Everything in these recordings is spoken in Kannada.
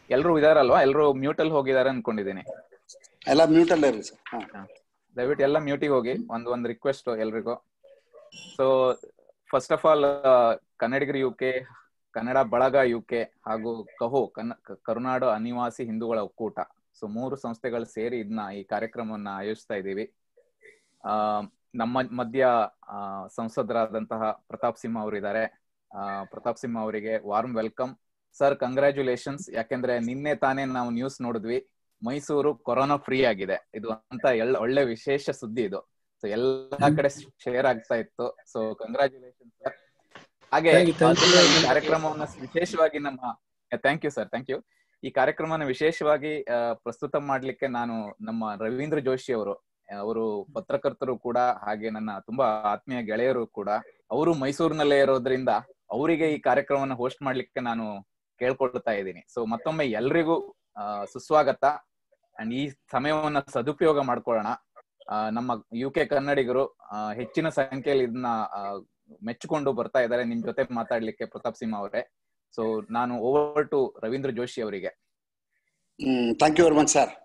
ಎಲ್ರು ಇದಾರಲ್ವಾ ಎಲ್ರು ಮ್ಯೂಟ್ ಅಲ್ಲಿ ಹೋಗಿದ್ದಾರೆ ಅನ್ಕೊಂಡಿದ್ದೀನಿ ಎಲ್ಲ ಮ್ಯೂಟ್ ಅಲ್ಲೇ ಇರಲಿ ಸರ್ ಹಾ ದಯವಿಟ್ಟು ಎಲ್ಲ ಮ್ಯೂಟಿಗೆ ಹೋಗಿ ಒಂದ್ ಒಂದ್ ರಿಕ್ವೆಸ್ಟ್ ಎಲ್ರಿಗೂ ಸೊ ಫಸ್ಟ್ ಆಫ್ ಆಲ್ ಕನ್ನಡಿಗರು U K Kannada Balaga U K ಹಾಗೂ ಕಹೋ ಕನ್ನ ಕ- ಕರುನಾಡು ಅನಿವಾಸಿ ಹಿಂದೂಗಳ ಒಕ್ಕೂಟ ಸೊ ಮೂರು ಸಂಸ್ಥೆಗಳು ಸೇರಿ ಇದನ್ನ ಈ ಕಾರ್ಯಕ್ರಮವನ್ನ ಆಯೋಜಿಸ್ತಾ ಇದ್ದೀವಿ ಆ ನಮ್ಮ ಮಧ್ಯ ಆ, ಸಂಸದರಾದಂತಹ ಪ್ರತಾಪ್ ಸಿಂಹ ಅವರಿದ್ದಾರೆ ಪ್ರತಾಪ್ ಸಿಂಹ ಅವರಿಗೆ ವಾರ್ಮ್ ವೆಲ್ಕಮ್ ಸರ್ ಕಂಗ್ರ್ಯಾಚುಲೇಷನ್ಸ್ ಯಾಕೆಂದ್ರೆ ನಿನ್ನೆ ತಾನೇ ನಾವು ನ್ಯೂಸ್ ನೋಡಿದ್ವಿ ಮೈಸೂರು ಕೊರೋನಾ ಫ್ರೀ ಆಗಿದೆ ಇದು ಅಂತ ಎಲ್ಲ ಒಳ್ಳೆ ವಿಶೇಷ ಸುದ್ದಿ ಇದು ಸೊ ಎಲ್ಲಾ ಕಡೆ ಶೇರ್ ಆಗ್ತಾ ಇತ್ತು ಸೊ ಕಂಗ್ರ್ಯಾಚುಲೇಷನ್ ಸರ್ ಹಾಗೆ Thank you, thank you. ಅದನ್ನ ಈ ಕಾರ್ಯಕ್ರಮವನ್ನ ವಿಶೇಷವಾಗಿ ನಮ್ಮ thank you sir thank you ಈ ಕಾರ್ಯಕ್ರಮನ ವಿಶೇಷವಾಗಿ ಆ, ಪ್ರಸ್ತುತ ಮಾಡ್ಲಿಕ್ಕೆ ನಾನು ನಮ್ಮ ರವೀಂದ್ರ ಜೋಶಿ ಅವರು ಅವರು ಪತ್ರಕರ್ತರು ಕೂಡ ಹಾಗೆ ನನ್ನ ತುಂಬಾ ಆತ್ಮೀಯ ಗೆಳೆಯರು ಕೂಡ ಅವರು ಮೈಸೂರಿನಲ್ಲೇ ಇರೋದ್ರಿಂದ ಅವರಿಗೆ ಈ ಕಾರ್ಯಕ್ರಮವನ್ನು ಹೋಸ್ಟ್ ಮಾಡ್ಲಿಕ್ಕೆ ನಾನು ಕೇಳ್ಕೊಳ್ತಾ ಇದ್ದೀನಿ ಸೊ ಮತ್ತೊಮ್ಮೆ ಎಲ್ರಿಗೂ ಆ, ಸುಸ್ವಾಗತ ಅಂಡ್ ಈ ಸಮಯವನ್ನ ಸದುಪಯೋಗ ಮಾಡ್ಕೊಳ್ಳೋಣ ಆ, ನಮ್ಮ ಯು ಕೆ ಕನ್ನಡಿಗರು ಆ, ಹೆಚ್ಚಿನ ಸಂಖ್ಯೆಯಲ್ಲಿ ಇದನ್ನ ಆ, ಮೆಚ್ಚಿಕೊಂಡು ಬರ್ತಾ ಇದ್ದಾರೆ ನಿಮ್ ಜೊತೆ ಮಾತಾಡ್ಲಿಕ್ಕೆ ಪ್ರತಾಪ್ ಸಿಂಹ ಅವರೇ ಸೊ ನಾನು ಓವರ್ ಟು ರವೀಂದ್ರ ಜೋಶಿ ಅವರಿಗೆ hmm thank you very much sir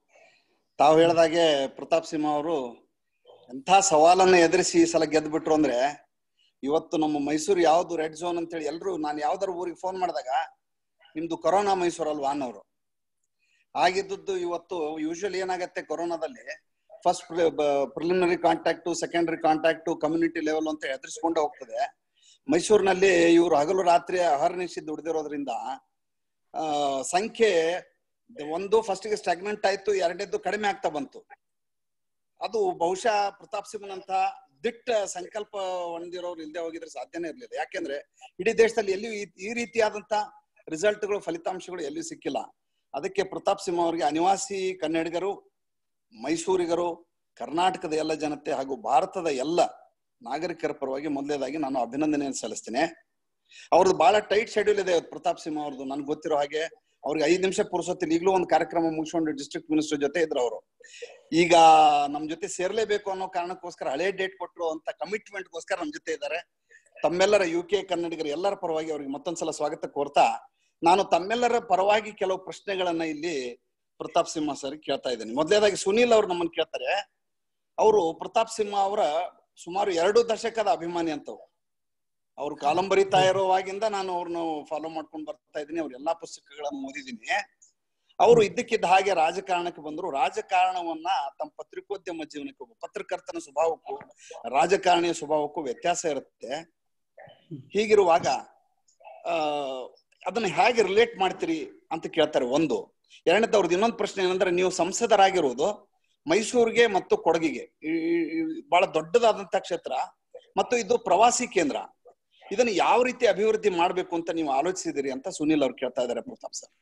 ತಾವು ಹೇಳ್ದಾಗೆ ಪ್ರತಾಪ್ ಸಿಂಹ ಅವರು ಎಂಥ ಸವಾಲನ್ನ ಎದುರಿಸಿ ಈ ಸಲ ಗೆದ್ದು ಬಿಟ್ರು ಅಂದ್ರೆ ಇವತ್ತು ನಮ್ಮ ಮೈಸೂರು ಯಾವ್ದು ರೆಡ್ ಝೋನ್ ಅಂತೇಳಿ ಎಲ್ರು ನಾನು ಯಾವ್ದಾರ ಊರಿಗೆ ಫೋನ್ ಮಾಡಿದಾಗ ನಿಮ್ದು ಕೊರೋನಾ ಮೈಸೂರು ಅಲ್ವಾ ಅನ್ನೋರು ಆಗಿದ್ದದ್ದು ಇವತ್ತು ಯೂಶುವಲಿ ಏನಾಗತ್ತೆ ಕೊರೋನಾದಲ್ಲಿ first preliminary contact secondary contact community level ಅಂತ ಎದುರಿಸ್ಕೊಂಡೇ ಹೋಗ್ತದೆ ಮೈಸೂರಿನಲ್ಲಿ ಇವರು ಹಗಲು ರಾತ್ರಿ ಅಹರ್ನಿಶಿ ದುಡ್ದಿರೋದ್ರಿಂದ ಆ, ಸಂಖ್ಯೆ ಒಂದು ಫಸ್ಟ್ ಗೆ ಸ್ಟಾಗ್ನೆಂಟ್ ಆಯ್ತು ಎರಡನೇದ್ದು ಕಡಿಮೆ ಆಗ್ತಾ ಬಂತು ಅದು ಬಹುಶಃ ಪ್ರತಾಪ್ ಸಿಂಹನಂತ ದಿಟ್ಟ ಸಂಕಲ್ಪ ಹೊಂದಿರೋರು ಇಲ್ಲದೆ ಹೋಗಿದ್ರೆ ಸಾಧ್ಯನೇ ಇರ್ಲಿಲ್ಲ ಯಾಕೆಂದ್ರೆ ಇಡೀ ದೇಶದಲ್ಲಿ ಎಲ್ಲಿಯೂ ಈ- ಈ ರೀತಿಯಾದಂತ ರಿಸಲ್ಟ್ಗಳು ಫಲಿತಾಂಶಗಳು ಎಲ್ಲಿಯೂ ಸಿಕ್ಕಿಲ್ಲ ಅದಕ್ಕೆ ಪ್ರತಾಪ್ ಸಿಂಹ ಅವರಿಗೆ ಅನಿವಾಸಿ ಕನ್ನಡಿಗರು ಮೈಸೂರಿಗರು ಕರ್ನಾಟಕದ ಎಲ್ಲ ಜನತೆ ಹಾಗೂ ಭಾರತದ ಎಲ್ಲ ನಾಗರಿಕರ ಪರವಾಗಿ ಮೊದಲನೇದಾಗಿ ನಾನು ಅಭಿನಂದನೆಯನ್ನು ಸಲ್ಲಿಸ್ತೇನೆ ಅವ್ರದ್ದು ಬಹಳ ಟೈಟ್ ಶೆಡ್ಯೂಲ್ ಇದೆ ಇವತ್ತು ಪ್ರತಾಪ್ ಸಿಂಹ ಅವ್ರದ್ದು ನನ್ಗೆ ಗೊತ್ತಿರೋ ಹಾಗೆ ಅವ್ರಿಗೆ ಐದು ನಿಮಿಷ ಪುರುಸೊತ್ತಿಲ್ಲ ಈಗಲೂ ಒಂದು ಕಾರ್ಯಕ್ರಮ ಮುಗಿಸ್ಕೊಂಡು ಡಿಸ್ಟ್ರಿಕ್ಟ್ ಮಿನಿಸ್ಟರ್ ಜೊತೆ ಇದ್ರು ಅವರು ಈಗ ನಮ್ ಜೊತೆ ಸೇರ್ಲೇಬೇಕು ಅನ್ನೋ ಕಾರಣಕ್ಕೋಸ್ಕರ ಹಳೆ ಡೇಟ್ ಕೊಟ್ಟರು ಅಂತ ಕಮಿಟ್ಮೆಂಟ್ಗೋಸ್ಕರ ನಮ್ ಜೊತೆ ಇದ್ದಾರೆ ತಮ್ಮೆಲ್ಲರ ಯು ಕೆ ಕನ್ನಡಿಗರ ಎಲ್ಲರ ಪರವಾಗಿ ಅವ್ರಿಗೆ ಮತ್ತೊಂದ್ಸಲ ಸ್ವಾಗತ ಕೋರ್ತಾ ನಾನು ತಮ್ಮೆಲ್ಲರ ಪರವಾಗಿ ಕೆಲವು ಪ್ರಶ್ನೆಗಳನ್ನ ಇಲ್ಲಿ ಪ್ರತಾಪ್ ಸಿಂಹ ಸರ್ ಕೇಳ್ತಾ ಇದ್ದೇನೆ ಮೊದಲನೇದಾಗಿ ಸುನೀಲ್ ಅವ್ರು ನಮ್ಮನ್ನ ಕೇಳ್ತಾರೆ ಅವರು ಪ್ರತಾಪ್ ಸಿಂಹ ಅವರ ಸುಮಾರು ಎರಡು ದಶಕದ ಅಭಿಮಾನಿ ಅಂತವ್ರು ಅವ್ರು ಕಾಲಂ ಬರೀತಾ ಇರೋವಾಗಿಂದ ನಾನು ಅವ್ರನ್ನ ಫಾಲೋ ಮಾಡ್ಕೊಂಡು ಬರ್ತಾ ಇದ್ದೀನಿ ಅವ್ರ ಎಲ್ಲಾ ಪುಸ್ತಕಗಳನ್ನು ಓದಿದ್ದೀನಿ ಅವರು ಇದ್ದಕ್ಕಿದ್ದ ಹಾಗೆ ರಾಜಕಾರಣಕ್ಕೆ ಬಂದ್ರು ರಾಜಕಾರಣವನ್ನ ತಮ್ಮ ಪತ್ರಿಕೋದ್ಯಮ ಜೀವನಕ್ಕೂ ಪತ್ರಕರ್ತನ ಸ್ವಭಾವಕ್ಕೂ ರಾಜಕಾರಣಿಯ ಸ್ವಭಾವಕ್ಕೂ ವ್ಯತ್ಯಾಸ ಇರುತ್ತೆ ಹೀಗಿರುವಾಗ ಆ ಅದನ್ನ ಹೇಗೆ ರಿಲೇಟ್ ಮಾಡ್ತೀರಿ ಅಂತ ಕೇಳ್ತಾರೆ ಒಂದು ಎರಡನೇದು ಅವ್ರದ್ದು ಇನ್ನೊಂದು ಪ್ರಶ್ನೆ ಏನಂದ್ರೆ ನೀವು ಸಂಸದರಾಗಿರುವುದು ಮೈಸೂರಿಗೆ ಮತ್ತು ಕೊಡಗಿಗೆ ಈ- ಈ- ಈ ಬಹಳ ದೊಡ್ಡದಾದಂತ ಕ್ಷೇತ್ರ ಮತ್ತು ಇದು ಪ್ರವಾಸಿ ಕೇಂದ್ರ ಇದನ್ನ ಯಾವ ರೀತಿ ಅಭಿವೃದ್ಧಿ ಮಾಡ್ಬೇಕು ಅಂತ ನೀವು ಆಲೋಚಿಸಿದಿರಿ ಅಂತ ಸುನಿಲ್ ಅವ್ರು ಕೇಳ್ತಾ ಇದಾರೆ ಪ್ರತಾಪ್ ಸರ್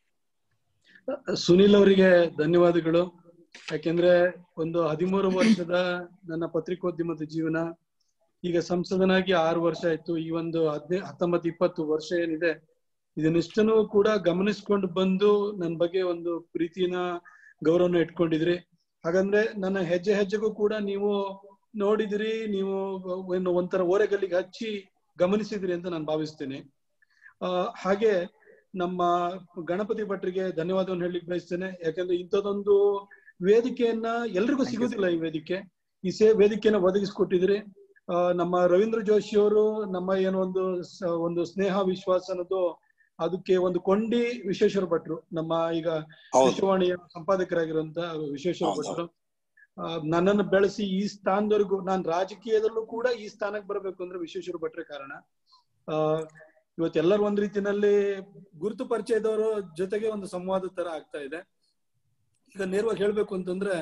ಸುನಿಲ್ ಅವರಿಗೆ ಧನ್ಯವಾದಗಳು ಯಾಕೆಂದ್ರೆ ಒಂದು ಹದಿಮೂರು ವರ್ಷದ ನನ್ನ ಪತ್ರಿಕೋದ್ಯಮದ ಜೀವನ ಈಗ ಸಂಸದನಾಗಿ ಆರು ವರ್ಷ ಆಯ್ತು ಈ ಒಂದು ಹದಿನೈ ಹತ್ತೊಂಬತ್ತು ಇಪ್ಪತ್ತು ವರ್ಷ ಏನಿದೆ ಇದನ್ನಿಷ್ಟನ್ನು ಕೂಡ ಗಮನಿಸ್ಕೊಂಡು ಬಂದು ನನ್ನ ಬಗ್ಗೆ ಒಂದು ಪ್ರೀತಿನ ಗೌರವನ ಇಟ್ಕೊಂಡಿದ್ರಿ ಹಾಗಂದ್ರೆ ನನ್ನ ಹೆಜ್ಜೆ ಹೆಜ್ಜೆಗೂ ಕೂಡ ನೀವು ನೋಡಿದಿರಿ ನೀವು ಏನು ಒಂಥರ ಓರೆಗಲ್ಲಿಗೆ ಹಚ್ಚಿ ಗಮನಿಸಿದಿರಿ ಅಂತ ನಾನು ಭಾವಿಸ್ತೇನೆ ಆ ಹಾಗೆ ನಮ್ಮ ಗಣಪತಿ ಭಟ್ರಿಗೆ ಧನ್ಯವಾದವನ್ನು ಹೇಳಲಿಕ್ಕೆ ಬಯಸ್ತೇನೆ ಯಾಕಂದ್ರೆ ಇಂಥದ್ದೊಂದು ವೇದಿಕೆಯನ್ನ ಎಲ್ರಿಗೂ Thank you, ಸಿಗೋದಿಲ್ಲ ಈ ವೇದಿಕೆ ಈ ಸೇ ವೇದಿಕೆಯನ್ನ ಒದಗಿಸ್ಕೊಟ್ಟಿದ್ರಿ ಆ, ನಮ್ಮ ರವೀಂದ್ರ ಜೋಶಿ ಅವರು ನಮ್ಮ ಏನೋ ಒಂದು ಸ- ಒಂದು ಸ್ನೇಹ ವಿಶ್ವಾಸ ಅನ್ನೋದು ಅದಕ್ಕೆ ಒಂದು ಕೊಂಡಿ ವಿಶ್ವೇಶ್ವರ ಭಟ್ರು ನಮ್ಮ ಈಗ ಹೌದು ವಿಶ್ವವಾಣಿಯ ಸಂಪಾದಕರಾಗಿರುವಂತ ವಿಶ್ವೇಶ್ವರ ಹೌದು. ಭಟ್ರು ಆ, ನನ್ನನ್ನು ಬೆಳೆಸಿ ಈ ಸ್ಥಾನದವರೆಗೂ ನಾನು ರಾಜಕೀಯದಲ್ಲೂ ಕೂಡ ಈ ಸ್ಥಾನಕ್ಕೆ ಬರಬೇಕು ಅಂದ್ರೆ ವಿಶ್ವೇಶ್ವರ ಭಟ್ರೆ ಕಾರಣ ಆ ಇವತ್ತೆಲ್ಲರೂ ಒಂದ್ ರೀತಿನಲ್ಲಿ ಗುರುತು ಪರಿಚಯದವರು ಜೊತೆಗೆ ಒಂದು ಸಂವಾದ ತರ ಆಗ್ತಾ ಇದೆ ಈಗ ನೇರವಾಗಿ ಹೇಳ್ಬೇಕು ಅಂತಂದ್ರೆ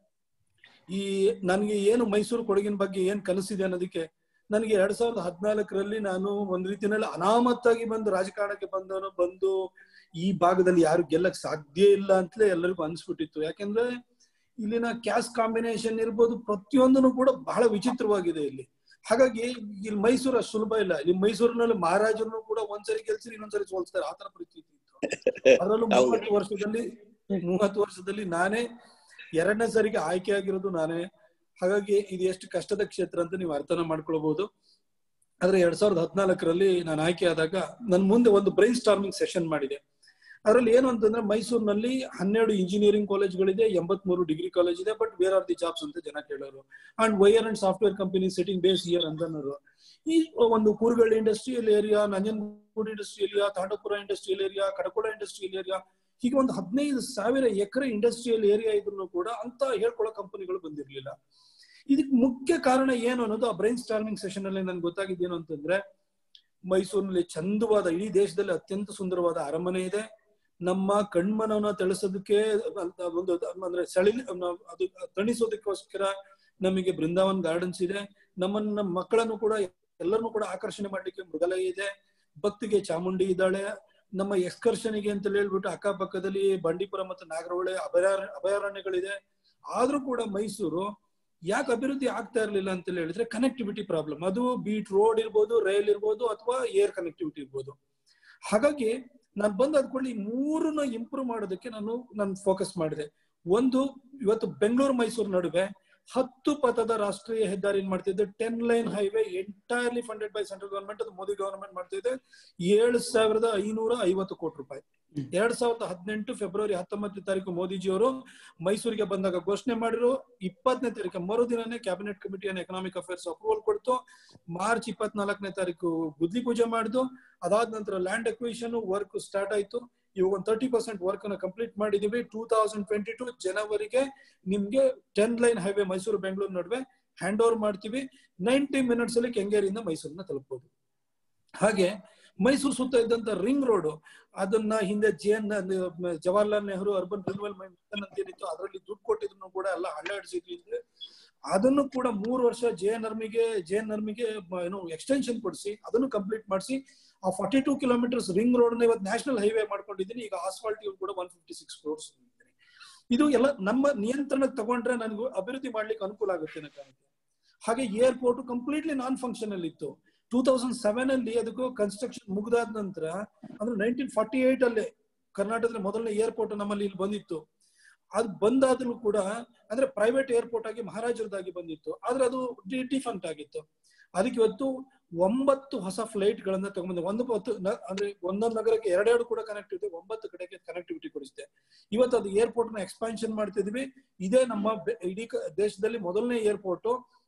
ಈ ನನ್ಗೆ ಏನು ಮೈಸೂರು ಕೊಡಗಿನ ಬಗ್ಗೆ ಏನ್ ಕನಸಿದೆ ಅನ್ನೋದಕ್ಕೆ ನನಗೆ ಎರಡ್ ಸಾವಿರದ ಹದಿನಾಲ್ಕರಲ್ಲಿ ನಾನು ಒಂದ್ ರೀತಿನಲ್ಲಿ ಅನಾಮತ್ತಾಗಿ ಬಂದು ರಾಜಕಾರಣಕ್ಕೆ ಬಂದವನು ಬಂದು ಈ ಭಾಗದಲ್ಲಿ ಯಾರು ಗೆಲ್ಲಕ್ ಸಾಧ್ಯ ಇಲ್ಲ ಅಂತಲೇ ಎಲ್ಲರಿಗೂ ಅನ್ಸ್ಬಿಟ್ಟಿತ್ತು ಯಾಕೆಂದ್ರೆ ಇಲ್ಲಿನ ಕ್ಯಾಸ್ಟ್ ಕಾಂಬಿನೇಷನ್ ಇರ್ಬೋದು ಪ್ರತಿಯೊಂದನು ಕೂಡ ಬಹಳ ವಿಚಿತ್ರವಾಗಿದೆ ಇಲ್ಲಿ ಹಾಗಾಗಿ ಇಲ್ಲಿ ಮೈಸೂರು ಅಷ್ಟು ಸುಲಭ ಇಲ್ಲ ಇಲ್ಲಿ ಮೈಸೂರಿನಲ್ಲಿ ಮಹಾರಾಜರನ್ನು ಕೂಡ ಒಂದ್ಸರಿ ಗೆಲ್ಸಿರಿ ಇನ್ನೊಂದ್ಸರಿ ಸೋಲ್ಸ್ತಾರೆ ಆತರ ಪರಿಸ್ಥಿತಿ ಇತ್ತು ಅದರಲ್ಲೂ ಹೌದು. ಮೂವತ್ತು ವರ್ಷದಲ್ಲಿ ಮೂವತ್ತು ವರ್ಷದಲ್ಲಿ ನಾನೇ ಎರಡನೇ ಸರಿಗೆ ಆಯ್ಕೆ ಆಗಿರೋದು ನಾನೇ ಹಾಗಾಗಿ ಇದು ಎಷ್ಟು ಕಷ್ಟದ ಕ್ಷೇತ್ರ ಅಂತ ನೀವು ಅರ್ಥನ ಮಾಡ್ಕೊಳ್ಬಹುದು ಆದ್ರೆ ಎರಡ್ ಸಾವಿರದ ಹದಿನಾಲ್ಕರಲ್ಲಿ ನಾನು ಆಯ್ಕೆ ಆದಾಗ ನನ್ ಮುಂದೆ ಒಂದು ಬ್ರೈನ್ ಸ್ಟಾರ್ಮಿಂಗ್ ಸೆಷನ್ ಮಾಡಿದೆ ಅದರಲ್ಲಿ ಏನು ಅಂತಂದ್ರೆ ಮೈಸೂರಿನಲ್ಲಿ ಹನ್ನೆರಡು ಇಂಜಿನಿಯರಿಂಗ್ ಕಾಲೇಜ್ಗಳಿದೆ ಎಂಬತ್ಮೂರು ಡಿಗ್ರಿ ಕಾಲೇಜ್ ಇದೆ but where are the jobs ಅಂತ ಜನ ಕೇಳೋರು and wire and software company setting base year ಅಂತನೋರು ಈ ಒಂದು Kooragalli industrial area Nanjangud industrial area Tandapura industrial area Kadakola industrial area ಹೀಗೆ ಒಂದು ಹದಿನೈದು ಸಾವಿರ ಎಕರೆ ಇಂಡಸ್ಟ್ರಿಯಲ್ ಏರಿಯಾ ಇದ್ರು ಕೂಡ ಅಂತ ಹೇಳ್ಕೊಳ್ಳೋ ಕಂಪನಿಗಳು ಬಂದಿರ್ಲಿಲ್ಲ ಇದಕ್ಕೆ ಮುಖ್ಯ ಕಾರಣ ಏನು ಅನ್ನೋದು ಆ ಬ್ರೈನ್ ಸ್ಟಾರ್ಮಿಂಗ್ ಸೆಷನ್ ಅಲ್ಲಿ ನನ್ಗೆ ಗೊತ್ತಾಗಿದ್ದೇನು ಅಂತಂದ್ರೆ ಮೈಸೂರಿನಲ್ಲಿ ಚಂದವಾದ ಇಡೀ ದೇಶದಲ್ಲಿ ಅತ್ಯಂತ ಸುಂದರವಾದ ಅರಮನೆ ಇದೆ ನಮ್ಮ ಕಣ್ಮನವನ್ನ ತಿಳಿಸೋದಕ್ಕೆ ಒಂದು ಅಂದ್ರೆ ಸೆಳಿ ಅದು ತಣಿಸೋದಕ್ಕೋಸ್ಕರ ನಮಗೆ ಬೃಂದಾವನ್ ಗಾರ್ಡನ್ಸ್ ಇದೆ ನಮ್ಮನ್ನ ಮಕ್ಕಳನ್ನು ಕೂಡ ಎಲ್ಲರನ್ನು ಕೂಡ ಆಕರ್ಷಣೆ ಮಾಡ್ಲಿಕ್ಕೆ ಮೃಗಾಲಯ ಇದೆ ಭಕ್ತಿಗೆ ಚಾಮುಂಡಿ ಇದ್ದಾಳೆ ನಮ್ಮ ಎಕ್ಸ್ಕರ್ಷನ್ಗೆ ಅಂತ ಹೇಳ್ಬಿಟ್ಟು ಅಕ್ಕಪಕ್ಕದಲ್ಲಿ ಬಂಡೀಪುರ ಮತ್ತು ನಾಗರಹೊಳೆ ಅಭಯಾರ ಅಭಯಾರಣ್ಯಗಳಿದೆ ಆದ್ರೂ ಕೂಡ ಮೈಸೂರು ಯಾಕೆ ಅಭಿವೃದ್ಧಿ ಆಗ್ತಾ ಇರ್ಲಿಲ್ಲ ಅಂತ ಹೇಳಿದ್ರೆ ಕನೆಕ್ಟಿವಿಟಿ ಪ್ರಾಬ್ಲಮ್ ಅದು ಬೀಟ್ ರೋಡ್ ಇರ್ಬೋದು ರೈಲ್ ಇರ್ಬೋದು ಅಥವಾ ಏರ್ ಕನೆಕ್ಟಿವಿಟಿ ಇರ್ಬೋದು ಹಾಗಾಗಿ ನಾನು ಬಂದ್ ಅದ್ಕೊಳ್ಳಿ ಮೂರನ್ನ ಇಂಪ್ರೂವ್ ಮಾಡೋದಕ್ಕೆ ನಾನು ನಾನು ಫೋಕಸ್ ಮಾಡಿದೆ ಒಂದು ಇವತ್ತು ಬೆಂಗಳೂರು ಮೈಸೂರು ನಡುವೆ ಹತ್ತು ಪಥದ ರಾಷ್ಟ್ರೀಯ ಹೆದ್ದಾರಿ ಮಾಡ್ತಿದ್ದೆ ten line highway entirely funded by central government ಅದು ಮೋದಿ ಗವರ್ಮೆಂಟ್ ಮಾಡ್ತಿದೆ ಏಳು ಸಾವಿರದ ಐನೂರ ಐವತ್ತು ಕೋಟಿ ರೂಪಾಯಿ ಎರಡ್ ಸಾವಿರದ ಹದಿನೆಂಟು ಫೆಬ್ರವರಿ ಹತ್ತೊಂಬತ್ತನೇ ತಾರೀಕು ಮೋದಿಜಿ ಅವರು ಮೈಸೂರಿಗೆ ಬಂದಾಗ ಘೋಷಣೆ ಮಾಡಿದ್ರು ಇಪ್ಪತ್ತನೇ ತಾರೀಕು ಮರುದಿನನೇ cabinet committee on economic affairs approval ಕೊಡ್ತು ಮಾರ್ಚ್ ಇಪ್ಪತ್ನಾಲ್ಕನೇ ತಾರೀಕು ಗುದ್ಲಿ ಪೂಜೆ ಮಾಡಿದ್ದು ಅದಾದ ನಂತರ ಲ್ಯಾಂಡ್ ಅಕ್ವಿಷನ್ ವರ್ಕ್ ಸ್ಟಾರ್ಟ್ ಆಯ್ತು ಇವಾಗ ಒಂದು ತರ್ಟಿ ಪರ್ಸೆಂಟ್ ವರ್ಕ್ ಅನ್ನ ಕಂಪ್ಲೀಟ್ ಮಾಡಿದೀವಿ ಟೂ ತೌಸಂಡ್ ಟ್ವೆಂಟಿ ಟೂ ಜನವರಿಗೆ ನಿಮ್ಗೆ ten line highway Mysuru Bengaluru ನಡುವೆ ಹ್ಯಾಂಡ್ ಓವರ್ ಮಾಡ್ತೀವಿ ನೈಂಟಿ ಮಿನಿಟ್ಸ್ ಅಲ್ಲಿ ಕೆಂಗೇರಿಯಿಂದ ಮೈಸೂರನ್ನ ತಲುಪಬಹುದು ಹಾಗೆ ಮೈಸೂರು ಸುತ್ತ ಇದ್ದಂತ ರಿಂಗ್ ರೋಡ್ ಅದನ್ನ ಹಿಂದೆ J N Jawaharlal Nehru urban renewal mission ಅಂತ ಏನಿತ್ತು ಅದರಲ್ಲಿ ದುಡ್ಡು ಕೊಟ್ಟಿದ್ರು ಕೂಡ ಎಲ್ಲ ಹಳ್ಳಾಡಿಸಿದ್ವಿ ಅದನ್ನು ಕೂಡ ಮೂರು ವರ್ಷ ಜೆ ಎನ್ ಆರ್ಮಿಗೆ ಜೆ ಎನ್ ಆರ್ಮಿಗೆ ಏನು ಎಕ್ಸ್ಟೆನ್ಷನ್ ಕೊಡಿಸಿ ಅದನ್ನು ಕಂಪ್ಲೀಟ್ ಮಾಡಿಸಿ ಆ forty two kilometres ring road ಇವತ್ತು ನ್ಯಾಷನಲ್ ಹೈವೇ ಮಾಡ್ಕೊಂಡಿದ್ದೀನಿ ಈಗ ಆಸ್ಫಾಲ್ಟ್ ಕೂಡ ಒನ್ ಫಿಫ್ಟಿ ಸಿಕ್ಸ್ ಕ್ರೋರ್ಸ್ ಇದು ಎಲ್ಲ ನಮ್ಮ ನಿಯಂತ್ರಣಕ್ಕೆ ತಗೊಂಡ್ರೆ ನನಗೂ ಅಭಿವೃದ್ಧಿ ಮಾಡ್ಲಿಕ್ಕೆ ಅನುಕೂಲ ಆಗುತ್ತೆ ಅನ್ನೋ ಕಾರಣಕ್ಕೆ ಹಾಗೆ ಏರ್ಪೋರ್ಟ್ ಕಂಪ್ಲೀಟ್ಲಿ ನಾನ್ ಫಂಕ್ಷನಲ್ ಇತ್ತು ಟೂ ತೌಸಂಡ್ ಸೆವೆನ್ ಅಲ್ಲಿ ಅದಕ್ಕೂ ಕನ್ಸ್ಟ್ರಕ್ಷನ್ ಮುಗ್ದಾದ ನಂತರ ಅಂದ್ರೆ ನೈನ್ಟೀನ್ ಫಾರ್ಟಿ ಏಟ್ ಅಲ್ಲೇ ಕರ್ನಾಟಕದ ಮೊದಲನೇ ಏರ್ಪೋರ್ಟ್ ನಮ್ಮಲ್ಲಿ ಇಲ್ಲಿ ಬಂದಿತ್ತು ಅದು ಬಂದಾದ್ರೂ ಕೂಡ ಅಂದ್ರೆ ಪ್ರೈವೇಟ್ ಏರ್ಪೋರ್ಟ್ ಆಗಿ ಮಹಾರಾಜರದಾಗಿ ಬಂದಿತ್ತು ಆದ್ರೆ ಅದು ಡಿಫಂಟ್ ಆಗಿತ್ತು ಅದಕ್ಕೆ ಇವತ್ತು ಒಂಬತ್ತು ಹೊಸ ಫ್ಲೈಟ್ ಗಳನ್ನ ತಗೊಂಡ್ಬಂದೆ ಒಂದು ಹೊತ್ತು ಅಂದ್ರೆ ಒಂದೊಂದು ನಗರಕ್ಕೆ ಎರಡೆರಡು ಕೂಡ ಕನೆಕ್ಟಿವಿಟಿ ಒಂಬತ್ತು ಕಡೆಗೆ ಕನೆಕ್ಟಿವಿಟಿ ಕೊಡಿಸಿದೆ ಇವತ್ತು ಅದು ಏರ್ಪೋರ್ಟ್ ನ ಎಕ್ಸ್ಪಾನ್ಷನ್ ಮಾಡ್ತಿದ್ವಿ ಇದೇ ನಮ್ಮ ಇಡೀ ದೇಶದಲ್ಲಿ ಮೊದಲನೇ ಏರ್ಪೋರ್ಟ್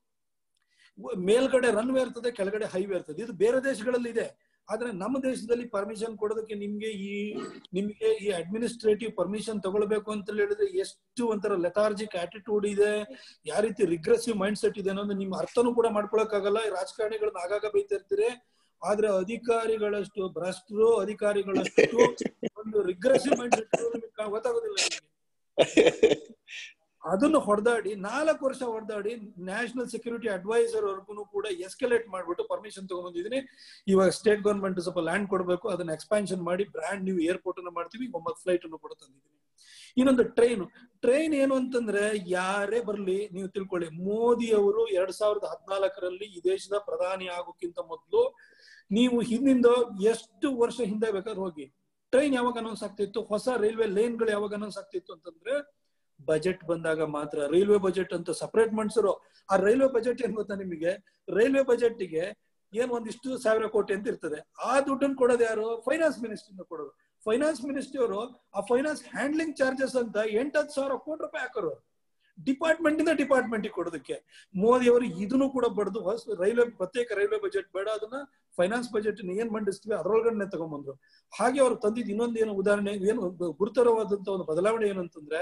ಮೇಲ್ಗಡೆ ರನ್ವೇ ಇರ್ತದೆ ಕೆಳಗಡೆ ಹೈವೇ ಇರ್ತದೆ ಇದು ಬೇರೆ ದೇಶಗಳಲ್ಲಿ ಇದೆ ಆದ್ರೆ ನಮ್ಮ ದೇಶದಲ್ಲಿ ಪರ್ಮಿಷನ್ ಕೊಡೋದಕ್ಕೆ ನಿಮ್ಗೆ ಈ ನಿಮ್ಗೆ ಈ ಅಡ್ಮಿನಿಸ್ಟ್ರೇಟಿವ್ ಪರ್ಮಿಷನ್ ತಗೊಳ್ಬೇಕು ಅಂತ ಹೇಳಿದ್ರೆ ಎಷ್ಟು ಒಂಥರ ಲೆಥಾರ್ಜಿಕ್ ಆಟಿಟ್ಯೂಡ್ ಇದೆ ಯಾವ ರೀತಿ ರಿಗ್ರೆಸಿವ್ ಮೈಂಡ್ ಸೆಟ್ ಇದೆ ಅನ್ನೋದು ನಿಮ್ ಅರ್ಥನೂ ಕೂಡ ಮಾಡ್ಕೊಳಕ್ಕಾಗಲ್ಲ ರಾಜಕಾರಣಿಗಳನ್ನ ಆಗಾಗ ಬೈತಿರ್ತೀರಿ ಆದ್ರೆ ಅಧಿಕಾರಿಗಳಷ್ಟು ಭ್ರಷ್ಟರು ಅಧಿಕಾರಿಗಳಷ್ಟು ಒಂದು ರಿಗ್ರೆಸಿವ್ ಮೈಂಡ್ ಸೆಟ್ ನಿಮಗೆ ಗೊತ್ತಾಗೋದಿಲ್ಲ ನಿಮಗೆ ಅದನ್ನು ಹೊಡೆದಾಡಿ ನಾಲ್ಕು ವರ್ಷ ಹೊಡೆದಾಡಿ ನ್ಯಾಷನಲ್ ಸೆಕ್ಯೂರಿಟಿ ಅಡ್ವೈಸರ್ ವರ್ಗು ಕೂಡ ಎಸ್ಕಲೇಟ್ ಮಾಡ್ಬಿಟ್ಟು ಪರ್ಮಿಷನ್ ತಗೊಂಡ್ಬಂದಿದ್ದೀನಿ ಇವಾಗ ಸ್ಟೇಟ್ ಗವರ್ಮೆಂಟ್ ಸ್ವಲ್ಪ ಲ್ಯಾಂಡ್ ಕೊಡಬೇಕು ಅದನ್ನ ಎಕ್ಸ್ಪಾನ್ಷನ್ ಮಾಡಿ ಬ್ರ್ಯಾಂಡ್ ನ್ಯೂ ಏರ್ಪೋರ್ಟ್ ಅನ್ನು ಮಾಡ್ತೀವಿ ಒಂಬತ್ತು ಫ್ಲೈಟ್ ಅನ್ನು ಕೂಡ ತಂದಿದ್ದೀನಿ ಇನ್ನೊಂದು ಟ್ರೈನ್ ಟ್ರೈನ್ ಏನು ಅಂತಂದ್ರೆ ಯಾರೇ ಬರ್ಲಿ ನೀವು ತಿಳ್ಕೊಳ್ಳಿ ಮೋದಿ ಅವರು ಎರಡ್ ಸಾವಿರದ ಹದಿನಾಲ್ಕರಲ್ಲಿ ಈ ದೇಶದ ಪ್ರಧಾನಿ ಆಗೋಕ್ಕಿಂತ ಮೊದಲು ನೀವು ಹಿಂದಿಂದ ಎಷ್ಟು ವರ್ಷ ಹಿಂದೆ ಬೇಕಾದ್ರೆ ಹೋಗಿ ಟ್ರೈನ್ ಯಾವಾಗ ಅನೌನ್ಸ್ ಆಗ್ತಿತ್ತು ಹೊಸ ರೈಲ್ವೆ ಲೈನ್ಗಳು ಯಾವಾಗ ಅನೌನ್ಸ್ ಆಗ್ತಿತ್ತು ಅಂತಂದ್ರೆ ಬಜೆಟ್ ಬಂದಾಗ ಮಾತ್ರ ರೈಲ್ವೆ ಬಜೆಟ್ ಅಂತ ಸಪರೇಟ್ ಮನ್ಸರು ಆ ರೈಲ್ವೆ ಬಜೆಟ್ ಏನ್ ಗೊತ್ತಾ ನಿಮಗೆ ರೈಲ್ವೆ ಬಜೆಟ್ಗೆ ಏನ್ ಒಂದಿಷ್ಟು ಸಾವಿರ ಕೋಟಿ ಅಂತ ಇರ್ತದೆ ಆ ದುಡ್ಡನ್ನು ಕೊಡೋದು ಯಾರು ಫೈನಾನ್ಸ್ ಮಿನಿಸ್ಟ್ರಿಂದ ಕೊಡೋದು ಫೈನಾನ್ಸ್ ಮಿನಿಸ್ಟ್ರಿ ಅವರು ಆ ಫೈನಾನ್ಸ್ ಹ್ಯಾಂಡ್ಲಿಂಗ್ ಚಾರ್ಜಸ್ ಅಂತ ಎಂಟತ್ತು ಸಾವಿರ ಕೋಟಿ ರೂಪಾಯಿ ಹಾಕೋರು ಡಿಪಾರ್ಟ್ಮೆಂಟ್ ಇಂದ ಡಿಪಾರ್ಟ್ಮೆಂಟ್ ಕೊಡೋದಕ್ಕೆ ಮೋದಿ ಅವರು ಇದನ್ನು ಕೂಡ ಬಡ್ದು ರೈಲ್ವೆ ಪ್ರತ್ಯೇಕ ರೈಲ್ವೆ ಬಜೆಟ್ ಬೇಡ ಅದನ್ನ ಫೈನಾನ್ಸ್ ಬಜೆಟ್ ಏನ್ ಮಂಡಿಸ್ತೀವಿ ಅದರೊಳಗಡೆ ತಗೊಂಡ್ಬಂದ್ರು ಹಾಗೆ ಅವ್ರು ತಂದಿದ್ದು ಇನ್ನೊಂದು ಏನು ಉದಾಹರಣೆ ಏನು ಗುರುತರವಾದಂತ ಒಂದು ಬದಲಾವಣೆ ಏನಂತಂದ್ರೆ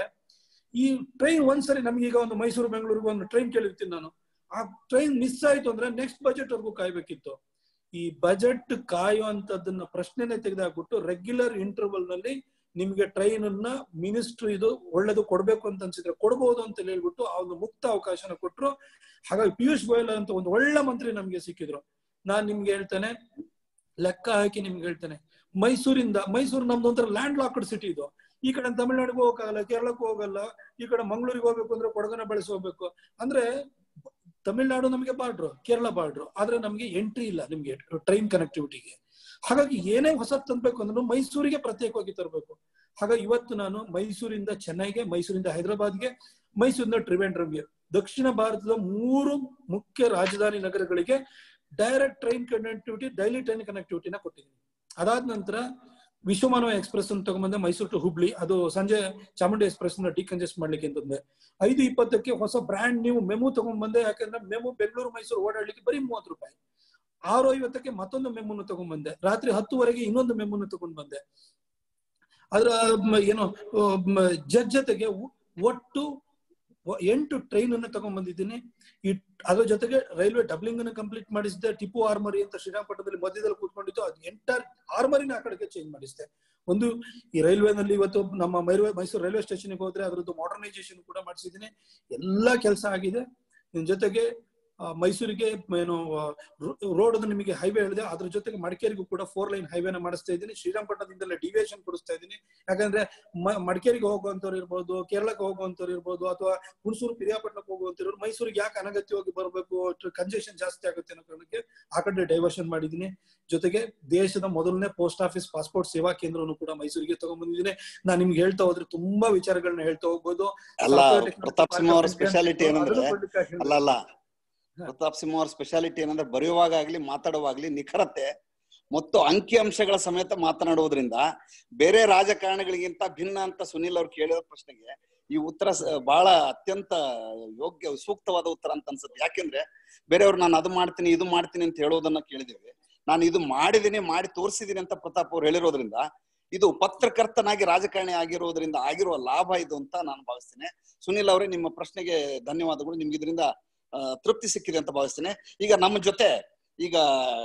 ಈ ಟ್ರೈನ್ ಒಂದ್ಸರಿ ನಮ್ಗೆ ಈಗ ಒಂದು ಮೈಸೂರು ಬೆಂಗಳೂರಿಗೆ ಒಂದು ಟ್ರೈನ್ ಕೇಳಿರ್ತೀನಿ ನಾನು ಆ ಟ್ರೈನ್ ಮಿಸ್ ಆಯ್ತು ಅಂದ್ರೆ ನೆಕ್ಸ್ಟ್ ಬಜೆಟ್ ವರ್ಗೂ ಕಾಯ್ಬೇಕಿತ್ತು ಈ ಬಜೆಟ್ ಕಾಯುವಂತದನ್ನ ಪ್ರಶ್ನೆನೆ ತೆಗೆದಾಕ್ಬಿಟ್ಟು ರೆಗ್ಯುಲರ್ ಇಂಟರ್ವಲ್ ನಲ್ಲಿ ನಿಮ್ಗೆ ಟ್ರೈನ್ ಅನ್ನ ಮಿನಿಸ್ಟ್ರಿ ಇದು ಒಳ್ಳೇದು ಕೊಡ್ಬೇಕು ಅಂತ ಅನ್ಸಿದ್ರೆ ಕೊಡ್ಬೋದು ಅಂತ ಹೇಳ್ಬಿಟ್ಟು ಆ ಒಂದು ಮುಕ್ತ ಅವಕಾಶನ ಕೊಟ್ರು ಹಾಗಾಗಿ ಪಿಯೂಷ್ ಗೋಯಲ್ ಅಂತ ಒಂದು ಒಳ್ಳೆ ಮಂತ್ರಿ ನಮ್ಗೆ ಸಿಕ್ಕಿದ್ರು ನಾನ್ ನಿಮ್ಗೆ ಹೇಳ್ತೇನೆ ಲೆಕ್ಕ ಹಾಕಿ ನಿಮ್ಗೆ ಹೇಳ್ತೇನೆ ಮೈಸೂರಿಂದ ಮೈಸೂರು ನಮ್ದು ಒಂಥರ ಲ್ಯಾಂಡ್ ಲಾಕ್ಡ್ ಸಿಟಿ ಇದು ಈ ಕಡೆ ತಮಿಳ್ನಾಡಿಗೂ ಹೋಗಲ್ಲ ಕೇರಳಕ್ಕೂ ಹೋಗಲ್ಲ ಈ ಕಡೆ ಮಂಗಳೂರಿಗೆ ಹೋಗ್ಬೇಕು ಅಂದ್ರೆ ಕೊಡಗನ ಬೆಳೆಸಿ ಹೋಗ್ಬೇಕು ಅಂದ್ರೆ ತಮಿಳ್ನಾಡು ನಮಗೆ ಬಾರ್ಡ್ರು ಕೇರಳ ಬಾರ್ಡ್ರು ಆದ್ರೆ ನಮ್ಗೆ ಎಂಟ್ರಿ ಇಲ್ಲ ನಿಮ್ಗೆ ಟ್ರೈನ್ ಕನೆಕ್ಟಿವಿಟಿಗೆ ಹಾಗಾಗಿ ಏನೇ ಹೊಸ ತಂದ್ಬೇಕು ಅಂದ್ರೂ ಮೈಸೂರಿಗೆ ಪ್ರತ್ಯೇಕವಾಗಿ ತರಬೇಕು ಹಾಗಾಗಿ ಇವತ್ತು ನಾನು ಮೈಸೂರಿಂದ ಚೆನ್ನೈಗೆ ಮೈಸೂರಿಂದ ಹೈದರಾಬಾದ್ಗೆ ಮೈಸೂರಿಂದ ಟ್ರಿವೆಂಡ್ರಮ್ಗೆ ದಕ್ಷಿಣ ಭಾರತದ ಮೂರು ಮುಖ್ಯ ರಾಜಧಾನಿ ನಗರಗಳಿಗೆ direct train connectivity daily train ಕನೆಕ್ಟಿವಿಟಿನ ಕೊಟ್ಟಿದ್ದೀನಿ ಅದಾದ ನಂತರ ವಿಶ್ವಮಾನವ ಎಕ್ಸ್ಪ್ರೆಸ್ ಅಂತ ತಗೊಂಡ್ಬಂದೆ ಮೈಸೂರು ಟು ಹುಬ್ಳಿ ಅದು ಸಂಜೆ ಚಾಮುಂಡಿ ಎಕ್ಸ್ಪ್ರೆಸ್ ನ ಡಿಕಂಜೆಸ್ಟ್ ಮಾಡ್ಲಿಕ್ಕೆ ಅಂತಂದೆ ಐದು ಇಪ್ಪತ್ತಕ್ಕೆ ಹೊಸ ಬ್ರ್ಯಾಂಡ್ ನೀವು ಮೆಮು ತಗೊಂಡ್ಬಂದೆ ಯಾಕಂದ್ರೆ ಮೆಮು ಬೆಂಗಳೂರು ಮೈಸೂರು ಓಡಾಡ್ಲಿಕ್ಕೆ ಬರೀ ಮೂವತ್ತು ರೂಪಾಯಿ ಆರು ಐವತ್ತಕ್ಕೆ ಮತ್ತೊಂದು ಮೆಮುನ ತಗೊಂಡ್ಬಂದೆ ರಾತ್ರಿ ಹತ್ತುವರೆಗೆ ಇನ್ನೊಂದು ಮೆಮುನ ತಗೊಂಡ್ ಬಂದೆ ಅದ್ರ ಮ, ಏನು ಜಡ್ ಜೊತೆಗೆ ಒ- ಒಟ್ಟು ಒ- ಎಂಟು ಟ್ರೈನ್ ಅನ್ನು ತಗೊಂಡ್ ಬಂದಿದ್ದೀನಿ ಈ ಅದ್ರ ಜೊತೆಗೆ ರೈಲ್ವೆ ಡಬ್ಲಿಂಗ್ ಅನ್ನು ಕಂಪ್ಲೀಟ್ ಮಾಡಿಸಿದೆ ಟಿಪ್ಪು ಆರ್ಮರಿ ಅಂತ ಶ್ರೀರಂಗಪಟ್ಟಣದಲ್ಲಿ ಮಧ್ಯದಲ್ಲಿ ಕೂತ್ಕೊಂಡಿತ್ತು ಅದು ಎಂಟರ್ ಆರ್ಮರಿನ ಆ ಕಡೆಗೆ ಚೇಂಜ್ ಮಾಡಿಸಿದೆ ಒಂದು ಈ ರೈಲ್ವೆನಲ್ಲಿ ಇವತ್ತು ನಮ್ಮ ಮೈರು ಮೈಸೂರು ರೈಲ್ವೆ ಸ್ಟೇಷನ್ಗೆ ಹೋದ್ರೆ ಅದರದ್ದು ಮಾಡರ್ನೈಸೇಷನ್ ಕೂಡ ಮಾಡಿಸಿದ್ದೀನಿ ಎಲ್ಲಾ ಕೆಲಸ ಆಗಿದೆ ಇದ್ರ ಜೊತೆಗೆ ಆ, ಮೈಸೂರಿಗೆ ಏನು ರೋಡ್ ಅದು ನಿಮಗೆ ಹೈವೇ ಹೇಳಿದೆ ಅದ್ರ ಜೊತೆಗೆ ಮಡಿಕೇರಿಗೂ ಕೂಡ ಫೋರ್ ಲೈನ್ ಹೈವೇನ ಮಾಡಿಸ್ತಾ ಇದ್ದೀನಿ ಶ್ರೀರಂಗಪಟ್ಟಣದಿಂದಲೇ ಡಿವಿಯೇಷನ್ ಕೊಡಿಸ್ತಾ ಇದ್ದೀನಿ ಯಾಕಂದ್ರೆ ಮ- ಮಡಿಕೇರಿಗೆ ಹೋಗುವಂತವ್ರು ಇರ್ಬೋದು ಕೇರಳಕ್ಕೆ ಹೋಗುವಂತವ್ರು ಇರ್ಬೋದು ಅಥವಾ ಹುಣಸೂರು ಪಿರಿಯಾಪಟ್ಟಣಕ್ಕೆ ಹೋಗುವಂತವ್ರು ಮೈಸೂರಿಗೆ ಯಾಕೆ ಅನಗತ್ಯವಾಗಿ ಬರಬೇಕು ಕಂಜೆಷನ್ ಜಾಸ್ತಿ ಆಗುತ್ತೆ ಅನ್ನೋ ಕಾರಣಕ್ಕೆ ಆ ಕಡೆ ಡೈವರ್ಷನ್ ಮಾಡಿದ್ದೀನಿ ಜೊತೆಗೆ ದೇಶದ ಮೊದಲನೇ ಪೋಸ್ಟ್ ಆಫೀಸ್ ಪಾಸ್ಪೋರ್ಟ್ ಸೇವಾ ಕೇಂದ್ರವನ್ನು ಕೂಡ ಮೈಸೂರಿಗೆ ತಗೊಂಡ್ಬಂದಿದ್ದೀನಿ ನಾನು ನಿಮ್ಗೆ ಹೇಳ್ತಾ ಹೋದ್ರೆ ತುಂಬಾ ವಿಚಾರಗಳನ್ನ ಹೇಳ್ತಾ ಹೋಗ್ಬೋದು ಅಲ್ಲ Software technology Pratap park Simha of ಅವರ India ಸ್ಪೆಷಾಲಿಟಿ ಅಂತ ಏನಂದ್ರೆ ಅದನ್ನು ಕೊಡ್ಲಿಕ್ಕೆ ಹೇಳಿದ್ರು. ಅಲ್ಲ ಅಲ್ಲ ಹಾ. ಪ್ರತಾಪ್ ಸಿಂಹ ಅವರ ಸ್ಪೆಷಾಲಿಟಿ ಏನಂದ್ರೆ ಬರೆಯುವಾಗ ಆಗ್ಲಿ ಮಾತಾಡುವಾಗ್ಲಿ ನಿಖರತೆ ಮತ್ತು ಅಂಕಿ ಅಂಶಗಳ ಸಮೇತ ಮಾತನಾಡುವುದರಿಂದ ಬೇರೆ ರಾಜಕಾರಣಿಗಳಿಗಿಂತ ಭಿನ್ನ ಅಂತ ಸುನಿಲ್ ಅವ್ರು ಕೇಳಿದ ಪ್ರಶ್ನೆಗೆ ಈ ಉತ್ತರ ಸ- ಬಹಳ ಅತ್ಯಂತ ಯೋಗ್ಯ ಸೂಕ್ತವಾದ ಉತ್ತರ ಅಂತ ಅನ್ಸುತ್ತೆ ಯಾಕೆಂದ್ರೆ ಬೇರೆಯವ್ರು ನಾನು ಅದು ಮಾಡ್ತೀನಿ ಇದು ಮಾಡ್ತೀನಿ ಅಂತ ಹೇಳೋದನ್ನ ಕೇಳಿದ್ದೇವೆ ನಾನು ಇದು ಮಾಡಿದ್ದೀನಿ ಮಾಡಿ ತೋರಿಸಿದ್ದೀನಿ ಅಂತ ಪ್ರತಾಪ್ ಅವ್ರು ಹೇಳಿರೋದ್ರಿಂದ ಇದು ಪತ್ರಕರ್ತನಾಗಿ ರಾಜಕಾರಣಿ ಆಗಿರೋದ್ರಿಂದ ಆಗಿರುವ ಲಾಭ ಇದು ಅಂತ ನಾನು ಭಾವಿಸ್ತೇನೆ ಸುನಿಲ್ ಅವರೇ ನಿಮ್ಮ ಪ್ರಶ್ನೆಗೆ ಧನ್ಯವಾದಗಳು ನಿಮ್ಗೆ ಇದರಿಂದ ಆ, ತೃಪ್ತಿ ಸಿಕ್ಕಿದೆ ಅಂತ ಭಾವಿಸ್ತೇನೆ ಈಗ ನಮ್ಮ ಜೊತೆ ಈಗ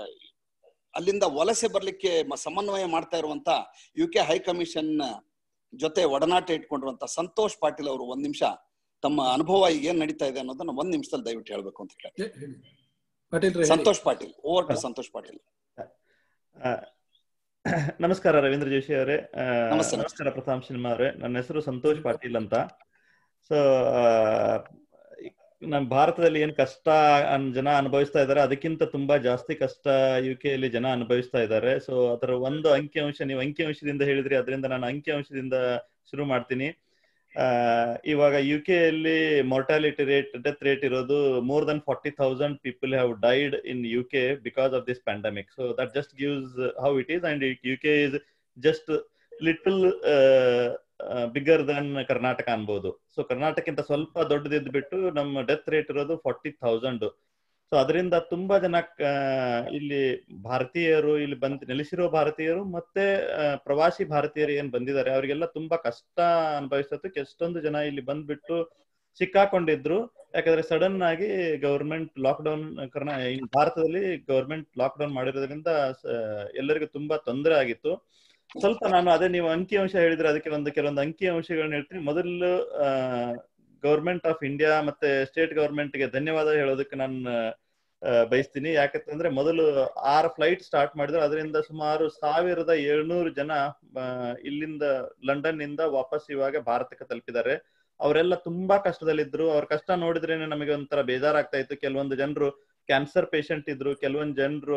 ಅಲ್ಲಿಂದ ವಲಸೆ ಬರ್ಲಿಕ್ಕೆ ಮ- ಸಮನ್ವಯ ಮಾಡ್ತಾ ಇರುವಂತ ಯು ಕೆ ಹೈಕಮಿಷನ್ ಜೊತೆ ಒಡನಾಟ ಇಟ್ಕೊಂಡಿರುವಂತ ಸಂತೋಷ್ ಪಾಟೀಲ್ ಅವರು ಒಂದ್ ನಿಮಿಷ ತಮ್ಮ ಅನುಭವ ಈಗ ಏನ್ ನಡೀತಾ ಇದೆ ಅನ್ನೋದನ್ನ ಒಂದ್ ನಿಮಿಷದಲ್ಲಿ ದಯವಿಟ್ಟು ಹೇಳ್ಬೇಕು ಅಂತ ಕೇಳಿ ಹೇ- ಹೇಳಿ. ಪಾಟೀಲ್ ರೇ, ಹೇಳಿ. ಸಂತೋಷ್ ಪಾಟೀಲ್ ಓವರ್ ಟು ಸಂತೋಷ್ ಪಾಟೀಲ್ ಆ, ನಮಸ್ಕಾರ ರವೀಂದ್ರ ಜೋಶಿ ಅವರೇ ಆ, ನಮಸ್ತೆ. ನಮಸ್ಕಾರ ಪ್ರತಾಪ್ ಸಿನಿಮಾ ಅವರೇ ನನ್ನ ಹೆಸರು ಸಂತೋಷ್ ಪಾಟೀಲ್ ಅಂತ ಸೊ ನಮ್ಮ ಭಾರತದಲ್ಲಿ ಏನ್ ಕಷ್ಟ ಅನ್- ಜನ ಅನುಭವಿಸ್ತಾ ಇದ್ದಾರೆ ಅದಕ್ಕಿಂತ ತುಂಬಾ ಜಾಸ್ತಿ ಕಷ್ಟ ಯು ಯಲ್ಲಿ ಜನ ಅನುಭವಿಸ್ತಾ ಇದ್ದಾರೆ ಸೊ ಅದರ ಒಂದು ಅಂಕಿಅಂಶ ನೀವು ಅಂಕಿಅಂಶದಿಂದ ಹೇಳಿದ್ರಿ ಅದರಿಂದ ನಾನು ಅಂಕಿಅಂಶದಿಂದ ಶುರು ಮಾಡ್ತೀನಿ ಆ, ಇವಾಗ ಯು ಯಲ್ಲಿ ಮಾರ್ಟಾಲಿಟಿ ರೇಟ್ ಡೆತ್ ರೇಟ್ ಇರೋದು more than forty thousand people have died in U K because of this pandemic so that just gives how it is and U K is just little bigger than Karnataka ಅನ್ಬೋದು ಸೊ ಕರ್ನಾಟಕಕ್ಕಿಂತ ಸ್ವಲ್ಪ ದೊಡ್ಡದಿದ್ದು ಬಿಟ್ಟು ನಮ್ಮ ಡೆತ್ ರೇಟ್ ಇರೋದು ಫಾರ್ಟಿ ಥೌಸಂಡ್ ಸೊ ಅದರಿಂದ ತುಂಬಾ ಜನ ಆ, ಇಲ್ಲಿ ಭಾರತೀಯರು ಇಲ್ಲಿ ಬಂದ್ ನೆಲೆಸಿರೋ ಭಾರತೀಯರು ಮತ್ತೆ ಆ, ಪ್ರವಾಸಿ ಭಾರತೀಯರು ಏನ್ ಬಂದಿದ್ದಾರೆ ಅವರಿಗೆಲ್ಲ ತುಂಬಾ ಕಷ್ಟ ಅನುಭವಿಸೋದಕ್ಕೆ ಎಷ್ಟೊಂದು ಜನ ಇಲ್ಲಿ ಬಂದ್ಬಿಟ್ಟು ಸಿಕ್ಕಾಕೊಂಡಿದ್ರು ಯಾಕಂದ್ರೆ ಸಡನ್ ಆಗಿ ಗವರ್ಮೆಂಟ್ ಲಾಕ್ಡೌನ್ ಕರ್ನಾ ಇನ್ ಭಾರತದಲ್ಲಿ ಗವರ್ಮೆಂಟ್ ಲಾಕ್ಡೌನ್ ಮಾಡಿರೋದ್ರಿಂದ ಸ- ಎಲ್ಲರಿಗೂ ತುಂಬಾ ತೊಂದರೆ ಆಗಿತ್ತು ಸ್ವಲ್ಪ ನಾನು ಅದೇ ನೀವು ಅಂಕಿಅಂಶ ಹೇಳಿದ್ರೆ ಅದಕ್ಕೆ ಒಂದು ಕೆಲವೊಂದು ಅಂಕಿಅಂಶಗಳನ್ನ ಹೇಳ್ತೀನಿ ಮೊದಲು ಗವರ್ಮೆಂಟ್ ಆಫ್ ಇಂಡಿಯಾ ಮತ್ತೆ ಸ್ಟೇಟ್ ಗೆ ಧನ್ಯವಾದ ಹೇಳೋದಕ್ಕೆ ನಾನು ಆ, ಬಯಸ್ತೀನಿ ಯಾಕಂತಂದ್ರೆ ಮೊದಲು ಆರು ಫ್ಲೈಟ್ ಸ್ಟಾರ್ಟ್ ಮಾಡಿದ್ರು ಅದರಿಂದ ಸುಮಾರು ಸಾವಿರದ ಏಳ್ನೂರು ಜನ ಆ, ಇಲ್ಲಿಂದ ಲಂಡನ್ ನಿಂದ ವಾಪಸ್ ಇವಾಗ ಭಾರತಕ್ಕೆ ತಲುಪಿದ್ದಾರೆ ಅವರೆಲ್ಲ ತುಂಬಾ ಕಷ್ಟದಲ್ಲಿದ್ರು ಅವ್ರ ಕಷ್ಟ ನೋಡಿದ್ರೇನೆ ನಮಗೆ ಒಂಥರ ಬೇಜಾರಾಗ್ತಾ ಇತ್ತು ಕೆಲವೊಂದು ಜನರು ಕ್ಯಾನ್ಸರ್ ಪೇಷಂಟ್ ಇದ್ರು ಕೆಲವೊಂದು ಜನರು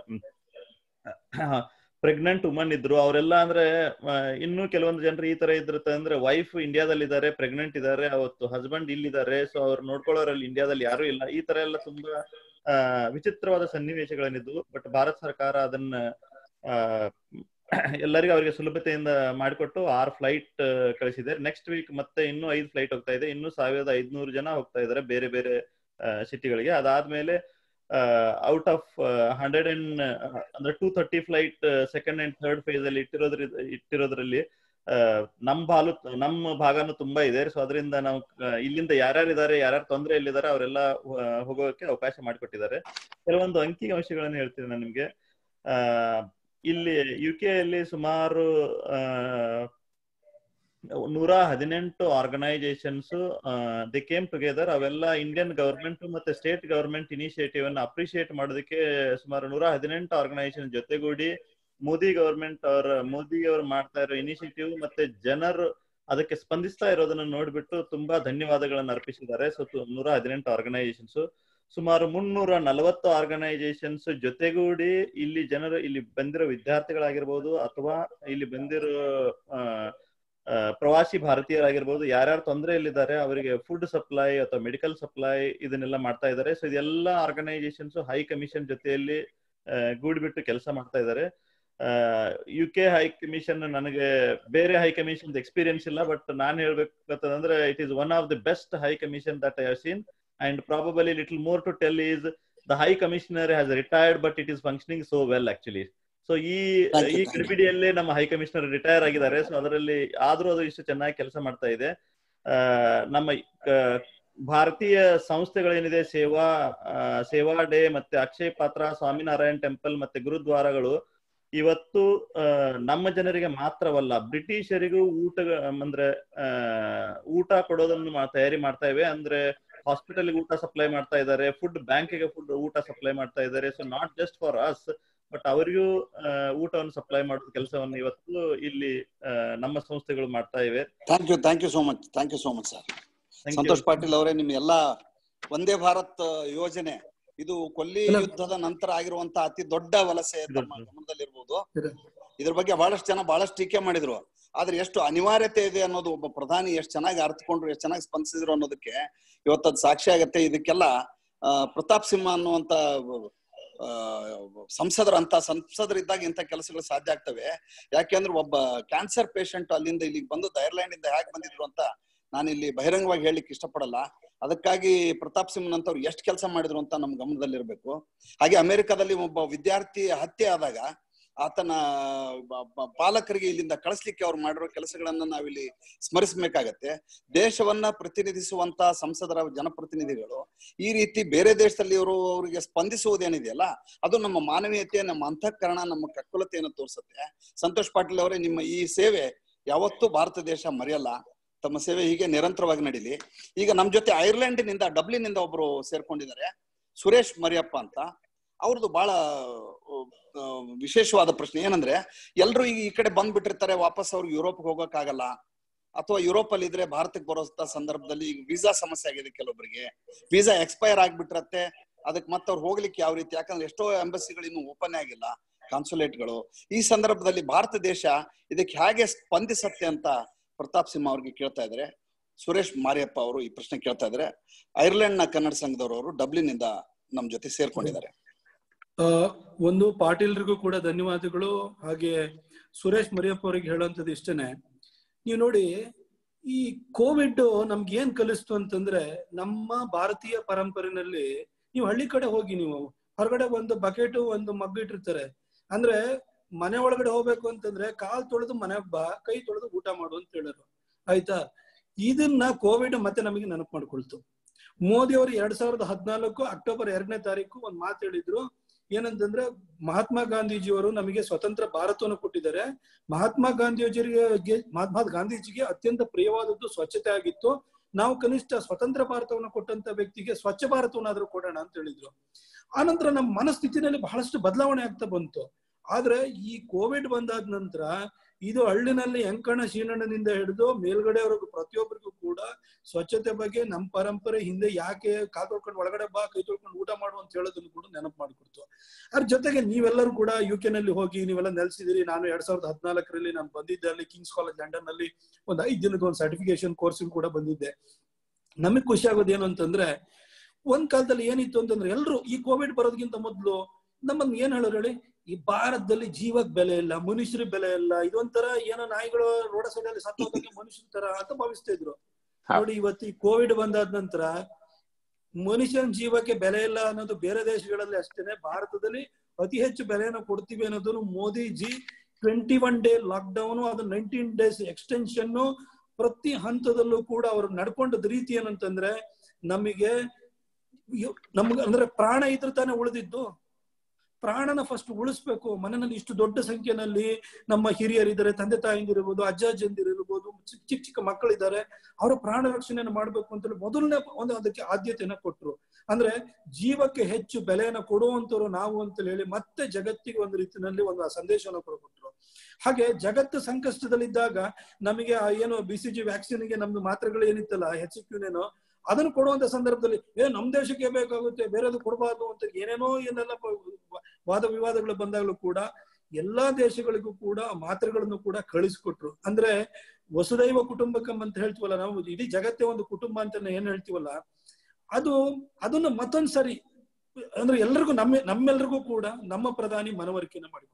ಪ್ರೆಗ್ನೆಂಟ್ ವುಮನ್ ಇದ್ರು ಅವರೆಲ್ಲ ಅಂದ್ರೆ ಆ, ಇನ್ನೂ ಕೆಲವೊಂದು ಜನರು ಈ ತರ ಇದ್ರುತ್ತೆ ಅಂದ್ರೆ ವೈಫ್ ಇಂಡಿಯಾದಲ್ಲಿ ಇದ್ದಾರೆ ಪ್ರೆಗ್ನೆಂಟ್ ಇದ್ದಾರೆ ಅವತ್ತು ಹಸ್ಬೆಂಡ್ ಇಲ್ಲಿದ್ದಾರೆ ಸೊ ಅವ್ರು ನೋಡ್ಕೊಳ್ಳೋರಲ್ಲಿ ಇಂಡಿಯಾದಲ್ಲಿ ಯಾರು ಇಲ್ಲ ಈ ತರ ಎಲ್ಲ ತುಂಬಾ ಆ, ವಿಚಿತ್ರವಾದ ಸನ್ನಿವೇಶಗಳೇನಿದ್ವು ಬಟ್ ಭಾರತ ಸರ್ಕಾರ ಅದನ್ನ ಆ, ಎಲ್ಲರಿಗೂ ಅವರಿಗೆ ಸುಲಭತೆಯಿಂದ ಮಾಡಿಕೊಟ್ಟು ಆರು ಫ್ಲೈಟ್ ಕಳಿಸಿದೆ ನೆಕ್ಸ್ಟ್ ವೀಕ್ ಮತ್ತೆ ಇನ್ನೂ ಐದು ಫ್ಲೈಟ್ ಹೋಗ್ತಾ ಇದೆ ಇನ್ನೂ ಸಾವಿರದ ಐದ್ನೂರು ಜನ ಹೋಗ್ತಾ ಇದ್ದಾರೆ ಬೇರೆ ಬೇರೆ ಸಿಟಿಗಳಿಗೆ ಅದಾದ್ಮೇಲೆ ಔಟ್ ಆಫ್ ಹಂಡ್ರೆಡ್ ಅಂಡ್ ಅಂದ್ರೆ two thirty flight second and third phase ಅಲ್ಲಿ ಇಟ್ಟಿರೋದ್ರ ಇಟ್ಟಿರೋದ್ರಲ್ಲಿ ಆ, ನಮ್ ಬಾಲು ನಮ್ಮ ಭಾಗನೂ ತುಂಬಾ ಇದೆ ಸೊ ಅದರಿಂದ ನಾವು ಆ, ಇಲ್ಲಿಂದ ಯಾರ್ಯಾರು ಇದ್ದಾರೆ ಯಾರ್ಯಾರು ತೊಂದರೆಯಲ್ಲಿದ್ದಾರೆ ಅವರೆಲ್ಲ ಹೋಗೋಕೆ ಅವಕಾಶ ಮಾಡಿಕೊಟ್ಟಿದ್ದಾರೆ ಕೆಲವೊಂದು ಅಂಕಿ ಅಂಶಗಳನ್ನು ಹೇಳ್ತೀನಿ ನಾನು ನಿಮ್ಗೆ ಆ ಇಲ್ಲಿ ಯು ಯಲ್ಲಿ ಸುಮಾರು ಆ, ನೂರ ಹದಿನೆಂಟು ಆರ್ಗನೈಸೇಷನ್ಸ್ ದಿ ಕೇಮ್ ಟುಗೆದರ್ ಅವೆಲ್ಲ ಇಂಡಿಯನ್ ಗವರ್ಮೆಂಟ್ ಮತ್ತೆ ಸ್ಟೇಟ್ ಗವರ್ಮೆಂಟ್ ಇನಿಷಿಯೇಟಿವ್ ಅನ್ನು ಅಪ್ರಿಶಿಯೇಟ್ ಮಾಡೋದಕ್ಕೆ ಸುಮಾರು ನೂರ ಹದಿನೆಂಟು ಆರ್ಗನೈಸೇಷನ್ ಜೊತೆಗೂಡಿ ಮೋದಿ ಗವರ್ಮೆಂಟ್ ಅವರ ಮೋದಿ ಅವರು ಮಾಡ್ತಾ ಇರೋ ಇನಿಷಿಯೇಟಿವ್ ಮತ್ತೆ ಜನರು ಅದಕ್ಕೆ ಸ್ಪಂದಿಸ್ತಾ ಇರೋದನ್ನ ನೋಡ್ಬಿಟ್ಟು ತುಂಬಾ ಧನ್ಯವಾದಗಳನ್ನು ಅರ್ಪಿಸಿದ್ದಾರೆ ಸೊ ನೂರ ಹದಿನೆಂಟು ಆರ್ಗನೈಸೇಷನ್ಸ್ ಸುಮಾರು ಮುನ್ನೂರ ನಲವತ್ತು ಆರ್ಗನೈಸೇಷನ್ಸ್ ಜೊತೆಗೂಡಿ ಇಲ್ಲಿ ಜನರು ಇಲ್ಲಿ ಬಂದಿರೋ ವಿದ್ಯಾರ್ಥಿಗಳಾಗಿರ್ಬೋದು ಅಥವಾ ಇಲ್ಲಿ ಬಂದಿರೋ ಆ, ಆ, ಪ್ರವಾಸಿ ಭಾರತೀಯರಾಗಿರ್ಬೋದು ಯಾರ್ಯಾರು ತೊಂದರೆಯಲ್ಲಿದ್ದಾರೆ ಅವರಿಗೆ ಫುಡ್ ಸಪ್ಲೈ ಅಥವಾ ಮೆಡಿಕಲ್ ಸಪ್ಲೈ ಇದನ್ನೆಲ್ಲ ಮಾಡ್ತಾ ಇದ್ದಾರೆ ಸೊ ಇದೆಲ್ಲ ಆರ್ಗನೈಸೇಷನ್ಸ್ ಹೈ ಕಮಿಷನ್ ಜೊತೆಯಲ್ಲಿ ಆ, ಗೂಡ್ಬಿಟ್ಟು ಕೆಲಸ ಮಾಡ್ತಾ ಇದ್ದಾರೆ ಯು ಕೆ ಹೈ ಕಮಿಷನ್ ನನಗೆ ಬೇರೆ ಹೈ ಕಮಿಷನ್ ಎಕ್ಸ್ಪೀರಿಯನ್ಸ್ ಇಲ್ಲ ಬಟ್ ನಾನು ಹೇಳ್ಬೇಕಂತಂದ್ರೆ it is one of the best high commission that I have seen and probably little more to tell is the high commissioner has retired but it is functioning so well actually so ಈ Thank you, ಈ thank you. ಗಡಿಬಿಡಿಯಲ್ಲೇ ನಮ್ಮ ಹೈ ಕಮಿಷನರ್ ರಿಟೈರ್ ಆಗಿದ್ದಾರೆ ಸೊ ಅದರಲ್ಲಿ ಆದ್ರೂ ಅದು ಇಷ್ಟು ಚೆನ್ನಾಗಿ ಕೆಲಸ ಮಾಡ್ತಾ ಇದೆ ಆ, ನಮ್ಮ ಆ, ಭಾರತೀಯ ಸಂಸ್ಥೆಗಳೇನಿದೆ ಸೇವಾ ಆ, ಸೇವಾ ಡೇ ಮತ್ತೆ ಅಕ್ಷಯ್ ಪಾತ್ರ ಸ್ವಾಮಿನಾರಾಯಣ್ ಟೆಂಪಲ್ ಮತ್ತೆ ಗುರುದ್ವಾರಗಳು ಇವತ್ತು ಆ, ನಮ್ಮ ಜನರಿಗೆ ಮಾತ್ರವಲ್ಲ ಬ್ರಿಟಿಷರಿಗೂ ಊಟ ಅಂದ್ರೆ ಆ, ಊಟ ಕೊಡೋದನ್ನು ಮಾ- ತಯಾರಿ ಮಾಡ್ತಾ ಇವೆ ಅಂದ್ರೆ ಹಾಸ್ಪಿಟಲ್ ಊಟ ಸಪ್ಲೈ ಮಾಡ್ತಾ ಇದ್ದಾರೆ ಫುಡ್ ಬ್ಯಾಂಕಿಗೆ ಫುಡ್ ಊಟ ಸಪ್ಲೈ ಮಾಡ್ತಾ ಇದ್ದಾರೆ so not just for us but ಅವರಿಗೂ ಆ, ಊಟವನ್ನು ಸಪ್ಲೈ ಮಾಡುವ ಕೆಲಸವನ್ನು ಇವತ್ತು ಇಲ್ಲಿ ಆ, ನಮ್ಮ ಸಂಸ್ಥೆಗಳು ಮಾಡ್ತಾ ಇವೆ thank you thank you so much thank you so much sir Thank you. Santosh Patil ಅವರೇ ನಿಮ್ ಎಲ್ಲಾ ವಂದೇ ಭಾರತ್ ಯೋಜನೆ ಇದು ಕೊಲ್ಲಿ ಇಲ್ಲ. ಯುದ್ಧದ ನಂತರ ಆಗಿರುವಂತ ಅತಿ ದೊಡ್ಡ ವಲಸೆ ತಮ್ಮ ಇದು- ಗಮನದಲ್ಲಿರ್ಬೋದು ಇದೆ. ಇದ್ರ ಬಗ್ಗೆ ಬಹಳಷ್ಟು ಜನ ಬಹಳಷ್ಟು ಟೀಕೆ ಮಾಡಿದ್ರು ಆದ್ರೆ ಎಷ್ಟು ಅನಿವಾರ್ಯತೆ ಇದೆ ಅನ್ನೋದು ಒಬ್ಬ ಪ್ರಧಾನಿ ಎಷ್ಟು ಚೆನ್ನಾಗಿ ಅರ್ಥಕೊಂಡ್ರು ಎಷ್ಟು ಚೆನ್ನಾಗಿ ಸ್ಪಂದಿಸಿದ್ರು ಅನ್ನೋದಕ್ಕೆ ಇವತ್ತದ್ ಸಾಕ್ಷಿ ಆಗತ್ತೆ ಇದಕ್ಕೆಲ್ಲ ಆ, ಪ್ರತಾಪ್ ಸಿಂಹ ಅನ್ನುವಂತ ಆ, ಸಂಸದರಂತ ಸಂಸದರಿದ್ದಾಗ ಇಂಥ ಕೆಲಸಗಳು ಸಾಧ್ಯ ಆಗ್ತವೆ ಯಾಕೆಂದ್ರೆ ಒಬ್ಬ ಕ್ಯಾನ್ಸರ್ ಪೇಷಂಟ್ ಅಲ್ಲಿಂದ ಇಲ್ಲಿಗೆ ಬಂದು ಐರ್ಲೆಂಡ್ ಇಂದ ಹೇಗೆ ಬಂದಿದ್ರು ಅಂತ ನಾನು ಇಲ್ಲಿ ಬಹಿರಂಗವಾಗಿ ಹೇಳಲಿಕ್ಕೆ ಇಷ್ಟಪಡಲ್ಲ ಅದಕ್ಕಾಗಿ ಪ್ರತಾಪ್ ಸಿಂಹನಂತವ್ರು ಎಷ್ಟು ಕೆಲಸ ಮಾಡಿದ್ರು ಅಂತ ನಮ್ ಗಮನದಲ್ಲಿರ್ಬೇಕು ಹಾಗೆ ಅಮೆರಿಕದಲ್ಲಿ ಒಬ್ಬ ವಿದ್ಯಾರ್ಥಿ ಹತ್ಯೆ ಆದಾಗ ಆತನ ಬ- ಬ- ಪಾಲಕರಿಗೆ ಇಲ್ಲಿಂದ ಕಳಿಸ್ಲಿಕ್ಕೆ ಅವ್ರು ಮಾಡಿರೋ ಕೆಲಸಗಳನ್ನ ನಾವಿಲ್ಲಿ ಸ್ಮರಿಸಬೇಕಾಗತ್ತೆ ದೇಶವನ್ನ ಪ್ರತಿನಿಧಿಸುವಂತ ಸಂಸದರ ಜನಪ್ರತಿನಿಧಿಗಳು ಈ ರೀತಿ ಬೇರೆ ದೇಶದಲ್ಲಿ ಇವರು ಅವರಿಗೆ ಸ್ಪಂದಿಸುವುದೇನಿದೆಯಲ್ಲ ಅದು ನಮ್ಮ ಮಾನವೀಯತೆ ನಮ್ಮ ಅಂತಃಕರಣ ನಮ್ಮ ಕಕ್ಕುಲತೆಯನ್ನು ತೋರಿಸುತ್ತೆ ಸಂತೋಷ್ ಪಾಟೀಲ್ ಅವರೇ ನಿಮ್ಮ ಈ ಸೇವೆ ಯಾವತ್ತೂ ಭಾರತ ದೇಶ ಮರೆಯಲ್ಲ ತಮ್ಮ ಸೇವೆ ಹೀಗೆ ನಿರಂತರವಾಗಿ ನಡೀಲಿ ಈಗ ನಮ್ ಜೊತೆ ಐರ್ಲೆಂಡಿನಿಂದ ಡಬ್ಲಿನಿಂದ ಒಬ್ರು ಸೇರ್ಕೊಂಡಿದ್ದಾರೆ ಸುರೇಶ್ ಮರಿಯಪ್ಪ ಅಂತ ಅವ್ರದ್ದು ಬಹಳ ಆ, ವಿಶೇಷವಾದ ಪ್ರಶ್ನೆ ಏನಂದ್ರೆ ಎಲ್ರು ಈಗ ಈ ಕಡೆ ಬಂದ್ಬಿಟ್ಟಿರ್ತಾರೆ ವಾಪಸ್ ಅವ್ರಿಗೆ ಯುರೋಪ್ಗೆ ಹೋಗಕ್ಕಾಗಲ್ಲ ಅಥವಾ ಯುರೋಪ್ ಅಲ್ಲಿ ಇದ್ರೆ ಭಾರತಕ್ಕೆ ಬರೋ ಸಂದರ್ಭದಲ್ಲಿ ಈಗ ವೀಸಾ ಸಮಸ್ಯೆ ಆಗಿದೆ ಕೆಲವೊಬ್ಬರಿಗೆ ವೀಸಾ ಎಕ್ಸ್ಪೈರ್ ಆಗ್ಬಿಟ್ಟಿರತ್ತೆ ಅದಕ್ಕೆ ಮತ್ತೆ ಅವ್ರು ಹೋಗ್ಲಿಕ್ಕೆ ಯಾವ ರೀತಿ ಯಾಕಂದ್ರೆ ಎಷ್ಟೋ ಎಂಬಸಿಗಳು ಇನ್ನು ಓಪನ್ ಆಗಿಲ್ಲ ಕಾನ್ಸುಲೇಟ್ಗಳು ಈ ಸಂದರ್ಭದಲ್ಲಿ ಭಾರತ ದೇಶ ಇದಕ್ಕೆ ಹೇಗೆ ಸ್ಪಂದಿಸತ್ತೆ ಅಂತ ಪ್ರತಾಪ್ ಸಿಂಹ ಅವ್ರಿಗೆ ಕೇಳ್ತಾ ಇದ್ದಾರೆ ಸುರೇಶ್ ಮಾರಿಯಪ್ಪ ಅವರು ಈ ಪ್ರಶ್ನೆ ಕೇಳ್ತಾ ಇದ್ದಾರೆ ಐರ್ಲೆಂಡ್ ನ ಕನ್ನಡ ಸಂಘದವರು ಡಬ್ಲಿನ್ ಇಂದ ನಮ್ ಜೊತೆ ಸೇರ್ಕೊಂಡಿದ್ದಾರೆ ಆ, ಒಂದು ಪಾಟೀಲ್ರಿಗೂ ಕೂಡ ಧನ್ಯವಾದಗಳು ಹಾಗೆ ಸುರೇಶ್ ಮರಿಯಪ್ಪ ಅವರಿಗೆ ಹೇಳುವಂಥದ್ದು ಇಷ್ಟನೇ ನೀವು ನೋಡಿ ಈ ಕೋವಿಡ್ ನಮ್ಗೆ ಏನ್ ಕಲಿಸ್ತು ಅಂತಂದ್ರೆ ನಮ್ಮ ಭಾರತೀಯ ಪರಂಪರೆನಲ್ಲಿ ನೀವು ಹಳ್ಳಿ ಕಡೆ ಹೋಗಿ ನೀವು ಹೊರಗಡೆ ಒಂದು ಬಕೆಟ್ ಒಂದು ಮಗ್ಗು ಇಟ್ಟಿರ್ತಾರೆ ಅಂದ್ರೆ ಮನೆ ಒಳಗಡೆ ಹೋಗ್ಬೇಕು ಅಂತಂದ್ರೆ ಕಾಲ್ ತೊಳೆದು ಮನೆಗ್ ಬಾ ಕೈ ತೊಳೆದು ಊಟ ಮಾಡು ಅಂತ ಹೇಳೋರು ಆಯ್ತಾ ಇದನ್ನ ಕೋವಿಡ್ ಮತ್ತೆ ನಮಗೆ ನೆನಪು ಮಾಡ್ಕೊಳ್ತು ಮೋದಿ ಅವರು ಎರಡ್ ಸಾವಿರದ ಹದಿನಾಲ್ಕು ಅಕ್ಟೋಬರ್ ಎರಡನೇ ತಾರೀಕು ಒಂದ್ ಮಾತು ಹೇಳಿದ್ರು ಏನಂತಂದ್ರೆ ಮಹಾತ್ಮ ಗಾಂಧೀಜಿಯವರು ನಮಗೆ ಸ್ವತಂತ್ರ ಭಾರತವನ್ನು ಕೊಟ್ಟಿದ್ದಾರೆ ಮಹಾತ್ಮ ಗಾಂಧೀಜಿಯವರಿಗೆ ಮಹಾತ್ಮ ಗಾಂಧೀಜಿಗೆ ಅತ್ಯಂತ ಪ್ರಿಯವಾದದ್ದು ಸ್ವಚ್ಛತೆ ಆಗಿತ್ತು ನಾವು ಕನಿಷ್ಠ ಸ್ವತಂತ್ರ ಭಾರತವನ್ನು ಕೊಟ್ಟಂತ ವ್ಯಕ್ತಿಗೆ ಸ್ವಚ್ಛ ಭಾರತವನ್ನಾದ್ರೂ ಕೊಡೋಣ ಅಂತ ಹೇಳಿದ್ರು ಆನಂತರ ನಮ್ಮ ಮನಸ್ಥಿತಿನಲ್ಲಿ ಬಹಳಷ್ಟು ಬದಲಾವಣೆ ಆಗ್ತಾ ಬಂತು ಆದ್ರೆ ಈ ಕೋವಿಡ್ ಬಂದಾದ ನಂತರ ಇದು ಹಳ್ಳಿನಲ್ಲಿ ಎಂಕಣ ಶೀನಣ್ಣನಿಂದ ಹಿಡಿದು ಮೇಲ್ಗಡೆವರೆಗೂ ಪ್ರತಿಯೊಬ್ಬರಿಗೂ ಕೂಡ ಸ್ವಚ್ಛತೆ ಬಗ್ಗೆ ನಮ್ಮ ಪರಂಪರೆ ಹಿಂದೆ ಯಾಕೆ ಕಾಲ್ ತೊಳ್ಕೊಂಡು ಒಳಗಡೆ ಬಾ ಕೈ ತೊಳ್ಕೊಂಡು ಊಟ ಮಾಡು ಅಂತ ಹೇಳೋದನ್ನು ಕೂಡ ನೆನಪು ಮಾಡಿಕೊಡ್ತು ಅದ್ರ ಜೊತೆಗೆ ನೀವೆಲ್ಲರೂ ಕೂಡ ಯು ಕೆ ನಲ್ಲಿ ಹೋಗಿ ನೀವೆಲ್ಲ ನೆಲೆಸಿದಿರಿ ನಾನು ಎರಡ್ ಸಾವಿರದ ಹದಿನಾಲ್ಕರಲ್ಲಿ ನಾನು ಬಂದಿದ್ದೆ ಅಲ್ಲಿ ಕಿಂಗ್ಸ್ ಕಾಲೇಜ್ ಲಂಡನ್ ನಲ್ಲಿ ಒಂದು ಐದು ದಿನದ ಒಂದು ಸರ್ಟಿಫಿಕೇಶನ್ ಕೋರ್ಸ್ ಕೂಡ ಬಂದಿದ್ದೆ ನಮಗ್ ಖುಷಿ ಆಗೋದು ಏನು ಅಂತಂದ್ರೆ ಒಂದ್ ಕಾಲದಲ್ಲಿ ಏನಿತ್ತು ಅಂತಂದ್ರೆ ಎಲ್ರು ಈ ಕೋವಿಡ್ ಬರೋದಕ್ಕಿಂತ ಮೊದಲು ನಮ್ಮನ್ನ ಏನ್ ಹೇಳೋರು ಹೇಳಿ ಈ ಭಾರತದಲ್ಲಿ ಜೀವಕ್ ಬೆಲೆ ಇಲ್ಲ ಮನುಷ್ಯರ ಬೆಲೆ ಇಲ್ಲ ಇದೊಂಥರ ಏನೋ ನಾಯಿಗಳು ರೋಡ ಸೈಡ್ ಅಲ್ಲಿ ಸತ್ತೋದಕ್ಕೆ ಮನುಷ್ಯರ ತರ ಅಂತ ಭಾವಿಸ್ತಾ ಇದ್ರು ನೋಡಿ ಇವತ್ತು ಈ ಕೋವಿಡ್ ಬಂದಾದ ನಂತರ ಮನುಷ್ಯನ ಜೀವಕ್ಕೆ ಬೆಲೆ ಇಲ್ಲ ಅನ್ನೋದು ಬೇರೆ ದೇಶಗಳಲ್ಲಿ ಅಷ್ಟೇನೆ ಭಾರತದಲ್ಲಿ ಅತಿ ಹೆಚ್ಚು ಬೆಲೆಯನ್ನು ಕೊಡ್ತೀವಿ ಅನ್ನೋದನ್ನು Modiji twenty one day lockdown ಅದು ನೈನ್ಟೀನ್ ಡೇಸ್ ಎಕ್ಸ್ಟೆನ್ಷನ್ ಪ್ರತಿ ಹಂತದಲ್ಲೂ ಕೂಡ ಅವರು ನಡ್ಕೊಂಡದ ರೀತಿ ಏನಂತಂದ್ರೆ ನಮಗೆ ಇವ್- ನಮ್ಗೆ ಅಂದ್ರೆ ಪ್ರಾಣ ಇದ್ರೆ ತಾನೇ ಉಳಿದಿದ್ದು ಪ್ರಾಣನ ಫಸ್ಟ್ ಉಳಿಸ್ಬೇಕು ಮನೆಯಲ್ಲಿ ಇಷ್ಟು ದೊಡ್ಡ ಸಂಖ್ಯೆನಲ್ಲಿ ನಮ್ಮ ಹಿರಿಯರಿದ್ದಾರೆ ತಂದೆ ತಾಯಿಂದಿರ್ಬೋದು ಅಜ್ಜ ಅಜ್ಜಂದಿರಿರ್ಬೋದು ಚಿಕ್ಕ ಚಿಕ್ಕ ಚಿಕ್ಕ ಮಕ್ಕಳಿದ್ದಾರೆ ಅವರ ಪ್ರಾಣ ರಕ್ಷಣೆಯನ್ನು ಮಾಡ್ಬೇಕು ಅಂತೇಳಿ ಮೊದಲನೇ ಒಂದು ಅದಕ್ಕೆ ಆದ್ಯತೆಯನ್ನ ಕೊಟ್ರು ಅಂದ್ರೆ ಜೀವಕ್ಕೆ ಹೆಚ್ಚು ಬೆಲೆಯನ್ನ ಕೊಡುವಂತವ್ರು ನಾವು ಅಂತ ಹೇಳಿ ಮತ್ತೆ ಜಗತ್ತಿಗೆ ಒಂದು ರೀತಿಯಲ್ಲಿ ಒಂದು ಸಂದೇಶವನ್ನು ಕೂಡ ಕೊಟ್ರು ಹಾಗೆ ಜಗತ್ತು ಸಂಕಷ್ಟದಲ್ಲಿದ್ದಾಗ ನಮಗೆ ಆ ಏನು ಬಿ ಸಿ ಜಿ ವ್ಯಾಕ್ಸಿನ್ಗೆ ನಮ್ದು ಮಾತ್ರೆಗಳು ಏನಿತ್ತಲ್ಲ ಹೆಚ್ಚಿಕ್ಯೂನೇನೋ ಅದನ್ನು ಕೊಡುವಂತ ಸಂದರ್ಭದಲ್ಲಿ ಏ ನಮ್ ದೇಶಕ್ಕೆ ಬೇಕಾಗುತ್ತೆ ಬೇರೆದು ಕೊಡಬಾರ್ದು ಅಂತ ಏನೇನೋ ಏನೆಲ್ಲ ಪ- ವಾದ ವಿವಾದಗಳು ಬಂದಾಗಲೂ ಕೂಡ ಎಲ್ಲಾ ದೇಶಗಳಿಗೂ ಕೂಡ ಆ ಮಾತ್ರೆಗಳನ್ನು ಕೂಡ ಕಳಿಸ್ಕೊಟ್ರು ಅಂದ್ರೆ ವಸುದೈವ ಕುಟುಂಬಕಂ ಅಂತ ಹೇಳ್ತೀವಲ್ಲ ನಾವು ಇಡೀ ಜಗತ್ತೇ ಒಂದು ಕುಟುಂಬ ಅಂತ ಏನ್ ಹೇಳ್ತೀವಲ್ಲ ಅದು ಅದನ್ನು ಮತ್ತೊಂದ್ ಸರಿ ಅಂದ್ರೆ ಎಲ್ರಿಗೂ ನಮ್ಮ ನಮ್ಮೆಲ್ರಿಗೂ ಕೂಡ ನಮ್ಮ ಪ್ರಧಾನಿ ಮನವರಿಕೆಯನ್ನ ಮಾಡಿಕೊಟ್ರು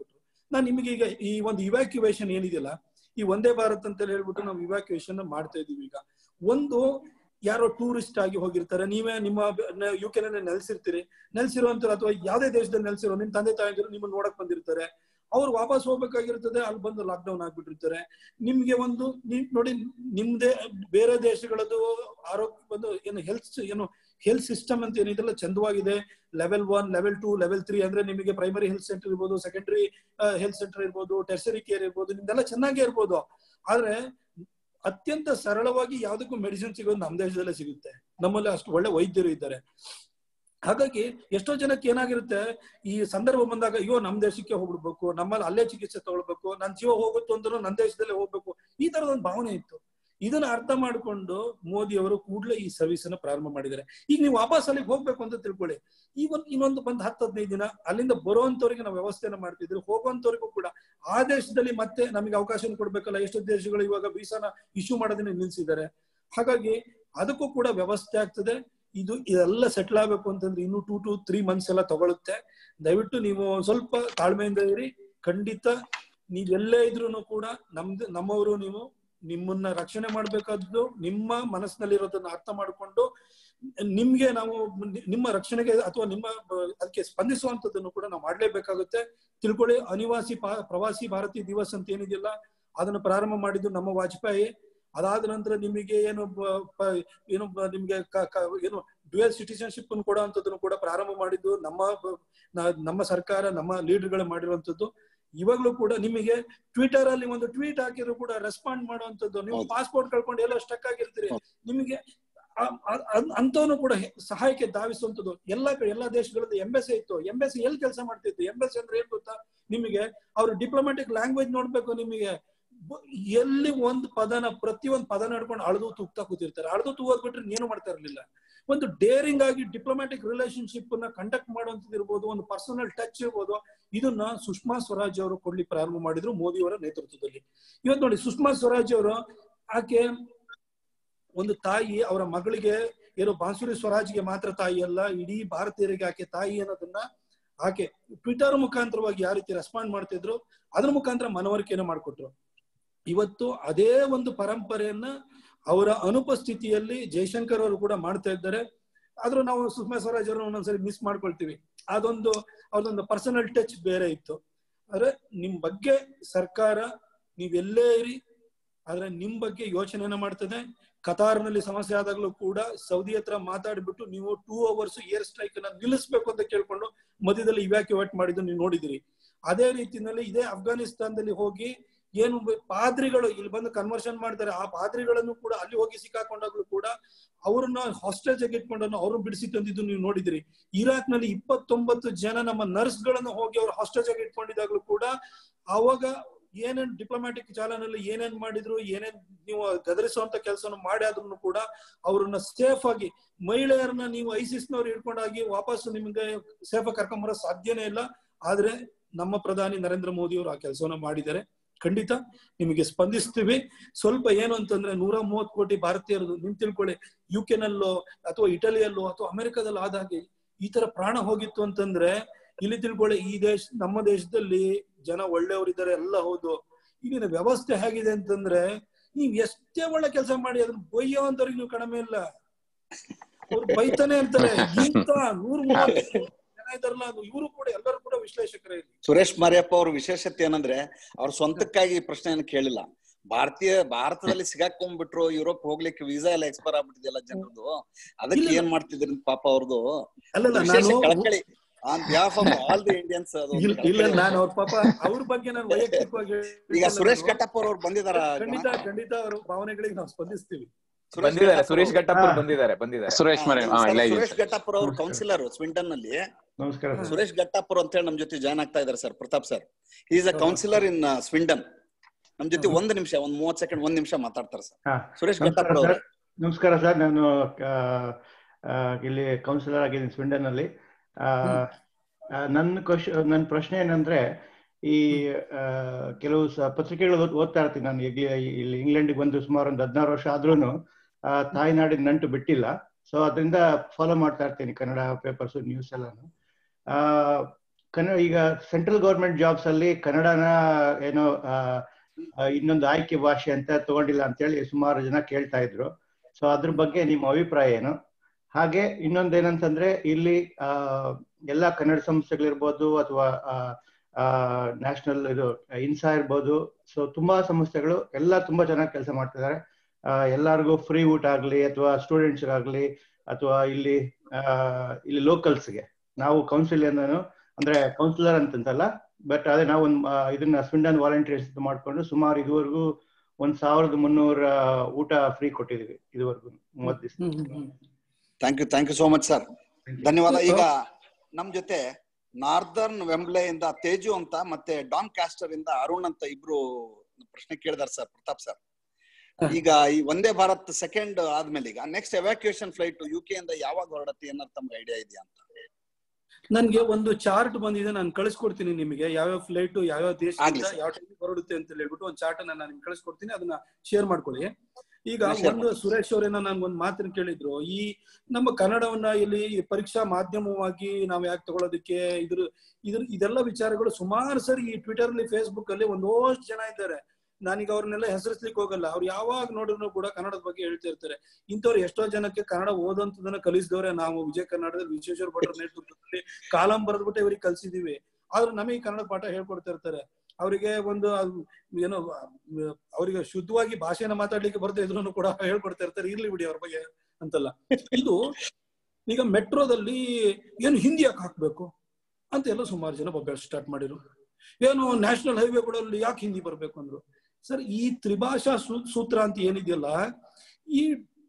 ನಾನು ನಿಮಗೆ ಈಗ ಈ ಒಂದು ಇವ್ಯಾಕ್ಯುವೇಶನ್ ಏನಿದೆಯಲ್ಲ ಈ ಒಂದೇ ಭಾರತ್ ಅಂತ ಹೇಳ್ಬಿಟ್ಟು ನಾವು ಇವ್ಯಾಕ್ಯುವೇಶನ್ ಮಾಡ್ತಾ ಇದೀವಿ ಈಗ ಒಂದು ಯಾರೋ ಟೂರಿಸ್ಟ್ ಆಗಿ ಹೋಗಿರ್ತಾರೆ ನೀವೇ ನಿಮ್ಮ ಯು ಕೆ ನೆಲೆಸಿರ್ತೀರಿ ನೆಲೆಸಿರುವಂತ ಅಥವಾ ಯಾವ್ದೇ ದೇಶದಲ್ಲಿ ನೆಲೆಸಿರೋ ನಿಮ್ ತಂದೆ ತಾಯಿದ್ರು ನಿಮ್ಮನ್ನ ನೋಡಕ್ ಬಂದಿರ್ತಾರೆ ಅವ್ರು ವಾಪಸ್ ಹೋಗ್ಬೇಕಾಗಿರ್ತದೆ ಅಲ್ಲಿ ಬಂದು ಲಾಕ್ ಡೌನ್ ಆಗ್ಬಿಟ್ಟಿರ್ತಾರೆ ನಿಮ್ಗೆ ಒಂದು ನೀವ್ ನೋಡಿ ನಿಮ್ದೇ ಬೇರೆ ದೇಶಗಳದ್ದು ಆರೋಗ್ಯ ಒಂದು ಏನು ಹೆಲ್ತ್ ಏನು ಹೆಲ್ತ್ ಸಿಸ್ಟಮ್ ಅಂತ ಏನಿದೆಲ್ಲ ಚಂದವಾಗಿದೆ level one level two level three ಅಂದ್ರೆ ನಿಮಗೆ ಪ್ರೈಮರಿ ಹೆಲ್ತ್ ಸೆಂಟರ್ ಇರ್ಬೋದು ಸೆಕೆಂಡರಿ ಹೆಲ್ತ್ ಸೆಂಟರ್ ಇರ್ಬೋದು ಟೆರ್ಸರಿ ಕೇರ್ ಇರ್ಬೋದು ನಿಮ್ದೆಲ್ಲ ಚೆನ್ನಾಗೇ ಇರ್ಬೋದು ಆದ್ರೆ ಅತ್ಯಂತ ಸರಳವಾಗಿ ಯಾವ್ದಕ್ಕೂ ಮೆಡಿಸಿನ್ ಸಿಗೋದು ನಮ್ಮ ದೇಶದಲ್ಲೇ ಸಿಗುತ್ತೆ ನಮ್ಮಲ್ಲಿ ಅಷ್ಟು ಒಳ್ಳೆ ವೈದ್ಯರು ಇದ್ದಾರೆ ಹಾಗಾಗಿ ಎಷ್ಟೋ ಜನಕ್ಕೆ ಏನಾಗಿರುತ್ತೆ ಈ ಸಂದರ್ಭ ಬಂದಾಗ ಅಯ್ಯೋ ನಮ್ ದೇಶಕ್ಕೆ ಹೋಗ್ಬಿಡ್ಬೇಕು ನಮ್ಮಲ್ಲಿ ಅಲ್ಲೇ ಚಿಕಿತ್ಸೆ ತಗೊಳ್ಬೇಕು ನನ್ ಜೀವ ಹೋಗುತ್ತೋ ಅಂದ್ರೂ ನನ್ನ ದೇಶದಲ್ಲೇ ಹೋಗ್ಬೇಕು ಈ ತರದ ಒಂದು ಭಾವನೆ ಇತ್ತು ಇದನ್ನ ಅರ್ಥ ಮಾಡಿಕೊಂಡು ಮೋದಿ ಅವರು ಕೂಡಲೇ ಈ ಸರ್ವಿಸ್ ಅನ್ನ ಪ್ರಾರಂಭ ಮಾಡಿದ್ದಾರೆ ಈಗ ನೀವು ವಾಪಸ್ ಅಲ್ಲಿಗೆ ಹೋಗ್ಬೇಕು ಅಂತ ತಿಳ್ಕೊಳ್ಳಿ ಈ ಒಂದು ಇನ್ನೊಂದು ಬಂದ್ ಹತ್ತು ಹದಿನೈದು ದಿನ ಅಲ್ಲಿಂದ ಬರುವಂತವ್ರಿಗೆ ನಾವು ವ್ಯವಸ್ಥೆನ ಮಾಡ್ತಿದ್ರು ಹೋಗುವಂತವ್ರಿಗೂ ಕೂಡ ಆ ದೇಶದಲ್ಲಿ ಮತ್ತೆ ನಮಗೆ ಅವಕಾಶ ಕೊಡ್ಬೇಕಲ್ಲ ಎಷ್ಟೋ ದೇಶಗಳು ಇವಾಗ ವೀಸಾನ ಇಶ್ಯೂ ಮಾಡೋದನ್ನ ನಿಲ್ಸಿದ್ದಾರೆ ಹಾಗಾಗಿ ಅದಕ್ಕೂ ಕೂಡ ವ್ಯವಸ್ಥೆ ಆಗ್ತದೆ ಇದು ಇದೆಲ್ಲ ಸೆಟ್ಲ್ ಆಗ್ಬೇಕು ಅಂತಂದ್ರೆ ಇನ್ನು ಟೂ ಟು ತ್ರೀ ಮಂತ್ಸ್ ಎಲ್ಲ ತಗೊಳುತ್ತೆ ದಯವಿಟ್ಟು ನೀವು ಸ್ವಲ್ಪ ತಾಳ್ಮೆಯಿಂದ ಇರಿ ಖಂಡಿತ ನೀವ್ ಎಲ್ಲೇ ಇದ್ರು ಕೂಡ ನಮ್ದು ನಮ್ಮವರು ನೀವು ನಿಮ್ಮನ್ನ ರಕ್ಷಣೆ ಮಾಡ್ಬೇಕಾದ್ದು ನಿಮ್ಮ ಮನಸ್ಸಿನಲ್ಲಿರೋದನ್ನ ಅರ್ಥ ಮಾಡಿಕೊಂಡು ನಿಮ್ಗೆ ನಾವು ನಿಮ್ಮ ರಕ್ಷಣೆಗೆ ಅಥವಾ ನಿಮ್ಮ ಅದಕ್ಕೆ ಸ್ಪಂದಿಸುವಂತದನ್ನು ಕೂಡ ನಾವು ಮಾಡ್ಲೇಬೇಕಾಗುತ್ತೆ ತಿಳ್ಕೊಳ್ಳಿ ಅನಿವಾಸಿ ಪ್ರವಾಸಿ ಭಾರತೀಯ ದಿವಸ್ ಅಂತ ಏನಿದೆಯಲ್ಲ ಅದನ್ನು ಪ್ರಾರಂಭ ಮಾಡಿದ್ದು ನಮ್ಮ ವಾಜಪೇಯಿ ಅದಾದ ನಂತರ ನಿಮಗೆ ಏನು ಏನು ನಿಮ್ಗೆ ಏನು ಡ್ಯುಯಲ್ ಸಿಟಿಸನ್ಶಿಪ್ ಅನ್ನು ಕೊಡುವಂತದನ್ನು ಕೂಡ ಪ್ರಾರಂಭ ಮಾಡಿದ್ದು ನಮ್ಮ ನಮ್ಮ ಸರ್ಕಾರ ನಮ್ಮ ಲೀಡರ್ಗಳು ಮಾಡಿರುವಂತದ್ದು ಇವಾಗ್ಲೂ ಕೂಡ ನಿಮಗೆ ಟ್ವಿಟರ್ ಅಲ್ಲಿ ಒಂದು ಟ್ವೀಟ್ ಹಾಕಿದ್ರು ಕೂಡ ರೆಸ್ಪಾಂಡ್ ಮಾಡುವಂತದ್ದು ನೀವು ಪಾಸ್ಪೋರ್ಟ್ ಕಳ್ಕೊಂಡು ಎಲ್ಲೋ ಸ್ಟಕ್ ಆಗಿರ್ತೀರಿ ನಿಮಗೆ ಅಂತವನು ಕೂಡ ಸಹಾಯಕ್ಕೆ ಧಾವಿಸುವಂತದ್ದು ಎಲ್ಲಾ ಕಡೆ ಎಲ್ಲಾ ದೇಶಗಳಲ್ಲಿ ಎಂಬೆಸಿ ಇತ್ತು ಎಂಬೆಸಿ ಎಲ್ಲಿ ಕೆಲಸ ಮಾಡ್ತಿತ್ತು ಎಂಬೆಸಿ ಅಂದ್ರೆ ಏನ್ ಗೊತ್ತಾ ನಿಮಗೆ ಅವ್ರು ಡಿಪ್ಲೊಮ್ಯಾಟಿಕ್ ಲ್ಯಾಂಗ್ವೇಜ್ ನೋಡ್ಬೇಕು ನಿಮಗೆ ಎಲ್ಲಿ ಒಂದು ಪದನ ಪ್ರತಿಯೊಂದು ಪದ ನಡ್ಕೊಂಡು ಅಳದು ತೂಗ್ತಾ ಕೂತಿರ್ತಾರೆ ಅಳದು ತೂಗೋದ್ ಬಿಟ್ರೆ ಏನು ಮಾಡ್ತಾ ಇರ್ಲಿಲ್ಲ ಒಂದು ಡೇರಿಂಗ್ ಆಗಿ ಡಿಪ್ಲೊಮ್ಯಾಟಿಕ್ ರಿಲೇಶನ್ಶಿಪ್ ನ ಕಂಡಕ್ಟ್ ಮಾಡುವಂತದ್ದು ಇರ್ಬೋದು ಒಂದು ಪರ್ಸನಲ್ ಟಚ್ ಇರ್ಬೋದು ಇದನ್ನ ಸುಷ್ಮಾ ಸ್ವರಾಜ್ ಅವರು ಕೊಡ್ಲಿಕ್ಕೆ ಪ್ರಾರಂಭ ಮಾಡಿದ್ರು ಮೋದಿ ಅವರ ನೇತೃತ್ವದಲ್ಲಿ ಇವತ್ತು ನೋಡಿ ಸುಷ್ಮಾ ಸ್ವರಾಜ್ ಅವರು ಆಕೆ ಒಂದು ತಾಯಿ ಅವರ ಮಗಳಿಗೆ ಏನು ಬಾನ್ಸುರಿ ಸ್ವರಾಜ್ಗೆ ಮಾತ್ರ ತಾಯಿ ಅಲ್ಲ ಇಡೀ ಭಾರತೀಯರಿಗೆ ಆಕೆ ತಾಯಿ ಅನ್ನೋದನ್ನ ಆಕೆ ಟ್ವಿಟರ್ ಮುಖಾಂತರವಾಗಿ ಯಾವ ರೀತಿ ರೆಸ್ಪಾಂಡ್ ಮಾಡ್ತಿದ್ರು ಅದ್ರ ಮುಖಾಂತರ ಮನವರಿಕೆಯನ್ನು ಮಾಡಿಕೊಟ್ರು ಇವತ್ತು ಅದೇ ಒಂದು ಪರಂಪರೆಯನ್ನ ಅವರ ಅನುಪಸ್ಥಿತಿಯಲ್ಲಿ ಜೈಶಂಕರ್ ಅವರು ಕೂಡ ಮಾಡ್ತಾ ಇದ್ದಾರೆ ಆದ್ರೂ ನಾವು ಸುಷ್ಮಾ ಸ್ವರಾಜ್ ಅವರು ಒಂದೊಂದ್ಸರಿ ಮಿಸ್ ಮಾಡ್ಕೊಳ್ತೀವಿ ಅದೊಂದು ಅವ್ರದೊಂದು ಪರ್ಸನಲ್ ಟಚ್ ಬೇರೆ ಇತ್ತು ಆದ್ರೆ ನಿಮ್ ಬಗ್ಗೆ ಸರ್ಕಾರ ನೀವೆಲ್ಲೇ ಇರಿ ಆದ್ರೆ ನಿಮ್ ಬಗ್ಗೆ ಯೋಚನೆಯನ್ನ ಮಾಡ್ತದೆ ಕತಾರ್ನಲ್ಲಿ ಸಮಸ್ಯೆ ಆದಾಗ್ಲೂ ಕೂಡ ಸೌದಿ ಹತ್ರ ಮಾತಾಡ್ಬಿಟ್ಟು ನೀವು ಟೂ ಅವರ್ಸ್ ಏರ್ ಸ್ಟ್ರೈಕ್ ಅನ್ನ ನಿಲ್ಲಿಸ್ಬೇಕು ಅಂತ ಕೇಳ್ಕೊಂಡು ಮಧ್ಯದಲ್ಲಿ ಇವ್ಯಾಕ್ಯುವೇಟ್ ಮಾಡಿದ್ದು ನೀವು ನೋಡಿದಿರಿ ಅದೇ ರೀತಿನಲ್ಲಿ ಇದೇ ಅಫ್ಘಾನಿಸ್ತಾನದಲ್ಲಿ ಹೋಗಿ ಏನು ಪಾದ್ರಿಗಳು ಇಲ್ಲಿ ಬಂದು ಕನ್ವರ್ಷನ್ ಮಾಡ್ತಾರೆ ಆ ಪಾದ್ರಿಗಳನ್ನು ಕೂಡ ಅಲ್ಲಿ ಹೋಗಿ ಸಿಕ್ಕಾಕೊಂಡಾಗ್ಲೂ ಕೂಡ ಅವ್ರನ್ನ ಹಾಸ್ಟೇಜ್ ಆಗಿ ಇಟ್ಕೊಂಡನ್ನು ಅವ್ರನ್ನ ಬಿಡಿಸಿ ತಂದಿದ್ದು ನೀವು ನೋಡಿದಿರಿ ಇರಾಕ್ ನಲ್ಲಿ ಇಪ್ಪತ್ತೊಂಬತ್ತು ಜನ ನಮ್ಮ ನರ್ಸ್ ಗಳನ್ನು ಹೋಗಿ ಅವ್ರು ಹಾಸ್ಟೇಜ್ ಆಗಿ ಇಟ್ಕೊಂಡಿದಾಗ್ಲೂ ಕೂಡ ಅವಾಗ ಏನೇನ್ ಡಿಪ್ಲೊಮ್ಯಾಟಿಕ್ ಚಾಲನಲ್ಲಿ ಏನೇನ್ ಮಾಡಿದ್ರು ಏನೇನ್ ನೀವು ಗದರಿಸುವಂತ ಕೆಲಸವನ್ನು ಮಾಡಿ ಆದ್ರೂ ಕೂಡ ಅವ್ರನ್ನ ಸೇಫ್ ಆಗಿ ಮಹಿಳೆಯರನ್ನ ನೀವು ಐಸಿಸ್ನವ್ರು ಹಿಡ್ಕೊಂಡಾಗಿ ವಾಪಸ್ ನಿಮ್ಗೆ ಸೇಫ್ ಆಗಿ ಕರ್ಕೊಂಬರೋ ಸಾಧ್ಯನೇ ಇಲ್ಲ ಆದ್ರೆ ನಮ್ಮ ಪ್ರಧಾನಿ ನರೇಂದ್ರ ಮೋದಿ ಅವರು ಆ ಕೆಲಸವನ್ನ ಮಾಡಿದ್ದಾರೆ ಖಂಡಿತ ನಿಮಗೆ ಸ್ಪಂದಿಸ್ತೀವಿ ಸ್ವಲ್ಪ ಏನು ಅಂತಂದ್ರೆ ನೂರ ಮೂವತ್ತು ಕೋಟಿ ಭಾರತೀಯರು ನಿಮ್ ತಿಳ್ಕೊಳ್ಳಿ ಯು ನಲ್ಲೋ ಅಥವಾ ಇಟಲಿಯಲ್ಲೋ ಅಥವಾ ಅಮೆರಿಕದಲ್ಲೋ ಆದಾಗೆ ಈ ತರ ಪ್ರಾಣ ಹೋಗಿತ್ತು ಅಂತಂದ್ರೆ ಇಲ್ಲಿ ತಿಳ್ಕೊಳ್ಳಿ ಈ ದೇಶ ನಮ್ಮ ದೇಶದಲ್ಲಿ ಜನ ಒಳ್ಳೆಯವರಿದ್ದಾರೆ ಎಲ್ಲ ಹೌದು ಈಗಿನ ವ್ಯವಸ್ಥೆ ಹೇಗಿದೆ ಅಂತಂದ್ರೆ ನೀವ್ ಎಷ್ಟೇ ಒಳ್ಳೆ ಕೆಲಸ ಮಾಡಿ ಅದನ್ನ ಬೊಯ್ಯೋ ಅಂತವ್ರಿಗೆ ನೀವು ಕಡಿಮೆ ಇಲ್ಲ ಅವ್ರು ಬೈತಾನೆ ಇರ್ತಾರೆ ಇಂತ ನೂರ್ ಮೂವತ್ತು ಜನ ಇದಾರಲ್ಲ ಅದು ಇವರು ಕೂಡ ಎಲ್ಲರೂ ಕೂಡ ವಿಶ್ಲೇಷಕರೇ ಇಲ್ಲಿ ಸುರೇಶ್ ಮರಿಯಪ್ಪ ಅವ್ರ ವಿಶೇಷತೆ ಏನಂದ್ರೆ ಅವ್ರ ಸ್ವಂತಕ್ಕಾಗಿ ಪ್ರಶ್ನೆಯನ್ನು ಕೇಳಿಲ್ಲ ಭಾರತೀಯ ಭಾರತದಲ್ಲಿ ಸಿಗಾಕೊಂಡ್ಬಿಟ್ರು ಯುರೋಪ್ ಹೋಗ್ಲಿಕ್ಕೆ ವೀಸಾ ಎಲ್ಲ ಎಕ್ಸ್ಪೈರ್ ಆಗ್ಬಿಟ್ಟಿದೆಲ್ಲ ಜನರದು ಅದಕ್ಕೆ ಏನ್ ಮಾಡ್ತಿದ್ರಿ ಪಾಪ ಅವ್ರದ್ದು ಅಲ್ಲಲ್ಲ ವಿಶೇಷ ನಾನು ಕಳಕಳಿ on behalf of all the Indians ಅದು ಇಲ್ಲ ಇಲ್ಲ ನಾನು ಅವ್ರ ಪಾಪ ಅವ್ರ ಬಗ್ಗೆ ನಾನು ವೈಯಕ್ತಿಕವಾಗಿ ಈಗ ಸುರೇಶ್ ಕಟ್ಟಪ್ಪ ಅವ್ರು ಬಂದಿದಾರ ಖಂಡಿತ ಖಂಡಿತ ಅವ್ರ ಭಾವನೆಗಳಿಗೆ ನಾವು ಸ್ಪಂದಿಸ್ತೀವಿ ಬಂದಿದ್ದಾರೆ ಸುರೇಶ್ ಘಟ್ಟಪ್ಪ ಬಂದಿದ್ದಾರೆ ಬಂದಿದ್ದಾರೆ ಸುರೇಶ್ ಮರೆ ಹಾ ಇಲ್ಲ ಇದೆ ಸುರೇಶ್ ಘಟ್ಟಪ್ಪ ಅವ್ರ ಕೌನ್ಸಿಲರ್ ಸ್ವಿಂಟನ್ ನಲ್ಲಿ ನಮಸ್ಕಾರ ಸರ್ ಸುರೇಶ್ ಘಟ್ಟಪ್ಪ ಅಂತ ಹೇಳಿ ನಮ್ ಜೊತೆ ಜಾಯ್ನ್ ಆಗ್ತಾ ಇದಾರೆ sir Pratap sir is a councillor in Swindon ನಮ್ ಜೊತೆ ಒಂದ್ ನಿಮಿಷ ಒಂದ್ ಮೂವತ್ ಸೆಕೆಂಡ್ ಒಂದ್ ನಿಮಿಷ ಮಾತಾಡ್ತಾರೆ ಸರ್ ಹಾ ಸುರೇಶ್ ನಮಸ್ಕಾರ ಘಟ್ಟಪ್ಪ ಅವ್ರೆ ಸರ್ ನಮಸ್ಕಾರ ಸರ್ ನಾನು ಆ, ಆ, ಇಲ್ಲಿ ಕೌನ್ಸಿಲರ್ ಆಗಿದ್ದೀನಿ ಸ್ವಿಂಡನ್ ಅಲ್ಲಿ ಆ, ಆ, ನನ್ನ ಕ್ವಶ್ ನನ್ನ ಪ್ರಶ್ನೆ ಏನಂದ್ರೆ ಈ ಆ, ಕೆಲವು ಸ- ಪತ್ರಿಕೆಗಳು ಓದ್- ಓದ್ತಾ ಇರ್ತೀನಿ ನಾನು ಈಗ ಇಲ್ಲಿ ಇಂಗ್ಲೆಂಡಿಗೆ ಬಂದು ಸುಮಾರು ಒಂದು ಹದಿನಾರು ವರ್ಷ ಆದ್ರೂನು ಆ, ತಾಯ್ನಾಡಿನ ನಂಟು ಬಿಟ್ಟಿಲ್ಲ ಸೊ ಅದರಿಂದ ಫಾಲೋ ಮಾಡ್ತಾ ಇರ್ತೀನಿ ಕನ್ನಡ ಪೇಪರ್ಸ್ ನ್ಯೂಸ್ ಎಲ್ಲಾನು ಆ, ಕನ್ನಡ ಈಗ ಸೆಂಟ್ರಲ್ ಗೌರ್ಮೆಂಟ್ ಜಾಬ್ಸ್ ಅಲ್ಲಿ ಕನ್ನಡನ ಏನೋ ಆ, ಆ, ಇನ್ನೊಂದು ಆಯ್ಕೆ ಭಾಷೆ ಅಂತ ತಗೊಂಡಿಲ್ಲ ಅಂತೇಳಿ ಸುಮಾರು ಜನ ಕೇಳ್ತಾ ಇದ್ರು ಸೊ ಅದ್ರ ಬಗ್ಗೆ ನಿಮ್ಮ ಅಭಿಪ್ರಾಯ ಏನು ಹಾಗೆ ಇನ್ನೊಂದೇನಂತಂದ್ರೆ ಇಲ್ಲಿ ಆ ಎಲ್ಲಾ ಕನ್ನಡ ಸಂಸ್ಥೆಗಳಿರ್ಬೋದು ಅಥವಾ ನ್ಯಾಷನಲ್ ಇದು ಇನ್ಸಾ ಇರ್ಬೋದು ಸೊ ತುಂಬಾ ಸಂಸ್ಥೆಗಳು ಎಲ್ಲ ತುಂಬಾ ಚೆನ್ನಾಗಿ ಕೆಲಸ ಮಾಡ್ತಿದ್ದಾರೆ ಆ, ಎಲ್ಲರಿಗೂ ಫ್ರೀ ಊಟ ಆಗ್ಲಿ ಅಥವಾ ಸ್ಟೂಡೆಂಟ್ಸ್ ಆಗ್ಲಿ ಅಥವಾ ಇಲ್ಲಿ ಆ, ಇಲ್ಲಿ ಲೋಕಲ್ಸ್ಗೆ ನಾವು ಕೌನ್ಸಿಲ್ ಅಂದ್ರೆ ಕೌನ್ಸಿಲರ್ ಅಂತಂತಲ್ಲ ಬಟ್ ಅದೇ ನಾವು ಒಂದು ಇದನ್ನ ಸ್ವಿಂಡನ್ ವಾಲಂಟಿಯರ್ಸ್ ಮಾಡ್ಕೊಂಡು ಸುಮಾರು ಇದುವರೆಗೂ ಒಂದ್ ಸಾವಿರದ ಮುನ್ನೂರ ಊಟ ಫ್ರೀ ಕೊಟ್ಟಿದೀವಿ ಇದುವರೆಗೂ ಮೂವತ್ತು ದಿವಸ hmm hmm hmm thank you thank you so much sir ಧನ್ಯವಾದ ಈಗ ನಮ್ ಜೊತೆ ನಾರ್ದರ್ನ್ ವೆಂಬ್ಲೆ ಇಂದ ತೇಜು ಅಂತ ಮತ್ತೆ ಡಾನ್ ಕ್ಯಾಸ್ಟರ್ ಇಂದ ಅರುಣ್ ಅಂತ ಇಬ್ರು ಪ್ರಶ್ನೆ ಕೇಳಿದಾರೆ ಸರ್ ಪ್ರತಾಪ್ ಸರ್ ಹ. ಈಗ ಈ ಒಂದೇ ಭಾರತ್ ಸೆಕೆಂಡ್ ಆದ್ಮೇಲೆ ಈಗ next evacuation flight U K ಇಂದ ಯಾವಾಗ ಹೊರಡತ್ತೆ ಅನ್ನೋದು ತಮ್ಗೆ ಐಡಿಯಾ ಇದೆಯಾ ಅಂತ ನನ್ಗೆ ಒಂದು ಚಾರ್ಟ್ ಬಂದಿದೆ ನಾನು ಕಳಿಸ್ಕೊಡ್ತೀನಿ ನಿಮಗೆ ಯಾವ್ಯಾವ ಫ್ಲೈಟ್ ಯಾವ್ಯಾವ ಆಗ್ಲಿ ದೇಶದಿಂದ sir. ಯಾವ ಟೈಮ್ ಹೊರಡುತ್ತೆ ಅಂತ ಹೇಳ್ಬಿಟ್ಟು ಒಂದು ಚಾರ್ಟ್ ನಾನು ನಿಮ್ಗೆ ಕಳಿಸ್ಕೊಡ್ತೀನಿ ಅದನ್ನ ಶೇರ್ ಮಾಡ್ಕೊಳ್ಳಿ ಈಗ ಹಾ, share ಒಂದು ಸುರೇಶ್ ಅವರೇನ ನನ್ ಒಂದ್ ಮಾತನ್ನ ಕೇಳಿದ್ರು ಈ ನಮ್ಮ ಕನ್ನಡವನ್ನ ಇಲ್ಲಿ ಪರೀಕ್ಷಾ ಮಾಧ್ಯಮವಾಗಿ ನಾವ್ ಯಾಕೆ ತಗೊಳ್ಳೋದಕ್ಕೆ ಇದ್ರ ಇದ್ರ ಇದೆಲ್ಲ ವಿಚಾರಗಳು ಸುಮಾರು ಸರಿ ಈ ಟ್ವಿಟರ್ ಅಲ್ಲಿ ಫೇಸ್ಬುಕ್ ಅಲ್ಲಿ ಒಂದೋಷ್ಟು ಜನ ಇದ್ದಾರೆ ನಾನೀಗ ಅವ್ರನ್ನೆಲ್ಲ ಹೆಸರಿಸ್ಲಿಕ್ಕೆ ಹೋಗಲ್ಲ ಅವ್ರು ಯಾವಾಗ ನೋಡಿದ್ರು ಕೂಡ ಕನ್ನಡದ ಬಗ್ಗೆ ಹೇಳ್ತಾ ಇರ್ತಾರೆ ಇಂಥವ್ರು ಎಷ್ಟೋ ಜನಕ್ಕೆ ಕನ್ನಡ ಓದಂತದನ್ನ ಕಲಿಸಿದವ್ರೆ ನಾವು ವಿಜಯ ಕನ್ನಡದಲ್ಲಿ ವಿಶ್ವೇಶ್ವರ ಭಟ್ರ ನೇತೃತ್ವದಲ್ಲಿ ಕಾಲಂ ಬರೆದ್ಬಿಟ್ಟು ಇವ್ರಿಗೆ ಕಲ್ಸಿದೀವಿ ಆದ್ರೆ ನಮಗೆ ಕನ್ನಡ ಪಾಠ ಹೇಳ್ಕೊಡ್ತಾ ಇರ್ತಾರೆ ಅವರಿಗೆ ಒಂದು ಅದು ಏನೋ ಅಹ್, ಅವರಿಗೆ ಶುದ್ಧವಾಗಿ ಭಾಷೆನ ಮಾತಾಡ್ಲಿಕ್ಕೆ ಬರ್ತಾ ಇದ್ರು ಕೂಡ ಹೇಳ್ಕೊಡ್ತಾ ಇರ್ತಾರೆ ಇರ್ಲಿ ಬಿಡಿ ಅವ್ರ ಬಗ್ಗೆ ಅಂತಲ್ಲ ಇದು ಈಗ ಮೆಟ್ರೋದಲ್ಲಿ ಏನು ಹಿಂದಿ ಯಾಕೆ ಹಾಕ್ಬೇಕು ಅಂತ ಎಲ್ಲ ಸುಮಾರು ಜನ ಬಬ್ಬೆ ಸ್ಟಾರ್ಟ್ ಮಾಡಿರು ಏನು ನ್ಯಾಷನಲ್ ಹೈವೇಗಳಲ್ಲಿ ಯಾಕೆ ಹಿಂದಿ ಬರ್ಬೇಕು ಅಂದ್ರು ಸರ್ ಈ ತ್ರಿಭಾಷಾ ಸೂ- ಸೂತ್ರ ಅಂತ ಏನಿದೆಯಲ್ಲ ಈ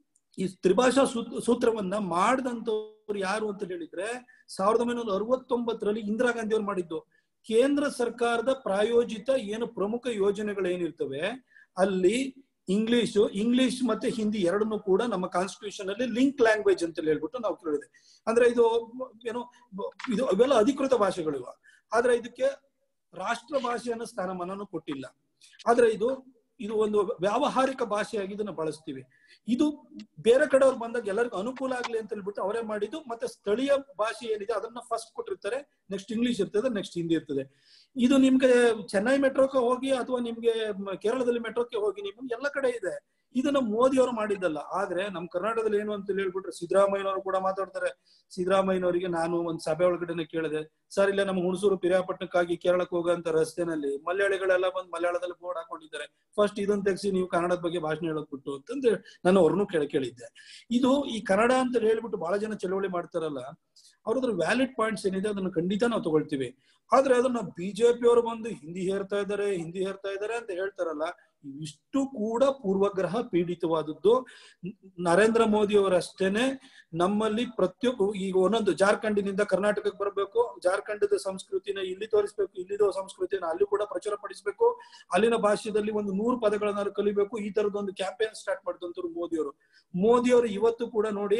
ಈ ತ್ರಿಭಾಷಾ ಸೂ- ಸೂತ್ರವನ್ನ ಮಾಡಿದಂತವ್ರು ಯಾರು ಅಂತ ಹೇಳಿದ್ರೆ ಸಾವಿರದ ಒಂಬೈನೂರ ಅರವತ್ತೊಂಬತ್ತರಲ್ಲಿ ಇಂದಿರಾ ಗಾಂಧಿ ಅವ್ರು ಮಾಡಿದ್ದು ಕೇಂದ್ರ ಸರ್ಕಾರದ ಪ್ರಾಯೋಜಿತ ಏನು ಪ್ರಮುಖ ಯೋಜನೆಗಳು ಏನಿರ್ತವೆ ಅಲ್ಲಿ ಇಂಗ್ಲಿಷ್ ಇಂಗ್ಲಿಷ್ ಮತ್ತೆ ಹಿಂದಿ ಎರಡನ್ನೂ ಕೂಡ ನಮ್ಮ ಕಾನ್ಸ್ಟಿಟ್ಯೂಷನ್ ಅಲ್ಲಿ ಲಿಂಕ್ ಲ್ಯಾಂಗ್ವೇಜ್ ಅಂತ ಹೇಳ್ಬಿಟ್ಟು ನಾವು ಕೇಳಿದೆ ಅಂದ್ರೆ ಇದು ಏನು ಬ- ಇದು ಅವೆಲ್ಲ ಅಧಿಕೃತ ಭಾಷೆಗಳು ಇವ ಆದ್ರೆ ಇದಕ್ಕೆ ರಾಷ್ಟ್ರ ಭಾಷೆ ಅನ್ನೋ ಸ್ಥಾನಮಾನನು ಕೊಟ್ಟಿಲ್ಲ ಆದ್ರೆ ಇದು ಇದು ಒಂದು ವ್ಯಾವಹಾರಿಕ ಭಾಷೆಯಾಗಿ ಇದನ್ನ ಬಳಸ್ತೀವಿ ಇದು ಬೇರೆ ಕಡೆಯವ್ರು ಬಂದಾಗ ಎಲ್ಲರಿಗೂ ಅನುಕೂಲ ಆಗ್ಲಿ ಅಂತ ಹೇಳ್ಬಿಟ್ಟು ಅವರೇ ಮಾಡಿದ್ದು ಮತ್ತೆ ಸ್ಥಳೀಯ ಭಾಷೆ ಏನಿದೆ ಅದನ್ನ ಫಸ್ಟ್ ಕೊಟ್ಟಿರ್ತಾರೆ ನೆಕ್ಸ್ಟ್ ಇಂಗ್ಲಿಷ್ ಇರ್ತದೆ ನೆಕ್ಸ್ಟ್ ಹಿಂದಿ ಇರ್ತದೆ ಇದು ನಿಮ್ಗೆ ಚೆನ್ನೈ ಮೆಟ್ರೋಕ್ಕೆ ಹೋಗಿ ಅಥವಾ ನಿಮ್ಗೆ ಮ- ಕೇರಳದಲ್ಲಿ ಮೆಟ್ರೋಕ್ಕೆ ಹೋಗಿ ನಿಮ್ಗೆ ಎಲ್ಲ ಕಡೆ ಇದೆ ಇದನ್ನ ಮೋದಿ ಅವರು ಮಾಡಿದ್ದಲ್ಲ ಆದ್ರೆ ನಮ್ ಕರ್ನಾಟಕದಲ್ಲಿ ಏನು ಅಂತ ಹೇಳ್ಬಿಟ್ರೆ ಸಿದ್ದರಾಮಯ್ಯನವರು ಕೂಡ ಮಾತಾಡ್ತಾರೆ ಸಿದ್ದರಾಮಯ್ಯನವರಿಗೆ ನಾನು ಒಂದ್ ಸಭೆ ಒಳಗಡೆ ಕೇಳಿದೆ ಸರ್ ಇಲ್ಲ ನಮ್ಮ ಹುಣಸೂರು ಪಿರಿಯಾಪಟ್ಟಣಕ್ಕಾಗಿ ಕೇರಳಕ್ಕೆ ಹೋಗೋಂತ ರಸ್ತೆನಲ್ಲಿ ಮಲಯಾಳಿಗಳೆಲ್ಲ ಬಂದು ಮಲಯಾಳದಲ್ಲಿ ಬೋರ್ಡ್ ಹಾಕೊಂಡಿದ್ದಾರೆ ಫಸ್ಟ್ ಇದನ್ನ ತೆಗ್ಸಿ ನೀವು ಕನ್ನಡದ ಬಗ್ಗೆ ಭಾಷಣ ಹೇಳೋದ್ ಬಿಟ್ಟು ಅಂತಂದು ನಾನು ಅವ್ರನ್ನೂ ಕೇಳ ಕೇಳಿದ್ದೆ ಇದು ಈ ಕನ್ನಡ ಅಂತ ಹೇಳ್ಬಿಟ್ಟು ಬಹಳ ಜನ ಚಳವಳಿ ಮಾಡ್ತಾರಲ್ಲ ಅವ್ರದ್ರ ವ್ಯಾಲಿಡ್ ಪಾಯಿಂಟ್ಸ್ ಏನಿದೆ ಅದನ್ನ ಖಂಡಿತ ನಾವು ತಗೊಳ್ತೀವಿ ಆದ್ರೆ ಅದನ್ನ ಬಿಜೆಪಿ ಅವರು ಬಂದು ಹಿಂದಿ ಹೇರ್ತಾ ಇದ್ದಾರೆ ಹಿಂದಿ ಹೇರ್ತಾ ಇದ್ದಾರೆ ಅಂತ ಹೇಳ್ತಾರಲ್ಲ ಇಷ್ಟು ಕೂಡ ಪೂರ್ವಗ್ರಹ ಪೀಡಿತವಾದದ್ದು ನ- ನರೇಂದ್ರ ಮೋದಿ ಅವರಷ್ಟೇನೆ ನಮ್ಮಲ್ಲಿ ಪ್ರತಿಯೊಬ್ಬ ಈಗ ಒಂದೊಂದು ಜಾರ್ಖಂಡಿನಿಂದ ಕರ್ನಾಟಕಕ್ಕೆ ಬರಬೇಕು ಜಾರ್ಖಂಡದ ಸಂಸ್ಕೃತಿನ ಇಲ್ಲಿ ತೋರಿಸ್ಬೇಕು ಇಲ್ಲಿದ ಸಂಸ್ಕೃತಿನ ಅಲ್ಲಿ ಕೂಡ ಪ್ರಚಾರ ಪಡಿಸ್ಬೇಕು ಅಲ್ಲಿನ ಭಾಷೆಯಲ್ಲಿ ಒಂದು ನೂರು ಪದಗಳನ್ನ ಕಲಿಬೇಕು ಈ ತರದೊಂದು ಕ್ಯಾಂಪೇನ್ ಸ್ಟಾರ್ಟ್ ಮಾಡಿದಂತವ್ರು ಮೋದಿ ಅವರು ಮೋದಿ ಅವರು ಇವತ್ತು ಕೂಡ ನೋಡಿ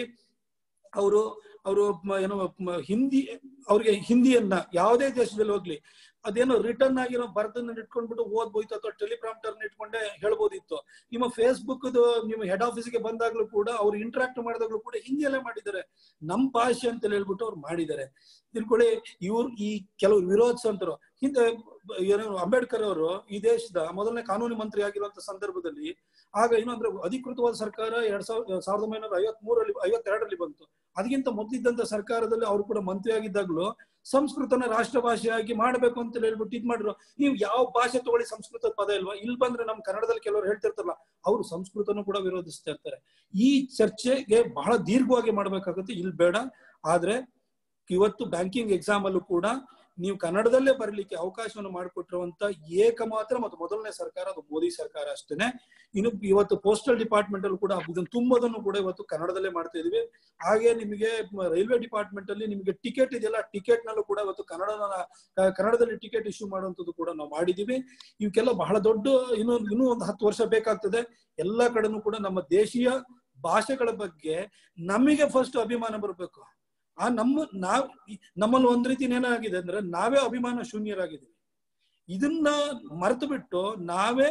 ಅವರು ಅವರು ಏನೋ ಮ- ಹಿಂದಿ ಅವ್ರಿಗೆ ಹಿಂದಿಯನ್ನ ಯಾವುದೇ ದೇಶದಲ್ಲಿ ಹೋಗ್ಲಿ ಅದೇನೋ ರಿಟರ್ನ್ ಆಗಿರೋ ಬರದನ್ನ ಇಟ್ಕೊಂಡ್ಬಿಟ್ಟು ಓದ್ಬೋಯ್ತು ಅಥವಾ ಟೆಲಿಪ್ರಾಂಪ್ಟರ್ ಇಟ್ಕೊಂಡೆ ಹೇಳ್ಬೋದಿತ್ತು ನಿಮ್ಮ ಫೇಸ್ಬುಕ್ ನಿಮ್ಮ ಹೆಡ್ ಆಫೀಸ್ಗೆ ಬಂದಾಗ್ಲೂ ಕೂಡ ಅವ್ರು ಇಂಟ್ರಾಕ್ಟ್ ಮಾಡಿದಾಗ್ಲೂ ಕೂಡ ಹಿಂದಿಯಲ್ಲೇ ಮಾಡಿದ್ದಾರೆ ನಮ್ ಭಾಷೆ ಅಂತ ಹೇಳ್ಬಿಟ್ಟು ಅವ್ರು ಮಾಡಿದ್ದಾರೆ ತಿಳ್ಕೊಳ್ಳಿ ಇವ್ರು ಈ ಕೆಲವು ವಿರೋಧಿಸಂತರು ಹಿಂದೆ ಏನು ಅಂಬೇಡ್ಕರ್ ಅವರು ಈ ದೇಶದ ಮೊದಲನೇ ಕಾನೂನು ಮಂತ್ರಿ ಆಗಿರುವಂತ ಸಂದರ್ಭದಲ್ಲಿ ಆಗ ಏನು ಅಂದ್ರೆ ಅಧಿಕೃತವಾದ ಸರ್ಕಾರ ಎರಡ್ ಸಾವಿರದ ಸಾವಿರದ ಒಂಬೈನೂರ ಐವತ್ ಮೂರಲ್ಲಿ ಐವತ್ತೆರಡರಲ್ಲಿ ಬಂತು ಅದಕ್ಕಿಂತ ಮೊದಲಿದ್ದಂತ ಸರ್ಕಾರದಲ್ಲಿ ಅವರು ಕೂಡ ಮಂತ್ರಿ ಆಗಿದ್ದಾಗ್ಲೂ ಸಂಸ್ಕೃತನ ರಾಷ್ಟ್ರ ಭಾಷೆಯಾಗಿ ಮಾಡ್ಬೇಕು ಅಂತ ಹೇಳ್ಬಿಟ್ಟು ಇದ್ ಮಾಡ್ರು ನೀವು ಯಾವ ಭಾಷೆ ತಗೊಳ್ಳಿ ಸಂಸ್ಕೃತದ ಪದ ಇಲ್ವಾ ಇಲ್ಲಿ ಬಂದ್ರೆ ನಮ್ ಕನ್ನಡದಲ್ಲಿ ಕೆಲವರು ಹೇಳ್ತಿರ್ತಾರಲ್ಲ ಅವರು ಸಂಸ್ಕೃತನೂ ಕೂಡ ವಿರೋಧಿಸ್ತಾ ಇರ್ತಾರೆ ಈ ಚರ್ಚೆಗೆ ಬಹಳ ದೀರ್ಘವಾಗಿ ಮಾಡ್ಬೇಕಾಗುತ್ತೆ ಇಲ್ಲಿ ಬೇಡ ಆದ್ರೆ ಇವತ್ತು ಬ್ಯಾಂಕಿಂಗ್ ಎಕ್ಸಾಮ್ ಅಲ್ಲೂ ಕೂಡ ನೀವು ಕನ್ನಡದಲ್ಲೇ ಬರಲಿಕ್ಕೆ ಅವಕಾಶವನ್ನು ಮಾಡಿಕೊಟ್ಟಿರುವಂತ ಏಕಮಾತ್ರ ಮತ್ತು ಮೊದಲನೇ ಸರ್ಕಾರ ಅದು ಮೋದಿ ಸರ್ಕಾರ ಅಷ್ಟೇನೆ ಇನ್ನು ಇವತ್ತು ಪೋಸ್ಟಲ್ ಡಿಪಾರ್ಟ್ಮೆಂಟ್ ಅಲ್ಲೂ ಕೂಡ ಇದನ್ನು ತುಂಬದನ್ನು ಕೂಡ ಇವತ್ತು ಕನ್ನಡದಲ್ಲೇ ಮಾಡ್ತಾ ಇದೀವಿ ಹಾಗೆ ನಿಮಗೆ ರೈಲ್ವೆ ಡಿಪಾರ್ಟ್ಮೆಂಟ್ ಅಲ್ಲಿ ನಿಮಗೆ ಟಿಕೆಟ್ ಇದೆಯಲ್ಲ ಟಿಕೆಟ್ ನಲ್ಲೂ ಕೂಡ ಇವತ್ತು ಕನ್ನಡ ಕನ್ನಡದಲ್ಲಿ ಟಿಕೆಟ್ ಇಶ್ಯೂ ಮಾಡುವಂತದ್ದು ಕೂಡ ನಾವು ಮಾಡಿದೀವಿ ಇವಕ್ಕೆಲ್ಲ ಬಹಳ ದೊಡ್ಡ ಇನ್ನು ಇನ್ನೂ ಒಂದು ಹತ್ತು ವರ್ಷ ಬೇಕಾಗ್ತದೆ ಎಲ್ಲಾ ಕಡೆನೂ ಕೂಡ ನಮ್ಮ ದೇಶೀಯ ಭಾಷೆಗಳ ಬಗ್ಗೆ ನಮಗೆ ಫಸ್ಟ್ ಅಭಿಮಾನ ಬರಬೇಕು ಆ ನಮ್ಮ ನಾವ್ ಈ- ನಮ್ಮಲ್ಲಿ ಒಂದ್ ರೀತಿ ಏನಾಗಿದೆ ಅಂದ್ರೆ ನಾವೇ ಅಭಿಮಾನ ಶೂನ್ಯರಾಗಿದ್ದೀವಿ ಇದನ್ನ ಮರೆತು ಬಿಟ್ಟು ನಾವೇ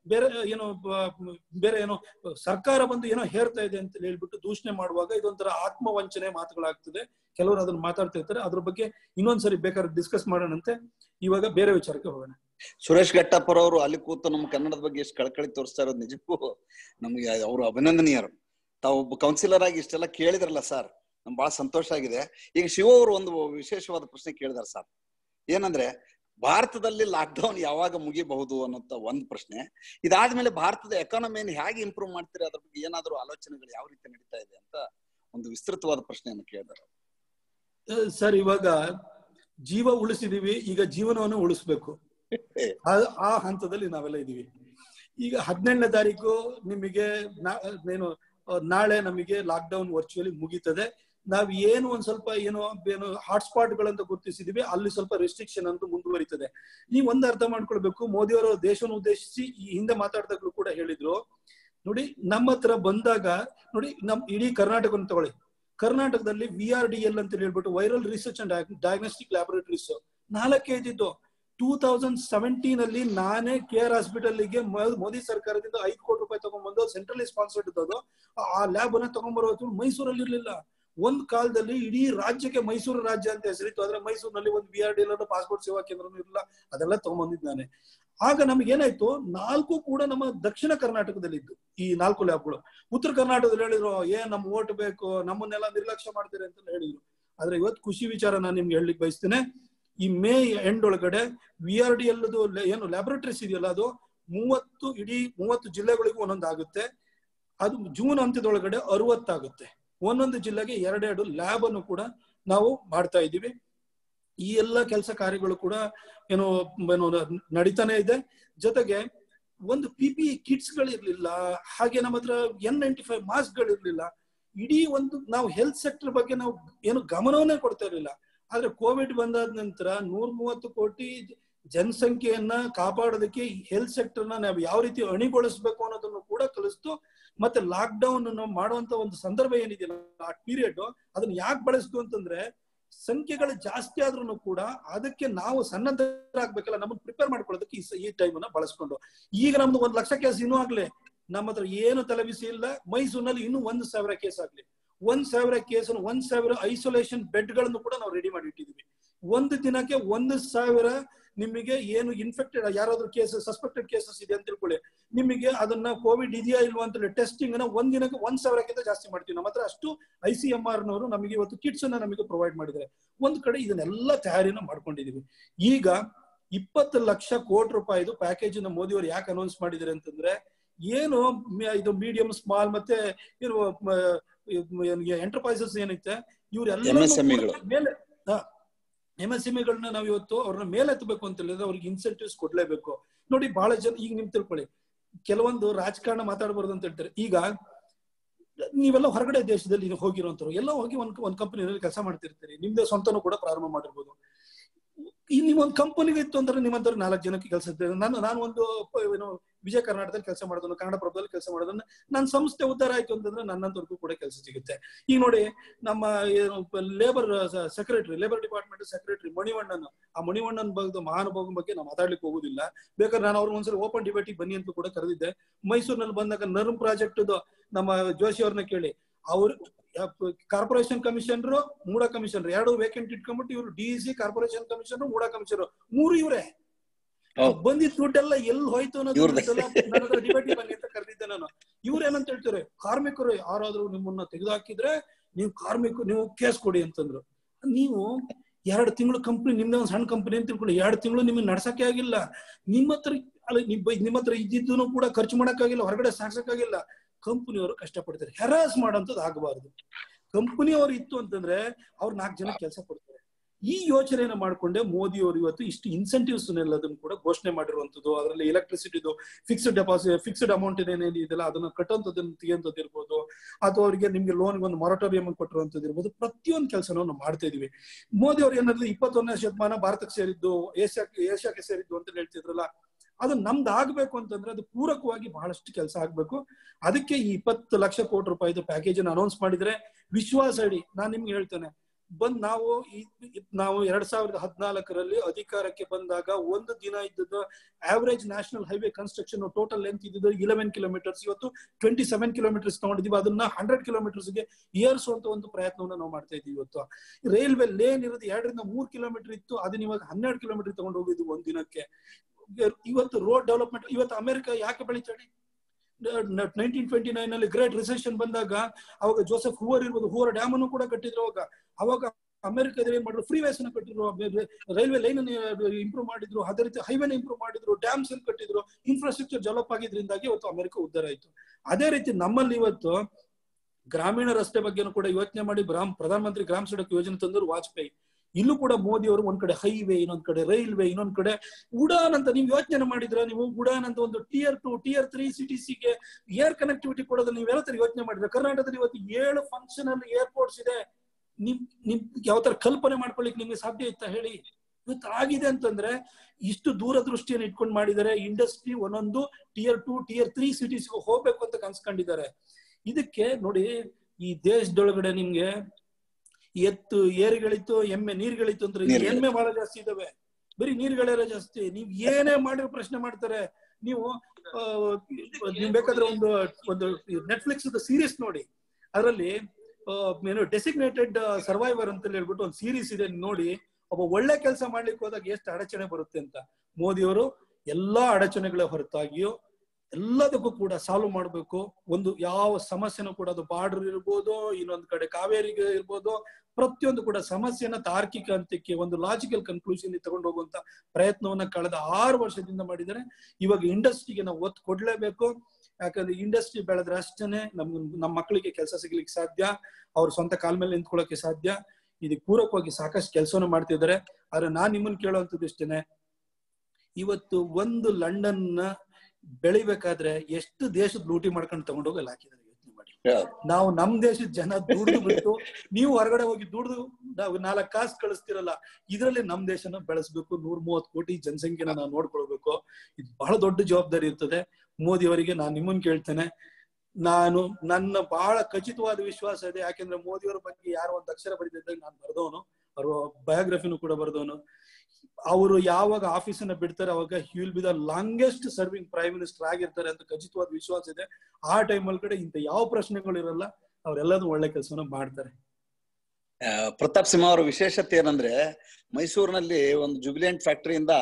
ಬೇರೆ ಏನೋ ಬ- ಬೇರೆ ಏನೋ ಸರ್ಕಾರ ಬಂದು ಏನೋ ಹೇರ್ತಾ ಇದೆ ಅಂತ ಹೇಳ್ಬಿಟ್ಟು ದೂಷಣೆ ಮಾಡುವಾಗ ಇದೊಂಥರ ಆತ್ಮವಂಚನೆ ಮಾತುಗಳಾಗ್ತದೆ ಕೆಲವರು ಅದನ್ನ ಮಾತಾಡ್ತಾ ಇರ್ತಾರೆ ಅದ್ರ ಬಗ್ಗೆ ಇನ್ನೊಂದ್ಸರಿ ಬೇಕಾದ್ರೆ ಡಿಸ್ಕಸ್ ಮಾಡೋಣಂತೆ ಇವಾಗ ಬೇರೆ ವಿಚಾರಕ್ಕೆ ಹೋಗೋಣ ಸುರೇಶ್ ಘಟ್ಟಪ್ಪರ್ ಅವರು ಅಲ್ಲಿ ಕೂತು ನಮ್ಮ ಕನ್ನಡದ ಬಗ್ಗೆ ಎಷ್ಟು ಕಳಕಳಿ ತೋರಿಸ್ತಾ ಇರೋದು ನಿಜಕ್ಕೂ ನಮ್ಗೆ ಅವರು ಅಭಿನಂದನೀಯರು ತಾವು ಒಬ್ಬ ಕೌನ್ಸಿಲರ್ ಆಗಿ ಇಷ್ಟೆಲ್ಲ ಕೇಳಿದ್ರಲ್ಲ ಸರ್ ನಮ್ಗೆ ಬಹಳ ಸಂತೋಷ ಆಗಿದೆ ಈಗ ಶಿವ ಅವರು ಒಂದು ವಿಶೇಷವಾದ ಪ್ರಶ್ನೆ ಕೇಳಿದಾರೆ ಸರ್ ಏನಂದ್ರೆ ಭಾರತದಲ್ಲಿ ಲಾಕ್ಡೌನ್ ಯಾವಾಗ ಮುಗಿಬಹುದು ಅನ್ನೋಂತ ಒಂದು ಪ್ರಶ್ನೆ ಇದಾದ್ಮೇಲೆ ಭಾರತದ ಎಕಾನಮಿಯನ್ನು ಹೇಗೆ ಇಂಪ್ರೂವ್ ಮಾಡ್ತೀರಾ ಅದ್ರ ಬಗ್ಗೆ ಏನಾದರೂ ಆಲೋಚನೆಗಳು ಯಾವ ರೀತಿ ನಡೀತಾ ಇದೆ ಅಂತ ಒಂದು ವಿಸ್ತೃತವಾದ ಪ್ರಶ್ನೆಯನ್ನು ಕೇಳಿದಾರೆ ಸರ್ ಇವಾಗ ಜೀವ ಉಳಿಸಿದೀವಿ ಈಗ ಜೀವನವನ್ನು ಉಳಿಸ್ಬೇಕು ಆ- ಆ ಹಂತದಲ್ಲಿ ನಾವೆಲ್ಲ ಇದೀವಿ ಈಗ ಹದಿನೆಂಟನೇ ತಾರೀಕು ನಿಮಗೆ ನಾ- ಏನು ಆ, ನಾಳೆ ನಮಗೆ ಲಾಕ್ ಡೌನ್ ವರ್ಚುವಲಿ ಮುಗೀತದೆ ನಾವ್ ಏನು ಒಂದ್ ಸ್ವಲ್ಪ ಏನೋ ಏನು ಹಾಟ್ಸ್ಪಾಟ್ ಗಳಂತ ಗುರುತಿಸಿದೀವಿ ಅಲ್ಲಿ ಸ್ವಲ್ಪ ರೆಸ್ಟ್ರಿಕ್ಷನ್ ಅಂತ ಮುಂದುವರಿತದೆ ನೀವು ಒಂದ್ ಅರ್ಥ ಮಾಡ್ಕೊಳ್ಬೇಕು ಮೋದಿ ಅವರು ದೇಶವನ್ನು ಉದ್ದೇಶಿಸಿ ಈ ಹಿಂದೆ ಮಾತಾಡಿದಾಗ್ಲೂ ಕೂಡ ಹೇಳಿದ್ರು ನೋಡಿ ನಮ್ಮ ಹತ್ರ ಬಂದಾಗ ನೋಡಿ ನಮ್ ಇಡೀ ಕರ್ನಾಟಕವನ್ನು ತಗೊಳ್ಳಿ ಕರ್ನಾಟಕದಲ್ಲಿ ವಿ ಆರ್ ಡಿ ಎಲ್ ಅಂತ ಹೇಳ್ಬಿಟ್ಟು viral research and diagnostic laboratories ನಾಲ್ಕೇ ಇದ್ದಿದ್ದು ಟೂ ತೌಸಂಡ್ ಸೆವೆಂಟೀನ್ ಅಲ್ಲಿ ನಾನೇ ಕೆ ಆರ್ ಹಾಸ್ಪಿಟಲ್ಗೆ ಮೋದಿ ಸರ್ಕಾರದಿಂದ ಐದು ಕೋಟಿ ರೂಪಾಯಿ ತಗೊಂಡ್ಬಂದು ಸೆಂಟ್ರಲಿ ಸ್ಪಾನ್ಸರ್ಡ್ ಇದ್ದದು ಆ ಲ್ಯಾಬ್ ಅನ್ನ ತಗೊಂಡ್ಬರೋದು ಮೈಸೂರಲ್ಲಿ ಇರ್ಲಿಲ್ಲ ಒಂದ್ ಕಾಲದಲ್ಲಿ ಇಡೀ ರಾಜ್ಯಕ್ಕೆ ಮೈಸೂರು ರಾಜ್ಯ ಅಂತ ಹೆಸರಿತ್ತು ಆದ್ರೆ ಮೈಸೂರಿನಲ್ಲಿ ಒಂದು B R D L passport Seva ಕೇಂದ್ರನೂ ಇರಲಿಲ್ಲ ಅದೆಲ್ಲ ತಗೊಂಡ್ಬಂದಿದ್ದು ನಾನೇ ಆಗ ನಮ್ಗೆ ಏನಾಯ್ತು ನಾಲ್ಕು ಕೂಡ ನಮ್ಮ ದಕ್ಷಿಣ ಕರ್ನಾಟಕದಲ್ಲಿ ಇದ್ದು ಈ ನಾಲ್ಕು ಲ್ಯಾಬ್ಗಳು ಉತ್ತರ ಕರ್ನಾಟಕದಲ್ಲಿ ಹೇಳಿದ್ರು ಏನ್ ನಮ್ ಓಟ್ ಬೇಕು ನಮ್ಮನ್ನೆಲ್ಲ ನಿರ್ಲಕ್ಷ್ಯ ಮಾಡ್ತೀರಿ ಅಂತ ಹೇಳಿದ್ರು ಆದ್ರೆ ಇವತ್ತು ಖುಷಿ ವಿಚಾರ ನಾನು ನಿಮ್ಗೆ ಹೇಳಲಿಕ್ಕೆ ಬಯಸ್ತೇನೆ ಈ ಮೇ ಎಂಡ್ ಒಳಗಡೆ ವಿ ಆರ್ ಡಿ ಎಲ್ ಏನು ಲ್ಯಾಬೊರೇಟರೀಸ್ ಇದೆಯಲ್ಲ ಅದು ಮೂವತ್ತು ಇಡೀ ಮೂವತ್ತು ಜಿಲ್ಲೆಗಳಿಗೂ ಒಂದೊಂದು ಆಗುತ್ತೆ ಅದು ಜೂನ್ ಅಂತ್ಯದೊಳಗಡೆ ಅರವತ್ತಾಗುತ್ತೆ ಒಂದೊಂದು ಜಿಲ್ಲೆಗೆ ಎರಡೆರಡು ಲ್ಯಾಬ್ ಅನ್ನು ಕೂಡ ನಾವು ಮಾಡ್ತಾ ಇದ್ದೀವಿ ಈ ಎಲ್ಲ ಕೆಲಸ ಕಾರ್ಯಗಳು ಕೂಡ ಏನು ಏನು ನಡೀತಾನೆ ಇದೆ ಜೊತೆಗೆ ಒಂದು ಪಿ ಪಿ ಕಿಟ್ಸ್ ಗಳಿರ್ಲಿಲ್ಲ ಹಾಗೆ ನಮ್ಮ ಹತ್ರ ಎನ್ ನೈಂಟಿ ಫೈವ್ ಮಾಸ್ಕ್ ಗಳಿರ್ಲಿಲ್ಲ ಇಡೀ ಒಂದು ನಾವು ಹೆಲ್ತ್ ಸೆಕ್ಟರ್ ಬಗ್ಗೆ ನಾವು ಏನು ಗಮನವನ್ನೇ ಕೊಡ್ತಾ ಇರಲಿಲ್ಲ ಆದ್ರೆ ಕೋವಿಡ್ ಬಂದಾದ ನಂತರ ನೂರ ಮೂವತ್ತು ಕೋಟಿ ಜನಸಂಖ್ಯೆಯನ್ನ ಕಾಪಾಡೋದಕ್ಕೆ ಹೆಲ್ತ್ ಸೆಕ್ಟರ್ ನ ನಾವು ಯಾವ ರೀತಿ ಅಣಿಗೊಳಿಸ್ಬೇಕು ಅನ್ನೋದನ್ನು ಕೂಡ ಕಲಿಸ್ತು ಮತ್ತೆ ಲಾಕ್ ಡೌನ್ ಮಾಡುವಂತ ಒಂದು ಸಂದರ್ಭ ಏನಿದೆಯಲ್ಲ ಆ ಪೀರಿಯಡ್ ಅದನ್ನ ಯಾಕೆ ಬಳಸ್ತು ಅಂತಂದ್ರೆ ಸಂಖ್ಯೆಗಳು ಜಾಸ್ತಿ ಆದ್ರೂ ಕೂಡ ಅದಕ್ಕೆ ನಾವು ಸನ್ನದ್ಧರಾಗ್ಬೇಕಲ್ಲ ನಮ್ಮನ್ನ ಪ್ರಿಪೇರ್ ಮಾಡ್ಕೊಳ್ಳೋದಕ್ಕೆ ಈ ಸ- ಈ ಟೈಮ್ ಅನ್ನ ಬಳಸ್ಕೊಂಡು ಈಗ ನಮ್ದು ಒಂದ್ ಲಕ್ಷ ಕೇಸ್ ಇನ್ನೂ ಆಗ್ಲಿ ನಮ್ಮ ಹತ್ರ ಏನು ತಲೆಬಿಸಿ ಇಲ್ಲ ಮೈಸೂರಿನಲ್ಲಿ ಇನ್ನೂ ಒಂದ್ ಸಾವಿರ ಕೇಸ್ ಆಗ್ಲಿ ಒಂದ್ ಸಾವಿರ ಕೇಸ್ ಒಂದ್ ಸಾವಿರ ಐಸೋಲೇಷನ್ ಬೆಡ್ ಗಳನ್ನು ಕೂಡ ನಾವು ರೆಡಿ ಮಾಡಿ ಇಟ್ಟಿದೀವಿ ಒಂದು ದಿನಕ್ಕೆ ಒಂದು ಸಾವಿರ ನಿಮಗೆ ಏನು ಇನ್ಫೆಕ್ಟೆಡ್ ಯಾರಾದ್ರೂ ಕೇಸ್ ಸಸ್ಪೆಕ್ಟೆಡ್ ಕೇಸಸ್ ಇದೆ ಅಂತ ತಿಳ್ಕೊಳ್ಳಿ ನಿಮಗೆ ಅದನ್ನ ಕೋವಿಡ್ ಇದೆಯಾ ಇಲ್ವಾ ಅಂತ ಟೆಸ್ಟಿಂಗ್ ಅನ್ನ ಒಂದ್ ದಿನಕ್ಕೆ ಒಂದ್ ಸಾವಿರಕ್ಕಿಂತ ಜಾಸ್ತಿ ಮಾಡ್ತೀವಿ ನಮ್ಮ ಹತ್ರ ಅಷ್ಟು ಐ ಸಿ ಎಂ ಆರ್ ನವರು ನಮಗೆ ಇವತ್ತು ಕಿಟ್ಸ್ ಅನ್ನ ನಮಗೆ ಪ್ರೊವೈಡ್ ಮಾಡಿದ್ದಾರೆ ಒಂದ್ ಕಡೆ ಇದನ್ನೆಲ್ಲ ತಯಾರಿನ ಮಾಡ್ಕೊಂಡಿದೀವಿ ಈಗ ಇಪ್ಪತ್ತು ಲಕ್ಷ ಕೋಟಿ ರೂಪಾಯಿದು ಪ್ಯಾಕೇಜ್ ನ ಮೋದಿ ಅವರು ಯಾಕೆ ಅನೌನ್ಸ್ ಮಾಡಿದ್ದಾರೆ ಅಂತಂದ್ರೆ ಏನು ಮ- ಇದು ಮೀಡಿಯಂ ಸ್ಮಾಲ್ ಮತ್ತೆ ಇರುವ ಎಂಟರ್ಪ್ರೈಸಸ್ ಏನೈತೆ ಇವರೆಲ್ಲ MSME ಗಳು. ಮೇಲೆ ಎಂ ಎಸ್ ಗಳನ್ನ ನಾವು ಇವತ್ತು ಅವ್ರನ್ನ ಮೇಲೆತ್ತಬೇಕು ಅಂತ ಹೇಳಿದ್ರೆ ಅವ್ರಿಗೆ ಇನ್ಸೆಂಟಿವ್ಸ್ ಕೊಡ್ಲೇಬೇಕು ನೋಡಿ ಬಹಳ ಜನ ಈಗ ನಿಮ್ ತಿಳ್ಕೊಳ್ಳಿ ಕೆಲವೊಂದು ರಾಜಕಾರಣ ಮಾತಾಡಬಾರ್ದು ಅಂತ ಹೇಳ್ತಾರೆ ಈಗ ನೀವೆಲ್ಲ ಹೊರಗಡೆ ದೇಶದಲ್ಲಿ ನೀವು ಹೋಗಿರೋಂಥವ್ರು ಎಲ್ಲ ಹೋಗಿ ಒಂದ್ ಒಂದ್ ಕಂಪನಿನಲ್ಲಿ ಕೆಲಸ ಮಾಡ್ತಿರ್ತೀರಿ ನಿಮ್ದೇ ಸ್ವಂತನೂ ಕೂಡ ಪ್ರಾರಂಭ ಮಾಡಿರ್ಬೋದು ಈ ನೀವು ಒಂದು ಕಂಪನಿಗೆ ಇತ್ತು ಅಂದ್ರೆ ನಿಮ್ಮಂತರ ನಾಲ್ಕು ಜನಕ್ಕೆ ಕೆಲಸ ಇರ್ತದೆ ನಾನು ನಾನು ಒಂದು ಪ- ಏನು ವಿಜಯ ಕರ್ನಾಟಕದಲ್ಲಿ ಕೆಲಸ ಮಾಡೋದನ್ನು ಕನ್ನಡ ಪ್ರಭದಲ್ಲಿ ಕೆಲಸ ಮಾಡೋದನ್ನ ನನ್ನ ಸಂಸ್ಥೆ ಉದ್ಧಾರ ಆಯ್ತು ಅಂತಂದ್ರೆ ನನ್ನಂತವ್ರಿಗೂ ಕೂಡ ಕೆಲಸ ಸಿಗುತ್ತೆ ಈಗ ನೋಡಿ ನಮ್ಮ ಏನು labour secretary labour department secretary Manivannan ಆ ಮಣಿವಣ್ಣನ್ ಬಗ್ಗೆ ಮಹಾನುಭಾವನ ಬಗ್ಗೆ ನಾವು ಮಾತಾಡ್ಲಿಕ್ಕೆ ಹೋಗುದಿಲ್ಲ ಬೇಕಾದ್ರೆ ನಾನು ಅವ್ರನ್ನ ಒಂದ್ಸಲ ಓಪನ್ ಡಿಬೇಟಿಗೆ ಬನ್ನಿ ಅಂತ ಕೂಡ ಕರೆದಿದ್ದೆ ಮೈಸೂರಿನಲ್ಲಿ ಬಂದಾಗ ನರ್ಮ್ ಪ್ರಾಜೆಕ್ಟ್ ನಮ್ಮ ಜೋಶಿ ಅವ್ರನ್ನ ಕೇಳಿ ಅವ್ರು ಕಾರ್ಪೊರೇಷನ್ ಕಮಿಷನರ್ ಮೂಡ ಕಮಿಷನರ್ ಎರಡು ವೇಕೆಂಟ್ ಇಟ್ಕೊಂಡ್ಬಿಟ್ಟು ಇವರು D C corporation commissioner MUDA commissioner ಮೂರು ಇವರೇ ಹೌದು. ಬಂದಿದ್ ದುಡ್ಡೆಲ್ಲ ಎಲ್ಲಿ ಹೋಯ್ತು ಇವ್ರ್ದೇ. ಅನ್ನೋದು ಡಿಬೇಟಿ ಬನ್ನಿ ಅಂತ ಕರೆದಿದ್ದೆ ನಾನು ಇವ್ರು ಏನಂತ ಹೇಳ್ತಾರೆ ಕಾರ್ಮಿಕರು ಯಾರಾದ್ರೂ ನಿಮ್ಮನ್ನ ತೆಗೆದುಹಾಕಿದ್ರೆ ನೀವು ಕಾರ್ಮಿಕರು ನೀವು ಕೇಸ್ ಕೊಡಿ ಅಂತಂದ್ರು ನೀವು ಎರಡು ತಿಂಗಳು ಕಂಪ್ನಿ ನಿಮ್ದೇ ಒಂದು ಸಣ್ಣ ಕಂಪನಿ ಅಂತ ತಿಳ್ಕೊಂಡು ಎರಡು ತಿಂಗಳು ನಿಮಗೆ ನಡ್ಸಕ್ಕೆ ಆಗಿಲ್ಲ ನಿಮ್ಮ ಹತ್ರ ಅಲ್ಲ ನಿಮ್- ನಿಮ್ಮ ಹತ್ರ ಇದ್ದಿದ್ದನ್ನು ಕೂಡ ಖರ್ಚು ಮಾಡಕ್ಕಾಗಿಲ್ಲ ಹೊರಗಡೆ ಸಾಕ್ಸಕ್ಕಾಗಿಲ್ಲ ಕಂಪನಿಯವರು ಕಷ್ಟಪಡ್ತಾರೆ ಹೆರಾಸ್ ಮಾಡೋಂಥದ್ದು ಆಗಬಾರ್ದು ಕಂಪನಿಯವರು ಇತ್ತು ಅಂತಂದ್ರೆ ಅವ್ರು ನಾಲ್ಕು ಜನ ಕೆಲಸ ಕೊಡ್ತಾರೆ ಈ ಯೋಚನೆಯನ್ನ ಮಾಡ್ಕೊಂಡೆ ಮೋದಿ ಅವರು ಇವತ್ತು ಇಷ್ಟು ಇನ್ಸೆಂಟಿವ್ಸ್ ಎಲ್ಲದನ್ನು ಕೂಡ ಘೋಷಣೆ ಮಾಡಿರುವಂತದ್ದು ಅದರಲ್ಲಿ ಎಲೆಕ್ಟ್ರಿಸಿಟಿದು ಫಿಕ್ಸ್ಡ್ ಡೆಪಾಸಿಟ್ ಫಿಕ್ಸ್ಡ್ ಅಮೌಂಟ್ ಏನೇನಿದೆಯಲ್ಲ ಅದನ್ನ ಕಟ್ಟುವಂಥದ್ದನ್ನು ತೆಗೆಯುವಂಥದ್ದು ಇರ್ಬೋದು ಅಥವಾ ಅವರಿಗೆ ನಿಮ್ಗೆ ಲೋನ್ ಒಂದು ಮೊರಟೋರಿಯಂ ಕೊಟ್ಟಿರುವಂತದ್ದು ಇರ್ಬೋದು ಪ್ರತಿಯೊಂದು ಕೆಲಸನೂ ನಾವು ಮಾಡ್ತಾ ಇದೀವಿ ಮೋದಿ ಅವರು ಏನಾದ್ರು ಇಪ್ಪತ್ತೊಂದನೇ ಶತಮಾನ ಭಾರತಕ್ಕೆ ಸೇರಿದ್ದು ಏಷ್ಯಾಕ್ಕೆ ಏಷ್ಯಾಕ್ಕೆ ಸೇರಿದ್ದು ಅಂತ ಹೇಳ್ತಿದ್ರಲ್ಲ ಅದು ನಮ್ದು ಆಗ್ಬೇಕು ಅಂತಂದ್ರೆ ಅದು ಪೂರಕವಾಗಿ ಬಹಳಷ್ಟು ಕೆಲಸ ಆಗ್ಬೇಕು ಅದಕ್ಕೆ ಈ ಇಪ್ಪತ್ತು ಲಕ್ಷ ಕೋಟಿ ರೂಪಾಯಿದು ಪ್ಯಾಕೇಜ್ ಅನ್ನು ಅನೌನ್ಸ್ ಮಾಡಿದ್ರೆ ವಿಶ್ವಾಸ ಇಡಿ ನಾನ್ ನಿಮ್ಗೆ ಹೇಳ್ತೇನೆ ಬಂದ್ ನಾವು ಈ- ಈ- ನಾವು ಎರಡ್ ಸಾವಿರದ ಹದಿನಾಲ್ಕರಲ್ಲಿ ಅಧಿಕಾರಕ್ಕೆ ಬಂದಾಗ ಒಂದು ದಿನ ಇದ್ದದ್ದು average national highway construction total length ಇದ್ದಿದ್ದು ಇಲೆವೆನ್ ಕಿಲೋಮೀಟರ್ಸ್ ಇವತ್ತು ಟ್ವೆಂಟಿ ಸೆವೆನ್ ಕಿಲೋಮೀಟರ್ಸ್ ತಗೊಂಡಿದೀವಿ ಅದನ್ನ ಹಂಡ್ರೆಡ್ ಕಿಲೋಮೀಟರ್ಸ್ಗೆ ಏರಿಸುವಂತ ಒಂದು ಪ್ರಯತ್ನವನ್ನ ನಾವು ಮಾಡ್ತಾ ಇದೀವಿ ಇವತ್ತು ರೈಲ್ವೆ ಲೇನ್ ಇರೋದು ಎರಡರಿಂದ ಮೂರ್ ಕಿಲೋಮೀಟರ್ ಇತ್ತು ಅದನ್ನ ಇವಾಗ ಹನ್ನೆರಡು ಕಿಲೋಮೀಟರ್ ತಗೊಂಡು ಹೋಗಿದ್ವಿ ಒಂದ್ ದಿನಕ್ಕೆ ಇವತ್ತು ರೋಡ್ ಡೆವಲಪ್ಮೆಂಟ್ ಇವತ್ತು ಅಮೆರಿಕ ಯಾಕೆ ಬೆಳಿತಾಳೆ ನೈನ್ಟೀನ್ ಟ್ವೆಂಟಿ ನೈನ್ ಅಲ್ಲಿ ಗ್ರೇಟ್ ರಿಸೆಷನ್ ಬಂದಾಗ ಅವಾಗ ಜೋಸೆಫ್ ಹೂವರ್ ಇರ್ಬೋದು ಹೂವರ್ ಡ್ಯಾಮ್ ಅನ್ನು ಕೂಡ ಕಟ್ಟಿದ್ರು ಅವಾಗ ಅವಾಗ ಅಮೆರಿಕದಲ್ಲಿ ಏನ್ ಮಾಡಿದ್ರು ಫ್ರೀ ವೇಸ್ ಅನ್ನು ಕಟ್ಟಿದ್ರು ರೈಲ್ವೆ ಲೈನ್ ಇಂಪ್ರೂವ್ ಮಾಡಿದ್ರು ಅದೇ ರೀತಿ ಹೈವೇನ ಇಂಪ್ರೂವ್ ಮಾಡಿದ್ರು ಡ್ಯಾಮ್ಸ್ ಅನ್ನು ಕಟ್ಟಿದ್ರು ಇನ್ಫ್ರಾಸ್ಟ್ರಕ್ಚರ್ ಡೆವಲಪ್ ಆಗಿದ್ರಿಂದಾಗಿ ಇವತ್ತು ಅಮೆರಿಕ ಉದ್ಧಾರ ಆಯ್ತು ಅದೇ ರೀತಿ ನಮ್ಮಲ್ಲಿ ಇವತ್ತು ಗ್ರಾಮೀಣ ರಸ್ತೆ ಬಗ್ಗೆನೂ ಕೂಡ ಯೋಚನೆ ಮಾಡಿ ಗ್ರಾಮ್ ಪ್ರಧಾನಮಂತ್ರಿ ಗ್ರಾಮ ಸಡಕ್ ಯೋಜನೆ ತಂದರು ವಾಜಪೇಯಿ ಇಲ್ಲೂ ಕೂಡ ಮೋದಿ ಅವರು ಒಂದ್ ಕಡೆ ಹೈವೇ ಇನ್ನೊಂದ್ ಕಡೆ ರೈಲ್ವೆ ಇನ್ನೊಂದ್ ಕಡೆ ಉಡಾನ್ ಅಂತ ನೀವು ಯೋಚನೆ ಮಾಡಿದ್ರ ನೀವು ಉಡಾನ್ ಅಂತ ಒಂದು ಟಿಯರ್ ಟು ಟಿಯರ್ ತ್ರೀ ಸಿಟಿಸಿಗೆ ಏರ್ ಕನೆಕ್ಟಿವಿಟಿ ಕೊಡೋದು ನೀವು ಯಾವ ತರ ಯೋಚನೆ ಮಾಡಿದ್ರೆ ಕರ್ನಾಟಕದಲ್ಲಿ ಇವತ್ತು ಏಳು ಫಂಕ್ಷನಲ್ ಏರ್ಪೋರ್ಟ್ಸ್ ಇದೆ ನಿಮ್ ನಿಮ್ ಯಾವ ತರ ಕಲ್ಪನೆ ಮಾಡ್ಕೊಳ್ಳಿಕ್ ನಿಮ್ಗೆ ಸಾಧ್ಯ ಇತ್ತ ಹೇಳಿ ಇವತ್ತು ಆಗಿದೆ ಅಂತಂದ್ರೆ ಇಷ್ಟು ದೂರದೃಷ್ಟಿಯನ್ನು ಇಟ್ಕೊಂಡು ಮಾಡಿದ್ದಾರೆ ಇಂಡಸ್ಟ್ರಿ ಒಂದೊಂದು tier two tier three cities ಹೋಗ್ಬೇಕು ಅಂತ ಕನ್ಸ್ಕೊಂಡಿದ್ದಾರೆ ಇದಕ್ಕೆ ನೋಡಿ ಈ ದೇಶದೊಳಗಡೆ ನಿಮ್ಗೆ ಎತ್ತು ಏರಿಗಳಿತ್ತು ಎಮ್ಮೆ ನೀರ್ಗಳಿತ್ತು ಅಂದ್ರೆ ಇಲ್ಲಿ ನೀರ್ಗಳು. ಎಮ್ಮೆ ಬಹಳ ಜಾಸ್ತಿ ಇದಾವೆ ಬರೀ ನೀರ್ಗಳೆಲ್ಲ ಜಾಸ್ತಿ ನೀವ್ ಏನೇ ಮಾಡಿರೋ ಪ್ರಶ್ನೆ ಮಾಡ್ತಾರೆ ನೀವು ಆ, ನೀವ್ ಬೇಕಾದ್ರೆ ಒಂದು ಒಂದು ನೆಟ್ಫ್ಲಿಕ್ಸ್ ಸೀರೀಸ್ ನೋಡಿ ಅದರಲ್ಲಿ ಏನು ಡೆಸಿಗ್ನೇಟೆಡ್ ಸರ್ವೈವರ್ ಅಂತ ಹೇಳ್ಬಿಟ್ಟು ಒಂದು ಸೀರೀಸ್ ಇದೆ ನೋಡಿ ಒಬ್ಬ ಒಳ್ಳೆ ಕೆಲಸ ಮಾಡ್ಲಿಕ್ಕೆ ಹೋದಾಗ ಎಷ್ಟು ಅಡಚಣೆ ಬರುತ್ತೆ ಅಂತ ಮೋದಿಯವರು ಎಲ್ಲಾ ಅಡಚಣೆಗಳ ಹೊರತಾಗಿಯೂ ಎಲ್ಲದಕ್ಕೂ ಕೂಡ ಸಾಲ್ವ್ ಮಾಡಬೇಕು ಒಂದು ಯಾವ ಸಮಸ್ಯೆನೂ ಕೂಡ ಅದು ಬಾರ್ಡರ್ ಇರ್ಬೋದು ಇನ್ನೊಂದ್ ಕಡೆ ಕಾವೇರಿಗೆ ಇರ್ಬೋದು ಪ್ರತಿಯೊಂದು ಕೂಡ ಸಮಸ್ಯೆನ ತಾರ್ಕಿಕ ಹಂತಕ್ಕೆ ಒಂದು ಲಾಜಿಕಲ್ ಕನ್ಕ್ಲೂಷನ್ ತಗೊಂಡು ಹೋಗುವಂತ ಪ್ರಯತ್ನವನ್ನ ಕಳೆದ ಆರು ವರ್ಷದಿಂದ ಮಾಡಿದ್ದಾರೆ ಇವಾಗ ಇಂಡಸ್ಟ್ರಿಗೆ ನಾವು ಒತ್ತು ಕೊಡ್ಲೇಬೇಕು ಯಾಕಂದ್ರೆ ಇಂಡಸ್ಟ್ರಿ ಬೆಳೆದ್ರೆ ಅಷ್ಟೇನೆ ನಮ್ ನಮ್ಮ ಮಕ್ಕಳಿಗೆ ಕೆಲಸ ಸಿಗ್ಲಿಕ್ಕೆ ಸಾಧ್ಯ ಅವ್ರ ಸ್ವಂತ ಕಾಲ್ ಮೇಲೆ ನಿಂತ್ಕೊಳ್ಳೋಕೆ ಸಾಧ್ಯ ಇದಕ್ಕೆ ಪೂರಕವಾಗಿ ಸಾಕಷ್ಟು ಕೆಲಸವನ್ನು ಮಾಡ್ತಿದ್ದಾರೆ ಆದ್ರೆ ನಾನ್ ನಿಮ್ಮನ್ನ ಕೇಳುವಂತದ್ದು ಇಷ್ಟೇನೆ ಇವತ್ತು ಒಂದು ಲಂಡನ್ ನ ಬೆಳಿಬೇಕಾದ್ರೆ ಎಷ್ಟು ದೇಶದ ಲೂಟಿ ಮಾಡ್ಕೊಂಡು ತಗೊಂಡೋಗಿ ಅಲ್ಲಿ ಹಾಕಿದ್ದಾರೆ ಯೋಚನೆ ಮಾಡಿ ನಾವು ನಮ್ ದೇಶದ ಜನ ದುಡ್ದು ಬಿಟ್ಟು ನೀವು ಹೊರಗಡೆ ಹೋಗಿ ದುಡ್ದು ನಾವು ನಾಲ್ಕು ಕಾಸು ಕಳಿಸ್ತಿರಲ್ಲ ಇದರಲ್ಲಿ ನಮ್ ದೇಶನ ಬೆಳೆಸ್ಬೇಕು ನೂರ್ ಮೂವತ್ ಕೋಟಿ ಜನಸಂಖ್ಯೆನ ನಾವು ನೋಡ್ಕೊಳ್ಬೇಕು ಇದು ಬಹಳ ದೊಡ್ಡ ಜವಾಬ್ದಾರಿ ಇರ್ತದೆ ಮೋದಿ ಅವರಿಗೆ ನಾನು ನಿಮ್ಮನ್ ಕೇಳ್ತೇನೆ ನಾನು ನನ್ನ ಬಹಳ ಖಚಿತವಾದ ವಿಶ್ವಾಸ ಇದೆ ಯಾಕೆಂದ್ರೆ ಮೋದಿ ಅವರ ಬಗ್ಗೆ ಯಾರೋ ಒಂದು ಅಕ್ಷರ ಬರೆದಿದ್ದಾಗ ನಾನು ಬರೆದವನು ಅವ್ರ ಬಯೋಗ್ರಫಿನೂ ಕೂಡ ಬರೆದವನು ಅವರು ಯಾವಾಗ ಆಫೀಸನ್ನ ಬಿಡ್ತಾರೆ ಅವಾಗ he will be the longest serving prime minister ಆಗಿರ್ತಾರೆ ಅಂತ ಖಚಿತವಾದ ವಿಶ್ವಾಸ ಇದೆ ಆ ಟೈಮಲ್ಲಿ ಕಡೆ ಇಂಥ ಯಾವ ಪ್ರಶ್ನೆಗಳು ಇರಲ್ಲ ಅವರೆಲ್ಲದೂ ಒಳ್ಳೆ ಕೆಲಸನ ಮಾಡ್ತಾರೆ ಆ, ಪ್ರತಾಪ್ ಸಿಂಹ ಅವರ ವಿಶೇಷತೆ ಏನಂದ್ರೆ ಮೈಸೂರಿನಲ್ಲಿ ಒಂದು ಜುಬಿಲಿಯಂಟ್ ಫ್ಯಾಕ್ಟರಿಯಿಂದ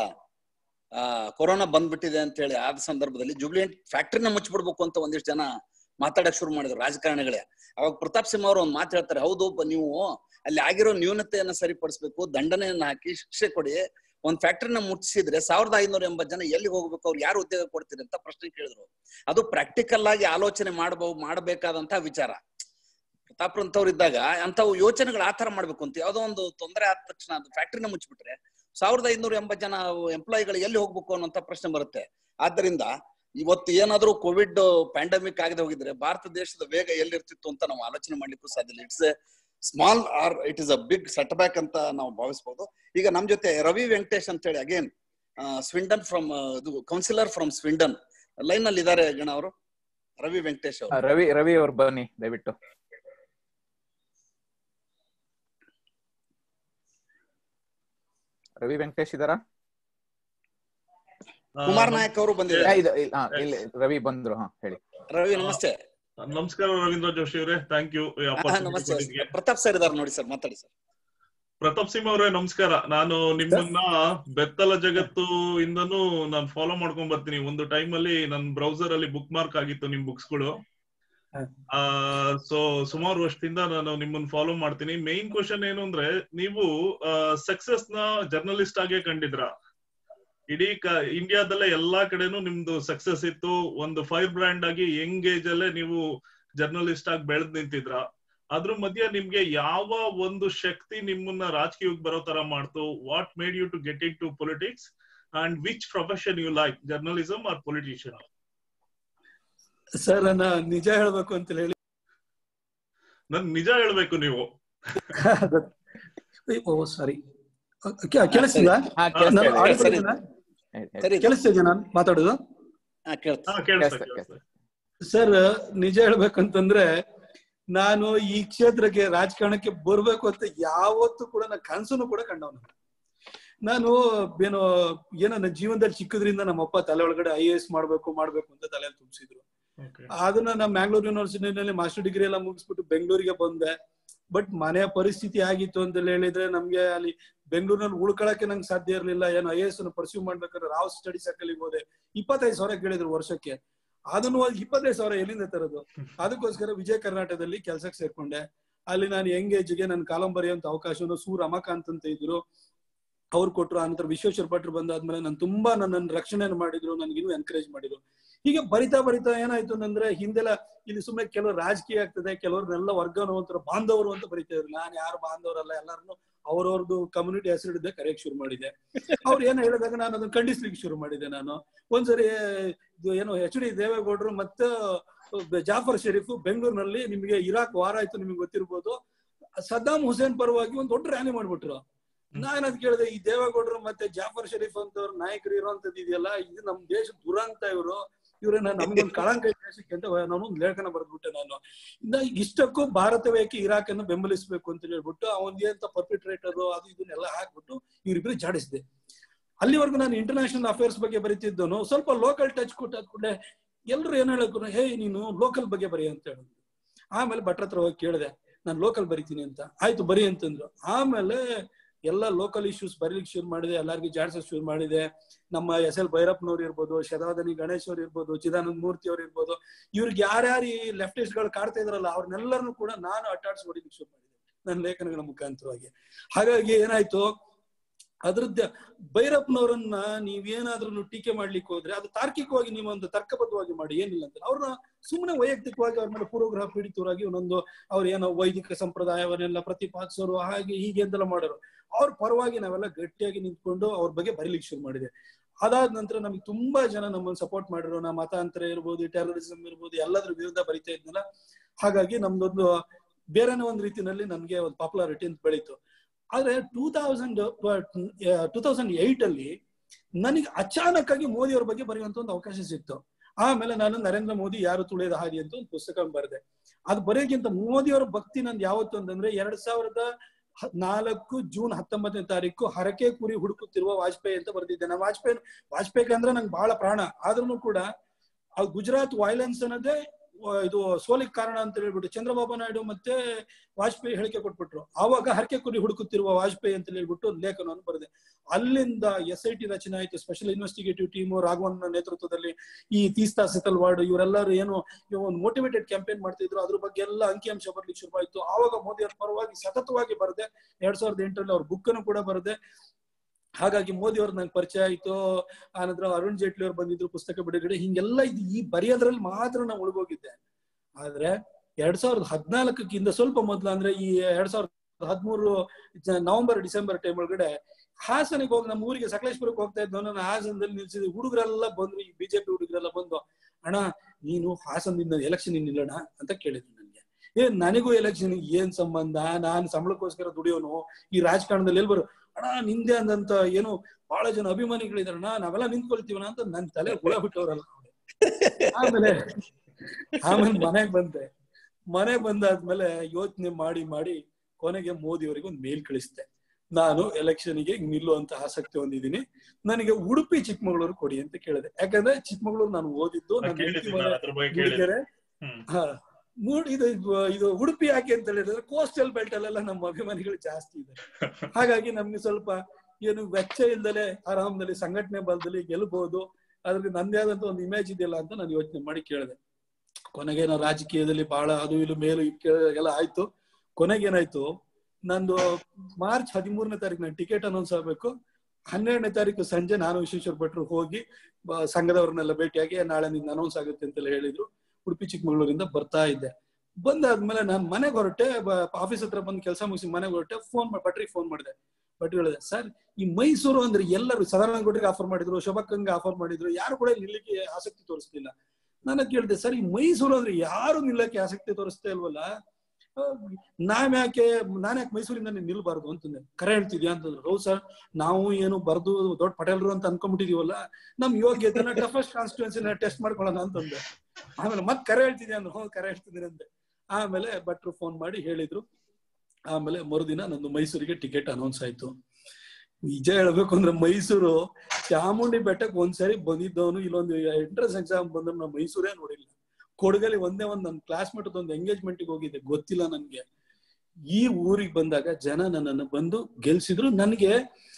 ಆ ಕೊರೋನಾ ಬಂದ್ಬಿಟ್ಟಿದೆ ಅಂತ ಹೇಳಿ ಆದ ಸಂದರ್ಭದಲ್ಲಿ ಜುಬಿಲಿಯಂಟ್ ಫ್ಯಾಕ್ಟರಿನ ಮುಚ್ಚಿಬಿಡ್ಬೇಕು ಅಂತ ಒಂದಿಷ್ಟು ಜನ ಮಾತಾಡಕ್ ಶುರು ಮಾಡಿದ್ರು ರಾಜಕಾರಣಿಗಳೇ ಅವಾಗ ಪ್ರತಾಪ್ ಸಿಂಹ ಅವರು ಒಂದು ಮಾತು ಹೇಳ್ತಾರೆ ಹೌದು ಒಬ್ಬ ನೀವು ಅಲ್ಲಿ ಆಗಿರೋ ನ್ಯೂನತೆಯನ್ನ ಸರಿಪಡಿಸ್ಬೇಕು ದಂಡನೆಯನ್ನ ಹಾಕಿ ಶಿಕ್ಷೆ ಕೊಡಿ ಒಂದ್ ಫ್ಯಾಕ್ಟರಿನ ಮುಚ್ಚಿಸಿದ್ರೆ ಸಾವಿರದ ಐನೂರ ಎಂಬತ್ತು ಜನ ಎಲ್ಲಿ ಹೋಗ್ಬೇಕು ಅವ್ರು ಯಾರು ಉದ್ಯೋಗ ಕೊಡ್ತೀರಿ ಅಂತ ಪ್ರಶ್ನೆ ಕೇಳಿದ್ರು ಅದು ಪ್ರಾಕ್ಟಿಕಲ್ ಆಗಿ ಆಲೋಚನೆ ಮಾಡಬಹು ಮಾಡಬೇಕಾದಂತಹ ವಿಚಾರ ಪ್ರತಾಪ್ರಂತವ್ರು ಇದ್ದಾಗ ಅಂತವು ಯೋಚನೆಗಳು ಆ ತರ ಮಾಡ್ಬೇಕು ಅಂತ ಯಾವ್ದೋ ಒಂದು ತೊಂದರೆ ಆದ ತಕ್ಷಣ ಅದು ಫ್ಯಾಕ್ಟ್ರಿನ ಮುಚ್ಚಿಬಿಟ್ರೆ ಸಾವಿರದ ಐನೂರ ಎಂಬತ್ತು ಜನ ಎಂಪ್ಲಾಯಿಗಳು ಎಲ್ಲಿ ಹೋಗ್ಬೇಕು ಅನ್ನೋಂತ ಪ್ರಶ್ನೆ ಬರುತ್ತೆ ಆದ್ದರಿಂದ ಇವತ್ತು ಏನಾದ್ರೂ ಕೋವಿಡ್ ಪ್ಯಾಂಡಮಿಕ್ ಆಗದೆ ಹೋಗಿದ್ರೆ ಭಾರತ ದೇಶದ ವೇಗ ಎಲ್ಲಿರ್ತಿತ್ತು ಅಂತ ನಾವು ಆಲೋಚನೆ ಮಾಡ್ಲಿಕ್ಕೂ ಸಾಧ್ಯ ಇಲ್ಲ it's a small or it is a big setback ಅಂತ ನಾವು ಭಾವಿಸಬಹುದು ಈಗ ನಮ್ ಜೊತೆ ರವಿ ವೆಂಕಟೇಶ್ ಅಂತ ಹೇಳಿ ಅಗೇನ್ ಸ್ವಿಂಡನ್ ಫ್ರಮ್ ಇದು ಕೌನ್ಸಿಲರ್ ಫ್ರಮ್ ಸ್ವಿಂಡನ್ ಲೈನ್ ಅಲ್ಲಿ ಇದಾರೆ ಗಣ ಅವರು ರವಿ ವೆಂಕಟೇಶ್ ಅವರು ಆ, ರವಿ ರವಿ ಅವ್ರು ಬನ್ನಿ ದಯವಿಟ್ಟು ರವಿ ವೆಂಕಟೇಶ್ ಇದಾರಾ ಕುಮಾರ್ ನಾಯಕ್ ಅವರು ಆ, ಬಂದಿದ್ದಾರೆ ಇದು ಇಲ್ಲ ಹಾ, ಇಲ್ಲಿ ರವಿ ಬಂದ್ರು ಹಾ ಹೇಳಿ ರವಿ ನಮಸ್ತೆ ನಮಸ್ಕಾರ ರವೀಂದ್ರ ಜೋಶಿ ಅವರೇ ಥ್ಯಾಂಕ್ ಯು ಹಾ, ನಮಸ್ತೆ ಪ್ರತಾಪ್ ಸರ್ ಇದಾರೆ ನೋಡಿ ಸರ್ ಮಾತಾಡಿ ಸರ್ ಪ್ರತಾಪ್ ಸಿಂಹ ಅವರೇ ನಮಸ್ಕಾರ ನಾನು ನಿಮ್ಮನ್ನ ಬೆತ್ತಲ ಜಗತ್ತು ಇಂದನೂ ನಾನು ಫಾಲೋ ಮಾಡ್ಕೊಂಡ್ ಬರ್ತೀನಿ ಒಂದು ಟೈಮ್ ಅಲ್ಲಿ ನನ್ ಬ್ರೌಸರ್ ಅಲ್ಲಿ ಬುಕ್ ಮಾರ್ಕ್ ಆಗಿತ್ತು ನಿಮ್ ಬುಕ್ಸ್ ಗಳು ಹ. ಸೊ ಸುಮಾರು ವರ್ಷದಿಂದ ನಾನು ನಿಮ್ಮನ್ನ ಫಾಲೋ ಮಾಡ್ತೀನಿ ಮೇನ್ ಕ್ವಶನ್ ಏನು ಅಂದ್ರೆ ನೀವು ಸಕ್ಸಸ್ ನ ಜರ್ನಲಿಸ್ಟ್ ಆಗೇ ಕಂಡಿದ್ರ ಇಡೀ ಕ- ಇಂಡಿಯಾದಲ್ಲೇ ಎಲ್ಲಾ ಕಡೆನೂ ನಿಮ್ದು ಸಕ್ಸಸ್ ಇತ್ತು ಒಂದು ಫೈರ್ ಬ್ರ್ಯಾಂಡ್ ಆಗಿ ಯಂಗ್ ಏಜ್ ಅಲ್ಲೇ ನೀವು ಜರ್ನಲಿಸ್ಟ್ ಆಗಿ ಬೆಳೆದ್ ನಿಂತಿದ್ರ ಅದ್ರ ಮಧ್ಯೆ ನಿಮ್ಗೆ ಯಾವ ಒಂದು ಶಕ್ತಿ ನಿಮ್ಮನ್ನ ರಾಜಕೀಯಕ್ಕೆ ಬರೋ ತರ ಮಾಡ್ತು what made you to get into politics and which profession you like journalism or politician sir ನಾ ನಿಜ ಹೇಳ್ಬೇಕು ಅಂತ ಹೇಳಿ ನನ್ ನಿಜ ಹೇಳ್ಬೇಕು ನೀವು ಓ ಸಾರಿ ಕೇಳಿಸ್ತಿಲ್ಲ ಹಾ ಕೇಳಿಸ್ತಾ ನಾನು ಇದೆ. audible ಸರಿ. ಇದೆನಾ? ಹೇಳಿ, ಹೇಳಿ. ಸರಿ ಕೇಳಿಸ್ತಿದ್ಯಾ ನಾನು ಮಾತಾಡೋದು ಹಾ ಕೇಳ್ತಾ ಹಾ ಕೇಳಿಸ್ತಾ ಕೇಳಿಸ್ತಾ, ಕೇಳಿಸ್ತಾ ಸರ್ ನಿಜ ಹೇಳ್ಬೇಕಂತಂದ್ರೆ ನಾನು ಈ ಕ್ಷೇತ್ರಕ್ಕೆ ರಾಜಕಾರಣಕ್ಕೆ ಬರ್ಬೇಕು ಅಂತ ಯಾವತ್ತೂ ಕೂಡ ನನ್ನ ಕನಸನ್ನು ಕೂಡ ಕಂಡವನು ನಾನು ಏನೋ ಏನೋ ನನ್ನ ಜೀವನದಲ್ಲಿ ಚಿಕ್ಕದ್ರಿಂದ ನಮ್ಮಪ್ಪ ತಲೆ ಒಳಗಡೆ ಐ ಎ ಎಸ್ ಮಾಡ್ಬೇಕು ಮಾಡ್ಬೇಕು ಅಂತ ತಲೆಯಲ್ಲಿ ತುಂಬಿಸಿದ್ರು Okay. ಅದನ್ನ ನಾ ಮ್ಯಾಂಗ್ಳೂರ್ ಯೂನಿವರ್ಸಿಟಿನಲ್ಲಿ ಮಾಸ್ಟರ್ ಡಿಗ್ರಿ ಎಲ್ಲ ಮುಗಿಸ್ಬಿಟ್ಟು ಬೆಂಗಳೂರಿಗೆ ಬಂದೆ ಬಟ್ ಮನೆಯ ಪರಿಸ್ಥಿತಿ ಆಗಿತ್ತು ಅಂತ ಹೇಳಿದ್ರೆ ನಮ್ಗೆ ಅಲ್ಲಿ ಬೆಂಗಳೂರಿನಲ್ಲಿ ಉಳ್ಕೊಳಕ್ಕೆ ನಂಗೆ ಸಾಧ್ಯ ಇರಲಿಲ್ಲ ಏನೋ ಐ ಎಸ್ ಪರ್ಸ್ಯೂ ಮಾಡ್ಬೇಕಾದ್ರೆ ರಾವ್ ಸ್ಟಡಿ ಸರ್ಕಲ್ಗೆ ಹೋದೆ ಇಪ್ಪತ್ತೈದು ಸಾವಿರ ಕೇಳಿದ್ರು ವರ್ಷಕ್ಕೆ ಅದನ್ನು ಒಂದ್ ಇಪ್ಪತ್ತೈದು ಸಾವಿರ ಎಲ್ಲಿಂದ ತರೋದು ಅದಕ್ಕೋಸ್ಕರ ವಿಜಯ ಕರ್ನಾಟಕದಲ್ಲಿ ಕೆಲ್ಸಕ್ಕೆ ಸೇರ್ಕೊಂಡೆ ಅಲ್ಲಿ ನಾನು ಎಂಗೇಜ್ಗೆ ನನ್ನ ಕಾಲಂ ಬರೆಯುವಂತ ಅವಕಾಶವನ್ನು ಸೂ ರಮಾಕಾಂತ್ ಅಂತ ಇದ್ರು ಅವ್ರು ಕೊಟ್ರು ಆನಂತರ ವಿಶ್ವೇಶ್ವರ ಭಟ್ರು ಬಂದಾದ್ಮೇಲೆ ನಾನು ತುಂಬಾ ನನ್ನನ್ನು ರಕ್ಷಣೆಯನ್ನು ಮಾಡಿದ್ರು ನನ್ಗಿನ್ನೂ ಎನ್ಕರೇಜ್ ಮಾಡಿದ್ರು ಹೀಗೆ ಬರಿತಾ ಬರಿತಾ ಏನಾಯ್ತು ಅಂದ್ರೆ ಹಿಂದೆಲ್ಲ ಇಲ್ಲಿ ಸುಮ್ಮನೆ ಕೆಲವರು ರಾಜಕೀಯ ಆಗ್ತದೆ ಕೆಲವ್ರನ್ನೆಲ್ಲ ವರ್ಗನೋ ಒಂಥರ ಬಾಂಧವರು ಅಂತ ಬರಿತಾ ಇದ್ರು ನಾನು ಯಾರು ಬಾಂಧವರಲ್ಲ ಎಲ್ಲರನ್ನು ಅವ್ರವ್ರದ್ದು ಕಮ್ಯುನಿಟಿ ಹೆಸರಿಡದೆ ಕರೆಯಕ್ ಶುರು ಮಾಡಿದೆ ಅವ್ರು ಏನ್ ಹೇಳಿದಾಗ ನಾನು ಅದನ್ನ ಖಂಡಿಸ್ಲಿಕ್ಕೆ ಶುರು ಮಾಡಿದೆ ನಾನು ಒಂದ್ಸರಿ ಇದು ಏನು ಎಚ್ ಡಿ ದೇವೇಗೌಡರು ಮತ್ತೆ ಜಾಫರ್ ಶರೀಫ್ ಬೆಂಗಳೂರಿನಲ್ಲಿ ನಿಮಗೆ ಇರಾಕ್ ವಾರ ಆಯ್ತು ನಿಮಗೆ ಗೊತ್ತಿರ್ಬೋದು ಸದ್ದಾಂ ಹುಸೇನ್ ಪರವಾಗಿ ಒಂದು ದೊಡ್ಡ ರ್ಯಾಲಿ ಮಾಡ್ಬಿಟ್ರು ನಾನ್ ಅದ್ ಕೇಳಿದೆ ಈ ದೇವೇಗೌಡರು ಮತ್ತೆ ಜಾಫರ್ ಶರೀಫ್ ಅಂತವ್ರ ನಾಯಕರು ಇರೋಂಥದ್ದು ಇದೆಯಲ್ಲ ಇದು ನಮ್ ದೇಶ ದುರಂತ ಇವರು ಇವ್ರನ್ನ ನಮ್ಗೊಂದು ಕಳಂಕ ಈ ದೇಶಕ್ಕೆ ಅಂತ ನಾನು ಒಂದು ಲೇಖನ ಬರೆದ್ಬಿಟ್ಟೆ ನಾನು ಇನ್ನ ಇಷ್ಟಕ್ಕೂ ಭಾರತವೇಕೆ ಇರಾಕ್ ಅನ್ನು ಬೆಂಬಲಿಸಬೇಕು ಅಂತ ಹೇಳ್ಬಿಟ್ಟು ಅವನ್ಗೆ ಅಂತ ಪರ್ಪಿಟ್ರೇಟರ್ ಅದು ಇದನ್ನೆಲ್ಲ ಹಾಕ್ಬಿಟ್ಟು ಇವ್ರಿಬ್ರು ಜಾಡಿಸಿದೆ ಅಲ್ಲಿವರೆಗೂ ನಾನು ಇಂಟರ್ನ್ಯಾಷನಲ್ ಅಫೇರ್ಸ್ ಬಗ್ಗೆ ಬರೀತಿದ್ದನು ಸ್ವಲ್ಪ ಲೋಕಲ್ ಟಚ್ ಕೊಟ್ಟಾದ ಕೂಡಲೇ ಎಲ್ರು ಏನ್ ಹೇಳಕ್ ಹೇ ನೀನು ಲೋಕಲ್ ಬಗ್ಗೆ ಬರೀ ಅಂತ ಹೇಳಿದ್ರು ಆಮೇಲೆ ಭಟ್ರ ಹತ್ರ ಹೋಗಿ ಕೇಳಿದೆ ನಾನು ಲೋಕಲ್ ಬರಿತೀನಿ ಅಂತ ಆಯ್ತು ಬರಿ ಅಂತಂದ್ರು ಆಮೇಲೆ ಎಲ್ಲ ಲೋಕಲ್ ಇಶ್ಯೂಸ್ ಬರೀಲಿಕ್ಕೆ ಶುರು ಮಾಡಿದೆ ಎಲ್ಲರಿಗೂ ಜಾಡ್ಸಕ್ ಶುರು ಮಾಡಿದೆ ನಮ್ಮ ಎಸ್ ಎಲ್ ಭೈರಪ್ಪನವ್ರು ಇರ್ಬೋದು ಶತಾವಧನಿ ಗಣೇಶ್ ಅವ್ರು ಇರ್ಬೋದು ಚಿದಾನಂದ ಮೂರ್ತಿ ಅವ್ರು ಇರ್ಬೋದು ಇವ್ರಿಗೆ ಯಾರ್ಯಾರು ಈ ಲೆಫ್ಟಿಸ್ಟ್ ಗಳು ಕಾಡ್ತಾ ಇದ್ರಲ್ಲ ಅವ್ರನ್ನೆಲ್ಲರನ್ನು ಕೂಡ ನಾನು ಅಟ್ಟಾಡ್ಸಿ ಹೊಡಿಲಿಕ್ಕೆ ಶುರು ಮಾಡಿದೆ ನನ್ನ ಲೇಖನಗಳ ಮುಖಾಂತರವಾಗಿ ಹಾಗಾಗಿ ಏನಾಯ್ತು ಅದ್ರದ್ದ ಭೈರಪ್ಪನವರನ್ನ ನೀವೇನಾದ್ರೂ ಟೀಕೆ ಮಾಡ್ಲಿಕ್ಕೆ ಹೋದ್ರೆ ಅದು ತಾರ್ಕಿಕವಾಗಿ ನೀವು ಒಂದು ತರ್ಕಬದ್ಧವಾಗಿ ಮಾಡಿ ಏನಿಲ್ಲ ಅಂತ ಅವ್ರನ್ನ ಸುಮ್ಮನೆ ವೈಯಕ್ತಿಕವಾಗಿ ಅವ್ರ ಮೇಲೆ ಪೂರ್ವಗ್ರಹ ಪೀಡಿತರಾಗಿ ಒಂದೊಂದು ಅವ್ರ ಏನೋ ವೈದಿಕ ಸಂಪ್ರದಾಯವನ್ನೆಲ್ಲ ಪ್ರತಿಪಾದಿಸೋರು ಹಾಗೆ ಹೀಗೆ ಅಂತೆಲ್ಲ ಮಾಡೋರು ಅವ್ರ ಪರವಾಗಿ ನಾವೆಲ್ಲ ಗಟ್ಟಿಯಾಗಿ ನಿಂತ್ಕೊಂಡು ಅವ್ರ ಬಗ್ಗೆ ಬರೀಲಿಕ್ಕೆ ಶುರು ಮಾಡಿದೆ ಅದಾದ ನಂತರ ನಮ್ಗೆ ತುಂಬಾ ಜನ ನಮ್ಮನ್ನು ಸಪೋರ್ಟ್ ಮಾಡಿದ್ರು ನಮ್ಮ ಮತಾಂತರ ಇರ್ಬೋದು ಟೆರರಿಸಂ ಇರ್ಬೋದು ಎಲ್ಲದ್ರ ವಿರುದ್ಧ ಬರಿತಾ ಇದ್ನಲ್ಲ ಹಾಗಾಗಿ ನಮ್ದೊಂದು ಬೇರೆನೇ ಒಂದು ರೀತಿನಲ್ಲಿ ನಮ್ಗೆ ಒಂದು ಪಾಪ್ಯುಲಾರಿಟಿ ಅಂತ ಬೆಳೀತು ಆದ್ರೆ two thousand two thousand eight ಅಲ್ಲಿ ನನಗೆ ಅಚಾನಕ್ ಆಗಿ ಮೋದಿ ಅವ್ರ ಬಗ್ಗೆ ಬರೆಯುವಂತ ಒಂದು ಅವಕಾಶ ಸಿಕ್ತು ಆಮೇಲೆ ನಾನು ನರೇಂದ್ರ ಮೋದಿ ಯಾರು ತುಳಿಯದ ಹಾದಿ ಅಂತ ಒಂದು ಪುಸ್ತಕ ಬರೆದೆ ಅದು ಬರೆಯೋಕ್ಕಿಂತ ಮೋದಿ ಅವರ ಭಕ್ತಿ ನಂದು ಯಾವತ್ತು ಅಂತಂದ್ರೆ ಎರಡ್ ಸಾವಿರದ ಹ- ನಾಲ್ಕು ಜೂನ್ ಹತ್ತೊಂಬತ್ತನೇ ತಾರೀಕು ಹರಕೆ ಕುರಿ ಹುಡುಕುತ್ತಿರುವ ವಾಜಪೇಯಿ ಅಂತ ಬರೆದಿದ್ದೆ ನಾನು ವಾಜಪೇಯಿ ವಾಜಪೇಯಿ ಅಂದ್ರೆ ನಂಗೆ ಬಹಳ ಪ್ರಾಣ ಆದ್ರೂ ಕೂಡ ಆ ಗುಜರಾತ್ ವೈಲೆನ್ಸ್ ಅನ್ನೋದೇ ಆ, ಇದು ಸೋಲಿಗೆ ಕಾರಣ ಅಂತ ಹೇಳ್ಬಿಟ್ಟು ಚಂದ್ರಬಾಬು ನಾಯ್ಡು ಮತ್ತೆ ವಾಜಪೇಯಿ ಹೇಳಿಕೆ ಕೊಟ್ಬಿಟ್ರು ಆವಾಗ ಹರಕೆ ಕುರಿ ಹುಡುಕುತ್ತಿರುವ ವಾಜಪೇಯಿ ಅಂತ ಹೇಳ್ಬಿಟ್ಟು ಒಂದು ಲೇಖನವನ್ನು ಬರೆದೆ ಅಲ್ಲಿಂದ ಎಸ್ ಐ ಟಿ ರಚನೆ ಆಯ್ತು ಸ್ಪೆಷಲ್ ಇನ್ವೆಸ್ಟಿಗೇಟಿವ್ ಟೀಮ್ ರಾಘವನ್ ನೇತೃತ್ವದಲ್ಲಿ ಈ ತೀಸ್ತಾ ಸಿತಲ್ವಾಡ್ ಇವರೆಲ್ಲರೂ ಏನು ಇವ್ ಒಂದು ಮೋಟಿವೇಟೆಡ್ ಕ್ಯಾಂಪೇನ್ ಮಾಡ್ತಿದ್ರು ಅದ್ರ ಬಗ್ಗೆ ಎಲ್ಲ ಅಂಕಿಅಂಶ ಬರ್ಲಿಕ್ಕೆ ಶುರುವಾಯ್ತು ಆವಾಗ ಮೋದಿ ಅವ್ರ ಪರವಾಗಿ ಸತತವಾಗಿ ಬರದೆ ಎರಡ್ ಸಾವಿರದ ಎಂಟರಲ್ಲಿ ಅವ್ರ ಬುಕ್ ಅನ್ನು ಕೂಡ ಬರದೆ ಹಾಗಾಗಿ ಮೋದಿ ಅವ್ರ ನಂಗೆ ಪರಿಚಯ ಆಯ್ತು ಆನಂತರ ಅರುಣ್ ಜೇಟ್ಲಿ ಅವ್ರು ಬಂದಿದ್ರು ಪುಸ್ತಕ ಬಿಡುಗಡೆ ಹಿಂಗೆಲ್ಲ ಇದು ಈ ಬರೆಯೋದ್ರಲ್ಲಿ ಮಾತ್ರ ನಾವು ಉಳ್ಗೋಗಿದ್ದೆ ಆದ್ರೆ ಎರಡ್ ಸಾವಿರದ ಹದಿನಾಲ್ಕಕ್ಕಿಂತ ಸ್ವಲ್ಪ ಮೊದ್ಲು ಅಂದ್ರೆ ಈ ಎರಡ್ ಸಾವಿರದ ಹದಿಮೂರು ನವೆಂಬರ್ ಡಿಸೆಂಬರ್ ಟೈಮ್ ಒಳಗಡೆ ಹಾಸನಿಗೆ ಹೋಗಿ ನಮ್ಮ ಊರಿಗೆ ಸಕಲೇಶ್ಪುರಕ್ಕೆ ಹೋಗ್ತಾ ಇದ್ದೋ ನಾನು ಹಾಸನದಲ್ಲಿ ನಿಲ್ಸಿದ್ವಿ ಹುಡುಗರೆಲ್ಲ ಬಂದ್ರು ಈ ಬಿಜೆಪಿ ಹುಡುಗರೆಲ್ಲ ಬಂದು ಅಣ್ಣ ನೀನು ಹಾಸನದಿಂದ ಎಲೆಕ್ಷನ್ ನಿಲ್ಲೋಣ ಅಂತ ಕೇಳಿದ್ರು ನನ್ಗೆ ಏ ನನಗೂ ಎಲೆಕ್ಷನ್ ಏನ್ ಸಂಬಂಧ ನಾನ್ ಸಂಬಳಕ್ಕೋಸ್ಕರ ದುಡಿಯೋನು ಈ ರಾಜಕಾರಣದಲ್ಲಿ ಎಲ್ಲಿ ಬರು ಅಣ್ಣ ನಿಂದೆ ಅಂದಂತ ಏನು ಬಹಳ ಜನ ಅಭಿಮಾನಿಗಳಿದಾರಣ್ಣ ನಾವೆಲ್ಲ ನಿಂತ್ಕೊಳ್ತೀವಣ್ಣ ಅಂತ ನನ್ ತಲೆ ಹುಳ ಬಿಟ್ಟವ್ರಲ್ಲ ಆಮೇಲೆ ಆಮೇಲೆ ಮನೆಗ್ ಬಂದೆ ಮನೆಗ್ ಬಂದಾದ್ಮೇಲೆ ಯೋಚನೆ ಮಾಡಿ ಮಾಡಿ ಕೊನೆಗೆ ಮೋದಿ ಅವರಿಗೆ ಒಂದು ಮೇಲ್ ಕಳಿಸ್ದೆ ನಾನು ಎಲೆಕ್ಷನ್ಗೆ ನಿಲ್ಲುವಂತ ಆಸಕ್ತಿ ಹೊಂದಿದ್ದೀನಿ ನನಗೆ ಉಡುಪಿ ಚಿಕ್ಕಮಗಳೂರು ಕೊಡಿ ಅಂತ ಕೇಳಿದೆ ಯಾಕಂದ್ರೆ ಚಿಕ್ಕಮಗಳೂರು ನಾನು ಓದಿದ್ದು ನಾನ್ ನನ್ನ ಹೆಂಡ್ತಿ ಕೇಳಿದ್ದೀನಿ ಮನೆ ನಾನು ಅದ್ರ ಬಗ್ಗೆ ಕೇಳಿದ್ದೀನಿ ಮೂಡಿಗೆರೆ ಹ್ಮ್ ಹಾ ಮೂಡ್ ಇದು ಇದು ಉಡುಪಿ ಯಾಕೆ ಅಂತ ಹೇಳಿದ್ರೆ ಕೋಸ್ಟಲ್ ಬೆಲ್ಟ್ ಅಲ್ಲೆಲ್ಲ ನಮ್ಮ ಅಭಿಮಾನಿಗಳು ಜಾಸ್ತಿ ಇದೆ ಹಾಗಾಗಿ ನಮ್ಗೆ ಸ್ವಲ್ಪ ಏನು ವೆಚ್ಚ ಇಲ್ದಲೆ ಆರಾಮದಲ್ಲಿ ಸಂಘಟನೆ ಬಲದಲ್ಲಿ ಗೆಲ್ಬಹುದು ಅದ್ರಲ್ಲಿ ನಂದೇ ಆದಂತ ಒಂದು ಇಮೇಜ್ ಇದೆಯಲ್ಲ ಅಂತ ನಾನು ಯೋಚನೆ ಮಾಡಿ ಕೇಳಿದೆ ಕೊನೆಗೆ ನಾವು ರಾಜಕೀಯದಲ್ಲಿ ಬಹಳ ಅದು ಇದು ಮೇಲು ಕೇಳಿದಾಗೆಲ್ಲ ಆಯ್ತು ಕೊನೆಗೇನಾಯ್ತು ನಂದು ಮಾರ್ಚ್ ಹದಿಮೂರನೇ ತಾರೀಕು ನಾನು ಟಿಕೆಟ್ ಅನೌನ್ಸ್ ಆಗ್ಬೇಕು ಹನ್ನೆರಡನೇ ತಾರೀಕು ಸಂಜೆ ನಾನು ವಿಶ್ವೇಶ್ವರ ಭಟ್ರು ಹೋಗಿ ಬ- ಸಂಘದವ್ರನ್ನೆಲ್ಲ ಭೇಟಿಯಾಗಿ ನಾಳೆ ನಿಂದ ಅನೌನ್ಸ್ ಆಗುತ್ತೆ ಅಂತೆಲ್ಲ ಹೇಳಿದ್ರು ಉಡುಪಿ ಚಿಕ್ಕಮಗಳೂರಿಂದ ಬರ್ತಾ ಇದ್ದೆ ಬಂದಾದ್ಮೇಲೆ ನಾನು ಮನೆಗೆ ಹೊರಟೆ ಆಫೀಸ್ ಹತ್ರ ಬಂದು ಕೆಲಸ ಮುಗಿಸಿ ಮನೆಗೆ ಹೊರಟೆ ಫೋನ್ ಭಟ್ರಿಗೆ ಫೋನ್ ಮಾಡಿದೆ ಭಟ್ರು ಹೇಳಿದೆ ಸರ್ ಈ ಮೈಸೂರು ಅಂದ್ರೆ ಎಲ್ಲರೂ ಸದಾನಂದ ಗೌಡ್ರಿಗೆ ಆಫರ್ ಮಾಡಿದ್ರು ಶೋಭಕ್ಕಂಗೆ ಆಫರ್ ಮಾಡಿದ್ರು ಯಾರು ಕೂಡ ನಿಲ್ಲಕ್ಕೆ ಆಸಕ್ತಿ ತೋರಿಸ್ತಿಲ್ಲ ನಾನು ಕೇಳಿದೆ ಸರ್ ಈ ಮೈಸೂರು ಅಂದ್ರೆ ಯಾರು ನಿಲ್ಲಕ್ಕೆ ಆಸಕ್ತಿ ತೋರಿಸ್ತಾ ಇಲ್ವಲ್ಲ ಆ, ನಾವ್ ಯಾಕೆ ನಾನ್ ಯಾಕೆ ಮೈಸೂರಿಂದ ನೀನ್ ನಿಲ್ಬಾರ್ದು ಅಂತಂದೆ ಕರೆ ಹೇಳ್ತಿದ್ಯಾ ಅಂತಂದ್ರು ಹೌದು ಸರ್ ನಾವು ಏನು ಬರ್ದು ದೊಡ್ಡ ಪಟೇಲ್ರು ಅಂತ ಅನ್ಕೊಂಡ್ಬಿಟ್ಟಿದೀವಲ್ಲ ನಮ್ ಯೋಗ್ಯತೆನ ಟಫಸ್ಟ್ ಕಾನ್ಸ್ಟಿಟ್ಯೂನ್ಸಿನ ಟೆಸ್ಟ್ ಮಾಡ್ಕೊಳ್ಳೋಣ ಅಂತಂದೆ ಆಮೇಲೆ ಮತ್ ಕರೆ ಹೇಳ್ತಿದ್ಯಾ ಅಂದ್ರೆ ಹ್ಞೂ ಕರೆ ಹೇಳ್ತಿದ್ದೀನಿ ಅಂದೆ ಆಮೇಲೆ ಭಟ್ರು ಫೋನ್ ಮಾಡಿ ಹೇಳಿದ್ರು ಆಮೇಲೆ ಮರುದಿನ ನಂದು ಮೈಸೂರಿಗೆ ಟಿಕೆಟ್ ಅನೌನ್ಸ್ ಆಯ್ತು ನಿಜ ಹೇಳ್ಬೇಕು ಅಂದ್ರೆ ಮೈಸೂರು ಚಾಮುಂಡಿ ಬೆಟ್ಟಕ್ಕೆ ಒಂದ್ಸರಿ ಬಂದಿದ್ದವನು ಇಲ್ಲೊಂದು ಎಂಟ್ರೆನ್ಸ್ ಎಕ್ಸಾಮ್ ಬಂದ್ರು ನಾವು ಮೈಸೂರೇ ನೋಡಿಲ್ಲ ಕೊಡಗಲ್ಲಿ ಒಂದೇ ಒಂದ್ ನನ್ನ ಕ್ಲಾಸ್ಮೇಟ್ ಒಂದು ಎಂಗೇಜ್ಮೆಂಟ್ ಹೋಗಿದ್ದೆ ಗೊತ್ತಿಲ್ಲ ನನ್ಗೆ ಈ ಊರಿಗೆ ಬಂದಾಗ ಜನ ನನ್ನನ್ನು ಬಂದು ಗೆಲ್ಸಿದ್ರು ನನಗೆ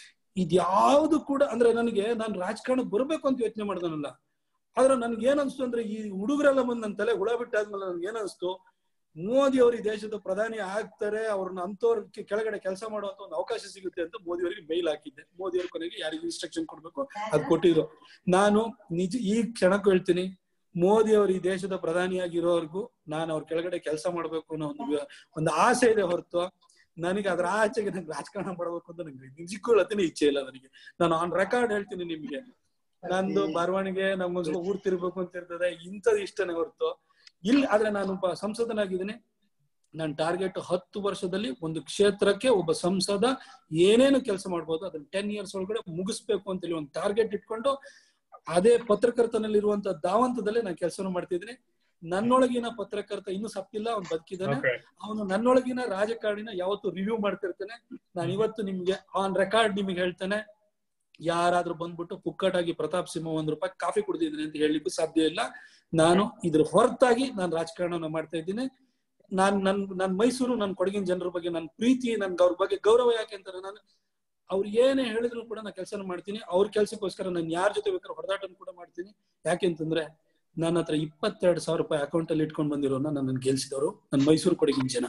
ಇದ್ಯಾವುದು ಕೂಡ ಅಂದ್ರೆ ನನಗೆ ನಾನು ರಾಜಕಾರಣಕ್ಕೆ ಬರ್ಬೇಕು ಅಂತ ಯೋಚನೆ ಮಾಡ್ದನಲ್ಲ ಆದ್ರೆ ನನ್ಗೆ ಏನ್ ಅನ್ಸ್ತು ಅಂದ್ರೆ ಈ ಹುಡುಗರೆಲ್ಲ ಬಂದು ನನ್ನ ತಲೆ ಹುಳ ಬಿಟ್ಟಾದ್ಮೇಲೆ ನನ್ಗೆ ಏನ್ ಅನ್ಸ್ತು ಮೋದಿ ಅವರು ಈ ದೇಶದ ಪ್ರಧಾನಿ ಆಗ್ತಾರೆ ಅವ್ರನ್ನ ಅಂತವ್ರ ಕೆಳಗಡೆ ಕೆಲಸ ಮಾಡುವಂತ ಒಂದು ಅವಕಾಶ ಸಿಗುತ್ತೆ ಅಂತ ಮೋದಿ ಅವರಿಗೆ ಮೇಲ್ ಹಾಕಿದ್ದೆ ಮೋದಿ ಅವ್ರ ಕೊನೆಗೆ ಯಾರಿಗೆ ಇನ್ಸ್ಟ್ರಕ್ಷನ್ ಕೊಡ್ಬೇಕು ಅದ್ ಕೊಟ್ಟಿದ್ರು ನಾನು ನಿಜ ಈ ಕ್ಷಣಕ್ಕೂ ಹೇಳ್ತೀನಿ ಮೋದಿ ಅವರು ಈ ದೇಶದ ಪ್ರಧಾನಿಯಾಗಿರೋರ್ಗು ನಾನು ಅವ್ರ ಕೆಳಗಡೆ ಕೆಲಸ ಮಾಡ್ಬೇಕು ಅನ್ನೋ ಒಂದು ವ- ಒಂದು ಆಸೆ ಇದೆ ಹೊರತು ನನಗೆ ಅದ್ರ ಆಚೆಗೆ ನಂಗೆ ರಾಜಕಾರಣ ಮಾಡ್ಬೇಕು ಅಂತ ನಂಗೆ ನಿಜಕ್ಕೂ ಹೇಳತ್ತೀನಿ ಇಚ್ಛೆ ಇಲ್ಲ ನನಗೆ ನಾನು ಆನ್ ರೆಕಾರ್ಡ್ ಹೇಳ್ತೀನಿ ನಿಮ್ಗೆ ನಂದು ಬರವಣಿಗೆ ನಮ್ಗೊಂದ್ ಸ್ವಲ್ಪ ಊರ್ ತಿರ್ಬೇಕು ಅಂತ ಇರ್ತದೆ ಇಂಥದ್ದು ಇಷ್ಟನೇ ಹೊರತು ಇಲ್ಲಿ ಆದ್ರೆ ನಾನು ಒಬ್ಬ ಸಂಸದನಾಗಿದ್ದೀನಿ ನನ್ನ ಟಾರ್ಗೆಟ್ ಹತ್ತು ವರ್ಷದಲ್ಲಿ ಒಂದು ಕ್ಷೇತ್ರಕ್ಕೆ ಒಬ್ಬ ಸಂಸದ ಏನೇನು ಕೆಲಸ ಮಾಡ್ಬೋದು ಅದನ್ನ ಟೆನ್ ಇಯರ್ಸ್ ಒಳಗಡೆ ಮುಗಿಸ್ಬೇಕು ಅಂತೇಳಿ ಒಂದು ಟಾರ್ಗೆಟ್ ಇಟ್ಕೊಂಡು ಅದೇ ಪತ್ರಕರ್ತನಲ್ಲಿರುವಂತ ದಾವಂತದಲ್ಲೇ ನಾನು ಕೆಲಸ ಮಾಡ್ತಿದ್ದೀನಿ ನನ್ನೊಳಗಿನ ಪತ್ರಕರ್ತ ಇನ್ನೂ ಸತ್ತಿಲ್ಲ ಅವ್ನು ಬದುಕಿದ್ದಾನೆ Okay. ಅವನು ನನ್ನೊಳಗಿನ ರಾಜಕಾರಣಿನ ಯಾವತ್ತು ರಿವ್ಯೂ ಮಾಡ್ತಿರ್ತೇನೆ ನಾನು ಇವತ್ತು ನಿಮ್ಗೆ ಆನ್ ರೆಕಾರ್ಡ್ ನಿಮಗೆ ಹೇಳ್ತೇನೆ ಯಾರಾದ್ರೂ ಬಂದ್ಬಿಟ್ಟು ಪುಕ್ಕಟಾಗಿ ಪ್ರತಾಪ್ ಸಿಂಹ ಒಂದ್ ರೂಪಾಯಿ ಕಾಫಿ ಕುಡ್ದಿದ್ದೀನಿ ಅಂತ ಹೇಳಲಿಕ್ಕೂ ಸಾಧ್ಯ ಇಲ್ಲ ನಾನು ಇದ್ರ ಹೊರತಾಗಿ ನಾನು ರಾಜಕಾರಣ ಮಾಡ್ತಾ ಇದ್ದೀನಿ ನಾನ್ ನನ್ ನನ್ ಮೈಸೂರು ನನ್ ಕೊಡಗಿನ ಜನರ ಬಗ್ಗೆ ನನ್ನ ಪ್ರೀತಿ ನನ್ಗೆ ಅವ್ರ ಬಗ್ಗೆ ಗೌರವ ಯಾಕೆ ಅಂತಾರೆ ನಾನು ಅವ್ರು ಏನೇ ಹೇಳಿದ್ರು ಕೂಡ ನಾನು ಕೆಲಸ ಮಾಡ್ತೀನಿ ಅವ್ರ ಕೆಲ್ಸಕ್ಕೋಸ್ಕರ ನಾನು ಯಾರ ಜೊತೆ ಬೇಕಾದ್ರೂ ಹೊಡೆದಾಟ ಕೂಡ ಮಾಡ್ತೀನಿ ಯಾಕೆಂತಂದ್ರೆ ನನ್ನ ಹತ್ರ ಇಪ್ಪತ್ತೆರಡು ಸಾವಿರ ರೂಪಾಯಿ ಅಕೌಂಟ್ ಅಲ್ಲಿ ಇಟ್ಕೊಂಡು ಬಂದಿರೋನ ನನ್ನ ಗೆಲ್ಸಿದವರು ನನ್ನ ಮೈಸೂರು ಕೊಡಗಿನ ಜನ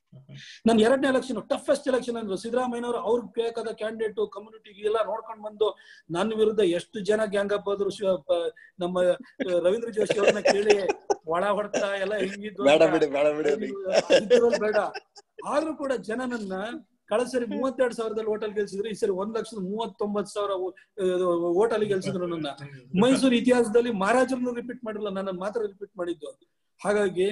ನನ್ನ ಎರಡನೇ ಎಲೆಕ್ಷನ್ ಟಫೆಸ್ಟ್ ಎಲೆಕ್ಷನ್ ಅಂದ್ರು ಸಿದ್ದರಾಮಯ್ಯನವರು ಅವ್ರಿಗೆ ಬೇಕಾದ ಕ್ಯಾಂಡಿಡೇಟ್ ಕಮ್ಯುನಿಟಿಗೆ ಎಲ್ಲ ನೋಡ್ಕೊಂಡು ಬಂದು ನನ್ನ ವಿರುದ್ಧ ಎಷ್ಟು ಜನ ಗ್ಯಾಂಗ್ ಅಪ್ ಆದ್ರು ಶಿವ- ಪ- ನಮ್ಮ ಆ, ರವೀಂದ್ರ ಜೋಶಿ ಅವ್ರನ್ನ ಕೇಳಿ ಒಳ ಹೊಡ್ತಾ ಎಲ್ಲ ಹೆಂಗಿದ್ದು ಬೇಡ ಅಂತ. ಬಿಡಿ ಬೇಡ ಬಿಡಿ ಅದು. ಇದ್ರಲ್ಲಿ ಬೇಡ ಆದ್ರೂ ಕೂಡ ಜನ ನನ್ನ ಕಳೆದ ಸರಿ ಮೂವತ್ತೆರಡು ಸಾವಿರದಲ್ಲಿ ಹೋಟೆಲ್ ಗೆಲ್ಸಿದ್ರು ಈ ಸರಿ ಒಂದ್ ಲಕ್ಷದ ಮೂವತ್ತೊಂಬತ್ತು ಸಾವಿರ ಹೋಟೆಲ್ ಗೆಲ್ಸಿದ್ರು ನನ್ನ ಮೈಸೂರು ಇತಿಹಾಸದಲ್ಲಿ ಮಹಾರಾಜರನ್ನು ರಿಪೀಟ್ ಮಾಡಿರಲ್ಲ ನನ್ನ ಮಾತ್ರ ರಿಪೀಟ್ ಮಾಡಿದ್ದು ಹಾಗಾಗಿ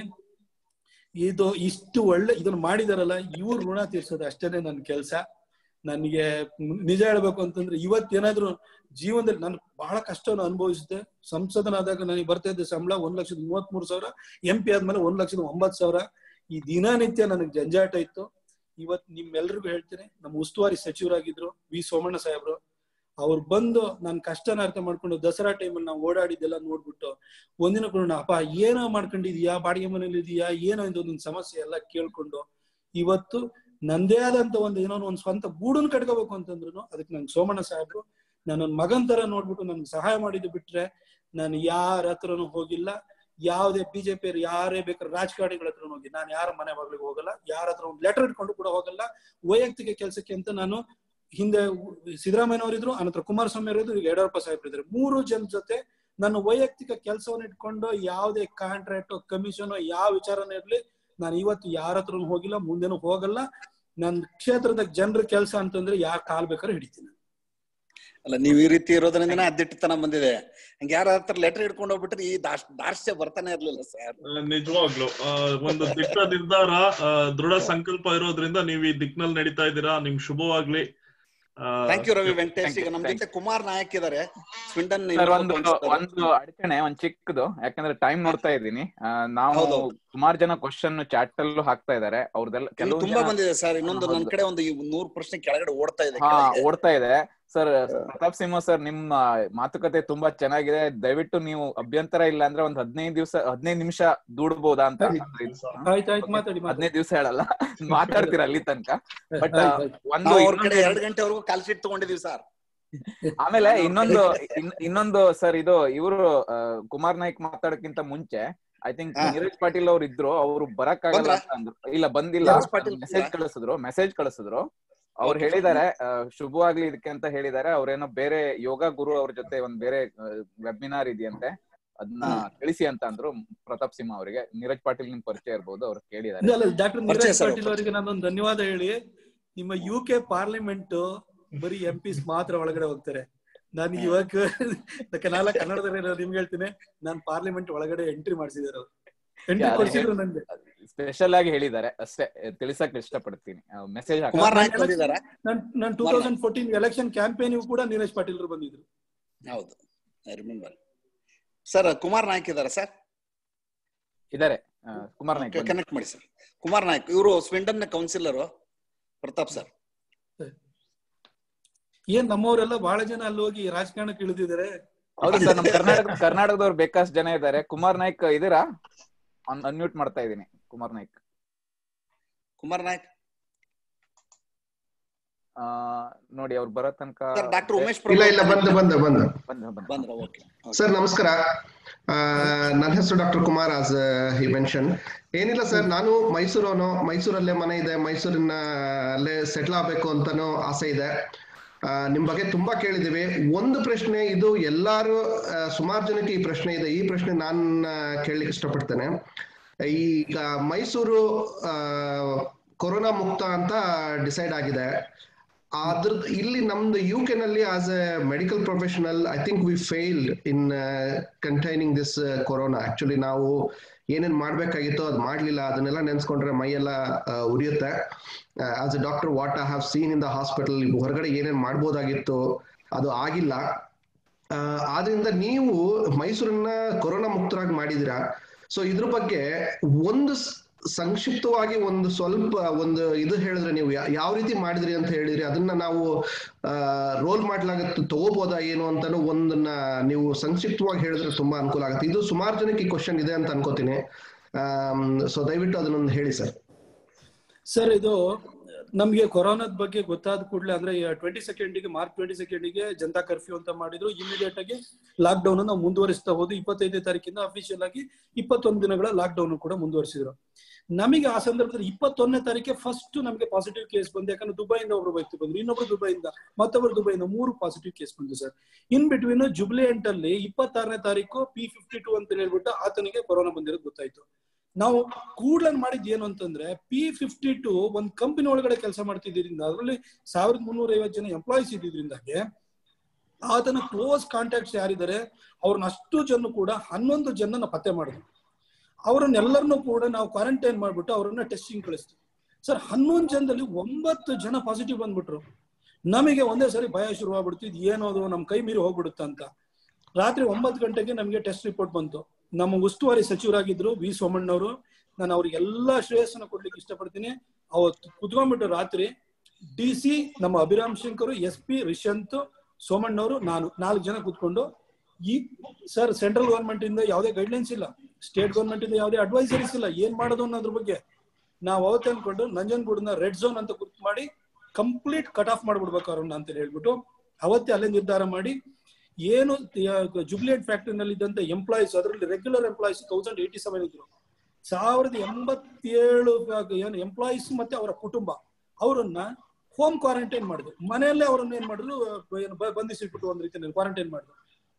ಇದು ಇಷ್ಟು ಒಳ್ಳೆ ಇದನ್ನ ಮಾಡಿದಾರಲ್ಲ ಇವ್ರ ಋಣ ತೀರ್ಸೋದು ಅಷ್ಟೇನೆ ನನ್ನ ಕೆಲಸ ನನಗೆ ನಿಜ ಹೇಳ್ಬೇಕು ಅಂತಂದ್ರೆ ಇವತ್ತೇನಾದ್ರೂ ಜೀವನದಲ್ಲಿ ನಾನು ಬಹಳ ಕಷ್ಟವನ್ನು ಅನುಭವಿಸಿದೆ ಸಂಸದನಾದಾಗ ನನಗೆ ಬರ್ತಾ ಇದ್ದ ಸಂಬಳ ಒಂದ್ ಲಕ್ಷದ ಮೂವತ್ತ್ ಮೂರು ಸಾವಿರ ಎಂ ಪಿ ಆದ್ಮೇಲೆ ಒಂದ್ ಲಕ್ಷದ ಒಂಬತ್ತು ಸಾವಿರ ಈ ದಿನನಿತ್ಯ ನನಗೆ ಜಂಜಾಟ ಇತ್ತು ಇವತ್ ನಿಮ್ಮೆಲ್ರಿಗೂ ಹೇಳ್ತೀನಿ ನಮ್ಮ ಉಸ್ತುವಾರಿ ಸಚಿವರಾಗಿದ್ರು ವಿ ಸೋಮಣ್ಣ ಸಾಹೇಬ್ರು ಅವ್ರು ಬಂದು ನನ್ನ ಕಷ್ಟನ ಅರ್ಥ ಮಾಡ್ಕೊಂಡು ದಸರಾ ಟೈಮಲ್ಲಿ ನಾವು ಓಡಾಡಿದ್ದೆಲ್ಲ ನೋಡ್ಬಿಟ್ಟು ಒಂದಿನ ಕೂಡ ಅಪ್ಪ ಏನೋ ಮಾಡ್ಕೊಂಡಿದೀಯಾ ಬಾಡಿಗೆ ಮನೇಲಿ ಇದೀಯಾ ಏನೋ ಇದು ನಿನ್ ಸಮಸ್ಯೆ ಎಲ್ಲ ಕೇಳ್ಕೊಂಡು ಇವತ್ತು ನಂದೇ ಆದಂತ ಒಂದು ಏನೋ ಒಂದು ಸ್ವಂತ ಗೂಡನ್ ಕಟ್ಕೋಬೇಕು ಅಂತಂದ್ರು ಅದಕ್ಕೆ ನಂಗೆ ಸೋಮಣ್ಣ ಸಾಹೇಬ್ರು ನನ್ನ ಮಗನ್ ತರ ನೋಡ್ಬಿಟ್ಟು ನನ್ಗೆ ಸಹಾಯ ಮಾಡಿದ್ದು ಬಿಟ್ರೆ ನಾನು ಯಾರ ಹತ್ರನೂ ಹೋಗಿಲ್ಲ ಯಾವುದೇ ಬಿಜೆಪಿ ಯಾರೇ ಬೇಕಾದ್ರೆ ರಾಜಕಾರಣಿಗಳ ಹತ್ರ ಹೋಗಿ ನಾನು ಯಾರ ಮನೆ ಬಾಗಿಲಿಗೆ ಹೋಗಲ್ಲ ಯಾರ ಹತ್ರ ಒಂದು ಲೆಟರ್ ಇಟ್ಕೊಂಡು ಕೂಡ ಹೋಗಲ್ಲ ವೈಯಕ್ತಿಕ ಕೆಲಸಕ್ಕೆ ಅಂತ ನಾನು ಹಿಂದೆ ಸಿದ್ದರಾಮಯ್ಯನವರಿದ್ರು ಅನಂತರ ಕುಮಾರಸ್ವಾಮಿ ಅವರಿದ್ರು ಈಗ ಯಡಿಯೂರಪ್ಪ ಸಾಹೇಬ್ರು ಇದ್ರು ಮೂರು ಜನ ಜೊತೆ ನನ್ನ ವೈಯಕ್ತಿಕ ಕೆಲಸವನ್ನು ಇಟ್ಕೊಂಡು ಯಾವುದೇ ಕಾಂಟ್ರಾಕ್ಟ್ ಕಮಿಷನ್ ಯಾವ ವಿಚಾರನೇ ಇರ್ಲಿ ನಾನು ಇವತ್ತು ಯಾರ ಹತ್ರನೂ ಹೋಗಿಲ್ಲ ಮುಂದೆನೂ ಹೋಗಲ್ಲ ನನ್ನ ಕ್ಷೇತ್ರದ ಜನರ ಕೆಲಸ ಅಂತಂದ್ರೆ ಯಾರ ಕಾಲ್ ಬೇಕಾದ್ರೆ ಹಿಡಿತೀನಿ ಅಲ್ಲ ನೀವ್ ಈ ರೀತಿ ಇರೋದ್ರಿಂದನೇ ಅದ್ದಿಟ್ಟತನ ಬಂದಿದೆ ಹಂಗ ಯಾರ ಹತ್ರ ಲೆಟರ್ ಹಿಡ್ಕೊಂಡು ಹೋಗ್ಬಿಟ್ರೆ ಈ ದಾಸ್ ದಾರ್ಷ್ಟ್ಯ ಬರ್ತಾನೆ ಇರ್ಲಿಲ್ಲ ಸರ್ ಆ, ನಿಜವಾಗ್ಲು ಆ, ಒಂದು ದಿಟ್ಟ ನಿರ್ಧಾರ ಆ, ದೃಢ ಸಂಕಲ್ಪ ಇರೋದ್ರಿಂದ ನೀವು ಈ ದಿಕ್ನಲ್ಲಿ ನಡೀತಾ ಇದ್ದೀರಾ ನಿಮ್ ಶುಭವಾಗ್ಲಿ ಆ, thank you Ravi Venkatesh Thank you, ಈಗ ನಮ್ thank ಜೊತೆ ಕುಮಾರ್ ನಾಯಕ್ ಇದಾರೆ ಸ್ವಿಂಡನ್ ಸರ್ ಒಂದು ಒಂದು ಅಡಚಣೆ ಒಂದ್ ಚಿಕ್ಕದು ಯಾಕಂದ್ರೆ ಟೈಮ್ ನೋಡ್ತಾ ಇದ್ದೀನಿ ಆ, ನಾವು ಹೌದು. ಸುಮಾರು ಜನ ಕ್ವಶನ್ ಚಾಟ್ ಅಲ್ಲೂ ಹಾಕ್ತಾ ಇದಾರೆ ಅವ್ರದೆಲ್ಲ ಕೆಲವು ತುಂಬಾ ಜನ ಬಂದಿದೆ ಸರ್ ಇನ್ನೊಂದು ನನ್ ಹೌದು. ಕಡೆ ಒಂದು ಈ ನೂರ್ ಪ್ರಶ್ನೆ ಕೆಳಗಡೆ ಓಡ್ತಾ ಇದೆ ಹಾ ಕೆಳಗೆ. ಓಡ್ತಾ ಇದೆ ಸರ್ ಪ್ರತಾಪ್ ಸಿಂಹ ಸರ್ ನಿಮ್ಮ ಮಾತುಕತೆ ತುಂಬಾ ಚೆನ್ನಾಗಿದೆ ದಯವಿಟ್ಟು ನೀವು ಅಭ್ಯಂತರ ಇಲ್ಲ ಅಂದ್ರೆ ಒಂದ್ ಹದಿನೈದು ದಿವಸ ಹದಿನೈದು ನಿಮಿಷ ದೂಡ್ಬೋದಾ ಅಂತ ಆಯ್ತು ಆಯ್ತು ಮಾತಾಡಿ ಮಾತಾಡಿ ಹದಿನೈದು ದಿವಸ ಹೇಳಲ್ಲ ಮಾತಾಡ್ತೀರ ಅಲ್ಲಿ ತನಕ ಬಟ್ ಆಯ್ತು, ಆಯ್ತು. ಒಂದು ನಾವು ಅವ್ರ ಕಡೆ ಇನ್ನೊಂದು- ಎರಡ್ ಗಂಟೆವರೆಗೂ ಕಾಲ್ ಶೀಟ್ ತಗೊಂಡಿದೀವಿ ಸರ್ ಆಮೇಲೆ ಇನ್ನೊಂದು ಇನ್- ಇನ್ನೊಂದು ಸರ್ ಇದು ಇವರು ಕುಮಾರ್ ನಾಯ್ಕ್ ಮಾತಾಡಕ್ಕಿಂತ ಮುಂಚೆ ಐ ಥಿಂಕ್ ಹಾ. ನೀರಜ್ ಪಾಟೀಲ್ ಅವ್ರು ಇದ್ರು ಅವ್ರು ಬರಕ್ಕಾಗಲ್ಲ ಬಂದ್ರಾ? ಅಂತ ಅಂದ್ರು ಇಲ್ಲ ಬಂದಿಲ್ಲ ನೀರಜ್ ಪಾಟೀಲ್ ಮೆಸೇಜ್ ಬಂದ್ರಾ? ಕಳಿಸಿದ್ರು ಮೆಸೇಜ್ ಕಳಿಸಿದ್ರು ಅವ್ರು Okay. ಹೇಳಿದ್ದಾರೆ ಆ, ಶುಭವಾಗ್ಲಿ ಇದಕ್ಕೆ ಅಂತ ಹೇಳಿದ್ದಾರೆ ಅವ್ರೇನೋ ಬೇರೆ ಯೋಗ ಗುರು ಅವ್ರ ಜೊತೆ ಒಂದ್ ಬೇರೆ ವೆಬಿನಾರ್ ಇದೆಯಂತೆ ಅದನ್ನ ಹ್ಮ್. ತಿಳಿಸಿ ಅಂತ ಅಂದ್ರು ಪ್ರತಾಪ್ ಸಿಂಹ ಅವರಿಗೆ ನೀರಜ್ ಪಾಟೀಲ್ ನಿಮ್ ಪರಿಚಯ ಇರ್ಬೋದು ಅವ್ರು ಕೇಳಿದ್ದಾರೆ ಅಲ್ಲ ಡಾಕ್ಟರ್ ಪರಿಚಯ ನೀರಜ್ ಸರ್, ಪಾಟೀಲ್ ಅವರಿಗೆ ನಾನೊಂದು ಧನ್ಯವಾದ ಹೇಳಿ ನಿಮ್ಮ ಯು ಕೆ ಪಾರ್ಲಿಮೆಂಟ್ ಬರೀ ಎಂ ಪಿಸ್ ಮಾತ್ರ ಒಳಗಡೆ ಹೋಗ್ತಾರೆ ನಾನು ಇವಾಗ ನಾಲ ಕನ್ನಡದಲ್ಲಿ ನಾನು ನಿಮ್ಗೆ ಹೇಳ್ತೀನಿ ನಾನು ಪಾರ್ಲಿಮೆಂಟ್ ಒಳಗಡೆ ಎಂಟ್ರಿ ಮಾಡಿಸಿದಾರೆ ಅವ್ರು ಎಂಟ್ರಿ ಅದೇ ಕೊಡ್ಸಿದ್ರು ನನ್ಗೆ ಸ್ಪೆಷಲ್ ಆಗಿ ಹೇಳಿದ್ದಾರೆ ಅಷ್ಟೇ ತಿಳಿಸಕ್ ಇಷ್ಟಪಡ್ತೀನಿ ಮೆಸೇಜ್ ಕುಮಾರ್ ನಾಯಕ್ ನಾನು ಬಂದಿದಾರ ನಾನ್ ನಾನ್ two thousand fourteen election campaign ಕೂಡ ನೀರಜ್ ಪಾಟೀಲ್ ಬಂದಿದ್ರು ಹೌದು I remember sir Kumar Nayak ಇದಾರ ಸರ್ ಇದಾರೆ ಆ, ಕುಮಾರ್ ನಾಯ್ಕ್ ಬನ್ನಿ. ಕನೆಕ್ಟ್ ಮಾಡಿ ಸರ್ ಕುಮಾರ್ ನಾಯ್ಕ್ ಇವರು ಸ್ವಿಂಡನ್ ಕೌನ್ಸಿಲರ್ ಪ್ರತಾಪ್ ಸರ್ ಏನ್ ನಮ್ಮವರೆಲ್ಲ ಬಹಳ ಜನ ಅಲ್ಲಿ ಹೋಗಿ ರಾಜಕಾರಣಕ್ಕೆ ಇಳಿದಿದ್ದಾರೆ ಹೌದು ಸರ್ ನಮ್ ಕರ್ನಾಟಕ ಕರ್ನಾಟಕದವ್ರು ಬೇಕಷ್ಟು ಜನ ಇದ್ದಾರೆ ಕುಮಾರ್ ನಾಯ್ಕ್ ಇದೀರಾ ಅನ್ಮ್ಯೂಟ್ ಮಾಡ್ತಾ ಇದೀನಿ ಕುಮಾರ್ ನಾಯ್ಕ್ ಕುಮಾರ್ ನಾಯ್ಕ್ ಆ, ನೋಡಿ ಅವ್ರು ಬರೋ ತನಕ ಸರ್ ಡಾಕ್ಟರ್ ಉಮೇಶ್ ಇಲ್ಲ ಇಲ್ಲ ಬಂದು ಬಂದು ಬಂದು ಬಂದ್ ಬಂದ್. ಬಂದ್ರ ಓಕೆ ಸರ್ ನಮಸ್ಕಾರ ಆ, ನನ್ನ ಹೆಸರು doctor Kumar as he mention ಏನಿಲ್ಲ ಸರ್ ನಾನು ಮೈಸೂರವನು ಮೈಸೂರಲ್ಲೇ ಮನೆ ಇದೆ ಮೈಸೂರಿನ ಅಲ್ಲೇ ಸೆಟ್ಲ್ ಆಗ್ಬೇಕು ಅಂತಾನು ಆಸೆ ಇದೆ ಆ, ನಿಮ್ ಬಗ್ಗೆ ತುಂಬಾ ಕೇಳಿದೀವಿ ಒಂದು ಪ್ರಶ್ನೆ ಇದು ಎಲ್ಲಾರು ಸುಮಾರು ಜನಕ್ಕೆ ಈ ಪ್ರಶ್ನೆ ಇದೆ ಈ ಪ್ರಶ್ನೆ ನಾನ್ ಆ, ಕೇಳಲಿಕ್ಕೆ ಇಷ್ಟಪಡ್ತೇನೆ ಈಗ ಮೈಸೂರು ಆ, ಕೊರೋನಾ ಮುಕ್ತ ಅಂತ ಡಿಸೈಡ್ ಆಗಿದೆ ಅದ್ರ ಇಲ್ಲಿ ನಮ್ದು ಯು ಕೆ ನಲ್ಲಿ as a medical professional I think we failed in containing this corona actually ನಾವು ಏನೇನ್ ಮಾಡ್ಬೇಕಾಗಿತ್ತೋ ಅದ್ ಮಾಡ್ಲಿಲ್ಲ ಅದನ್ನೆಲ್ಲ ನೆನ್ಸ್ಕೊಂಡ್ರೆ ಮೈಯೆಲ್ಲ ಆ, ಉರಿಯುತ್ತೆ as a doctor what I have seen in the hospital ಹೊರಗಡೆ ಏನೇನ್ ಮಾಡ್ಬೋದಾಗಿತ್ತು ಅದು ಆಗಿಲ್ಲ ಆ, ಆದ್ರಿಂದ ನೀವು ಮೈಸೂರನ್ನ ಕೊರೋನಾ ಮುಕ್ತರಾಗಿ ಮಾಡಿದಿರಾ ಸೊ ಇದ್ರ ಬಗ್ಗೆ ಒಂದು ಸ್- ಸಂಕ್ಷಿಪ್ತವಾಗಿ ಒಂದು ಸ್ವಲ್ಪ ಒಂದು ಇದು ಹೇಳಿದ್ರೆ ನೀವು ಯಾ- ಯಾವ ರೀತಿ ಮಾಡಿದ್ರಿ ಅಂತ ಹೇಳಿದ್ರಿ ಅದನ್ನ ನಾವು ರೋಲ್ ಮಾಡ್ಲಾಗತ್ತೆ ತಗೋಬೋದಾ ಏನು ಅಂತಾನು ಒಂದನ್ನ ನೀವು ಸಂಕ್ಷಿಪ್ತವಾಗಿ ಹೇಳಿದ್ರೆ ತುಂಬಾ ಅನುಕೂಲ ಆಗುತ್ತೆ ಇದು ಸುಮಾರು ಜನಕ್ಕೆ ಈ ಕ್ವಶನ್ ಇದೆ ಅಂತ ಅನ್ಕೋತೀನಿ ಸೊ ದಯವಿಟ್ಟು ಅದನ್ನೊಂದು ಹೇಳಿ ಸರ್ ಸರ್ ಇದು ನಮ್ಗೆ ಕೊರೋನಾದ ಬಗ್ಗೆ ಗೊತ್ತಾದ ಕೂಡಲೇ ಅಂದ್ರೆ ಟ್ವೆಂಟಿ ಸೆಕೆಂಡಿಗೆ ಮಾರ್ಚ್ ಟ್ವೆಂಟಿ ಸೆಕೆಂಡಿಗೆ ಜನತಾ ಕರ್ಫ್ಯೂ ಅಂತ ಮಾಡಿದ್ರು ಇಮಿಡಿಯೇಟ್ ಆಗಿ ಲಾಕ್ ಡೌನ್ ನಾವು ಮುಂದುವರಿಸ್ತಾ ಹೋದು ಇಪ್ಪತ್ತೈದನೇ ತಾರೀಕಿಂದ ಅಫಿಷಿಯಲ್ ಆಗಿ ಇಪ್ಪತ್ತೊಂದು ದಿನಗಳ ಲಾಕ್ ಡೌನ್ ಕೂಡ ಮುಂದುವರಿಸಿದ್ರು ನಮಗೆ ಆ ಸಂದರ್ಭದಲ್ಲಿ ಇಪ್ಪತ್ತೊಂದನೇ ತಾರೀಕೆ ಫಸ್ಟ್ ನಮಗೆ ಪಾಸಿಟಿವ್ ಕೇಸ್ ಬಂದು ಯಾಕಂದ್ರೆ ದುಬೈಯಿಂದ ಒಬ್ರು ವ್ಯಕ್ತಿ ಬಂದ್ರು ಇನ್ನೊಬ್ರು ದುಬೈಯಿಂದ ಮತ್ತೊಬ್ರು ದುಬೈಯಿಂದ ಮೂರು ಪಾಸಿಟಿವ್ ಕೇಸ್ ಬಂದು ಸರ್ ಇನ್ ಬಿಟ್ವೀನ್ ಜುಬ್ಲಿಯಂಟ್ ಅಲ್ಲಿ ಇಪ್ಪತ್ತಾರನೇ ತಾರೀಕು ಪಿ ಫಿಫ್ಟಿ ಟೂ ಅಂತ ಹೇಳ್ಬಿಟ್ಟು ಆತನಿಗೆ ಕೊರೋನಾ ಬಂದಿರೋದು ಗೊತ್ತಾಯ್ತು ನಾವು ಕೂಡ್ಲೇ ಮಾಡಿದ್ ಏನು ಅಂತಂದ್ರೆ ಪಿ ಫಿಫ್ಟಿ ಟು ಒಂದ್ ಕಂಪನಿ ಒಳಗಡೆ ಕೆಲಸ ಮಾಡ್ತಿದ್ರಿಂದ ಅದರಲ್ಲಿ ಸಾವಿರದ ಮುನ್ನೂರ ಐವತ್ತು ಜನ ಎಂಪ್ಲಾಯೀಸ್ ಇದ್ದಿದ್ರಿಂದಾಗೆ ಆತನ ಕ್ಲೋಸ್ ಕಾಂಟ್ಯಾಕ್ಟ್ಸ್ ಯಾರಿದ್ದಾರೆ ಅವ್ರನ್ನ ಅಷ್ಟು ಜನ ಕೂಡ ಹನ್ನೊಂದು ಜನ ಪತ್ತೆ ಮಾಡಿದ್ವಿ ಅವರನ್ನೆಲ್ಲರನ್ನೂ ಕೂಡ ನಾವು ಕ್ವಾರಂಟೈನ್ ಮಾಡ್ಬಿಟ್ಟು ಅವರನ್ನ ಟೆಸ್ಟಿಂಗ್ ಕಳಿಸ್ತೀವಿ ಸರ್ ಹನ್ನೊಂದು ಜನದಲ್ಲಿ ಒಂಬತ್ತು ಜನ ಪಾಸಿಟಿವ್ ಬಂದ್ಬಿಟ್ರು ನಮಗೆ ಒಂದೇ ಸರಿ ಭಯ ಶುರುವಾಗ್ಬಿಡ್ತು ಇದು ಏನೋದು ನಮ್ ಕೈ ಮೀರಿ ಹೋಗ್ಬಿಡುತ್ತೆ ಅಂತ ರಾತ್ರಿ ಒಂಬತ್ತು ಗಂಟೆಗೆ ನಮಗೆ ಟೆಸ್ಟ್ ರಿಪೋರ್ಟ್ ಬಂತು ನಮ್ಮ ಉಸ್ತುವಾರಿ ಸಚಿವರಾಗಿದ್ರು ವಿ ಸೋಮಣ್ಣವರು ನಾನು ಅವ್ರಿಗೆ ಎಲ್ಲಾ ಶ್ರೇಯಸ್ಸನ್ನ ಕೊಡ್ಲಿಕ್ಕೆ ಇಷ್ಟಪಡ್ತೀನಿ ಅವತ್ತು ಕುತ್ಕೊಂಡ್ಬಿಟ್ಟು ರಾತ್ರಿ ಡಿ ಸಿ ನಮ್ಮ ಅಭಿರಾಮ್ ಶಂಕರ್ ಎಸ್ ಪಿ ರಿಷಂತ್ ಸೋಮಣ್ಣವರು ನಾನು ನಾಲ್ಕು ಜನ ಕುತ್ಕೊಂಡು ಈ ಸರ್ ಸೆಂಟ್ರಲ್ ಗವರ್ಮೆಂಟ್ ಇಂದ ಯಾವುದೇ ಗೈಡ್ಲೈನ್ಸ್ ಇಲ್ಲ ಸ್ಟೇಟ್ ಗವರ್ಮೆಂಟ್ ಇಂದ ಯಾವುದೇ ಅಡ್ವೈಸರೀಸ್ ಇಲ್ಲ ಏನ್ ಮಾಡೋದು ಅನ್ನೋದ್ರ ಬಗ್ಗೆ ನಾವು ಅವತ್ತು ಅನ್ಕೊಂಡು ನಂಜನಗೂಡನ ರೆಡ್ ಝೋನ್ ಅಂತ ಗುರ್ತು ಮಾಡಿ ಕಂಪ್ಲೀಟ್ ಕಟ್ ಆಫ್ ಮಾಡ್ಬಿಡ್ಬೇಕು ಅವ್ರನ್ನ ಅಂತ ಹೇಳ್ಬಿಟ್ಟು ಅವತ್ತೇ ಅಲ್ಲೇ ನಿರ್ಧಾರ ಮಾಡಿ ಏನು ಜುಬ್ಲಿಯಂಟ್ ಫ್ಯಾಕ್ಟರಿನಲ್ಲಿ ಇದ್ದಂತ ಎಂಪ್ಲಾಯೀಸ್ ಅದರಲ್ಲಿ regular employees thousand eighty seven ಇದ್ರು ಸಾವಿರದ ಎಂಬತ್ತೇಳು ಏನು ಎಂಪ್ಲಾಯೀಸ್ ಮತ್ತೆ ಅವರ ಕುಟುಂಬ ಅವರನ್ನ ಹೋಮ್ ಕ್ವಾರಂಟೈನ್ ಮಾಡಿದ್ರು ಮನೆಯಲ್ಲೇ ಅವರನ್ನ ಏನ್ ಮಾಡಿದ್ರು ಏನು ಬ- ಬಂಧಿಸಿಟ್ಬಿಟ್ಟು ಒಂದ್ ರೀತಿಯಲ್ಲಿ ಕ್ವಾರಂಟೈನ್ ಮಾಡಿದ್ರು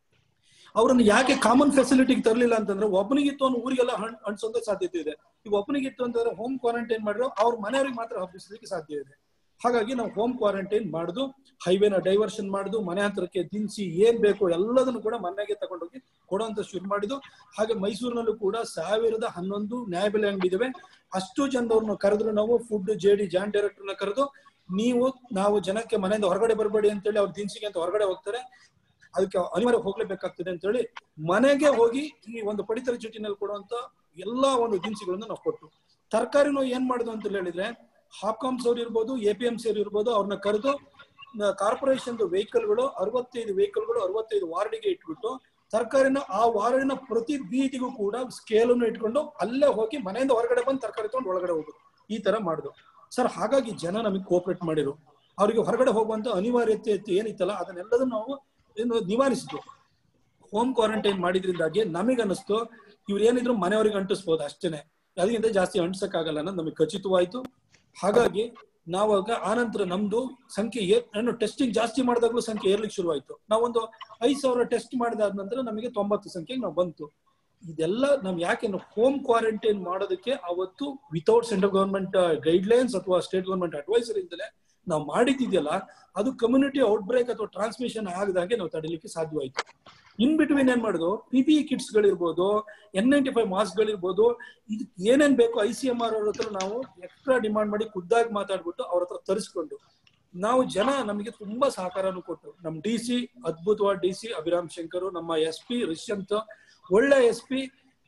ಅವ್ರನ್ನ ಯಾಕೆ ಕಾಮನ್ ಫೆಸಿಲಿಟಿಗೆ ತರಲಿಲ್ಲ ಅಂತಂದ್ರೆ ಒಬ್ಬನಿಗಿತ್ತು ಅನ್ನೋ ಊರಿಗೆಲ್ಲ ಹಣ್ ಅನ್ಸೋದ ಸಾಧ್ಯತೆ ಇದೆ ಈಗ ಒಬ್ಬನಿಗಿತ್ತು ಅಂತಂದ್ರೆ ಹೋಮ್ ಕ್ವಾರಂಟೈನ್ ಮಾಡಿರೋ ಅವ್ರ ಮನೆಯವ್ರಿಗೆ ಮಾತ್ರ ಹಬ್ಬಿಸಲಿಕ್ಕೆ ಸಾಧ್ಯ ಇದೆ ಹಾಗಾಗಿ ನಾವು ಹೋಮ್ ಕ್ವಾರಂಟೈನ್ ಮಾಡುದು ಹೈವೇನ ಡೈವರ್ಷನ್ ಮಾಡುದು ಮನೆ ಹತ್ರಕ್ಕೆ ದಿನಸಿ ಏನ್ ಬೇಕು ಎಲ್ಲದನ್ನು ಕೂಡ ಮನೆಗೆ ತಗೊಂಡೋಗಿ ಕೊಡುವಂತ ಶುರು ಮಾಡಿದ್ದು ಹಾಗೆ ಮೈಸೂರಿನಲ್ಲೂ ಕೂಡ ಸಾವಿರದ ಹನ್ನೊಂದು ನ್ಯಾಯಬೆಲೆ ಅಂಗಡಿ ಇದಾವೆ ಅಷ್ಟು ಜನದವ್ರನ್ನ ಕರೆದ್ರು ನಾವು ಫುಡ್ ಜೆಡಿ ಜಾಯಿಂಟ್ ಡೈರೆಕ್ಟರ್ನ ಕರೆದು ನೀವು ನಾವು ಜನಕ್ಕೆ ಮನೆಯಿಂದ ಹೊರಗಡೆ ಬರಬೇಡಿ ಅಂತೇಳಿ ಅವ್ರ ದಿನಸಿಗೆ ಅಂತ ಹೊರಗಡೆ ಹೋಗ್ತಾರೆ ಅದಕ್ಕೆ ಅನಿವಾರ್ಯ ಹೋಗ್ಲೇಬೇಕಾಗ್ತದೆ ಅಂತ ಹೇಳಿ ಮನೆಗೆ ಹೋಗಿ ಈ ಒಂದು ಪಡಿತರ ಚೀಟಿನಲ್ಲಿ ಕೊಡುವಂತ ಎಲ್ಲಾ ಒಂದು ದಿನಸಿಗಳನ್ನು ನಾವು ಕೊಟ್ಟು ತರಕಾರಿನೂ ಏನ್ ಮಾಡುದು ಅಂತ ಹೇಳಿದ್ರೆ ಹಾಪ್ಕಾಮ್ಸ್ ಅವ್ರು ಇರ್ಬೋದು ಎ ಪಿ ಎಂ ಸಿ ಅವ್ರು ಇರ್ಬೋದು ಅವ್ರನ್ನ ಕರೆದು ಕಾರ್ಪೊರೇಷನ್ ವೆಹಿಕಲ್ಗಳು ಅರವತ್ತೈದು ವೆಹಿಕಲ್ಗಳು ಅರವತ್ತೈದು ವಾರ್ಡಿಗೆ ಇಟ್ಬಿಟ್ಟು ತರಕಾರಿನ ಆ ವಾರ್ಡಿನ ಪ್ರತಿ ಬೀದಿಗೂ ಕೂಡ ಸ್ಕೇಲ್ ಅನ್ನು ಇಟ್ಕೊಂಡು ಅಲ್ಲೇ ಹೋಗಿ ಮನೆಯಿಂದ ಹೊರಗಡೆ ಬಂದು ತರಕಾರಿ ತಗೊಂಡು ಒಳಗಡೆ ಹೋಗುದು ಈ ತರ ಮಾಡುದು ಸರ್ ಹಾಗಾಗಿ ಜನ ನಮಗೆ ಕೋಪರೇಟ್ ಮಾಡಿರು ಅವರಿಗೆ ಹೊರಗಡೆ ಹೋಗುವಂತ ಅನಿವಾರ್ಯತೆ ಇತ್ತು ಏನಿತ್ತಲ್ಲ ಅದನ್ನೆಲ್ಲದನ್ನು ನಾವು ಏನು ನಿವಾರಿಸಿದ್ವು ಹೋಮ್ ಕ್ವಾರಂಟೈನ್ ಮಾಡಿದ್ರಿಂದಾಗಿ ನಮಗೆ ಅನಿಸ್ತು ಇವ್ರು ಏನಿದ್ರು ಮನೆಯವರಿಗೆ ಅಂಟಿಸ್ಬೋದು ಅಷ್ಟೇನೆ ಅದಕ್ಕಿಂತ ಜಾಸ್ತಿ ಅಂಟಿಸಕ್ಕಾಗಲ್ಲ ಅನ್ನೋದು ನಮಗೆ ಖಚಿತವಾಯ್ತು ಹಾಗಾಗಿ ನಾವಾಗ ಆನಂತರ ನಮ್ದು ಸಂಖ್ಯೆ ಏ- ಏನು ಟೆಸ್ಟಿಂಗ್ ಜಾಸ್ತಿ ಮಾಡಿದಾಗ್ಲೂ ಸಂಖ್ಯೆ ಏರ್ಲಿಕ್ಕೆ ಶುರುವಾಯ್ತು ನಾವೊಂದು ಐದ್ ಸಾವಿರ ಟೆಸ್ಟ್ ಮಾಡಿದಾದ ನಂತರ ನಮಗೆ ತೊಂಬತ್ತು ಸಂಖ್ಯೆಗೆ ನಾವು ಬಂತು ಇದೆಲ್ಲ ನಾವ್ ಯಾಕೆ ಹೋಮ್ ಕ್ವಾರಂಟೈನ್ ಮಾಡೋದಕ್ಕೆ ಅವತ್ತು ವಿತೌಟ್ ಸೆಂಟ್ರಲ್ ಗವರ್ಮೆಂಟ್ ಗೈಡ್ಲೈನ್ಸ್ ಅಥವಾ ಸ್ಟೇಟ್ ಗವರ್ಮೆಂಟ್ ಅಡ್ವೈಸರ್ ಇಂದಲೇ ನಾವು ಮಾಡಿದ್ದಿದೆಯಲ್ಲ ಅದು ಕಮ್ಯುನಿಟಿ ಔಟ್ಬ್ರೇಕ್ ಅಥವಾ ಟ್ರಾನ್ಸ್ಮಿಷನ್ ಆಗದಾಗೆ ನಾವು ತಡಿಲಿಕ್ಕೆ ಸಾಧ್ಯವಾಯ್ತು ಇನ್ ಬಿಟ್ವೀನ್ ಏನ್ ಮಾಡುದು ಪಿ ಪಿ ಕಿಟ್ಸ್ ಗಳಿರ್ಬೋದು ಎನ್ ನೈಂಟಿ ಫೈವ್ ಮಾಸ್ಕ್ ಗಳಿರ್ಬೋದು ಇದು ಏನೇನ್ ಬೇಕು ಐ ಸಿ ಎಂ ಆರ್ ಅವ್ರ ಹತ್ರ ನಾವು ಎಕ್ಸ್ಟ್ರಾ ಡಿಮಾಂಡ್ ಮಾಡಿ ಖುದ್ದಾಗಿ ಮಾತಾಡ್ಬಿಟ್ಟು ಅವ್ರ ಹತ್ರ ತರಿಸ್ಕೊಂಡು ನಾವು ಜನ ನಮಗೆ ತುಂಬಾ ಸಹಕಾರನು ಕೊಟ್ಟು ನಮ್ ಡಿ ಸಿ ಅದ್ಭುತವಾದ ಡಿ ಸಿ ಅಭಿರಾಮ್ ಶಂಕರ್ ನಮ್ಮ ಎಸ್ ಪಿ ರಿಷ್ಯಂತ್ ಒಳ್ಳೆ ಎಸ್ ಪಿ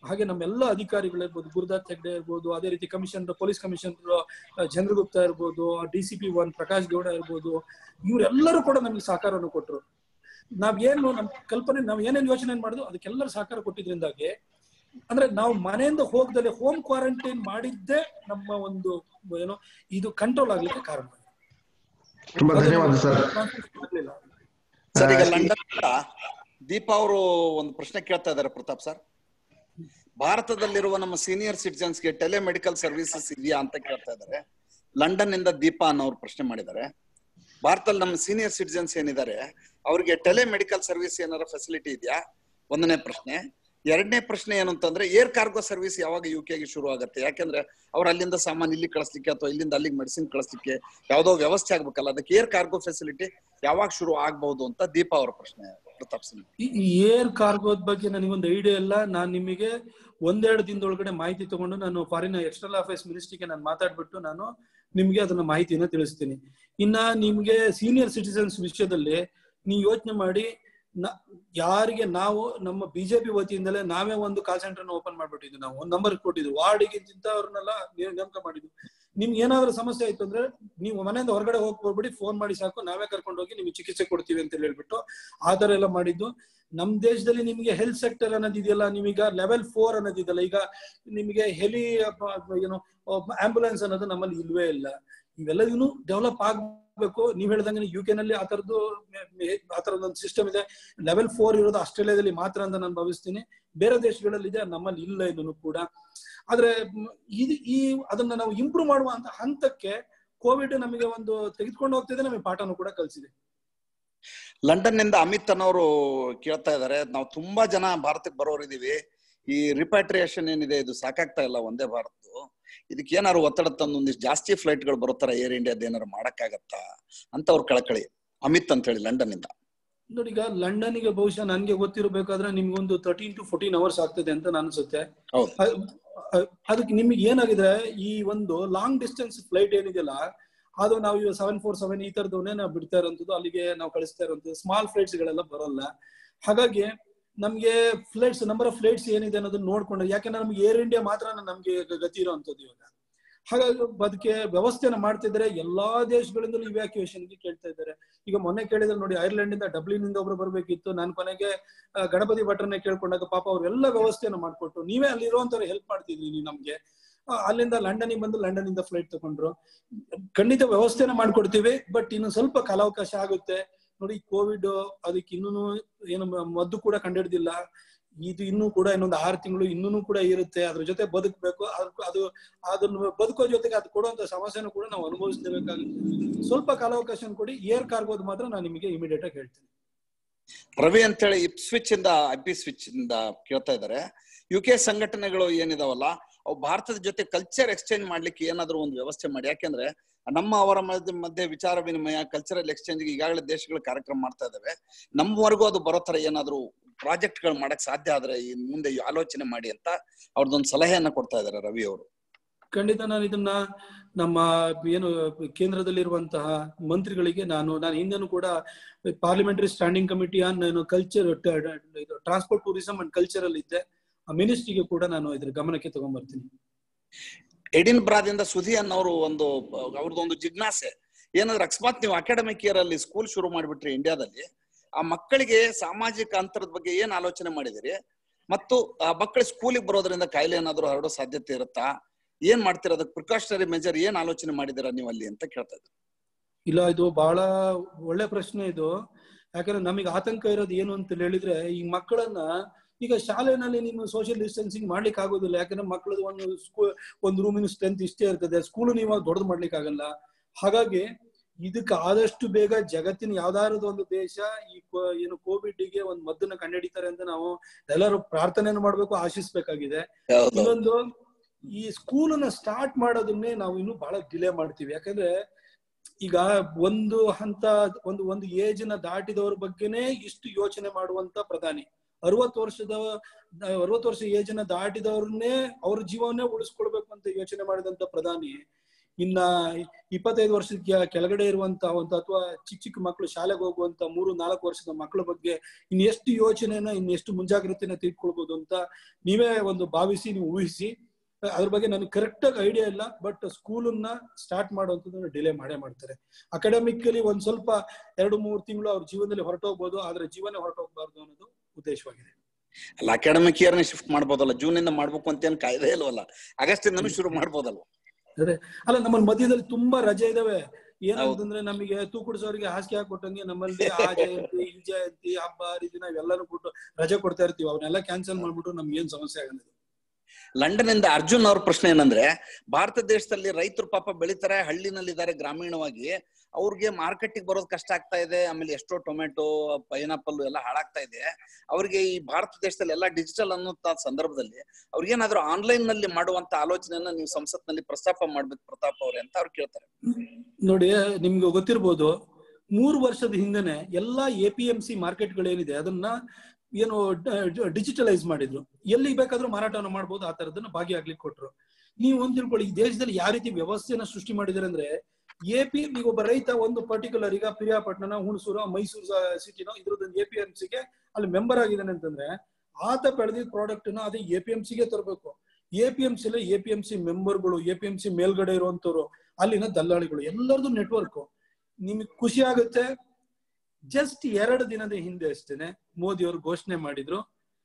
ಹಾಗೆ ನಮ್ಮೆಲ್ಲ ಅಧಿಕಾರಿಗಳಿರ್ಬೋದು ಗುರುದತ್ ಹೆಗ್ಡೆ ಇರ್ಬೋದು ಅದೇ ರೀತಿ ಕಮಿಷನರ್ ಪೊಲೀಸ್ ಕಮಿಷನರ್ ಚಂದ್ರಗುಪ್ತ ಇರ್ಬೋದು D C P one Prakash Gowda ಇರ್ಬೋದು ಇವರೆಲ್ಲರೂ ಕೂಡ ನಮ್ಗೆ ಸಹಕಾರವನ್ನು ಕೊಟ್ಟರು ನಾವೇನು ನಮ್ ಕಲ್ಪನೆ ನಾವ್ ಏನೇನ್ ಯೋಚನೆ ಮಾಡುದು ಅದಕ್ಕೆಲ್ಲರೂ ಸಹಕಾರ ಕೊಟ್ಟಿದ್ರಿಂದಾಗಿ ಅಂದ್ರೆ ನಾವು ಮನೆಯಿಂದ ಹೋಗದಲ್ಲಿ ಹೋಮ್ ಕ್ವಾರಂಟೈನ್ ಮಾಡಿದ್ದೇ ನಮ್ಮ ಒಂದು ಏನೋ ಇದು ಕಂಟ್ರೋಲ್ ಆಗ್ಲಿಕ್ಕೆ ಕಾರಣ ತುಂಬಾ ಧನ್ಯವಾದ ಸರ್ ಆಗ್ಲಿಲ್ಲ. ಸರ್ ಈಗ ಆ, ಈ- ಲಂಡನ್ ಇಂದ ದೀಪಾ ಅವರು ಒಂದು ಪ್ರಶ್ನೆ ಕೇಳ್ತಾ ಇದ್ದಾರೆ ಪ್ರತಾಪ್ ಸರ್ ಭಾರತದಲ್ಲಿರುವ ನಮ್ಮ ಸೀನಿಯರ್ ಸಿಟಿಜನ್ಸ್ಗೆ ಟೆಲಿಮೆಡಿಕಲ್ ಸರ್ವಿಸಸ್ ಇದೆಯಾ ಅಂತ ಕೇಳ್ತಾ ಇದ್ದಾರೆ ಲಂಡನ್ ಇಂದ ದೀಪಾ ಅನ್ನೋರು ಪ್ರಶ್ನೆ ಮಾಡಿದ್ದಾರೆ ಭಾರತದಲ್ಲಿ ನಮ್ಮ ಸೀನಿಯರ್ ಸಿಟಿಜನ್ಸ್ ಏನಿದ್ದಾರೆ ಅವ್ರಿಗೆ ಟೆಲಿಮೆಡಿಕಲ್ ಸರ್ವಿಸ್ ಏನಾರ ಫೆಸಿಲಿಟಿ ಇದೆಯಾ ಒಂದನೇ ಪ್ರಶ್ನೆ ಎರಡನೇ ಪ್ರಶ್ನೆ ಏನು ಅಂತಂದ್ರೆ ಏರ್ ಕಾರ್ಗೋ ಸರ್ವಿಸ್ ಯಾವಾಗ ಯು ಕೆಗೆ ಶುರು ಆಗುತ್ತೆ ಯಾಕಂದ್ರೆ ಅವ್ರು ಅಲ್ಲಿಂದ ಸಾಮಾನು ಇಲ್ಲಿ ಕಳಿಸ್ಲಿಕ್ಕೆ ಅಥವಾ ಇಲ್ಲಿಂದ ಅಲ್ಲಿಗೆ ಮೆಡಿಸಿನ್ ಕಳಿಸ್ಲಿಕ್ಕೆ ಯಾವ್ದೋ ವ್ಯವಸ್ಥೆ ಆಗ್ಬೇಕಲ್ಲ ಅದಕ್ಕೆ ಏರ್ ಕಾರ್ಗೋ ಫೆಸಿಲಿಟಿ ಯಾವಾಗ ಶುರು ಆಗ್ಬಹುದು ಅಂತ ದೀಪಾ ಅವ್ರ ಪ್ರಶ್ನೆ ಪ್ರತಾಪ್ ಸಿಂಗ್ ಈ ಈ ಏರ್ ಕಾರ್ಗೋದ ಬಗ್ಗೆ ನನಗೊಂದು ಐಡಿಯಾ ಇಲ್ಲ ನಾನು ನಿಮಗೆ ಒಂದೆರಡು ದಿನದೊಳಗಡೆ ಮಾಹಿತಿ ತಗೊಂಡು ನಾನು ಫಾರಿನ್ ಎಕ್ಸ್ಟರ್ನಲ್ ಅಫೇರ್ಸ್ ಮಿನಿಸ್ಟ್ರಿಗೆ ನಾನು ಮಾತಾಡ್ಬಿಟ್ಟು ನಾನು ನಿಮ್ಗೆ ಅದನ್ನ ಮಾಹಿತಿನ ತಿಳಿಸ್ತೀನಿ ಇನ್ನ ನಿಮ್ಗೆ ಸೀನಿಯರ್ ಸಿಟಿಸನ್ಸ್ ವಿಷಯದಲ್ಲಿ ನೀವು ಯೋಚನೆ ಮಾಡಿ ನ- ಯಾರಿಗೆ ನಾವು ನಮ್ಮ ಬಿಜೆಪಿ ವತಿಯಿಂದಲೇ ನಾವೇ ಒಂದು ಕಾಲ್ ಸೆಂಟರ್ ಓಪನ್ ಮಾಡ್ಬಿಟ್ಟಿದ್ವಿ ನಾವು ಒಂದು ನಂಬರ್ ಕೊಟ್ಟಿದ್ವಿ ವಾರ್ಡಿಗೆ ಅವ್ರನ್ನೆಲ್ಲ ನೇಮಕ ಮಾಡಿದ್ವಿ ನಿಮ್ಗೆ ಏನಾದ್ರೂ ಸಮಸ್ಯೆ ಆಯ್ತು ಅಂದ್ರೆ ನೀವು ಮನೆಯಿಂದ ಹೊರಗಡೆ ಹೋಗ್ಬಿಡಿ ಫೋನ್ ಮಾಡಿ ಸಾಕು ನಾವೇ ಕರ್ಕೊಂಡು ಹೋಗಿ ನಿಮ್ಗೆ ಚಿಕಿತ್ಸೆ ಕೊಡ್ತೀವಿ ಅಂತ ಹೇಳ್ಬಿಟ್ಟು ಆ ತರ ಎಲ್ಲ ಮಾಡಿದ್ದು ನಮ್ ದೇಶದಲ್ಲಿ ನಿಮ್ಗೆ ಹೆಲ್ತ್ ಸೆಕ್ಟರ್ ಅನ್ನೋದಿದೆಯಲ್ಲ ನಿಮೀಗ ಲೆವೆಲ್ ಫೋರ್ ಅನ್ನೋದಿದೆಯಲ್ಲ ಈಗ ನಿಮಗೆ ಹೆಲಿ ಏನು ಆಂಬುಲೆನ್ಸ್ ಅನ್ನೋದು ನಮ್ಮಲ್ಲಿ ಇಲ್ವೇ ಇಲ್ಲ ಇವೆಲ್ಲದೂ ಡೆವಲಪ್ ಆಗ್ಬೇಕು ನೀವ್ ಹೇಳ್ದಂಗೆ ಯು ಕೆ ನಲ್ಲಿ ಆ ತರದ್ದು ಆ ತರದೊಂದು ಸಿಸ್ಟಮ್ ಇದೆ ಲೆವೆಲ್ ಫೋರ್ ಇರೋದು ಆಸ್ಟ್ರೇಲಿಯಾದಲ್ಲಿ ಮಾತ್ರ ಅಂತ ನಾನು ಭಾವಿಸ್ತೀನಿ ಬೇರೆ ದೇಶಗಳಲ್ಲಿ ಇದೆ ನಮ್ಮಲ್ಲಿ ಇಲ್ಲ ಇದನ್ನು ಕೂಡ ಆದ್ರೆ ಮ್, ಇದು ಈ ಅದನ್ನ ನಾವು ಇಂಪ್ರೂವ್ ಮಾಡುವಂತ ಹಂತಕ್ಕೆ ಕೋವಿಡ್ ನಮಗೆ ಒಂದು ತೆಗೆದುಕೊಂಡು ಹೋಗ್ತಿದೆ ನಮಗೆ ಪಾಠನೂ ಕೂಡ ಕಲಿಸಿದೆ ಲಂಡನ್ ನಿಂದ ಅಮಿತ್ ಅನ್ನೋರು ಕೇಳ್ತಾ ಇದ್ದಾರೆ ನಾವು ತುಂಬಾ ಜನ ಭಾರತಕ್ಕೆ ಬರೋರು ಇದೀವಿ ಈ ರಿಪ್ಯಾಟ್ರಿಯೇಷನ್ ಏನಿದೆ ಇದು ಸಾಕಾಗ್ತಾ ಇಲ್ಲ ಒಂದೇ ಭಾರತ್ ಇದಕ್ಕೆ ಏನಾದ್ರು ಒತ್ತಡ ತಂದು ಒಂದಿಷ್ಟು ಜಾಸ್ತಿ ಫ್ಲೈಟ್ ಗಳು ಬರೋ ತರ ಏರ್ ಇಂಡಿಯಾದ ಏನಾರು ಮಾಡಕ್ಕಾಗತ್ತಾ ಅಂತ ಅವ್ರ ಕಳಕಳಿ ಅಮಿತ್ ಅಂತ ಹೇಳಿ ಲಂಡನ್ ಇಂದ ನೋಡಿ ಈಗ ಲಂಡನ್ಗೆ ಬಹುಶಃ ನನ್ಗೆ ಗೊತ್ತಿರಬೇಕಾದ್ರೆ ನಿಮ್ಗೊಂದು ತರ್ಟೀನ್ ಟು ಫೋರ್ಟೀನ್ ಅವರ್ಸ್ ಆಗ್ತದೆ ಅಂತ ಅನ್ಸುತ್ತೆ ಹೌದು ಅ- ಅ- ಅದಕ್ಕೆ ನಿಮ್ಗೆ ಏನಾಗಿದೆ ಈ ಒಂದು ಲಾಂಗ್ ಡಿಸ್ಟೆನ್ಸ್ ಫ್ಲೈಟ್ ಏನಿದೆಯಲ್ಲ ಅದು ನಾವು ಇವಾಗ ಸೆವೆನ್ ಫೋರ್ ಸೆವೆನ್ ಈ ತರದವನ್ನೇ ನಾವು ಬಿಡ್ತಾ ಇರೋಂಥದ್ದು ಅಲ್ಲಿಗೆ ನಾವು ಕಳಿಸ್ತಾ ಇರೋಂಥದ್ದು ಸ್ಮಾಲ್ ಫ್ಲೈಟ್ಸ್ ಗಳೆಲ್ಲ ಬರಲ್ಲ ಹಾಗಾಗಿ ನಮ್ಗೆ ಫ್ಲೈಟ್ಸ್ ನಂಬರ್ ಆಫ್ ಫ್ಲೈಟ್ಸ್ ಏನಿದೆ ಅನ್ನೋದನ್ನ ನೋಡ್ಕೊಂಡು ಯಾಕೆಂದ್ರೆ ನಮ್ಗೆ ಏರ್ ಇಂಡಿಯಾ ಮಾತ್ರ ನಮ್ಗೆ ಗ- ಗತಿ ಇರೋಂಥದ್ದು ಇವಾಗ ಹಾಗಾಗಿ ಅದಕ್ಕೆ ವ್ಯವಸ್ಥೆನ ಮಾಡ್ತಿದ್ದಾರೆ ಎಲ್ಲಾ ದೇಶಗಳಿಂದಲೂ ಇವ್ಯಾಕ್ಯುಯೇಷನ್ಗೆ ಕೇಳ್ತಾ ಇದ್ದಾರೆ ಈಗ ಮೊನ್ನೆ ಕೇಳಿದ್ರೆ ನೋಡಿ ಐರ್ಲೆಂಡ್ ಇಂದ ಡಬ್ಲಿನ್ ಇಂದ ಒಬ್ರು ಬರ್ಬೇಕಿತ್ತು ನಾನು ಕೊನೆಗೆ ಆ, ಗಣಪತಿ ಭಟ್ರನ್ನೇ ಕೇಳ್ಕೊಂಡಾಗ ಪಾಪ ಅವ್ರೆಲ್ಲ ವ್ಯವಸ್ಥೆನ ಮಾಡ್ಕೊಟ್ಟು ನೀವೇ ಅಲ್ಲಿರುವಂತವ್ರು ಹೆಲ್ಪ್ ಮಾಡ್ತಿದ್ರಿ ನೀವು ನಮ್ಗೆ ಆ, ಅಲ್ಲಿಂದ ಲಂಡನ್ಗೆ ಬಂದು ಲಂಡನ್ ಇಂದ ಫ್ಲೈಟ್ ತಗೊಂಡ್ರು ಖಂಡಿತ ವ್ಯವಸ್ಥೆನ ಮಾಡ್ಕೊಡ್ತೀವಿ ಬಟ್ ಇನ್ನು ಸ್ವಲ್ಪ ಕಾಲಾವಕಾಶ ಆಗುತ್ತೆ ನೋಡಿ ಕೋವಿಡ್ ಅದಕ್ಕೆ ಇನ್ನೂ ಏನು ಮ- ಮದ್ದು ಕೂಡ ಕಂಡಿಡ್ದಿಲ್ಲ ಇದು ಇನ್ನೂ ಕೂಡ ಇನ್ನೊಂದು ಆರು ತಿಂಗಳು ಇನ್ನೂ ಕೂಡ ಇರುತ್ತೆ ಅದ್ರ ಜೊತೆ ಬದುಕಬೇಕು ಅದು ಅದು ಅದನ್ನ ಬದುಕೋ ಜೊತೆಗೆ ಅದು ಕೊಡುವಂತ ಸಮಸ್ಯೆನೂ ಕೂಡ ನಾವು ಅನುಭವಿಸಲೇಬೇಕಾಗುತ್ತೆ ಸ್ವಲ್ಪ ಕಾಲಾವಕಾಶ ಕೊಡಿ ಏರ್ ಕಾರ್ಗೋದ್ ಮಾತ್ರ ನಾನು ನಿಮಗೆ ಇಮಿಡಿಯೇಟ್ ಆಗಿ ಹೇಳ್ತೀನಿ ರವಿ ಅಂತೇಳಿ ಇಪ್ ಸ್ವಿಚ್ ಇಂದ ಅಪಿ ಸ್ವಿಚ್ ಇಂದ ಕೇಳ್ತಾ ಇದ್ದಾರೆ ಯು ಕೆ ಸಂಘಟನೆಗಳು ಏನಿದಾವಲ್ಲ ಅವು ಭಾರತದ ಜೊತೆ ಕಲ್ಚರ್ ಎಕ್ಸ್ಚೇಂಜ್ ಮಾಡ್ಲಿಕ್ಕೆ ಏನಾದ್ರು ಒಂದು ವ್ಯವಸ್ಥೆ ಮಾಡಿ ಯಾಕೆಂದ್ರೆ ನಮ್ಮ ಅವರ ಮಧ್ಯ ಮಧ್ಯೆ ವಿಚಾರ ವಿನಿಮಯ ಕಲ್ಚರಲ್ ಎಕ್ಸ್ಚೇಂಜ್ ಈಗಾಗಲೇ ದೇಶಗಳು ಕಾರ್ಯಕ್ರಮ ಮಾಡ್ತಾ ಇದಾವೆ ನಮ್ಮವರೆಗೂ ಅದು ಬರೋ ತರ ಏನಾದ್ರು ಪ್ರಾಜೆಕ್ಟ್ ಗಳು ಮಾಡಕ್ ಸಾಧ್ಯ ಆದ್ರೆ ಈ ಮುಂದೆ ಈ ಆಲೋಚನೆ ಮಾಡಿ ಅಂತ ಅವ್ರದ್ದೊಂದು ಸಲಹೆಯನ್ನ ಕೊಡ್ತಾ ಇದ್ದಾರೆ ರವಿ ಅವರು ಖಂಡಿತ ನಾನು ಇದನ್ನ ನಮ್ಮ ಏನು ಕೇಂದ್ರದಲ್ಲಿರುವಂತಹ ಮಂತ್ರಿಗಳಿಗೆ ನಾನು ನಾನು ಹಿಂದೆನೂ ಕೂಡ ಪಾರ್ಲಿಮೆಂಟರಿ ಸ್ಟ್ಯಾಂಡಿಂಗ್ ಕಮಿಟಿ ಆನ್ ನಾನು culture transport tourism and cultural ಇದ್ದೆ ಆ ಮಿನಿಸ್ಟ್ರಿಗೆ ಕೂಡ ನಾನು ಇದ್ರ ಗಮನಕ್ಕೆ ತಗೊಂಡ್ಬರ್ತೀನಿ ಎಡಿನ್ ಬ್ರಾದಿಂದ ಸುಧಿ ಅನ್ನೋರು ಒಂದು ಅವ್ರದ್ದು ಒಂದು ಜಿಜ್ಞಾಸೆ ಏನಾದ್ರೆ ಅಕಸ್ಮಾತ್ ನೀವು ಅಕಾಡೆಮಿಕ್ ಇಯರ್ ಅಲ್ಲಿ ಸ್ಕೂಲ್ ಶುರು ಮಾಡಿಬಿಟ್ರಿ ಇಂಡಿಯಾದಲ್ಲಿ ಆ ಮಕ್ಕಳಿಗೆ ಸಾಮಾಜಿಕ ಅಂತರದ ಬಗ್ಗೆ ಏನ್ ಆಲೋಚನೆ ಮಾಡಿದಿರಿ ಮತ್ತು ಆ ಮಕ್ಕಳು ಸ್ಕೂಲಿಗೆ ಬರೋದ್ರಿಂದ ಕಾಯಿಲೆ ಏನಾದ್ರು ಹರಡೋ ಸಾಧ್ಯತೆ ಇರುತ್ತಾ ಏನ್ ಮಾಡ್ತೀರಾ ಅದಕ್ಕೆ ಪ್ರಿಕಾಷನರಿ ಮೆಜರ್ ಏನ್ ಆಲೋಚನೆ ಮಾಡಿದಿರಾ ನೀವು ಅಲ್ಲಿ ಅಂತ ಕೇಳ್ತಾ ಇದ್ರು ಇಲ್ಲ ಇದು ಬಹಳ ಒಳ್ಳೆ ಪ್ರಶ್ನೆ ಇದು ಯಾಕಂದ್ರೆ ನಮಗೆ ಆತಂಕ ಇರೋದು ಏನು ಅಂತ ಹೇಳಿದ್ರೆ ಈ ಮಕ್ಕಳನ್ನ ಈಗ ಶಾಲೆನಲ್ಲಿ ನೀವು ಸೋಷಿಯಲ್ ಡಿಸ್ಟೆನ್ಸಿಂಗ್ ಮಾಡ್ಲಿಕ್ಕೆ ಆಗೋದಿಲ್ಲ ಯಾಕಂದ್ರೆ ಮಕ್ಕಳದು ಒಂದು ಸ್ಕೂಲ್ ಒಂದು ರೂಮಿನ ಸ್ಟ್ರೆಂತ್ ಇಷ್ಟೇ ಇರ್ತದೆ ಸ್ಕೂಲ್ ನೀವು ದೊಡ್ಡದು ಮಾಡ್ಲಿಕ್ಕೆ ಆಗಲ್ಲ ಹಾಗಾಗಿ ಇದಕ್ಕೆ ಆದಷ್ಟು ಬೇಗ ಜಗತ್ತಿನ ಯಾವ್ದಾರದ ಒಂದು ದೇಶ ಈ ಕೋ- ಏನು ಕೋವಿಡ್ ಗೆ ಒಂದು ಮದ್ದನ್ನ ಕಂಡುಹಿಡಿತಾರೆ ಅಂತ ನಾವು ಎಲ್ಲರೂ ಪ್ರಾರ್ಥನೆಯನ್ನು ಮಾಡ್ಬೇಕು ಆಶಿಸ್ಬೇಕಾಗಿದೆ ಇನ್ನೊಂದು ಈ ಸ್ಕೂಲನ್ನ ಸ್ಟಾರ್ಟ್ ಮಾಡೋದನ್ನೇ ನಾವು ಇನ್ನು ಬಹಳ ಡಿಲೇ ಮಾಡ್ತೀವಿ ಯಾಕಂದ್ರೆ ಈಗ ಒಂದು ಹಂತ ಒಂದು ಒಂದು ಏಜ್ ನ ದಾಟಿದವ್ರ ಬಗ್ಗೆನೇ ಇಷ್ಟು ಯೋಚನೆ ಮಾಡುವಂತ ಪ್ರಧಾನಿ ಅರವತ್ತು ವರ್ಷದ ಅರವತ್ತು ವರ್ಷ ಏಜ್ ನ ದಾಟಿದವ್ರನ್ನೇ ಅವ್ರ ಜೀವವನ್ನೇ ಉಳಿಸ್ಕೊಳ್ಬೇಕು ಅಂತ ಯೋಚನೆ ಮಾಡಿದಂತ ಪ್ರಧಾನಿ ಇನ್ನ ಇಪ್ಪತ್ತೈದು ವರ್ಷಕ್ಕೆ ಕೆಳಗಡೆ ಇರುವಂತ ಒಂದು ಅಥವಾ ಚಿಕ್ಕ ಚಿಕ್ಕ ಮಕ್ಕಳು ಶಾಲೆಗೆ ಹೋಗುವಂತ ಮೂರು ನಾಲ್ಕು ವರ್ಷದ ಮಕ್ಕಳ ಬಗ್ಗೆ ಇನ್ ಎಷ್ಟು ಯೋಚನೆನ ಇನ್ ಎಷ್ಟು ಮುಂಜಾಗ್ರತೆನ ತಿಳ್ಕೊಳ್ಬಹುದು ಅಂತ ನೀವೇ ಒಂದು ಭಾವಿಸಿ ನೀವು ಊಹಿಸಿ ಅದ್ರ ಬಗ್ಗೆ ನನಗೆ ಕರೆಕ್ಟ್ ಆಗಿ ಐಡಿಯಾ ಇಲ್ಲ ಬಟ್ ಸ್ಕೂಲನ್ನ ಸ್ಟಾರ್ಟ್ ಮಾಡುವಂತದ್ದು ಡಿಲೇ ಮಾಡೇ ಮಾಡ್ತಾರೆ ಅಕಾಡೆಮಿಕಲಿ ಒಂದ್ ಸ್ವಲ್ಪ ಎರಡು ಮೂರು ತಿಂಗಳು ಅವ್ರ ಜೀವನದಲ್ಲಿ ಹೊರಟೋಗ್ಬೋದು ಆದ್ರೆ ಜೀವನ ಹೊರಟೋಗ್ಬಾರ್ದು ಅನ್ನೋದು ಉದ್ದೇಶವಾಗಿದೆ ಅಲ್ಲ ಅಕಾಡೆಮಿಕ್ ಇಯರ್ ಶಿಫ್ಟ್ ಮಾಡ್ಬೋದಲ್ಲ ಜೂನ್ ಇಂದ ಮಾಡ್ಬೇಕು ಅಂತ ಏನ್ ಕಾಯ್ದೆ ಇಲ್ವಲ್ಲ ಆಗಸ್ಟ್ ಇಂದನೂ ಶುರು ಮಾಡ್ಬೋದಲ್ವ ಅಂದ್ರೆ ಅಲ್ಲ ನಮ್ಮ ಮಧ್ಯದಲ್ಲಿ ತುಂಬಾ ರಜೆ ಇದಾವೆ ಏನಂತಂದ್ರೆ ನಮಗೆ ತೂಕುಡಿಸೋರಿಗೆ ಹಾಸಿಗೆ ಹಾಕೊಟ್ಟಂಗೆ ನಮ್ಮಲ್ಲಿ ಆ ಜಯಂತಿ ಈ ಜಯಂತಿ ಹಬ್ಬ ಹರಿದಿನ ಇವೆಲ್ಲಾನು ಕೊಟ್ಟು ರಜೆ ಕೊಡ್ತಾ ಇರ್ತೀವಿ ಅವನ್ನೆಲ್ಲ ಕ್ಯಾನ್ಸಲ್ ಮಾಡ್ಬಿಟ್ಟು ನಮ್ಗೆ ಏನ್ ಸಮಸ್ಯೆ ಆಗಲ್ಲ ಲಂಡನ್ ಇಂದ ಅರ್ಜುನ್ ಅವ್ರ ಪ್ರಶ್ನೆ ಏನಂದ್ರೆ ಭಾರತ ದೇಶದಲ್ಲಿ ರೈತರು ಪಾಪ ಬೆಳಿತಾರೆ ಹಳ್ಳಿನಲ್ಲಿದ್ದಾರೆ ಗ್ರಾಮೀಣವಾಗಿ ಅವ್ರಿಗೆ ಮಾರ್ಕೆಟಿಗೆ ಬರೋದು ಕಷ್ಟ ಆಗ್ತಾ ಇದೆ ಆಮೇಲೆ ಎಷ್ಟೋ ಟೊಮೆಟೊ ಪೈನಾಪಲ್ ಎಲ್ಲ ಹಾಳಾಗ್ತಾ ಇದೆ ಅವ್ರಿಗೆ ಈ ಭಾರತ ದೇಶದಲ್ಲಿ ಎಲ್ಲ ಡಿಜಿಟಲ್ ಅನ್ನುವಂತ ಸಂದರ್ಭದಲ್ಲಿ ಅವ್ರಿಗೇನಾದ್ರೂ ಆನ್ಲೈನ್ ನಲ್ಲಿ ಮಾಡುವಂತ ಆಲೋಚನೆಯನ್ನ ನೀವು ಸಂಸತ್ನಲ್ಲಿ ಪ್ರಸ್ತಾಪ ಮಾಡ್ಬೇಕು ಪ್ರತಾಪ್ ಅವ್ರೆ ಅಂತ ಅವ್ರು ಕೇಳ್ತಾರೆ ನೋಡಿ ನಿಮ್ಗೆ ಗೊತ್ತಿರ್ಬೋದು ಮೂರು ವರ್ಷದ ಹಿಂದೆನೆ ಎಲ್ಲಾ ಎ ಪಿ ಎಂ ಸಿ ಮಾರ್ಕೆಟ್ಗಳೇನಿದೆ ಅದನ್ನ ಏನು ಡಿಜಿಟಲೈಸ್ ಮಾಡಿದ್ರು ಎಲ್ಲಿ ಬೇಕಾದ್ರೂ ಮಾರಾಟವನ್ನು ಮಾಡ್ಬೋದು ಆ ತರದನ್ನ ಭಾಗಿಯಾಗ್ಲಿಕ್ಕೆ ಕೊಟ್ರು ನೀವು ಒಂದ್ ತಿಳ್ಕೊಳ್ಳಿ ಈ ದೇಶದಲ್ಲಿ ಯಾವ ರೀತಿ ವ್ಯವಸ್ಥೆನ ಸೃಷ್ಟಿ ಮಾಡಿದಾರೆ ಅಂದ್ರೆ ಎ ಪಿ ಈಗ ಒಬ್ಬ ರೈತ ಒಂದು ಪರ್ಟಿಕ್ಯುಲರ್ ಈಗ ಪಿರಿಯಾಪಟ್ಟಣ ಹುಣಸೂರು ಮೈಸೂರು ಸಿಟಿನೋ ಇದ್ರದ್ದೊಂದು ಎ ಪಿ ಎಂ ಸಿಗೆ ಅಲ್ಲಿ ಮೆಂಬರ್ ಆಗಿದ್ದಾನೆ ಅಂತಂದ್ರೆ ಆತ ಬೆಳೆದಿದ್ದ ಪ್ರಾಡಕ್ಟ್ ನ ಅದೇ ಎ ಪಿ ಎಂ ಸಿಗೆ ತರಬೇಕು A P M C A P M C ಮೆಂಬರ್ಗಳು ಎ ಪಿ ಎಂ ಸಿ ಮೇಲ್ಗಡೆ ಇರುವಂತವ್ರು ಅಲ್ಲಿನ ದಲ್ಲಾಳಿಗಳು ಎಲ್ಲರದು ನೆಟ್ವರ್ಕ್ ನಿಮಗೆ ಖುಷಿ ಆಗುತ್ತೆ ಜಸ್ಟ್ ಎರಡು ದಿನದ ಹಿಂದೆ ಅಷ್ಟೇನೆ ಮೋದಿ ಅವರು ಘೋಷಣೆ ಮಾಡಿದ್ರು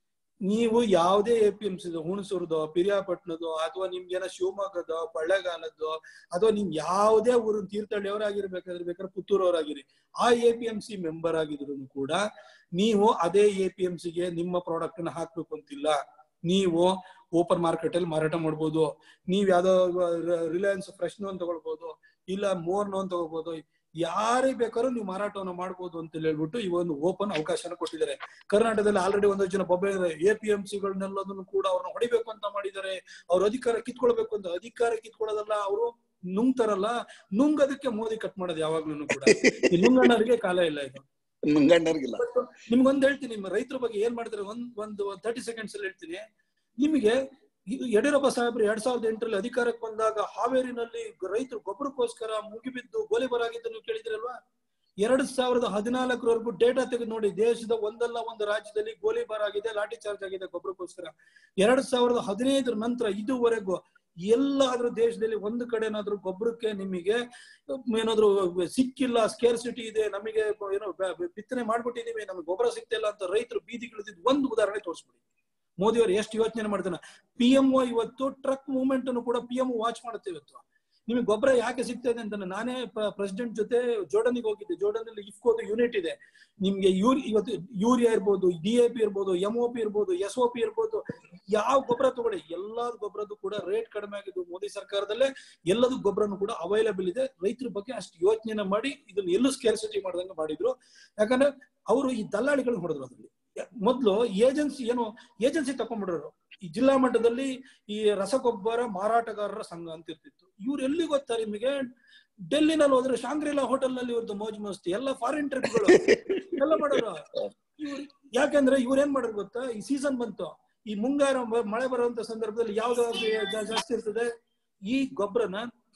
ನೀವು ಯಾವುದೇ ಎ ಪಿ ಎಂ ಸಿ ಹುಣಸೂರ್ದೋ ಪಿರಿಯಾಪಟ್ಟಣದೋ ಅಥವಾ ನಿಮ್ಗೇನ ಶಿವಮೊಗ್ಗದೋ ಕೊಳ್ಳೇಗಾಲದ್ದು ಅಥವಾ ನಿಮ್ ಯಾವುದೇ ಊರಿನ ತೀರ್ಥಹಳ್ಳಿಯವರಾಗಿರ್ಬೇಕಾದ್ರೆ ಬೇಕಾದ್ರೆ ಪುತ್ತೂರವರಾಗಿರಿ ಆ A P M C member ಆಗಿದ್ರು ಕೂಡ ನೀವು ಅದೇ ಎ ಪಿ ಎಂ ಸಿಗೆ ನಿಮ್ಮ ಪ್ರಾಡಕ್ಟ್ ನ ಹಾಕ್ಬೇಕು ಅಂತಿಲ್ಲ ನೀವು ಓಪನ್ ಮಾರ್ಕೆಟ್ ಅಲ್ಲಿ ಮಾರಾಟ ಮಾಡ್ಬೋದು ನೀವ್ ಯಾವ್ದೋ ರಿಲಯನ್ಸ್ ಫ್ರೆಶ್ ನೋನ್ ತಗೊಳ್ಬೋದು ಇಲ್ಲ ಮೋರ್ ನೋನ್ ತಗೋಬಹುದು ಯಾರಿಗೆ ಬೇಕಾದ್ರೂ ನೀವು ಮಾರಾಟವನ್ನು ಮಾಡ್ಬೋದು ಅಂತ ಹೇಳ್ಬಿಟ್ಟು ಈ ಒಂದು ಓಪನ್ ಅವಕಾಶನ ಕೊಟ್ಟಿದ್ದಾರೆ ಕರ್ನಾಟಕದಲ್ಲಿ ಆಲ್ರೆಡಿ ಒಂದಷ್ಟು ಜನ ಬೊಬ್ಬೆ ಎ ಪಿ ಎಂ ಸಿಗಳನ್ನೆಲ್ಲದನ್ನು ಕೂಡ ಅವ್ರನ್ನ ಹೊಡಿಬೇಕು ಅಂತ ಮಾಡಿದ್ದಾರೆ ಅವ್ರ ಅಧಿಕಾರ ಕಿತ್ಕೊಳ್ಬೇಕು ಅಂತ ಅಧಿಕಾರ ಕಿತ್ಕೊಳ್ಳೋದಲ್ಲ ಅವರು ನುಂಗ್ತಾರಲ್ಲ ನುಂಗದಕ್ಕೆ ಮೋದಿ ಕಟ್ ಮಾಡೋದು ಯಾವಾಗ್ಲೂ ಕೂಡ ಈ ನುಂಗಣ್ಣರಿಗೆ ಕಾಲ ಇಲ್ಲ ಇದು ಮುಂಗಂಡರ್ಗಿಲ್ಲ ನಿಮ್ಗೊಂದ್ ಹೇಳ್ತೀನಿ ನಿಮ್ಮ ರೈತರ ಬಗ್ಗೆ ಏನ್ ಮಾಡ್ತಾರೆ ಒಂದ್ ಒಂದು ತರ್ಟಿ ಸೆಕೆಂಡ್ಸ್ ಅಲ್ಲಿ ಹೇಳ್ತೀನಿ ನಿಮಗೆ ಇದು ಯಡಿಯೂರಪ್ಪ ಸಾಹೇಬ್ರು ಎರಡ್ ಸಾವಿರದ ಎಂಟರಲ್ಲಿ ಅಧಿಕಾರಕ್ಕೆ ಬಂದಾಗ ಹಾವೇರಿನಲ್ಲಿ ರೈತರು ಗೊಬ್ಬರಕ್ಕೋಸ್ಕರ ಮುಗಿಬಿದ್ದು ಗೋಲಿಬಾರಾಗಿದ್ದು ನೀವು ಕೇಳಿದಿರಲ್ವಾ ಎರಡ್ ಸಾವಿರದ ಹದಿನಾಲ್ಕರವರೆಗೂ ಡೇಟಾ ತೆಗೆದು ನೋಡಿ ದೇಶದ ಒಂದಲ್ಲ ಒಂದು ರಾಜ್ಯದಲ್ಲಿ ಗೋಲಿಬಾರ್ ಆಗಿದೆ ಲಾಠಿ ಚಾರ್ಜ್ ಆಗಿದೆ ಗೊಬ್ಬರಕ್ಕೋಸ್ಕರ ಎರಡ್ ಸಾವಿರದ ಹದಿನೈದರ ನಂತರ ಇದುವರೆಗೂ ಎಲ್ಲಾದ್ರೂ ದೇಶದಲ್ಲಿ ಒಂದು ಕಡೆ ಏನಾದ್ರೂ ಗೊಬ್ಬರಕ್ಕೆ ನಿಮಗೆ ಏನಾದ್ರು ಸಿಕ್ಕಿಲ್ಲ ಸ್ಕೇರ್ಸಿಟಿ ಇದೆ ನಮಗೆ ಏನೋ ಬಿತ್ತನೆ ಮಾಡ್ಬಿಟ್ಟಿದೀವಿ ನಮಗೆ ಗೊಬ್ಬರ ಸಿಗ್ತಿಲ್ಲ ಅಂತ ರೈತರು ಬೀದಿಗಿಳಿದಿದ್ದು ಒಂದು ಉದಾಹರಣೆ ತೋರಿಸ್ಬಿಡಿ ಮೋದಿ ಅವರು ಎಷ್ಟು ಯೋಚನೆ ಮಾಡ್ತಾನೆ ಪಿ ಎಂ ಒ ಇವತ್ತು ಟ್ರಕ್ ಮೂವ್ಮೆಂಟ್ ಅನ್ನು ಕೂಡ ಪಿ ಎಂ ವಾಚ್ ಮಾಡುತ್ತೆ ಇವತ್ತು ನಿಮಗೆ ಗೊಬ್ಬರ ಯಾಕೆ ಸಿಗ್ತಾ ಇದೆ ಅಂತ ನಾನೇ ಪ್ರೆಸಿಡೆಂಟ್ ಜೊತೆ ಜೋರ್ಡನ್ಗೆ ಹೋಗಿದ್ದೆ ಜೋರ್ಡನ್ ಅಲ್ಲಿ ಇಫ್ಕೋದು ಯೂನಿಟ್ ಇದೆ ನಿಮ್ಗೆ ಯೂರ್ ಇವತ್ತು ಯೂರಿಯಾ ಇರ್ಬೋದು ಡಿ ಎ ಪಿ ಇರ್ಬೋದು ಎಂ ಒ ಪಿ ಇರ್ಬೋದು ಎಸ್ ಒ ಪಿ ಇರ್ಬೋದು ಯಾವ ಗೊಬ್ಬರ ತಗೊಳ್ಳಿ ಎಲ್ಲಾ ಗೊಬ್ಬರದ್ದು ಕೂಡ ರೇಟ್ ಕಡಿಮೆ ಆಗಿದ್ದು ಮೋದಿ ಸರ್ಕಾರದಲ್ಲೇ ಎಲ್ಲದೂ ಗೊಬ್ಬರನು ಕೂಡ ಅವೈಲಬಲ್ ಇದೆ ರೈತರ ಬಗ್ಗೆ ಅಷ್ಟು ಯೋಚನೆ ಮಾಡಿ ಇದನ್ನ ಎಲ್ಲೂ ಸ್ಕೇರ್ಸಿಟಿ ಮಾಡ್ದಂಗೆ ಮಾಡಿದ್ರು ಯಾಕಂದ್ರೆ ಅವರು ಈ ದಲ್ಲಾಳಿಗಳನ್ನ ಹೊಡೆದ್ರು ಅದ್ರಲ್ಲಿ ಮೊದ್ಲು ಏಜೆನ್ಸಿ ಏನು ಏಜೆನ್ಸಿ ತಕೊಂಡ್ಬಿಡೋರು ಈ ಜಿಲ್ಲಾ ಮಟ್ಟದಲ್ಲಿ ಈ ರಸಗೊಬ್ಬರ ಮಾರಾಟಗಾರರ ಸಂಘ ಅಂತ ಇರ್ತಿತ್ತು ಇವ್ರು ಎಲ್ಲಿ ಗೊತ್ತಾ ನಿಮಗೆ ಡೆಲ್ಲಿನಲ್ಲಿ ಹೋದ್ರೆ ಶಾಂಗ್ರಿಲಾ ಹೋಟೆಲ್ ನಲ್ಲಿ ಇವ್ರದ್ದು ಮೋಜ್ ಮಸ್ತಿ ಎಲ್ಲ ಫಾರಿನ್ ಟ್ರಿಪ್ಗಳು ಎಲ್ಲ ಮಾಡೋರು ಇವ್ರು ಯಾಕಂದ್ರೆ ಇವ್ರ ಏನ್ ಮಾಡೋರು ಗೊತ್ತಾ ಈ ಸೀಸನ್ ಬಂತು ಈ ಮುಂಗಾರ ಮಳೆ ಬರುವಂತ ಸಂದರ್ಭದಲ್ಲಿ ಯಾವ್ದು ಜಾಸ್ತಿ ಇರ್ತದೆ ಈ ಗೊಬ್ಬರನ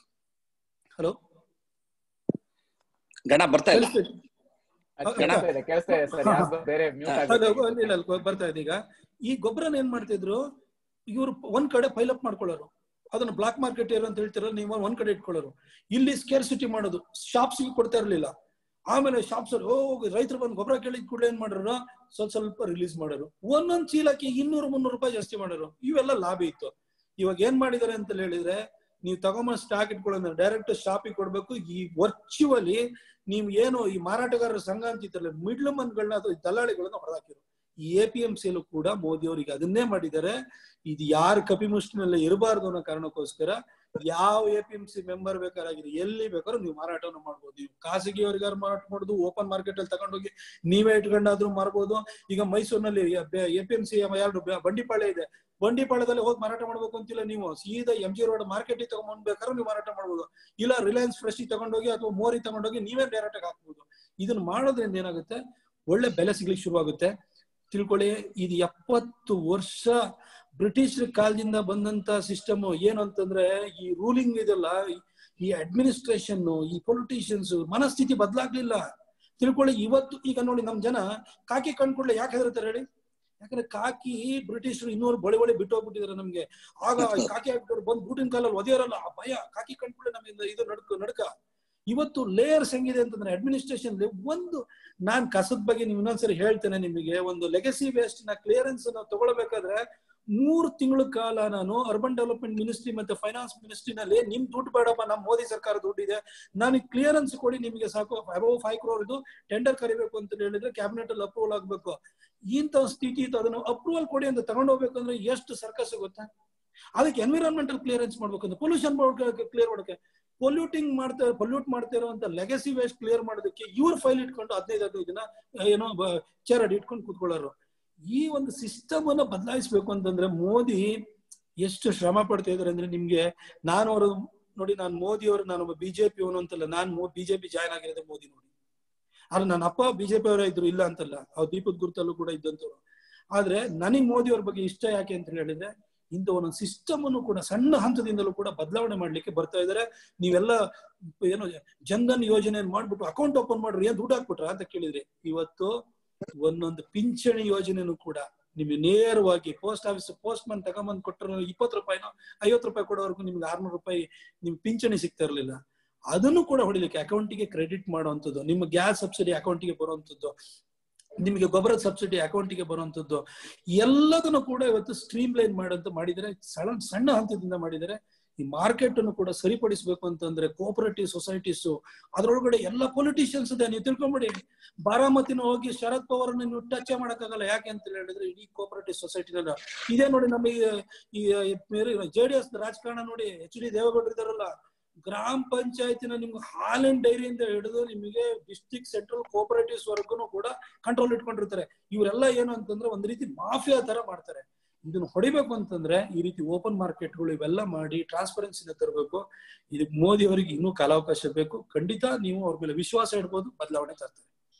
ಹಲೋ ಗಣ ಬರ್ತಾ ಇಲ್ಲ ಕೇಳಿಸ್ತಾ ಇದೆ ಕೇಳಿಸ್ತಾ ಇದೆ ಸರ್ ಯಾವ್ದೋ ಬೇರೆ ಮ್ಯೂಟ್ ಇಲ್ಲ ಬರ್ತಾ ಇದೆ ಈಗ ಈ ಗೊಬ್ಬರನ ಏನ್ ಮಾಡ್ತಿದ್ರು ಇವ್ರು ಒಂದ್ ಕಡೆ ಪೈಲಪ್ ಮಾಡ್ಕೊಳ್ಳೋರು ಅದನ್ನ ಬ್ಲಾಕ್ ಮಾರ್ಕೆಟ್ ಏರ್ ಅಂತ ಹೇಳ್ತಿರೋ ನೀವು ಒಂದ್ ಕಡೆ ಇಟ್ಕೊಳ್ಳೋರು ಇಲ್ಲಿ ಸ್ಕೇರ್ ಸಿಟಿ ಮಾಡೋದು ಶಾಪ್ಸ್ ಕೊಡ್ತಾ ಇರ್ಲಿಲ್ಲ ಆಮೇಲೆ ಶಾಪ್ಸ್ ಓ ರೈತರು ಬಂದು ಗೊಬ್ಬರ ಕೇಳಿದ ಕೂಡ ಏನ್ ಮಾಡೋರು ಸ್ವಲ್ಪ ಸ್ವಲ್ಪ ರಿಲೀಸ್ ಮಾಡೋರು ಒಂದೊಂದ್ ಚೀಲಕ್ಕೆ ಇನ್ನೂರು ಮುನ್ನೂರು ರೂಪಾಯಿ ಜಾಸ್ತಿ ಮಾಡೋರು ಇವೆಲ್ಲ ಲಾಭ ಇತ್ತು ಇವಾಗ ಏನ್ ಮಾಡಿದಾರೆ ಅಂತ ಹೇಳಿದ್ರೆ ನೀವು ತಗೊಂಬ ಸ್ಟಾಕ್ ಇಟ್ಕೊಳ್ಳೋದು ಡೈರೆಕ್ಟ್ ಶಾಪಿಗೆ ಕೊಡ್ಬೇಕು ಈ ವರ್ಚುವಲಿ ನೀವು ಏನು ಈ ಮಾರಾಟಗಾರರ ಸಂಘ ಅಂತಿತ್ತಲ್ಲ ಮಿಡ್ಲ್ ಮನ್ಗಳನ್ನ ಅಥವಾ ದಲ್ಲಾಳಿಗಳನ್ನ ಹೊರಹಾಕಿರು ಎ ಪಿ ಎಂ ಸಿಯಲ್ಲೂ ಕೂಡ ಮೋದಿ ಅವರಿಗೆ ಅದನ್ನೇ ಮಾಡಿದ್ದಾರೆ ಇದು ಯಾರ ಕಪಿಮುಷ್ಟಿನಲ್ಲಿ ಇರಬಾರ್ದು ಅನ್ನೋ ಕಾರಣಕ್ಕೋಸ್ಕರ ಯಾವ A P M C member ಬೇಕಾರಾಗಿರಿ ಎಲ್ಲಿ ಬೇಕಾದ್ರೂ ನೀವು ಮಾರಾಟವನ್ನು ಮಾಡ್ಬೋದು ನೀವು ಖಾಸಗಿಯವರಿಗಾರು ಮಾರಾಟ ಮಾಡುದು ಓಪನ್ ಮಾರ್ಕೆಟ್ ಅಲ್ಲಿ ತಗೊಂಡೋಗಿ ನೀವೇ ಇಟ್ಕೊಂಡಾದ್ರೂ ಮಾರ್ಬೋದು ಈಗ ಮೈಸೂರಿನಲ್ಲಿ ಎ ಪಿ ಎಂ ಸಿ ಎರಡು ಬಂಡಿಪಾಳ್ಯ ಇದೆ ಬಂಡಿಪಾಳ್ಯದಲ್ಲಿ ಹೋಗಿ ಮಾರಾಟ ಮಾಡ್ಬೇಕು ಅಂತಿಲ್ಲ ನೀವು ಸೀದಾ ಎಂ ಜಿ ರೋಡ್ ಮಾರ್ಕೆಟ್ ತಗೊಂಡ್ಬೇಕಾದ್ರೆ ನೀವು ಮಾರಾಟ ಮಾಡ್ಬೋದು ಇಲ್ಲ ರಿಲಯನ್ಸ್ ಫ್ರೆಶ್ ತಗೊಂಡೋಗಿ ಅಥವಾ ಮೋರಿ ತಗೊಂಡೋಗಿ ನೀವೇ ಡೈರೆಕ್ಟ್ ಆಗಿ ಹಾಕ್ಬೋದು ಇದನ್ನ ಮಾಡೋದ್ರಿಂದ ಏನಾಗುತ್ತೆ ಒಳ್ಳೆ ಬೆಲೆ ಸಿಗ್ಲಿಕ್ಕೆ ಶುರುವಾಗುತ್ತೆ ತಿಳ್ಕೊಳ್ಳಿ ಇದು ಎಪ್ಪತ್ತು ವರ್ಷ ಬ್ರಿಟಿಷ್ ಕಾಲದಿಂದ ಬಂದಂತ ಸಿಸ್ಟಮ್ ಏನು ಅಂತಂದ್ರೆ ಈ ರೂಲಿಂಗ್ ಇದೆಲ್ಲ ಈ ಅಡ್ಮಿನಿಸ್ಟ್ರೇಷನ್ ಈ ಪೊಲಿಟಿಷಿಯನ್ಸ್ ಮನಸ್ಥಿತಿ ಬದಲಾಗ್ಲಿಲ್ಲ ತಿಳ್ಕೊಳ್ಳಿ ಇವತ್ತು ಈಗ ನೋಡಿ ನಮ್ ಜನ ಕಾಕಿ ಕಂಡ್ಕೊಳ್ಳೆ ಯಾಕೆ ಹೆದರ್ತಾರೆ ಹೇಳಿ ಯಾಕಂದ್ರೆ ಕಾಕಿ ಬ್ರಿಟಿಷರು ಇನ್ನೂರು ಬಳಿ ಬಳಿ ಬಿಟ್ಟು ಹೋಗ್ಬಿಟ್ಟಿದ್ದಾರೆ ನಮ್ಗೆ ಆಗ ಈ ಕಾಕಿ ಹಾಕ್ಬಿಟ್ಟು ಬಂದ್ ಬೂಟಿನ ಕಾಲಲ್ಲಿ ಒದೆಯರಲ್ಲ ಆ ಭಯ ಕಾಕಿ ಕಂಡ್ಕೊಳ್ಳೆ ನಮ್ಮಿಂದ ಇದು ನಡ್ಕ ನಡ್ಕ ಇವತ್ತು ಲೇಯರ್ಸ್ ಹೆಂಗಿದೆ ಅಂತಂದ್ರೆ ಅಡ್ಮಿನಿಸ್ಟ್ರೇಷನ್ ಒಂದು ನಾನ್ ಕಸದ ಬಗ್ಗೆ ನೀವು ಇನ್ನೊಂದ್ಸರಿ ಹೇಳ್ತೇನೆ ನಿಮಗೆ ಒಂದು ಲೆಗಸಿ ವೇಸ್ಟ್ ನ ಕ್ಲಿಯರೆನ್ಸ್ ನಾವು ತಗೊಳ್ಬೇಕಾದ್ರೆ ಮೂರು ತಿಂಗಳ ಕಾಲ ನಾನು ಅರ್ಬನ್ ಡೆವಲಪ್ಮೆಂಟ್ ಮಿನಿಸ್ಟ್ರಿ ಮತ್ತೆ ಫೈನಾನ್ಸ್ ಮಿನಿಸ್ಟ್ರಿನಲ್ಲಿ ನಿಮ್ ದುಡ್ಡು ಬೇಡಪ್ಪ ನಮ್ಮ ಮೋದಿ ಸರ್ಕಾರ ದುಡ್ಡಿದೆ ನಾನು ಕ್ಲಿಯರೆನ್ಸ್ ಕೊಡಿ ನಿಮಗೆ ಸಾಕು ಅಬೌವ್ ಫೈವ್ ಕ್ರೋರ್ ಇದು ಟೆಂಡರ್ ಕರಿಬೇಕು ಅಂತ ಹೇಳಿದ್ರೆ ಕ್ಯಾಬಿನೆಟ್ ಅಲ್ಲಿ ಅಪ್ರೂವಲ್ ಆಗ್ಬೇಕು ಇಂಥ ಸ್ಥಿತಿ ಇತ್ತು ಅದನ್ನು ಅಪ್ರೂವಲ್ ಕೊಡಿ ಅಂತ ತಗೊಂಡು ಹೋಗ್ಬೇಕು ಅಂದ್ರೆ ಎಷ್ಟು ಸರ್ಕಸ್ ಗೊತ್ತಾ ಅದಕ್ಕೆ ಎನ್ವಿರಾನ್ಮೆಂಟಲ್ ಕ್ಲಿಯರೆನ್ಸ್ ಮಾಡ್ಬೇಕಂದ್ರೆ ಪೊಲ್ಯೂಷನ್ ಕ್ಲಿಯರ್ ಮಾಡೋಕೆ ಪೊಲ್ಯೂಟಿಂಗ್ ಮಾಡ್ತಾ ಪೊಲ್ಯೂಟ್ ಮಾಡ್ತಾ ಇರುವಂತ ಲೆಗಸಿ ವೇಸ್ಟ್ ಕ್ಲಿಯರ್ ಮಾಡೋದಕ್ಕೆ ಇವ್ರ ಫೈಲ್ ಇಟ್ಕೊಂಡು ಹದಿನೈದು ಹದಿನೈದು ದಿನ ಏನೋ ಚೇರಡಿ ಇಟ್ಕೊಂಡು ಕೂತ್ಕೊಳ್ಳೋರು ಈ ಒಂದು ಸಿಸ್ಟಮ್ ಅನ್ನ ಬದಲಾಯಿಸ್ಬೇಕು ಅಂತಂದ್ರೆ ಮೋದಿ ಎಷ್ಟು ಶ್ರಮ ಪಡ್ತಾ ಇದಾರೆ ಅಂದ್ರೆ ನಿಮ್ಗೆ ನಾನು ಅವರು ನೋಡಿ ನಾನು ಮೋದಿ ಅವರು ನಾನು ಬಿಜೆಪಿ ಅವನು ಅಂತಲ್ಲ ನಾನು ಬಿಜೆಪಿ ಜಾಯ್ನ್ ಆಗಿರೋದೇ ಮೋದಿ ನೋಡಿ ಆದ್ರೆ ನನ್ನ ಅಪ್ಪ ಬಿಜೆಪಿ ಅವರೇ ಇದ್ರು ಇಲ್ಲ ಅಂತಲ್ಲ ಅವ್ರು ದೀಪದ ಗುರುತಲ್ಲೂ ಕೂಡ ಇದ್ದಂತವ್ರು ಆದ್ರೆ ನನಗ್ ಮೋದಿ ಅವ್ರ ಬಗ್ಗೆ ಇಷ್ಟ ಯಾಕೆ ಅಂತ ಹೇಳಿದ್ರೆ ಇಂಥ ಒಂದೊಂದು ಸಿಸ್ಟಮ್ ಅನ್ನು ಕೂಡ ಸಣ್ಣ ಹಂತದಿಂದಲೂ ಕೂಡ ಬದಲಾವಣೆ ಮಾಡ್ಲಿಕ್ಕೆ ಬರ್ತಾ ಇದಾರೆ ನೀವೆಲ್ಲ ಏನು ಜನ್ಧನ್ ಯೋಜನೆ ಮಾಡ್ಬಿಟ್ಟು ಅಕೌಂಟ್ ಓಪನ್ ಮಾಡ್ರಿ ಏನ್ ದುಡ್ಡು ಹಾಕ್ಬಿಟ್ರ ಅಂತ ಕೇಳಿದ್ರಿ ಇವತ್ತು ಒಂದೊಂದು ಪಿಂಚಣಿ ಯೋಜನೆನೂ ಕೂಡ ನಿಮ್ಗೆ ನೇರವಾಗಿ ಪೋಸ್ಟ್ ಆಫೀಸ್ ಪೋಸ್ಟ್ ಮನ್ ತಗೊಂಬಂದ್ ಕೊಟ್ಟರು ಇಪ್ಪತ್ತು ರೂಪಾಯಿನೋ ಐವತ್ತು ರೂಪಾಯಿ ಕೊಡೋವರೆಗೂ ನಿಮ್ಗೆ ಆರ್ನೂರು ರೂಪಾಯಿ ನಿಮ್ಗೆ ಪಿಂಚಣಿ ಸಿಗ್ತಾ ಇರ್ಲಿಲ್ಲ ಅದನ್ನು ಕೂಡ ಹೊಡಿಲಿಕ್ಕೆ ಅಕೌಂಟಿಗೆ ಕ್ರೆಡಿಟ್ ಮಾಡುವಂಥದ್ದು ನಿಮ್ಮ ಗ್ಯಾಸ್ ಸಬ್ಸಿಡಿ ಅಕೌಂಟಿಗೆ ಬರುವಂತದ್ದು ನಿಮಗೆ ಗೊಬ್ಬರದ ಸಬ್ಸಿಡಿ ಅಕೌಂಟಿಗೆ ಬರುವಂತದ್ದು ಎಲ್ಲದನ್ನು ಕೂಡ ಇವತ್ತು ಸ್ಟ್ರೀಮ್ ಲೈನ್ ಮಾಡಂತ ಮಾಡಿದರೆ ಸಣ್ಣ ಸಣ್ಣ ಹಂತದಿಂದ ಮಾಡಿದರೆ ಈ ಮಾರ್ಕೆಟ್ ಅನ್ನು ಕೂಡ ಸರಿಪಡಿಸಬೇಕು ಅಂತಂದ್ರೆ ಕೋಪರೇಟಿವ್ ಸೊಸೈಟೀಸ್ ಅದ್ರೊಳಗಡೆ ಎಲ್ಲ ಪೊಲಿಟಿಷಿಯನ್ಸ್ ಇದೆ ನೀವು ತಿಳ್ಕೊಂಬಿಡಿ ಬಾರಾಮತಿನ ಹೋಗಿ ಶರದ್ ಪವಾರ್ ನೀವು ಟಚ್ ಮಾಡಕ್ಕಾಗಲ್ಲ ಯಾಕೆ ಅಂತ ಹೇಳಿದ್ರೆ ಇಡೀ ಕೋಪರೇಟಿವ್ ಸೊಸೈಟಿನ ಇದೇ ನೋಡಿ ನಮ್ಮ ಈ ಜೆ ಡಿ ಎಸ್ ರಾಜಕಾರಣ ನೋಡಿ ಎಚ್ ಡಿ ದೇವೇಗೌಡರು ಇದಾರಲ್ಲ ಗ್ರಾಮ ಪಂಚಾಯತಿನ ನಿಮ್ಗೆ ಹಾಲಿನ ಡೈರಿಯಿಂದ ಹಿಡಿದು ನಿಮಗೆ ಡಿಸ್ಟ್ರಿಕ್ಟ್ ಸೆಂಟ್ರಲ್ ಕೋಪರೇಟಿವ್ಸ್ ವರ್ಗು ಕೂಡ ಕಂಟ್ರೋಲ್ ಇಟ್ಕೊಂಡಿರ್ತಾರೆ ಇವರೆಲ್ಲ ಏನು ಅಂತಂದ್ರೆ ಒಂದ್ ರೀತಿ ಮಾಫಿಯಾ ತರ ಮಾಡ್ತಾರೆ ಇದನ್ನ ಹೊಡಿಬೇಕು ಅಂತಂದ್ರೆ ಈ ರೀತಿ ಓಪನ್ ಮಾರ್ಕೆಟ್ಗಳು ಇವೆಲ್ಲ ಮಾಡಿ ಟ್ರಾನ್ಸ್ಪರೆನ್ಸಿನ ತರಬೇಕು ಇದಕ್ಕೆ ಮೋದಿ ಅವರಿಗೆ ಇನ್ನೂ ಕಾಲಾವಕಾಶ ಬೇಕು ಖಂಡಿತ ನೀವು ಅವ್ರ ಮೇಲೆ ವಿಶ್ವಾಸ ಇಡ್ಬೋದು ಬದಲಾವಣೆ ತರ್ತಾರೆ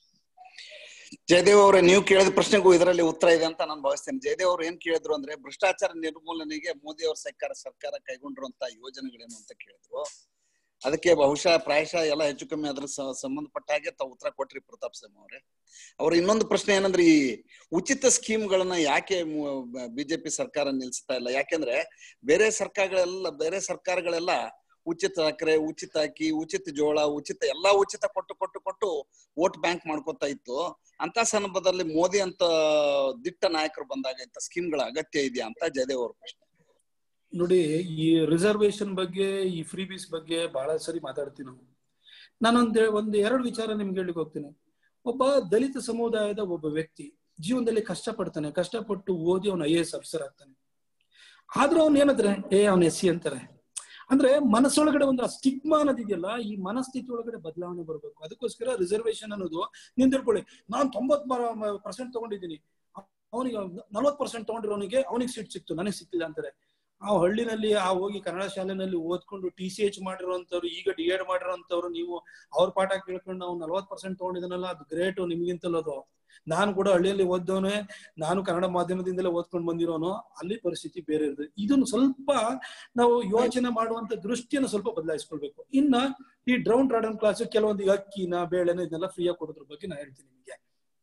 ಜಯದೇವ್ ಅವರೇ ನೀವು ಕೇಳಿದ ಪ್ರಶ್ನೆಗೂ ಇದರಲ್ಲಿ ಉತ್ತರ ಇದೆ ಅಂತ ನಾನು ಭಾವಿಸ್ತೇನೆ ಜಯದೇವ್ ಅವರು ಏನ್ ಕೇಳಿದ್ರು ಅಂದ್ರೆ ಭ್ರಷ್ಟಾಚಾರ ನಿರ್ಮೂಲನೆಗೆ ಮೋದಿ ಅವರ ಸರ್ಕಾರ ಸರ್ಕಾರ ಕೈಗೊಂಡಿರುವಂತ ಯೋಜನೆಗಳೇನು ಅಂತ ಕೇಳಿದ್ರು ಅದಕ್ಕೆ ಬಹುಶಃ ಪ್ರಾಯಶಃ ಎಲ್ಲ ಹೆಚ್ಚು ಕಮ್ಮಿ ಅದ್ರ ಸಂಬಂಧಪಟ್ಟ ಹಾಗೆ ತಾವು ಉತ್ತರ ಕೊಟ್ರಿ ಪ್ರತಾಪ್ ಸಿಂಹ ಅವರೇ ಅವ್ರ ಇನ್ನೊಂದು ಪ್ರಶ್ನೆ ಏನಂದ್ರೆ ಈ ಉಚಿತ ಸ್ಕೀಮ್ಗಳನ್ನ ಯಾಕೆ ಬಿಜೆಪಿ ಸರ್ಕಾರ ನಿಲ್ಸ್ತಾ ಇಲ್ಲ ಯಾಕೆಂದ್ರೆ ಬೇರೆ ಸರ್ಕಾರಗಳೆಲ್ಲ ಬೇರೆ ಸರ್ಕಾರಗಳೆಲ್ಲ ಉಚಿತ ಸಕ್ಕರೆ ಉಚಿತ ಅಕ್ಕಿ ಉಚಿತ ಜೋಳ ಉಚಿತ ಎಲ್ಲಾ ಉಚಿತ ಕೊಟ್ಟು ಕೊಟ್ಟು ಕೊಟ್ಟು ವೋಟ್ ಬ್ಯಾಂಕ್ ಮಾಡ್ಕೊತಾ ಇತ್ತು ಅಂತ ಸಂದರ್ಭದಲ್ಲಿ ಮೋದಿ ಅಂತ ದಿಟ್ಟ ನಾಯಕರು ಬಂದಾಗ ಇಂಥ ಸ್ಕೀಮ್ಗಳ ಅಗತ್ಯ ಇದೆಯಾ ಅಂತ ಜಯದೇವ್ ಅವ್ರ ಪ್ರಶ್ನೆ ನೋಡಿ ಈ ರಿಸರ್ವೇಶನ್ ಬಗ್ಗೆ ಈ ಫ್ರೀ ಬೀಸ್ ಬಗ್ಗೆ ಬಹಳ ಸರಿ ಮಾತಾಡ್ತೀವಿ ನಾವು ನಾನೊಂದ್ ಒಂದ್ ಎರಡು ವಿಚಾರ ನಿಮ್ಗೆ ಹೇಳಿಕ್ ಹೋಗ್ತೀನಿ ಒಬ್ಬ ದಲಿತ ಸಮುದಾಯದ ಒಬ್ಬ ವ್ಯಕ್ತಿ ಜೀವನದಲ್ಲಿ ಕಷ್ಟಪಡ್ತಾನೆ ಕಷ್ಟಪಟ್ಟು ಓದಿ ಅವನು ಐ ಎ ಎಸ್ ಆಫೀಸರ್ ಆಗ್ತಾನೆ ಆದ್ರೂ ಅವ್ನು ಏನಂತಾರೆ ಏ ಅವ್ನ ಎಸ್ ಸಿ ಅಂತಾರೆ ಅಂದ್ರೆ ಮನಸ್ಸೊಳಗಡೆ ಒಂದು ಸ್ಟಿಗ್ಮಾ ಅನ್ನೋದಿದೆಯಲ್ಲ ಈ ಮನಸ್ಥಿತಿ ಒಳಗಡೆ ಬದಲಾವಣೆ ಬರಬೇಕು ಅದಕ್ಕೋಸ್ಕರ ರಿಸರ್ವೇಶನ್ ಅನ್ನೋದು ನೀನ್ ತಿಳ್ಕೊಳ್ಳಿ ನಾನ್ ತೊಂಬತ್ ಪರ್ಸೆಂಟ್ ತಗೊಂಡಿದ್ದೀನಿ ಅವನಿಗೆ ನಲ್ವತ್ ಪರ್ಸೆಂಟ್ ತಗೊಂಡಿರೋನಿಗೆ ಅವನಿಗೆ ಸೀಟ್ ಸಿಕ್ತು ನನಗೆ ಸಿಕ್ತಿಲ್ಲ ಅಂತಾರೆ ಆ ಹಳ್ಳಿನಲ್ಲಿ ಆ ಹೋಗಿ ಕನ್ನಡ ಶಾಲೆನಲ್ಲಿ ಓದ್ಕೊಂಡು ಟಿ ಸಿ ಎಚ್ ಮಾಡಿರೋಂಥವ್ರು ಈಗ ಡಿ ಎಡ್ ಮಾಡಿರೋಂಥವ್ರು ನೀವು ಅವ್ರ ಪಾಠ ಕೇಳ್ಕೊಂಡು ನಾವು ನಲ್ವತ್ ಪರ್ಸೆಂಟ್ ತಗೊಂಡಿದನಲ್ಲ ಅದು ಗ್ರೇಟ್ ನಿಮ್ಗಿಂತಲ್ಲ ಅದು ನಾನು ಕೂಡ ಹಳ್ಳಿಯಲ್ಲಿ ಓದ್ದವನೇ ನಾನು ಕನ್ನಡ ಮಾಧ್ಯಮದಿಂದಲೇ ಓದ್ಕೊಂಡು ಬಂದಿರೋನು ಅಲ್ಲಿ ಪರಿಸ್ಥಿತಿ ಬೇರೆ ಇರ್ತದೆ ಇದನ್ನು ಸ್ವಲ್ಪ ನಾವು ಯೋಚನೆ ಮಾಡುವಂತ ದೃಷ್ಟಿಯನ್ನು ಸ್ವಲ್ಪ ಬದಲಾಯಿಸ್ಕೊಳ್ಬೇಕು ಇನ್ನ ಈ ಡ್ರೌನ್ ಟ್ರಾಡನ್ ಕ್ಲಾಸ್ ಕೆಲವೊಂದು ಅಕ್ಕಿನ ಬೇಳೆನ ಇದನ್ನೆಲ್ಲ ಫ್ರೀಯಾಗಿ ಕೊಡೋದ್ರ ಬಗ್ಗೆ ನಾನು ಹೇಳ್ತೀನಿ ನಿಮಗೆ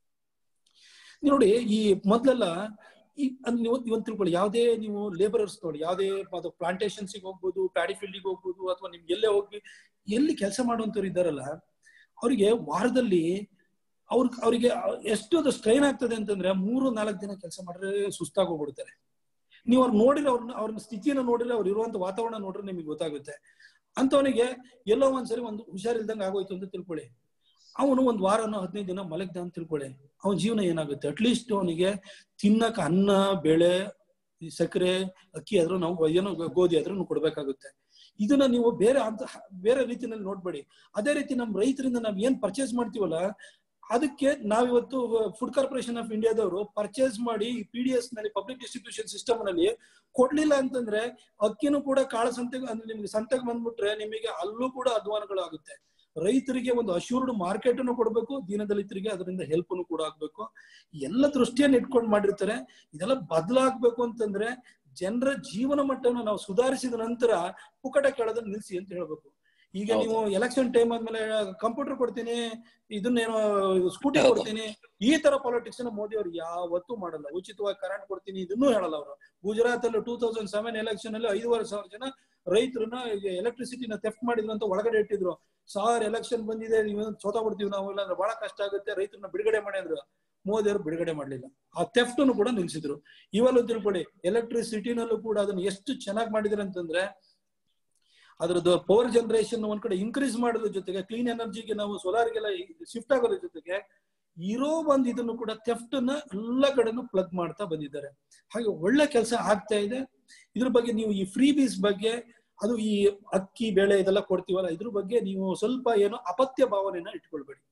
ನೋಡಿ ಈ ಮೊದ್ಲೆಲ್ಲ ಈ ನೀವು ಇವತ್ತು ತಿಳ್ಕೊಳ್ಳಿ ಯಾವುದೇ ನೀವು ಲೇಬರರ್ಸ್ ನೋಡಿ ಯಾವುದೇ ಅದು ಪ್ಲಾಂಟೇಶನ್ಸಿಗೆ ಹೋಗ್ಬೋದು ಪ್ಯಾಡಿ ಫೀಲ್ಡಿಗೆ ಹೋಗ್ಬೋದು ಅಥವಾ ನಿಮ್ಗೆ ಎಲ್ಲೇ ಹೋಗಿ ಎಲ್ಲಿ ಕೆಲಸ ಮಾಡುವಂತವ್ರು ಇದ್ದಾರಲ್ಲ ಅವರಿಗೆ ವಾರದಲ್ಲಿ ಅವ್ರ ಅವರಿಗೆ ಎಷ್ಟು ಅದು ಸ್ಟ್ರೈನ್ ಆಗ್ತದೆ ಅಂತಂದ್ರೆ ಮೂರು ನಾಲ್ಕು ದಿನ ಕೆಲಸ ಮಾಡಿದ್ರೆ ಸುಸ್ತಾಗಿ ಹೋಗ್ಬಿಡ್ತಾರೆ ನೀವು ಅವ್ರು ನೋಡಿದ್ರೆ ಅವ್ರನ್ನ ಅವ್ರ ಸ್ಥಿತಿಯನ್ನು ನೋಡಿದ್ರೆ ಅವ್ರು ಇರುವಂತ ವಾತಾವರಣ ನೋಡ್ರೆ ನಿಮಗೆ ಗೊತ್ತಾಗುತ್ತೆ ಅಂತವನಿಗೆ ಎಲ್ಲೋ ಒಂದ್ಸರಿ ಒಂದು ಹುಷಾರಿಲ್ದಂಗೆ ಆಗೋಯ್ತು ಅಂತ ತಿಳ್ಕೊಳ್ಳಿ ಅವನು ಒಂದ್ ವಾರನೋ ಹದಿನೈದು ದಿನ ಮಲಗ್ದ ಅಂತ ತಿಳ್ಕೊಳ್ಳಿ ಅವನ ಜೀವನ ಏನಾಗುತ್ತೆ ಅಟ್ಲೀಸ್ಟ್ ಅವನಿಗೆ ತಿನ್ನಕ ಅನ್ನ ಬೆಳೆ ಸಕ್ಕರೆ ಅಕ್ಕಿ ಆದ್ರೂ ನಾವು ಏನೋ ಗೋಧಿ ಆದ್ರೂ ಕೊಡ್ಬೇಕಾಗುತ್ತೆ ಇದನ್ನ ನೀವು ಬೇರೆ ಅಂತ ಬೇರೆ ರೀತಿನಲ್ಲಿ ನೋಡ್ಬೇಡಿ ಅದೇ ರೀತಿ ನಮ್ ರೈತರಿಂದ ನಾವ್ ಏನ್ ಪರ್ಚೇಸ್ ಮಾಡ್ತೀವಲ್ಲ ಅದಕ್ಕೆ ನಾವಿವತ್ತು ಫುಡ್ ಕಾರ್ಪೊರೇಷನ್ ಆಫ್ ಇಂಡಿಯಾದವರು ಪರ್ಚೇಸ್ ಮಾಡಿ ಪಿ ಡಿ ಎಸ್ ನಲ್ಲಿ ಪಬ್ಲಿಕ್ ಡಿಸ್ಟ್ರಿಬ್ಯೂಷನ್ ಸಿಸ್ಟಮ್ ನಲ್ಲಿ ಕೊಡ್ಲಿಲ್ಲ ಅಂತಂದ್ರೆ ಅಕ್ಕಿನೂ ಕೂಡ ಕಾಳ ಸಂತೆಗೆ ಅಂದ್ರೆ ನಿಮ್ಗೆ ಸಂತೆಗೆ ಬಂದ್ಬಿಟ್ರೆ ನಿಮಗೆ ಅಲ್ಲೂ ಕೂಡ ಅಧ್ವಾನಗಳಾಗುತ್ತೆ ರೈತರಿಗೆ ಒಂದು ಅಶ್ಯೂರ್ಡ್ ಮಾರ್ಕೆಟ್ ಅನ್ನು ಕೊಡಬೇಕು ದೀನದಲಿತರಿಗೆ ಅದರಿಂದ ಹೆಲ್ಪ್ ಅನ್ನು ಕೂಡ ಆಗ್ಬೇಕು ಎಲ್ಲ ದೃಷ್ಟಿಯನ್ನು ಇಟ್ಕೊಂಡು ಮಾಡಿರ್ತಾರೆ ಇದೆಲ್ಲ ಬದಲಾಗ್ಬೇಕು ಅಂತಂದ್ರೆ ಜನರ ಜೀವನ ಮಟ್ಟವನ್ನು ನಾವು ಸುಧಾರಿಸಿದ ನಂತರ ಪುಕಟ ಕೇಳೋದನ್ನ ನಿಲ್ಸಿ ಅಂತ ಹೇಳ್ಬೇಕು ಈಗ ಹೌದು. ನೀವು ಎಲೆಕ್ಷನ್ ಟೈಮ್ ಆದ್ಮೇಲೆ ಕಂಪ್ಯೂಟರ್ ಕೊಡ್ತೀನಿ ಇದನ್ನೇನೋ ಸ್ಕೂಟಿ ಹೌದು. ಕೊಡ್ತೀನಿ ಈ ತರ ಪಾಲಿಟಿಕ್ಸ್ ನ ಮೋದಿ ಅವ್ರು ಯಾವತ್ತೂ ಮಾಡಲ್ಲ ಉಚಿತವಾಗಿ ಕರೆಂಟ್ ಕೊಡ್ತೀನಿ ಇದನ್ನೂ ಹೇಳಲ್ಲ ಅವರು ಗುಜರಾತ್ ಅಲ್ಲಿ ಟೂ ತೌಸಂಡ್ ಸೆವೆನ್ ಎಲೆಕ್ಷನ್ ಅಲ್ಲಿ ಐದೂವರೆ ಸಾವಿರ ಜನ ರೈತರನ್ನ ಎಲೆಕ್ಟ್ರಿಸಿಟಿನ ಥೆಫ್ಟ್ ಮಾಡಿದ್ರು ಅಂತ ಒಳಗಡೆ ಇಟ್ಟಿದ್ರು ಸಾರ್ ಎಲೆಕ್ಷನ್ ಬಂದಿದೆ ನೀವು ಸೋತಾ ಬಿಡ್ತೀವಿ ನಾವು ಇಲ್ಲಾಂದ್ರೆ ಬಹಳ ಕಷ್ಟ ಆಗುತ್ತೆ ರೈತರನ್ನ ಬಿಡುಗಡೆ ಮಾಡಿ ಅಂದ್ರು ಮೋದಿ ಅವರು ಬಿಡುಗಡೆ ಮಾಡ್ಲಿಲ್ಲ ಆ ಥೆಫ್ಟ್ ಕೂಡ ನಿಲ್ಸಿದ್ರು ಇವೆಲ್ಲ ತಿಳ್ಕೊಳ್ಳಿ ಎಲೆಕ್ಟ್ರಿಸಿಟಿನಲ್ಲೂ ಕೂಡ ಅದನ್ನ ಎಷ್ಟು ಚೆನ್ನಾಗಿ ಮಾಡಿದ್ರು ಅಂತಂದ್ರೆ ಅದ್ರದ್ದು ಪವರ್ ಜನರೇಷನ್ ಒಂದ್ ಕಡೆ ಇನ್ಕ್ರೀಸ್ ಮಾಡೋದ್ರ ಜೊತೆಗೆ ಕ್ಲೀನ್ ಎನರ್ಜಿಗೆ ನಾವು ಸೋಲಾರ್ಗೆಲ್ಲ ಶಿಫ್ಟ್ ಆಗೋದ್ರ ಜೊತೆಗೆ ಇರೋ ಒಂದ್ ಇದನ್ನು ಕೂಡ ಥೆಫ್ಟ್ ನ ಎಲ್ಲ ಕಡೆನೂ ಪ್ಲಗ್ ಮಾಡ್ತಾ ಬಂದಿದ್ದಾರೆ ಹಾಗೆ ಒಳ್ಳೆ ಕೆಲಸ ಆಗ್ತಾ ಇದೆ ಇದ್ರ ಬಗ್ಗೆ ನೀವು ಈ ಫ್ರೀ ಬೀಸ್ ಬಗ್ಗೆ ಅದು ಈ ಅಕ್ಕಿ ಬೇಳೆ ಇದೆಲ್ಲ ಕೊಡ್ತೀವಲ್ಲ ಇದ್ರ ಬಗ್ಗೆ ನೀವು ಸ್ವಲ್ಪ ಏನೋ ಅಪತ್ಯ ಭಾವನೆನ ಇಟ್ಕೊಳ್ಬೇಡಿ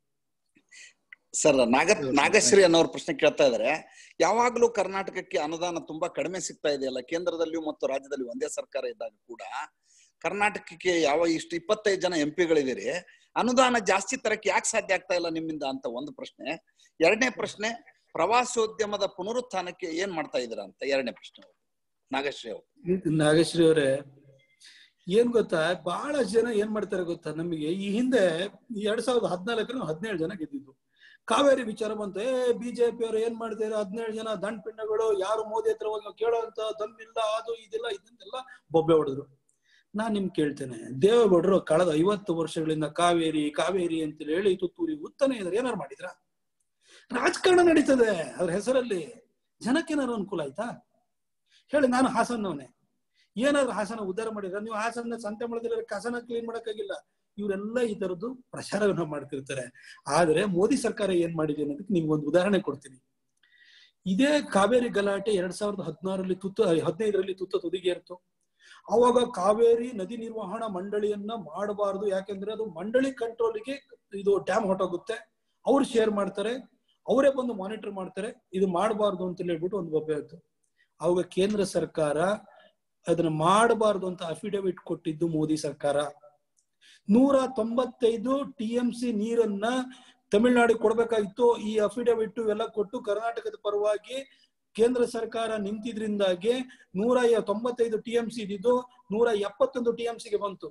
ಸರ್ ನಾಗ ನಾಗಶ್ರೀ ಅನ್ನೋರ್ ಪ್ರಶ್ನೆ ಕೇಳ್ತಾ ಇದಾರೆ ಯಾವಾಗ್ಲೂ ಕರ್ನಾಟಕಕ್ಕೆ ಅನುದಾನ ತುಂಬಾ ಕಡಿಮೆ ಸಿಗ್ತಾ ಇದೆಯಲ್ಲ ಕೇಂದ್ರದಲ್ಲಿಯೂ ಮತ್ತು ರಾಜ್ಯದಲ್ಲಿ ಒಂದೇ ಸರ್ಕಾರ ಇದ್ದಾಗ ಕೂಡ ಕರ್ನಾಟಕಕ್ಕೆ ಯಾವ ಇಷ್ಟು ಇಪ್ಪತ್ತೈದು ಜನ ಎಂ ಪಿಗಳಿದ್ದೀರಿ ಅನುದಾನ ಜಾಸ್ತಿ ತರಕ್ಕೆ ಯಾಕೆ ಸಾಧ್ಯ ಆಗ್ತಾ ಇಲ್ಲ ನಿಮ್ಮಿಂದ ಅಂತ ಒಂದು ಪ್ರಶ್ನೆ ಎರಡನೇ ಪ್ರಶ್ನೆ ಪ್ರವಾಸೋದ್ಯಮದ ಪುನರುತ್ಥಾನಕ್ಕೆ ಏನ್ ಮಾಡ್ತಾ ಇದ್ದೀರಾ ಅಂತ ಎರಡನೇ ಪ್ರಶ್ನೆ ನಾಗಶ್ರೀ ಅವರು ನಾಗೇಶ್ವರಿ ಅವರೇ ಏನ್ ಗೊತ್ತಾ ಬಹಳ ಜನ ಏನ್ ಮಾಡ್ತಾರೆ ಗೊತ್ತಾ ನಮಗೆ ಈ ಹಿಂದೆ ಎರಡ್ ಸಾವಿರದ ಹದಿನಾಲ್ಕರಲ್ಲಿ ಹದಿನೇಳು ಜನ ಗೆದ್ದಿದ್ದು ಕಾವೇರಿ ವಿಚಾರ ಬಂತು ಏ ಬಿಜೆಪಿ ಅವರು ಏನ್ ಮಾಡ್ತಾರೆ ಹದಿನೇಳು ಜನ ದಂಡ್ ಪಿಂಡಗಳು ಯಾರು ಮೋದಿ ಹತ್ರ ಹೋಗಿ ಕೇಳೋಂತ ದಮ್ಮಿಲ್ಲ ಅದು ಇದಿಲ್ಲ ಇದನ್ನೆಲ್ಲ ಬೊಬ್ಬೆ ಹೊಡೆದ್ರು ನಾನ್ ನಿಮ್ ಕೇಳ್ತೇನೆ ದೇವೇಗೌಡರು ಕಳೆದ ಐವತ್ತು ವರ್ಷಗಳಿಂದ ಕಾವೇರಿ ಕಾವೇರಿ ಅಂತ ಹೇಳಿ ತುತ್ತೂರಿ ಉತ್ತನೇ ಇದ್ರೆ ಏನಾರು ಮಾಡಿದ್ರ ರಾಜಕಾರಣ ನಡೀತದೆ ಅದ್ರ ಹೆಸರಲ್ಲಿ ಜನಕ್ಕೇನಾರು ಅನುಕೂಲ ಆಯ್ತಾ ಹೇಳಿ ನಾನು ಹಾಸನ್ನವನೇ ಏನಾದ್ರು ಹಾಸನ ಉದ್ಧಾರ ಮಾಡಿದ್ರ ನೀವು ಹಾಸನ ಸಂತೆ ಮಾಡದಿಲ್ಲ ಕಸನ ಕ್ಲೀನ್ ಮಾಡಕ್ಕಾಗಿಲ್ಲ ಇವರೆಲ್ಲ ಈ ತರದ್ದು ಪ್ರಚಾರವನ್ನ ಮಾಡ್ತಿರ್ತಾರೆ ಆದ್ರೆ ಮೋದಿ ಸರ್ಕಾರ ಏನ್ ಮಾಡಿದೆ ಅನ್ನೋದಕ್ಕೆ ನಿಮ್ಗೆ ಒಂದು ಉದಾಹರಣೆ ಕೊಡ್ತೀನಿ ಇದೇ ಕಾವೇರಿ ಗಲಾಟೆ ಎರಡ್ ಸಾವಿರದ ಹದಿನಾರರಲ್ಲಿ ತುತ್ತ ಹದಿನೈದರಲ್ಲಿ ತುತ್ತ ತುದಿಗೆ ಇರ್ತು ಅವಾಗ ಕಾವೇರಿ ನದಿ ನಿರ್ವಹಣಾ ಮಂಡಳಿಯನ್ನ ಮಾಡಬಾರದು ಯಾಕೆಂದ್ರೆ ಅದು ಮಂಡಳಿ ಕಂಟ್ರೋಲಿಗೆ ಇದು ಡ್ಯಾಮ್ ಹೊಟ್ಟೋಗುತ್ತೆ ಅವ್ರು ಶೇರ್ ಮಾಡ್ತಾರೆ ಅವರೇ ಬಂದು ಮಾನಿಟರ್ ಮಾಡ್ತಾರೆ ಇದು ಮಾಡಬಾರ್ದು ಅಂತ ಹೇಳ್ಬಿಟ್ಟು ಒಂದು ಬೊಬ್ಬೆ ಆಯ್ತು ಅವಾಗ ಕೇಂದ್ರ ಸರ್ಕಾರ ಅದನ್ನ ಮಾಡಬಾರ್ದು ಅಂತ ಅಫಿಡವಿಟ್ ಕೊಟ್ಟಿದ್ದು ಮೋದಿ ಸರ್ಕಾರ ನೂರ ತೊಂಬತ್ತೈದು ಟಿ ಎಂ ಸಿ ನೀರನ್ನ ತಮಿಳುನಾಡಿಗೆ ಕೊಡ್ಬೇಕಾಗಿತ್ತು ಈ ಅಫಿಡವಿಟ್ ಎಲ್ಲ ಕೊಟ್ಟು ಕರ್ನಾಟಕದ ಪರವಾಗಿ ಕೇಂದ್ರ ಸರ್ಕಾರ ನಿಂತಿದ್ರಿಂದಾಗಿ ನೂರ ತೊಂಬತ್ತೈದು ಟಿ ಎಂ ಸಿ ಇದ್ದಿದ್ದು ನೂರ ಎಪ್ಪತ್ತೊಂದು ಟಿ ಎಂ ಸಿಗೆ ಬಂತು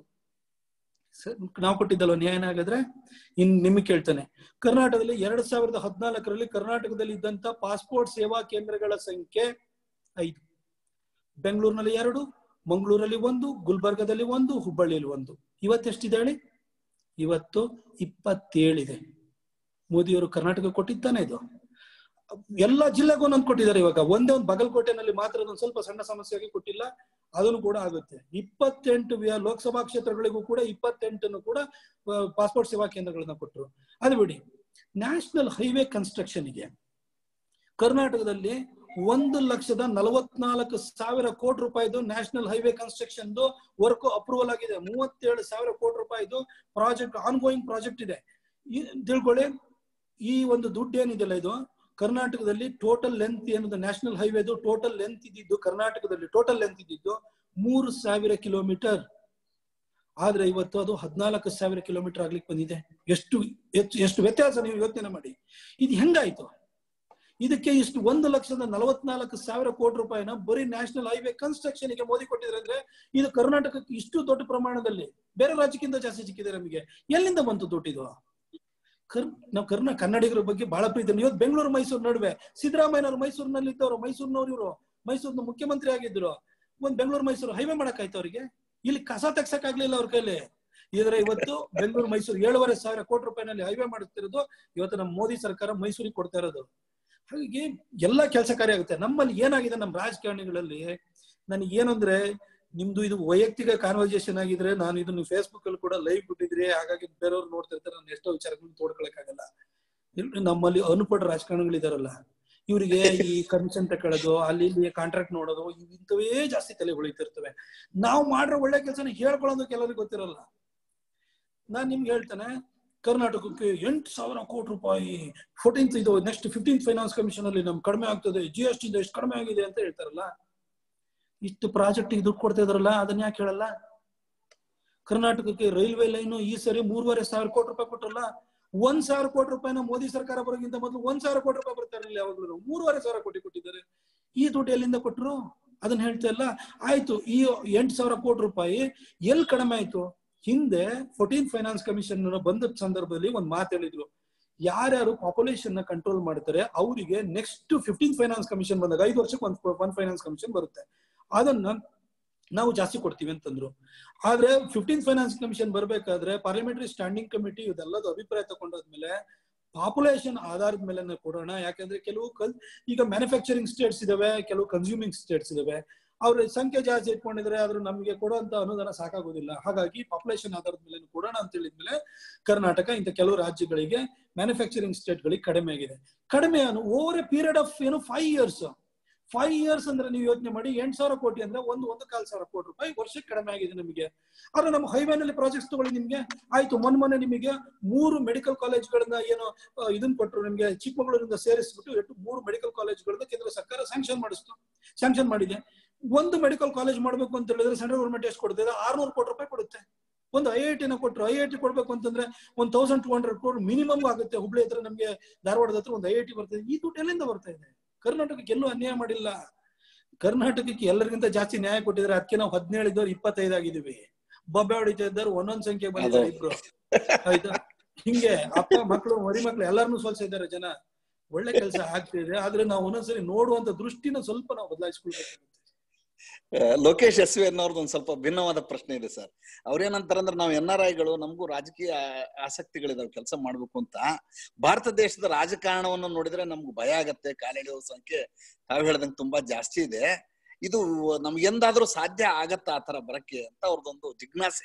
ನಾವು ಕೊಟ್ಟಿದ್ದಲ್ವ ನ್ಯಾಯ ಹಾಗಾದ್ರೆ ಇನ್ ನಿಮಗೆ ಕೇಳ್ತಾನೆ ಕರ್ನಾಟಕದಲ್ಲಿ ಎರಡ್ ಸಾವಿರದ ಹದಿನಾಲ್ಕರಲ್ಲಿ ಕರ್ನಾಟಕದಲ್ಲಿ ಇದ್ದಂತ ಪಾಸ್ಪೋರ್ಟ್ ಸೇವಾ ಕೇಂದ್ರಗಳ ಸಂಖ್ಯೆ ಐದು ಬೆಂಗಳೂರಿನಲ್ಲಿ ಎರಡು ಮಂಗಳೂರಲ್ಲಿ ಒಂದು ಗುಲ್ಬರ್ಗದಲ್ಲಿ ಒಂದು ಹುಬ್ಬಳ್ಳಿಯಲ್ಲಿ ಒಂದು ಇವತ್ತೆಷ್ಟಿದೆ ಹೇಳಿ ಇವತ್ತು ಇಪ್ಪತ್ತೇಳಿದೆ ಮೋದಿಯವರು ಕರ್ನಾಟಕ ಕೊಟ್ಟಿದ್ದಾನೆ ಇದು ಎಲ್ಲಾ ಜಿಲ್ಲೆಗೂ ಒಂದೊಂದು ಕೊಟ್ಟಿದ್ದಾರೆ ಇವಾಗ ಒಂದೇ ಒಂದು ಬಗಲಕೋಟೆನಲ್ಲಿ ಮಾತ್ರ ಅದೊಂದು ಸ್ವಲ್ಪ ಸಣ್ಣ ಸಮಸ್ಯೆಯಾಗಿ ಕೊಟ್ಟಿಲ್ಲ ಅದನ್ನು ಕೂಡ ಆಗುತ್ತೆ ಇಪ್ಪತ್ತೆಂಟು ವಿ- ಲೋಕಸಭಾ ಕ್ಷೇತ್ರಗಳಿಗೂ ಕೂಡ ಇಪ್ಪತ್ತೆಂಟನ್ನು ಕೂಡ ಪಾಸ್ಪೋರ್ಟ್ ಸೇವಾ ಕೇಂದ್ರಗಳನ್ನ ಕೊಟ್ಟರು ಅದು ಬಿಡಿ ನ್ಯಾಷನಲ್ ಹೈವೇ ಕನ್ಸ್ಟ್ರಕ್ಷನ್ಗೆ ಕರ್ನಾಟಕದಲ್ಲಿ ಒಂದು ಲಕ್ಷದ ನಲವತ್ನಾಲ್ಕು ಸಾವಿರ ಕೋಟಿ ರೂಪಾಯಿದು national highway construction work approval ಆಗಿದೆ ಮೂವತ್ತೇಳು ಸಾವಿರ ಕೋಟಿ ರೂಪಾಯಿದು ಪ್ರಾಜೆಕ್ಟ್ ಆನ್ ಗೋಯಿಂಗ್ ಪ್ರಾಜೆಕ್ಟ್ ಇದೆ ಈ- ತಿಳ್ಕೊಳ್ಳಿ ಈ ಒಂದು ದುಡ್ಡು ಏನಿದೆಯಲ್ಲ ಇದು ಕರ್ನಾಟಕದಲ್ಲಿ ಟೋಟಲ್ ಲೆಂತ್ ಏನದು ನ್ಯಾಷನಲ್ ಹೈವೇದು ಟೋಟಲ್ ಲೆಂತ್ ಇದ್ದಿದ್ದು ಕರ್ನಾಟಕದಲ್ಲಿ ಟೋಟಲ್ ಲೆಂತ್ ಇದ್ದಿದ್ದು ಮೂರು ಸಾವಿರ ಕಿಲೋಮೀಟರ್ ಆದ್ರೆ ಇವತ್ತು ಅದು ಹದಿನಾಲ್ಕು ಸಾವಿರ ಕಿಲೋಮೀಟರ್ ಆಗ್ಲಿಕ್ಕೆ ಬಂದಿದೆ ಎಷ್ಟು ಎಷ್ಟು ಎಷ್ಟು ವ್ಯತ್ಯಾಸ ನೀವು ಯೋಚನೆ ಮಾಡಿ ಇದು ಹೆಂಗಾಯ್ತು ಇದಕ್ಕೆ ಇಷ್ಟು ಒಂದು ಲಕ್ಷದ ನಲವತ್ನಾಲ್ಕು ಸಾವಿರ ಕೋಟಿ ರೂಪಾಯಿನ ಬರೀ ನ್ಯಾಷನಲ್ ಹೈವೇ ಕನ್ಸ್ಟ್ರಕ್ಷನ್ ಗೆ ಮೋದಿ ಕೊಟ್ಟಿದ್ರೆ ಅಂದ್ರೆ ಇದು ಕರ್ನಾಟಕಕ್ಕೆ ಇಷ್ಟು ದೊಡ್ಡ ಪ್ರಮಾಣದಲ್ಲಿ ಬೇರೆ ರಾಜ್ಯಕ್ಕಿಂತ ಜಾಸ್ತಿ ಸಿಕ್ಕಿದೆ ನಮಗೆ ಎಲ್ಲಿಂದ ಬಂತು ದುಡ್ಡಿದು ಕರ್ ನಾವು ಕರ್ನಾ ಕನ್ನಡಿಗರ ಬಗ್ಗೆ ಬಹಳ ಪ್ರೀತಿ ಇವತ್ತು ಬೆಂಗಳೂರು ಮೈಸೂರು ನಡುವೆ ಸಿದ್ದರಾಮಯ್ಯನವರು ಮೈಸೂರಿನಲ್ಲಿ ಇದ್ದವರು ಮೈಸೂರಿನವ್ರು ಇವರು ಮೈಸೂರಿನ ಮುಖ್ಯಮಂತ್ರಿ ಆಗಿದ್ರು ಒಂದ್ ಬೆಂಗಳೂರು ಮೈಸೂರು ಹೈವೇ ಮಾಡಕ್ಕಾಯ್ತು ಅವರಿಗೆ ಇಲ್ಲಿ ಕಸ ತೆಗ್ಸಕ್ ಆಗ್ಲಿಲ್ಲ ಅವ್ರ ಕೈಲಿ ಇದ್ರೆ ಇವತ್ತು ಬೆಂಗಳೂರು ಮೈಸೂರು ಏಳುವರೆ ಸಾವಿರ ಕೋಟಿ ರೂಪಾಯಿನಲ್ಲಿ ಹೈವೇ ಮಾಡುತ್ತಿರೋದು ಇವತ್ತು ನಮ್ಮ ಮೋದಿ ಸರ್ಕಾರ ಮೈಸೂರಿಗೆ ಕೊಡ್ತಾ ಇರೋದು ಹಾಗಾಗಿ ಎಲ್ಲ ಕೆಲಸ ಕಾರ್ಯ ಆಗುತ್ತೆ ನಮ್ಮಲ್ಲಿ ಏನಾಗಿದೆ ನಮ್ಮ ರಾಜಕಾರಣಿಗಳಲ್ಲಿ ನನಗೆ ಏನಂದ್ರೆ ನಿಮ್ದು ಇದು ವೈಯಕ್ತಿಕ ಕಾನ್ವರ್ಸೇಷನ್ ಆಗಿದ್ರೆ ನಾನು ಇದನ್ನು ಫೇಸ್ಬುಕ್ ಅಲ್ಲಿ ಕೂಡ ಲೈವ್ ಬಿಟ್ಟಿದ್ರೆ ಹಾಗಾಗಿ ಬೇರೆಯವ್ರು ನೋಡ್ತಾ ಇರ್ತಾರೆ ನಾನು ಎಷ್ಟೋ ವಿಚಾರಗಳನ್ನ ತೋಡ್ಕೊಳಕ್ಕಾಗಲ್ಲ ಇಲ್ರಿ ನಮ್ಮಲ್ಲಿ ಅನುಪಟ ರಾಜಕಾರಣಿಗಳಿದಾರಲ್ಲ ಇವರಿಗೆ ಈ ಕಮಿಷನ್ ತಕೊಳ್ಳೋದು ಅಲ್ಲಿ ಇಲ್ಲಿ ಕಾಂಟ್ರಾಕ್ಟ್ ನೋಡೋದು ಇವ್ ಇಂಥವೇ ಜಾಸ್ತಿ ತಲೆ ಹೊಳಿತಿರ್ತವೆ ನಾವು ಮಾಡಿರೋ ಒಳ್ಳೆ ಕೆಲಸನ ಹೇಳ್ಕೊಳ್ಳೋದು ಕೆಲವರಿಗೆ ಗೊತ್ತಿರಲ್ಲ ನಾನ್ ನಿಮ್ಗೆ ಹೇಳ್ತೇನೆ ಕರ್ನಾಟಕಕ್ಕೆ ಎಂಟು ಸಾವಿರ ಕೋಟಿ ರೂಪಾಯಿ ಫೋರ್ಟೀನ್ತ್ ಇದು ನೆಕ್ಸ್ಟ್ ಫಿಫ್ಟೀನ್ತ್ ಫೈನಾನ್ಸ್ ಕಮಿಷನ್ ಅಲ್ಲಿ ನಮ್ಗೆ ಕಡಿಮೆ ಆಗ್ತದೆ ಜಿ ಎಸ್ ಟಿ ಎಷ್ಟು ಕಡಿಮೆ ಆಗಿದೆ ಅಂತ ಹೇಳ್ತಾರಲ್ಲ ಇಷ್ಟು ಪ್ರಾಜೆಕ್ಟ್ ದುಡ್ಡು ಕೊಡ್ತಾ ಇದ್ರಲ್ಲ ಅದನ್ನ ಯಾಕೆ ಹೇಳಲ್ಲ ಕರ್ನಾಟಕಕ್ಕೆ ರೈಲ್ವೆ ಲೈನ್ ಈ ಸರಿ ಮೂರುವರೆ ಸಾವಿರ ಕೋಟಿ ರೂಪಾಯಿ ಕೊಟ್ರಲ್ಲ ಒಂದ್ ಸಾವಿರ ಕೋಟಿ ರೂಪಾಯಿನ ಮೋದಿ ಸರ್ಕಾರ ಬರೋಕ್ಕಿಂತ ಮೊದಲು ಒಂದ್ ಸಾವಿರ ಕೋಟಿ ರೂಪಾಯಿ ಬರ್ತಾ ಇರಲಿಲ್ಲ ಯಾವಾಗ್ಲೂ ಮೂರುವರೆ ಸಾವಿರ ಕೋಟಿ ಕೊಟ್ಟಿದ್ದಾರೆ ಈ ದುಡ್ಡು ಎಲ್ಲಿಂದ ಕೊಟ್ರು ಅದನ್ನ ಹೇಳ್ತಾ ಇಲ್ಲ ಆಯ್ತು ಈ ಎಂಟು ಸಾವಿರ ಕೋಟಿ ರೂಪಾಯಿ ಎಲ್ಲಿ ಕಡಿಮೆ ಆಯ್ತು ಹಿಂದೆ ಫೋರ್ಟೀನ್ ಫೈನಾನ್ಸ್ ಕಮಿಷನ್ ಬಂದ ಸಂದರ್ಭದಲ್ಲಿ ಒಂದ್ ಮಾತು ಹೇಳಿದ್ರು ಯಾರ್ಯಾರು ಪಾಪ್ಯುಲೇಷನ್ ನ ಕಂಟ್ರೋಲ್ ಮಾಡ್ತಾರೆ ಅವರಿಗೆ ನೆಕ್ಸ್ಟ್ ಫಿಫ್ಟೀನ್ ಫೈನಾನ್ಸ್ ಕಮಿಷನ್ ಬಂದಾಗ ಐದು ವರ್ಷಕ್ಕೆ ಒಂದ್ ಒನ್ ಫೈನಾನ್ಸ್ ಕಮಿಷನ್ ಬರುತ್ತೆ ಅದನ್ನ ನಾವು ಜಾಸ್ತಿ ಕೊಡ್ತೀವಿ ಅಂತಂದ್ರು ಆದ್ರೆ ಫಿಫ್ಟೀನ್ ಫೈನಾನ್ಸ್ ಕಮಿಷನ್ ಬರ್ಬೇಕಾದ್ರೆ ಪಾರ್ಲಿಮೆಂಟರಿ ಸ್ಟ್ಯಾಂಡಿಂಗ್ ಕಮಿಟಿ ಇದೆಲ್ಲದ ಅಭಿಪ್ರಾಯ ತಗೊಂಡಾದ್ಮೇಲೆ ಪಾಪ್ಯುಲೇಷನ್ ಆಧಾರದ ಮೇಲೆ ಕೊಡೋಣ ಯಾಕಂದ್ರೆ ಕೆಲವು ಕಲ್ ಈಗ ಮ್ಯಾನುಫ್ಯಾಕ್ಚರಿಂಗ್ ಸ್ಟೇಟ್ಸ್ ಇದಾವೆ ಕೆಲವು ಕನ್ಸ್ಯೂಮಿಂಗ್ ಸ್ಟೇಟ್ಸ್ ಇದಾವೆ ಅವ್ರ ಸಂಖ್ಯೆ ಜಾಸ್ತಿ ಇಟ್ಕೊಂಡಿದ್ರೆ ಆದ್ರೂ ನಮಗೆ ಕೊಡುವಂತ ಅನುದಾನ ಸಾಕಾಗೋದಿಲ್ಲ ಹಾಗಾಗಿ ಪಾಪ್ಯುಲೇಷನ್ ಆಧಾರದ ಮೇಲೆ ಕೊಡೋಣ ಅಂತ ಹೇಳಿದ್ಮೇಲೆ ಕರ್ನಾಟಕ ಇಂಥ ಕೆಲವು ರಾಜ್ಯಗಳಿಗೆ ಮ್ಯಾನುಫ್ಯಾಕ್ಚರಿಂಗ್ ಸ್ಟೇಟ್ ಗಳಿಗೆ ಕಡಿಮೆ ಆಗಿದೆ ಕಡಿಮೆ ಓವರ್ ಎ ಪೀರಿಯಡ್ ಆಫ್ ಏನು ಫೈವ್ ಇಯರ್ಸ್ ಫೈವ್ ಇಯರ್ಸ್ ಅಂದ್ರೆ ನೀವು ಯೋಚನೆ ಮಾಡಿ ಎಂಟ್ ಸಾವಿರ ಕೋಟಿ ಅಂದ್ರೆ ಒಂದು ಒಂದು ಕಾಲ್ ಸಾವಿರ ಕೋಟಿ ರೂಪಾಯಿ ವರ್ಷಕ್ಕೆ ಕಡಿಮೆ ಆಗಿದೆ ನಮಗೆ ಆದ್ರೆ ನಮ್ಮ ಹೈವೇನಲ್ಲಿ ಪ್ರಾಜೆಕ್ಟ್ಸ್ ತಗೊಳ್ಳಿ ನಿಮ್ಗೆ ಆಯ್ತು ಮೊನ್ನೆ ಮೊನ್ನೆ ನಿಮಗೆ ಮೂರು ಮೆಡಿಕಲ್ ಕಾಲೇಜ್ಗಳನ್ನ ಏನು ಆ, ಇದನ್ನ ಕೊಟ್ಟರು ನಿಮ್ಗೆ ಚಿಕ್ಕಮಗಳೂರಿಂದ ಸೇರಿಸ್ಬಿಟ್ಟು ಎಷ್ಟು ಮೂರು ಮೆಡಿಕಲ್ ಕಾಲೇಜ್ಗಳನ್ನ ಕೇಂದ್ರ ಸರ್ಕಾರ ಸ್ಯಾಂಕ್ಷನ್ ಮಾಡಿಸ್ತು ಸ್ಯಾಂಕ್ಷನ್ ಮಾಡಿದೆ ಒಂದು ಮೆಡಿಕಲ್ ಕಾಲೇಜ್ ಮಾಡ್ಬೇಕು ಅಂತ ಹೇಳಿದ್ರೆ ಸೆಂಟ್ರಲ್ ಗೌರ್ಮೆಂಟ್ ಎಷ್ಟು ಕೊಡ್ತಿದೆ ಆರ್ನೂರು ಕೋಟಿ ರೂಪಾಯಿ ಕೊಡುತ್ತೆ ಒಂದು ಐ ಐ ಟಿನ ಕೊಟ್ಟರು ಐ ಐ ಟಿ ಕೊಡ್ಬೇಕು ಅಂತಂದ್ರೆ ಒಂದ್ ತೌಸಂಡ್ ಟೂ ಹಂಡ್ರೆಡ್ ಕೋಟಿ ಮಿನಿಮಮ್ ಆಗುತ್ತೆ ಹುಬ್ಳಿ ಹತ್ರ ನಮ್ಗೆ ಧಾರವಾಡದ ಹತ್ರ ಒಂದು ಐ ಐ ಟಿ ಬರ್ತದೆ ಈ ದುಡ್ಡು ಎಲ್ಲಿಂದ ಬರ್ತಾ ಇದೆ ಕರ್ನಾಟಕಕ್ಕೆ ಎಲ್ಲೂ ಅನ್ಯಾಯ ಮಾಡಿಲ್ಲ ಕರ್ನಾಟಕಕ್ಕೆ ಎಲ್ಲರಿಗಿಂತ ಜಾಸ್ತಿ ನ್ಯಾಯ ಕೊಟ್ಟಿದ್ರೆ ಅದಕ್ಕೆ ನಾವು ಹದಿನೇಳು ಇದ್ದವ್ರು ಇಪ್ಪತ್ತೈದು ಆಗಿದ್ದೀವಿ ಬೊಬ್ಬೆ ಹೊಡಿತಾ ಇದ್ದವ್ರು ಒಂದೊಂದ್ ಸಂಖ್ಯೆ ಬಂದಿದ್ದಾರೆ ಇಬ್ರು ಆಯ್ತಾ ಹಿಂಗೆ ಅಪ್ಪ ಮಕ್ಕಳು ಮರಿ ಮಕ್ಕಳು ಎಲ್ಲರನ್ನೂ ಸೋಲ್ಸಿದ್ದಾರೆ ಜನ ಒಳ್ಳೆ ಕೆಲಸ ಆಗ್ತಿದೆ ಆದ್ರೆ ನಾವು ಒಂದೊಂದ್ಸರಿ ನೋಡುವಂತ ದೃಷ್ಟಿನ ಸ್ವಲ್ಪ ನಾವು ಬದಲಾಯಿಸ್ಕೊಳ್ಬೇಕಾಗುತ್ತೆ ಆ, ಲೋಕೇಶ್ ಎಸ್ ವಿ ಅನ್ನೋರ್ದು ಒಂದ್ ಸ್ವಲ್ಪ ಭಿನ್ನವಾದ ಪ್ರಶ್ನೆ ಇದೆ ಸರ್ ಅವ್ರೇನಂತಾರಂದ್ರೆ ನಾವು ಎನ್ ಆರ್ ಐಗಳು ನಮಗೂ ರಾಜಕೀಯ ಆಸಕ್ತಿಗಳಿದಾವೆ ಕೆಲಸ ಮಾಡ್ಬೇಕು ಅಂತ ಭಾರತ ದೇಶದ ರಾಜಕಾರಣವನ್ನು ನೋಡಿದ್ರೆ ನಮ್ಗೆ ಭಯ ಆಗತ್ತೆ ಕಾಲೆಳೆಯುವ ಸಂಖ್ಯೆ ತಾವ್ ಹೇಳ್ದಂಗೆ ತುಂಬಾ ಜಾಸ್ತಿ ಇದೆ ಇದು ನಮ್ಗೆ ಎಂದಾದ್ರೂ ಸಾಧ್ಯ ಆಗತ್ತಾ ಆತರ ಬರಕ್ಕೆ ಅಂತ ಅವ್ರದೊಂದು ಜಿಜ್ಞಾಸೆ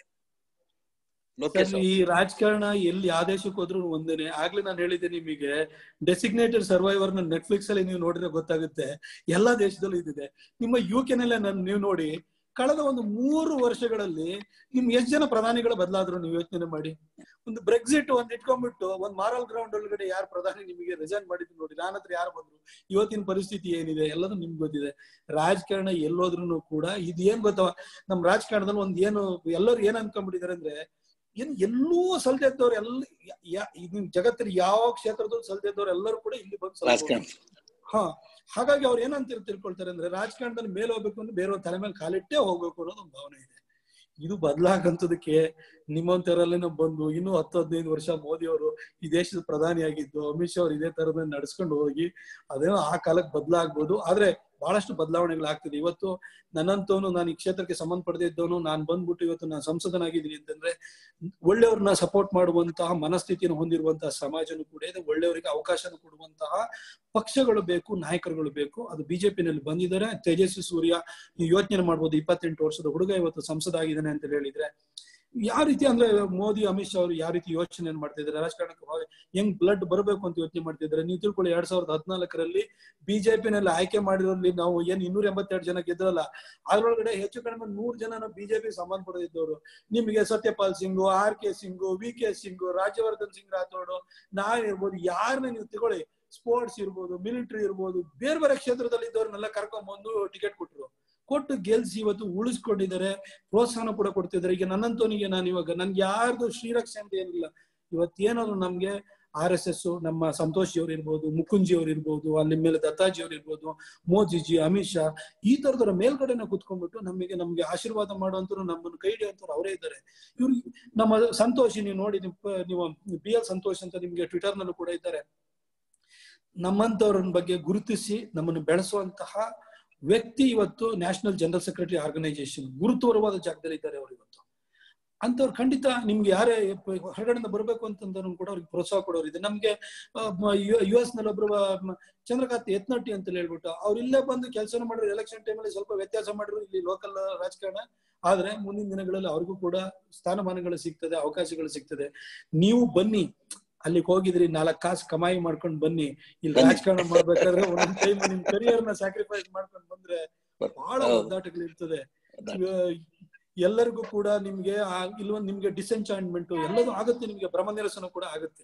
ಲೋಕೇಶ್ ಸರ್, ಈ ರಾಜಕಾರಣ ಎಲ್ಲಿ ಯಾವ ದೇಶಕ್ಕೆ ಹೋದ್ರು ಒಂದೇನೆ ಆಗ್ಲೇ ನಾನು ಹೇಳಿದ್ದೆ ನಿಮಗೆ ಡೆಸಿಗ್ನೇಟೆಡ್ ಸರ್ವೈವರ್ ನ ನೆಟ್ಫ್ಲಿಕ್ಸ್ ಅಲ್ಲಿ ನೀವು ನೋಡಿದ್ರೆ ಗೊತ್ತಾಗುತ್ತೆ ಎಲ್ಲಾ ದೇಶದಲ್ಲೂ ಇದಿದೆ ನಿಮ್ಮ ಯು ಕೆ ನಲ್ಲೇ ನಾನು ನೀವು ನೋಡಿ ಕಳೆದ ಒಂದು ಮೂರು ವರ್ಷಗಳಲ್ಲಿ ನಿಮ್ ಎಷ್ಟ್ ಜನ ಪ್ರಧಾನಿಗಳು ಬದಲಾದ್ರು ನೀವು ಯೋಚನೆ ಮಾಡಿ ಒಂದು ಬ್ರೆಕ್ಸಿಟ್ ಒಂದ್ ಇಟ್ಕೊಂಡ್ಬಿಟ್ಟು ಒಂದ್ ಮಾರಲ್ ಗ್ರೌಂಡ್ ಒಳಗಡೆ ಯಾರು ಪ್ರಧಾನಿ ನಿಮಗೆ ರಿಸೈನ್ ಮಾಡಿದ್ರು ನೋಡಿ ನನ್ನ ಹತ್ರ ಯಾರು ಬಂದ್ರು ಇವತ್ತಿನ ಪರಿಸ್ಥಿತಿ ಏನಿದೆ ಎಲ್ಲದೂ ನಿಮ್ಗೆ ಗೊತ್ತಿದೆ ರಾಜಕಾರಣ ಎಲ್ಲೋದ್ರೂ ಕೂಡ ಇದು ಏನ್ ಗೊತ್ತವ ನಮ್ ರಾಜಕಾರಣದಲ್ಲಿ ಒಂದ್ ಏನು ಎಲ್ಲರೂ ಏನ್ ಅನ್ಕೊಂಡ್ಬಿಟ್ಟಿದ್ದಾರೆ ಅಂದ್ರೆ ಏನ್ ಎಲ್ಲೂ ಸಲ್ದೆ ಇದ್ದವ್ರು ಎಲ್ಲ ಯಾ- ಇದು ಜಗತ್ತಿನ ಯಾವ ಕ್ಷೇತ್ರದಲ್ಲೂ ಸಲ್ದೆ ಇದ್ದವ್ರು ಎಲ್ಲರೂ ಕೂಡ ಇಲ್ಲಿ ಬಂದು ಸಲ್ಬೋದು. ರಾಜಕಾರಣ ಹಾ ಹಾಗಾಗಿ ಅವ್ರು ಏನಂತ ತಿಳ್ಕೊಳ್ತಾರೆ ಅಂದ್ರೆ ರಾಜಕಾರಣದಲ್ಲಿ ಮೇಲೆ ಹೋಗ್ಬೇಕು ಅಂದ್ರೆ ಬೇರೆಯವ್ರ ತಲೆ ಮೇಲೆ ಕಾಲಿಟ್ಟೇ ಹೋಗ್ಬೇಕು ಅನ್ನೋದು ಒಂದು ಭಾವನೆ ಇದೆ ಇದು ಬದಲಾಗಂತದಕ್ಕೆ ನಿಮ್ಮಂತವರಲ್ಲೇನೋ ಬಂದು ಇನ್ನೂ ಹತ್ತು ಹದಿನೈದು ವರ್ಷ ಮೋದಿ ಅವರು ಈ ದೇಶದ ಪ್ರಧಾನಿಯಾಗಿದ್ದು ಅಮಿತ್ ಶಾ ಅವ್ರು ಇದೇ ತರದ ನಡ್ಸ್ಕೊಂಡು ಹೋಗಿ ಅದೇನೋ ಆ ಕಾಲಕ್ಕೆ ಬದಲಾಗ್ಬೋದು ಆದ್ರೆ ಬಹಳಷ್ಟು ಬದಲಾವಣೆಗಳಾಗ್ತಿದೆ ಇವತ್ತು ನನ್ನಂತವನು ನಾನು ಈ ಕ್ಷೇತ್ರಕ್ಕೆ ಸಂಬಂಧಪಡದೇ ಇದ್ದವನು ನಾನು ಬಂದ್ಬಿಟ್ಟು ಇವತ್ತು ನಾನು ಸಂಸದನಾಗಿದ್ದೀನಿ ಅಂತಂದ್ರೆ ಒಳ್ಳೆಯವ್ರನ್ನ ಸಪೋರ್ಟ್ ಮಾಡುವಂತಹ ಮನಸ್ಥಿತಿಯನ್ನು ಹೊಂದಿರುವಂತಹ ಸಮಾಜನೂ ಕೂಡ ಇದೆ ಒಳ್ಳೆಯವರಿಗೆ ಅವಕಾಶನ ಕೊಡುವಂತಹ ಪಕ್ಷಗಳು ಬೇಕು ನಾಯಕರುಗಳು ಬೇಕು ಅದು ಬಿಜೆಪಿನಲ್ಲಿ ಬಂದಿದ್ದಾರೆ ತೇಜಸ್ವಿ ಸೂರ್ಯ ನೀವು ಯೋಚನೆ ಮಾಡ್ಬೋದು ಇಪ್ಪತ್ತೆಂಟು ವರ್ಷದ ಹುಡುಗ ಇವತ್ತು ಸಂಸದ ಆಗಿದ್ದಾನೆ ಅಂತ ಹೇಳಿದ್ರೆ ಯಾವ ರೀತಿ ಅಂದ್ರೆ ಮೋದಿ ಅಮಿತ್ ಶಾ ಅವರು ಯಾವ ರೀತಿ ಯೋಚನೆ ಮಾಡ್ತಾ ಇದ್ದಾರೆ ರಾಜಕಾರಣಕ್ಕೆ ಹೋಗಿ ಹೆಂಗ್ ಬ್ಲಡ್ ಬರಬೇಕು ಅಂತ ಯೋಚನೆ ಮಾಡ್ತಿದ್ದಾರೆ ನೀವು ತಿಳ್ಕೊಳ್ಳಿ ಎರಡ್ ಸಾವಿರದ ಹದಿನಾಲ್ಕರಲ್ಲಿ ಬಿಜೆಪಿನಲ್ಲಿ ಆಯ್ಕೆ ಮಾಡಿರೋದ್ರಲ್ಲಿ ನಾವು ಏನ್ ಇನ್ನೂರ ಎಂಬತ್ತೆರಡು ಜನ ಗೆದ್ರಲ್ಲ ಅದ್ರೊಳಗಡೆ ಹೆಚ್ಚು ಕಡಿಮೆ ನೂರು ಜನ ಬಿಜೆಪಿ ಸಂಬಂಧಪಡದಿದ್ದವರು ನಿಮಗೆ Satyapal Singh R K Singh V K Singh Rajyavardhan Singh Rathore ನಾನ್ ಇರ್ಬೋದು ಯಾರನ್ನ ನೀವು ತಗೊಳ್ಳಿ ಸ್ಪೋರ್ಟ್ಸ್ ಇರ್ಬೋದು ಮಿಲಿಟರಿ ಇರ್ಬೋದು ಬೇರೆ ಬೇರೆ ಕ್ಷೇತ್ರದಲ್ಲಿ ಇದ್ದವ್ರನ್ನೆಲ್ಲ ಕರ್ಕೊಂಡ್ ಬಂದು ಟಿಕೆಟ್ ಕೊಟ್ಟರು ಕೊಟ್ಟು ಗೆಲ್ಸಿ ಇವತ್ತು ಉಳಿಸ್ಕೊಂಡಿದ್ದಾರೆ ಪ್ರೋತ್ಸಾಹನ ಕೂಡ ಕೊಡ್ತಿದ್ದಾರೆ ಈಗ ನನ್ನಂತವನಿಗೆ ನಾನು ಇವಾಗ ನನ್ಗೆ ಯಾರ್ದು ಶ್ರೀರಕ್ಷೆ ಅಂತ ಏನಿಲ್ಲ ಇವತ್ತೇನಾದ್ರು ನಮ್ಗೆ ಆರ್ ಎಸ್ ಎಸ್ ನಮ್ಮ ಸಂತೋಷಿ ಅವ್ರು ಇರ್ಬೋದು ಮುಕುಂಜಿ ಅವ್ರು ಇರ್ಬೋದು ಅಲ್ಲಿ ಮೇಲೆ ದತ್ತಾಜಿ ಅವ್ರು ಇರ್ಬೋದು ಮೋದಿಜಿ ಅಮಿತ್ ಶಾ ಈ ತರದವರ ಮೇಲ್ಗಡೆನ ಕುತ್ಕೊಂಡ್ಬಿಟ್ಟು ನಮಗೆ ನಮ್ಗೆ ಆಶೀರ್ವಾದ ಮಾಡುವಂತರು ನಮ್ಮನ್ನು ಕೈ ಹಿಡಿಯುವಂತವ್ರು ಅವರೇ ಇದ್ದಾರೆ ಇವ್ರು ನಮ್ಮ ಸಂತೋಷಿ ನೀವು ನೋಡಿ ನಿಮ್- ನೀವು ಬಿ ಎಲ್ ಸಂತೋಷ್ ಅಂತ ನಿಮ್ಗೆ ಟ್ವಿಟರ್ ನಲ್ಲೂ ಕೂಡ ಇದ್ದಾರೆ ನಮ್ಮಂತವ್ರ ಬಗ್ಗೆ ಗುರುತಿಸಿ ನಮ್ಮನ್ನು ಬೆಳೆಸುವಂತಹ ವ್ಯಕ್ತಿ ಇವತ್ತು ನ್ಯಾಷನಲ್ ಜನರಲ್ ಸೆಕ್ರೆಟರಿ ಆರ್ಗನೈಸೇಷನ್ ಗುರುತುವರವಾದ ಜಾಗದಲ್ಲಿ ಇದ್ದಾರೆ ಅವರು ಇವತ್ತು ಅಂತವ್ರು ಖಂಡಿತ ನಿಮ್ಗೆ ಯಾರೇ ಪ- ಹೊರಗಡೆಯಿಂದ ಬರಬೇಕು ಅಂತಂದ್ರೂ ಕೂಡ ಅವ್ರಿಗೆ ಪ್ರೋತ್ಸಾಹ ಕೊಡೋರು ಇದೆ ನಮ್ಗೆ ಯು ಎಸ್ ನಲ್ಲಿ ಒಬ್ರು ಮ- ಚಂದ್ರಕಾಂತ್ ಯತ್ನಟ್ಟಿ ಅಂತ ಹೇಳ್ಬಿಟ್ಟು ಅವ್ರು ಇಲ್ಲೇ ಬಂದು ಕೆಲಸ ಮಾಡಿದ್ರು ಎಲೆಕ್ಷನ್ ಟೈಮಲ್ಲಿ ಸ್ವಲ್ಪ ವ್ಯತ್ಯಾಸ ಮಾಡಿದ್ರು ಇಲ್ಲಿ ಲೋಕಲ್ ರಾಜಕಾರಣ ಆದ್ರೆ ಮುಂದಿನ ದಿನಗಳಲ್ಲಿ ಅವ್ರಿಗೂ ಕೂಡ ಸ್ಥಾನಮಾನಗಳು ಸಿಗ್ತದೆ ಅವಕಾಶಗಳು ಸಿಗ್ತದೆ ನೀವು ಬನ್ನಿ ಅಲ್ಲಿಗೆ ಹೋಗಿದ್ರಿ ನಾಲ್ಕು ಕಾಸು ಕಮಾಯಿ ಮಾಡ್ಕೊಂಡು ಬನ್ನಿ ಇಲ್ಲಿ ಬನ್ನಿ. ರಾಜಕಾರಣ ಮಾಡ್ಬೇಕಾದ್ರೆ ಒಂದೊಂದ್ ಟೈಮ್ ನಿಮ್ ಕರಿಯರ್ ನ ಸ್ಯಾಕ್ರಿಫೈಸ್ ಮಾಡ್ಕೊಂಡು ಬಂದ್ರೆ ಬಹಳ ಹೌದು. ಒದ್ದಾಟಗಳು ಇರ್ತದೆ ಒದ್ದಾಟ. ಇವ- ಎಲ್ಲರಿಗೂ ಕೂಡ ನಿಮ್ಗೆ ಆ- ಇಲ್ಲೊಂದ್ ನಿಮ್ಗೆ ಡಿಸೆಂಚಾಯಿಂಟ್ಮೆಂಟ್ ಎಲ್ಲದೂ ಆಗುತ್ತೆ ನಿಮ್ಗೆ ಭ್ರಮ ನಿರಸನ ಕೂಡ ಆಗುತ್ತೆ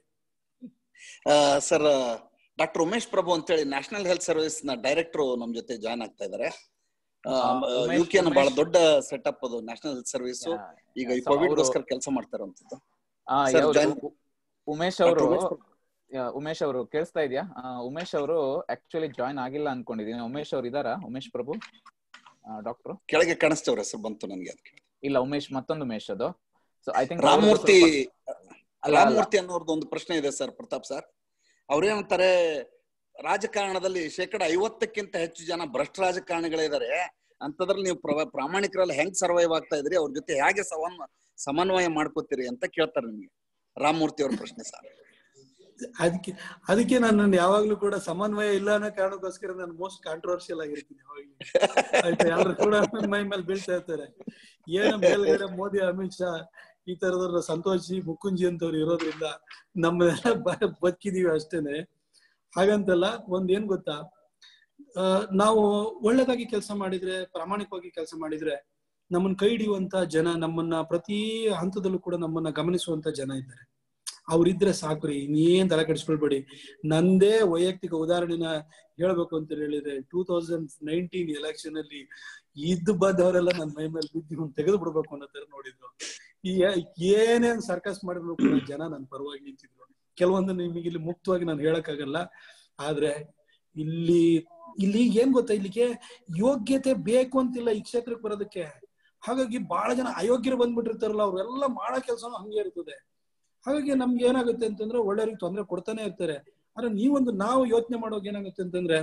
ಸರ್ ಡಾಕ್ಟರ್ ಉಮೇಶ್ ಪ್ರಭು ಅಂತೇಳಿ ನ್ಯಾಷನಲ್ ಹೆಲ್ತ್ ಸರ್ವಿಸ್ ನ ಡೈರೆಕ್ಟರ್ ನಮ್ ಜೊತೆ ಜಾಯ್ನ್ ಆಗ್ತಾ ಇದಾರೆ ಆ, ಉಮೇಶ್- ಯು ಕೆ ನ ಬಹಳ ಉಮೇಶ್- ದೊಡ್ಡ ಸೆಟಪ್ ಅದು ನ್ಯಾಷನಲ್ ಹೆಲ್ತ್ ಸರ್ವಿಸ್ ಈಗ ಈ ಸೊ ಕೋವಿಡ್ ಅವ್ರು- ಗೋಸ್ಕರ ಕೆಲಸ ಮಾಡ್ತಾರಂತದ್ದು ಆ, Sir, ಯಾವ್ದು? join- ಉ- ಉಮೇಶ್ ಅವರು Dr. ಉಮೇಶ್ ಪ್ರಭು. ಉಮೇಶ್ ಅವರು ಕೇಳಿಸ್ತಾ ಇದೆಯಾ ಉಮೇಶ್ ಅವರು ಆಕ್ಚುಲಿ ಜಾಯ್ನ್ ಆಗಿಲ್ಲ ಅನ್ಕೊಂಡಿದೀನಿ ಉಮೇಶ್ ಅವ್ರು ಇದಾರಾ ಉಮೇಶ್ ಪ್ರಭು ಡಾಕ್ಟರ್ ಕೆಳಗೆ ಕಾಣಿಸ್ತವ್ರ ಹೆಸರು ಬಂತು ನನ್ಗೆ ಅದಕ್ಕೆ ಇಲ್ಲ ಉಮೇಶ್ ಮತ್ತೊಂದು ಉಮೇಶ್ ಅದು so I think Ramamurthy Ramamurthy ಅನ್ನೋರ್ದು ಒಂದು ಪ್ರಶ್ನೆ ಇದೆ ಸರ್ ಪ್ರತಾಪ್ ಸರ್ ಅವ್ರೇನಂತಾರೆ ರಾಜಕಾರಣದಲ್ಲಿ ಶೇಕಡ ಐವತ್ತಕ್ಕಿಂತ ಹೆಚ್ಚು ಜನ ಭ್ರಷ್ಟ ರಾಜಕಾರಣಿಗಳಿದ್ದಾರೆ ಅಂತದ್ರಲ್ಲಿ ನೀವು ಪ್ರ- ಪ್ರಾಮಾಣಿಕರಲ್ಲಿ ಹೆಂಗ್ ಸರ್ವೈವ್ ಆಗ್ತಾ ಇದ್ರಿ ಅವ್ರ ಜೊತೆ ಹೇಗೆ ಸವನ್ ಸಮನ್ವಯ ಮಾಡ್ಕೋತೀರಿ ಅಂತ ಕೇಳ್ತಾರೆ ನಿಮ್ಗೆ ರಾಮಮೂರ್ತಿ ಅವ್ರ ಪ್ರಶ್ನೆ ಸರ್ ಅದಕ್ಕೆ ಅದಕ್ಕೆ ನಾನು ಯಾವಾಗ್ಲೂ ಕೂಡ ಸಮನ್ವಯ ಇಲ್ಲ ಅನ್ನೋ ಕಾರಣಕ್ಕೋಸ್ಕರ ನಾನು ಮೋಸ್ಟ್ ಕಾಂಟ್ರವರ್ಷಿಯಲ್ ಆಗಿರ್ತೀನಿ ಯಾವಾಗ್ಲೂ ಆಯ್ತಾ ಎಲ್ಲರೂ ಕೂಡ ನನ್ ಮೈ ಮೇಲೆ ಬೀಳ್ತಾ ಇರ್ತಾರೆ ಏನು ಮೇಲ್ಗಡೆ ಮೋದಿ ಅಮಿತ್ ಶಾ ಈ ತರದವ್ರ ಸಂತೋಷಿ ಮುಕುಂಜಿ ಅಂತವ್ರು ಇರೋದ್ರಿಂದ ನಮ್ಮನ್ನೆಲ್ಲ ಬ- ಬದುಕಿದೀವಿ ಅಷ್ಟೇನೆ ಹಾಗಂತಲ್ಲ ಒಂದ್ ಏನ್ ಗೊತ್ತಾ ಆ, ನಾವು ಒಳ್ಳೇದಾಗಿ ಕೆಲಸ ಮಾಡಿದ್ರೆ ಪ್ರಾಮಾಣಿಕವಾಗಿ ಕೆಲಸ ಮಾಡಿದ್ರೆ ನಮ್ಮನ್ನ ಕೈ ಹಿಡಿಯುವಂತ ಜನ ನಮ್ಮನ್ನ ಪ್ರತಿ ಹಂತದಲ್ಲೂ ಕೂಡ ನಮ್ಮನ್ನ ಗಮನಿಸುವಂತ ಜನ ಇದ್ದಾರೆ ಅವ್ರಿದ್ರೆ ಸಾಕ್ರಿ ಇನ್ನೇನ್ ತಲೆ ಕೆಡಿಸ್ಕೊಳ್ಬೇಡಿ ನಂದೇ ವೈಯಕ್ತಿಕ ಉದಾಹರಣೆನ ಹೇಳ್ಬೇಕು ಅಂತ ಹೇಳಿದ್ರೆ ಟೂ ತೌಸಂಡ್ ನೈನ್ಟೀನ್ ಎಲೆಕ್ಷನ್ ಅಲ್ಲಿ ಇದ್ದು ಬಂದವರೆಲ್ಲ ನನ್ನ ಮೈ ಮೇಲೆ ಬಿದ್ದು ಇವ್ನ್ ತೆಗೆದು ಬಿಡ್ಬೇಕು ಅನ್ನೋ ತರ ನೋಡಿದ್ರು ಈ ಏನೇನ್ ಸರ್ಕಸ್ ಮಾಡಿದ್ರು ಕೂಡ ಜನ ನನ್ನ ಪರವಾಗಿ ನಿಂತಿದ್ರು ಕೆಲವೊಂದು ನಿಮಗೆ ಇಲ್ಲಿ ಮುಕ್ತವಾಗಿ ನಾನು ಹೇಳಕ್ಕಾಗಲ್ಲ ಆದ್ರೆ ಇಲ್ಲಿ ಇಲ್ಲಿ ಏನ್ ಗೊತ್ತಾ ಇಲ್ಲಿಗೆ ಯೋಗ್ಯತೆ ಬೇಕು ಅಂತಿಲ್ಲ ಈ ಕ್ಷೇತ್ರಕ್ಕೆ ಬರೋದಕ್ಕೆ ಹಾಗಾಗಿ ಬಹಳ ಜನ ಅಯೋಗ್ಯರು ಬಂದ್ಬಿಟ್ಟಿರ್ತಾರಲ್ಲ ಅವ್ರೆಲ್ಲ ಮಾಡೋ ಕೆಲಸನೂ ಹಂಗೆ ಇರ್ತದೆ ಹಾಗಾಗಿ ನಮ್ಗೆ ಏನಾಗುತ್ತೆ ಅಂತಂದ್ರೆ ಒಳ್ಳೆಯವ್ರಿಗೆ ತೊಂದರೆ ಕೊಡ್ತಾನೆ ಇರ್ತಾರೆ ಆದ್ರೆ ನೀವೊಂದು ನಾವು ಯೋಚನೆ ಮಾಡೋಕೆ ಏನಾಗುತ್ತೆ ಅಂತಂದ್ರೆ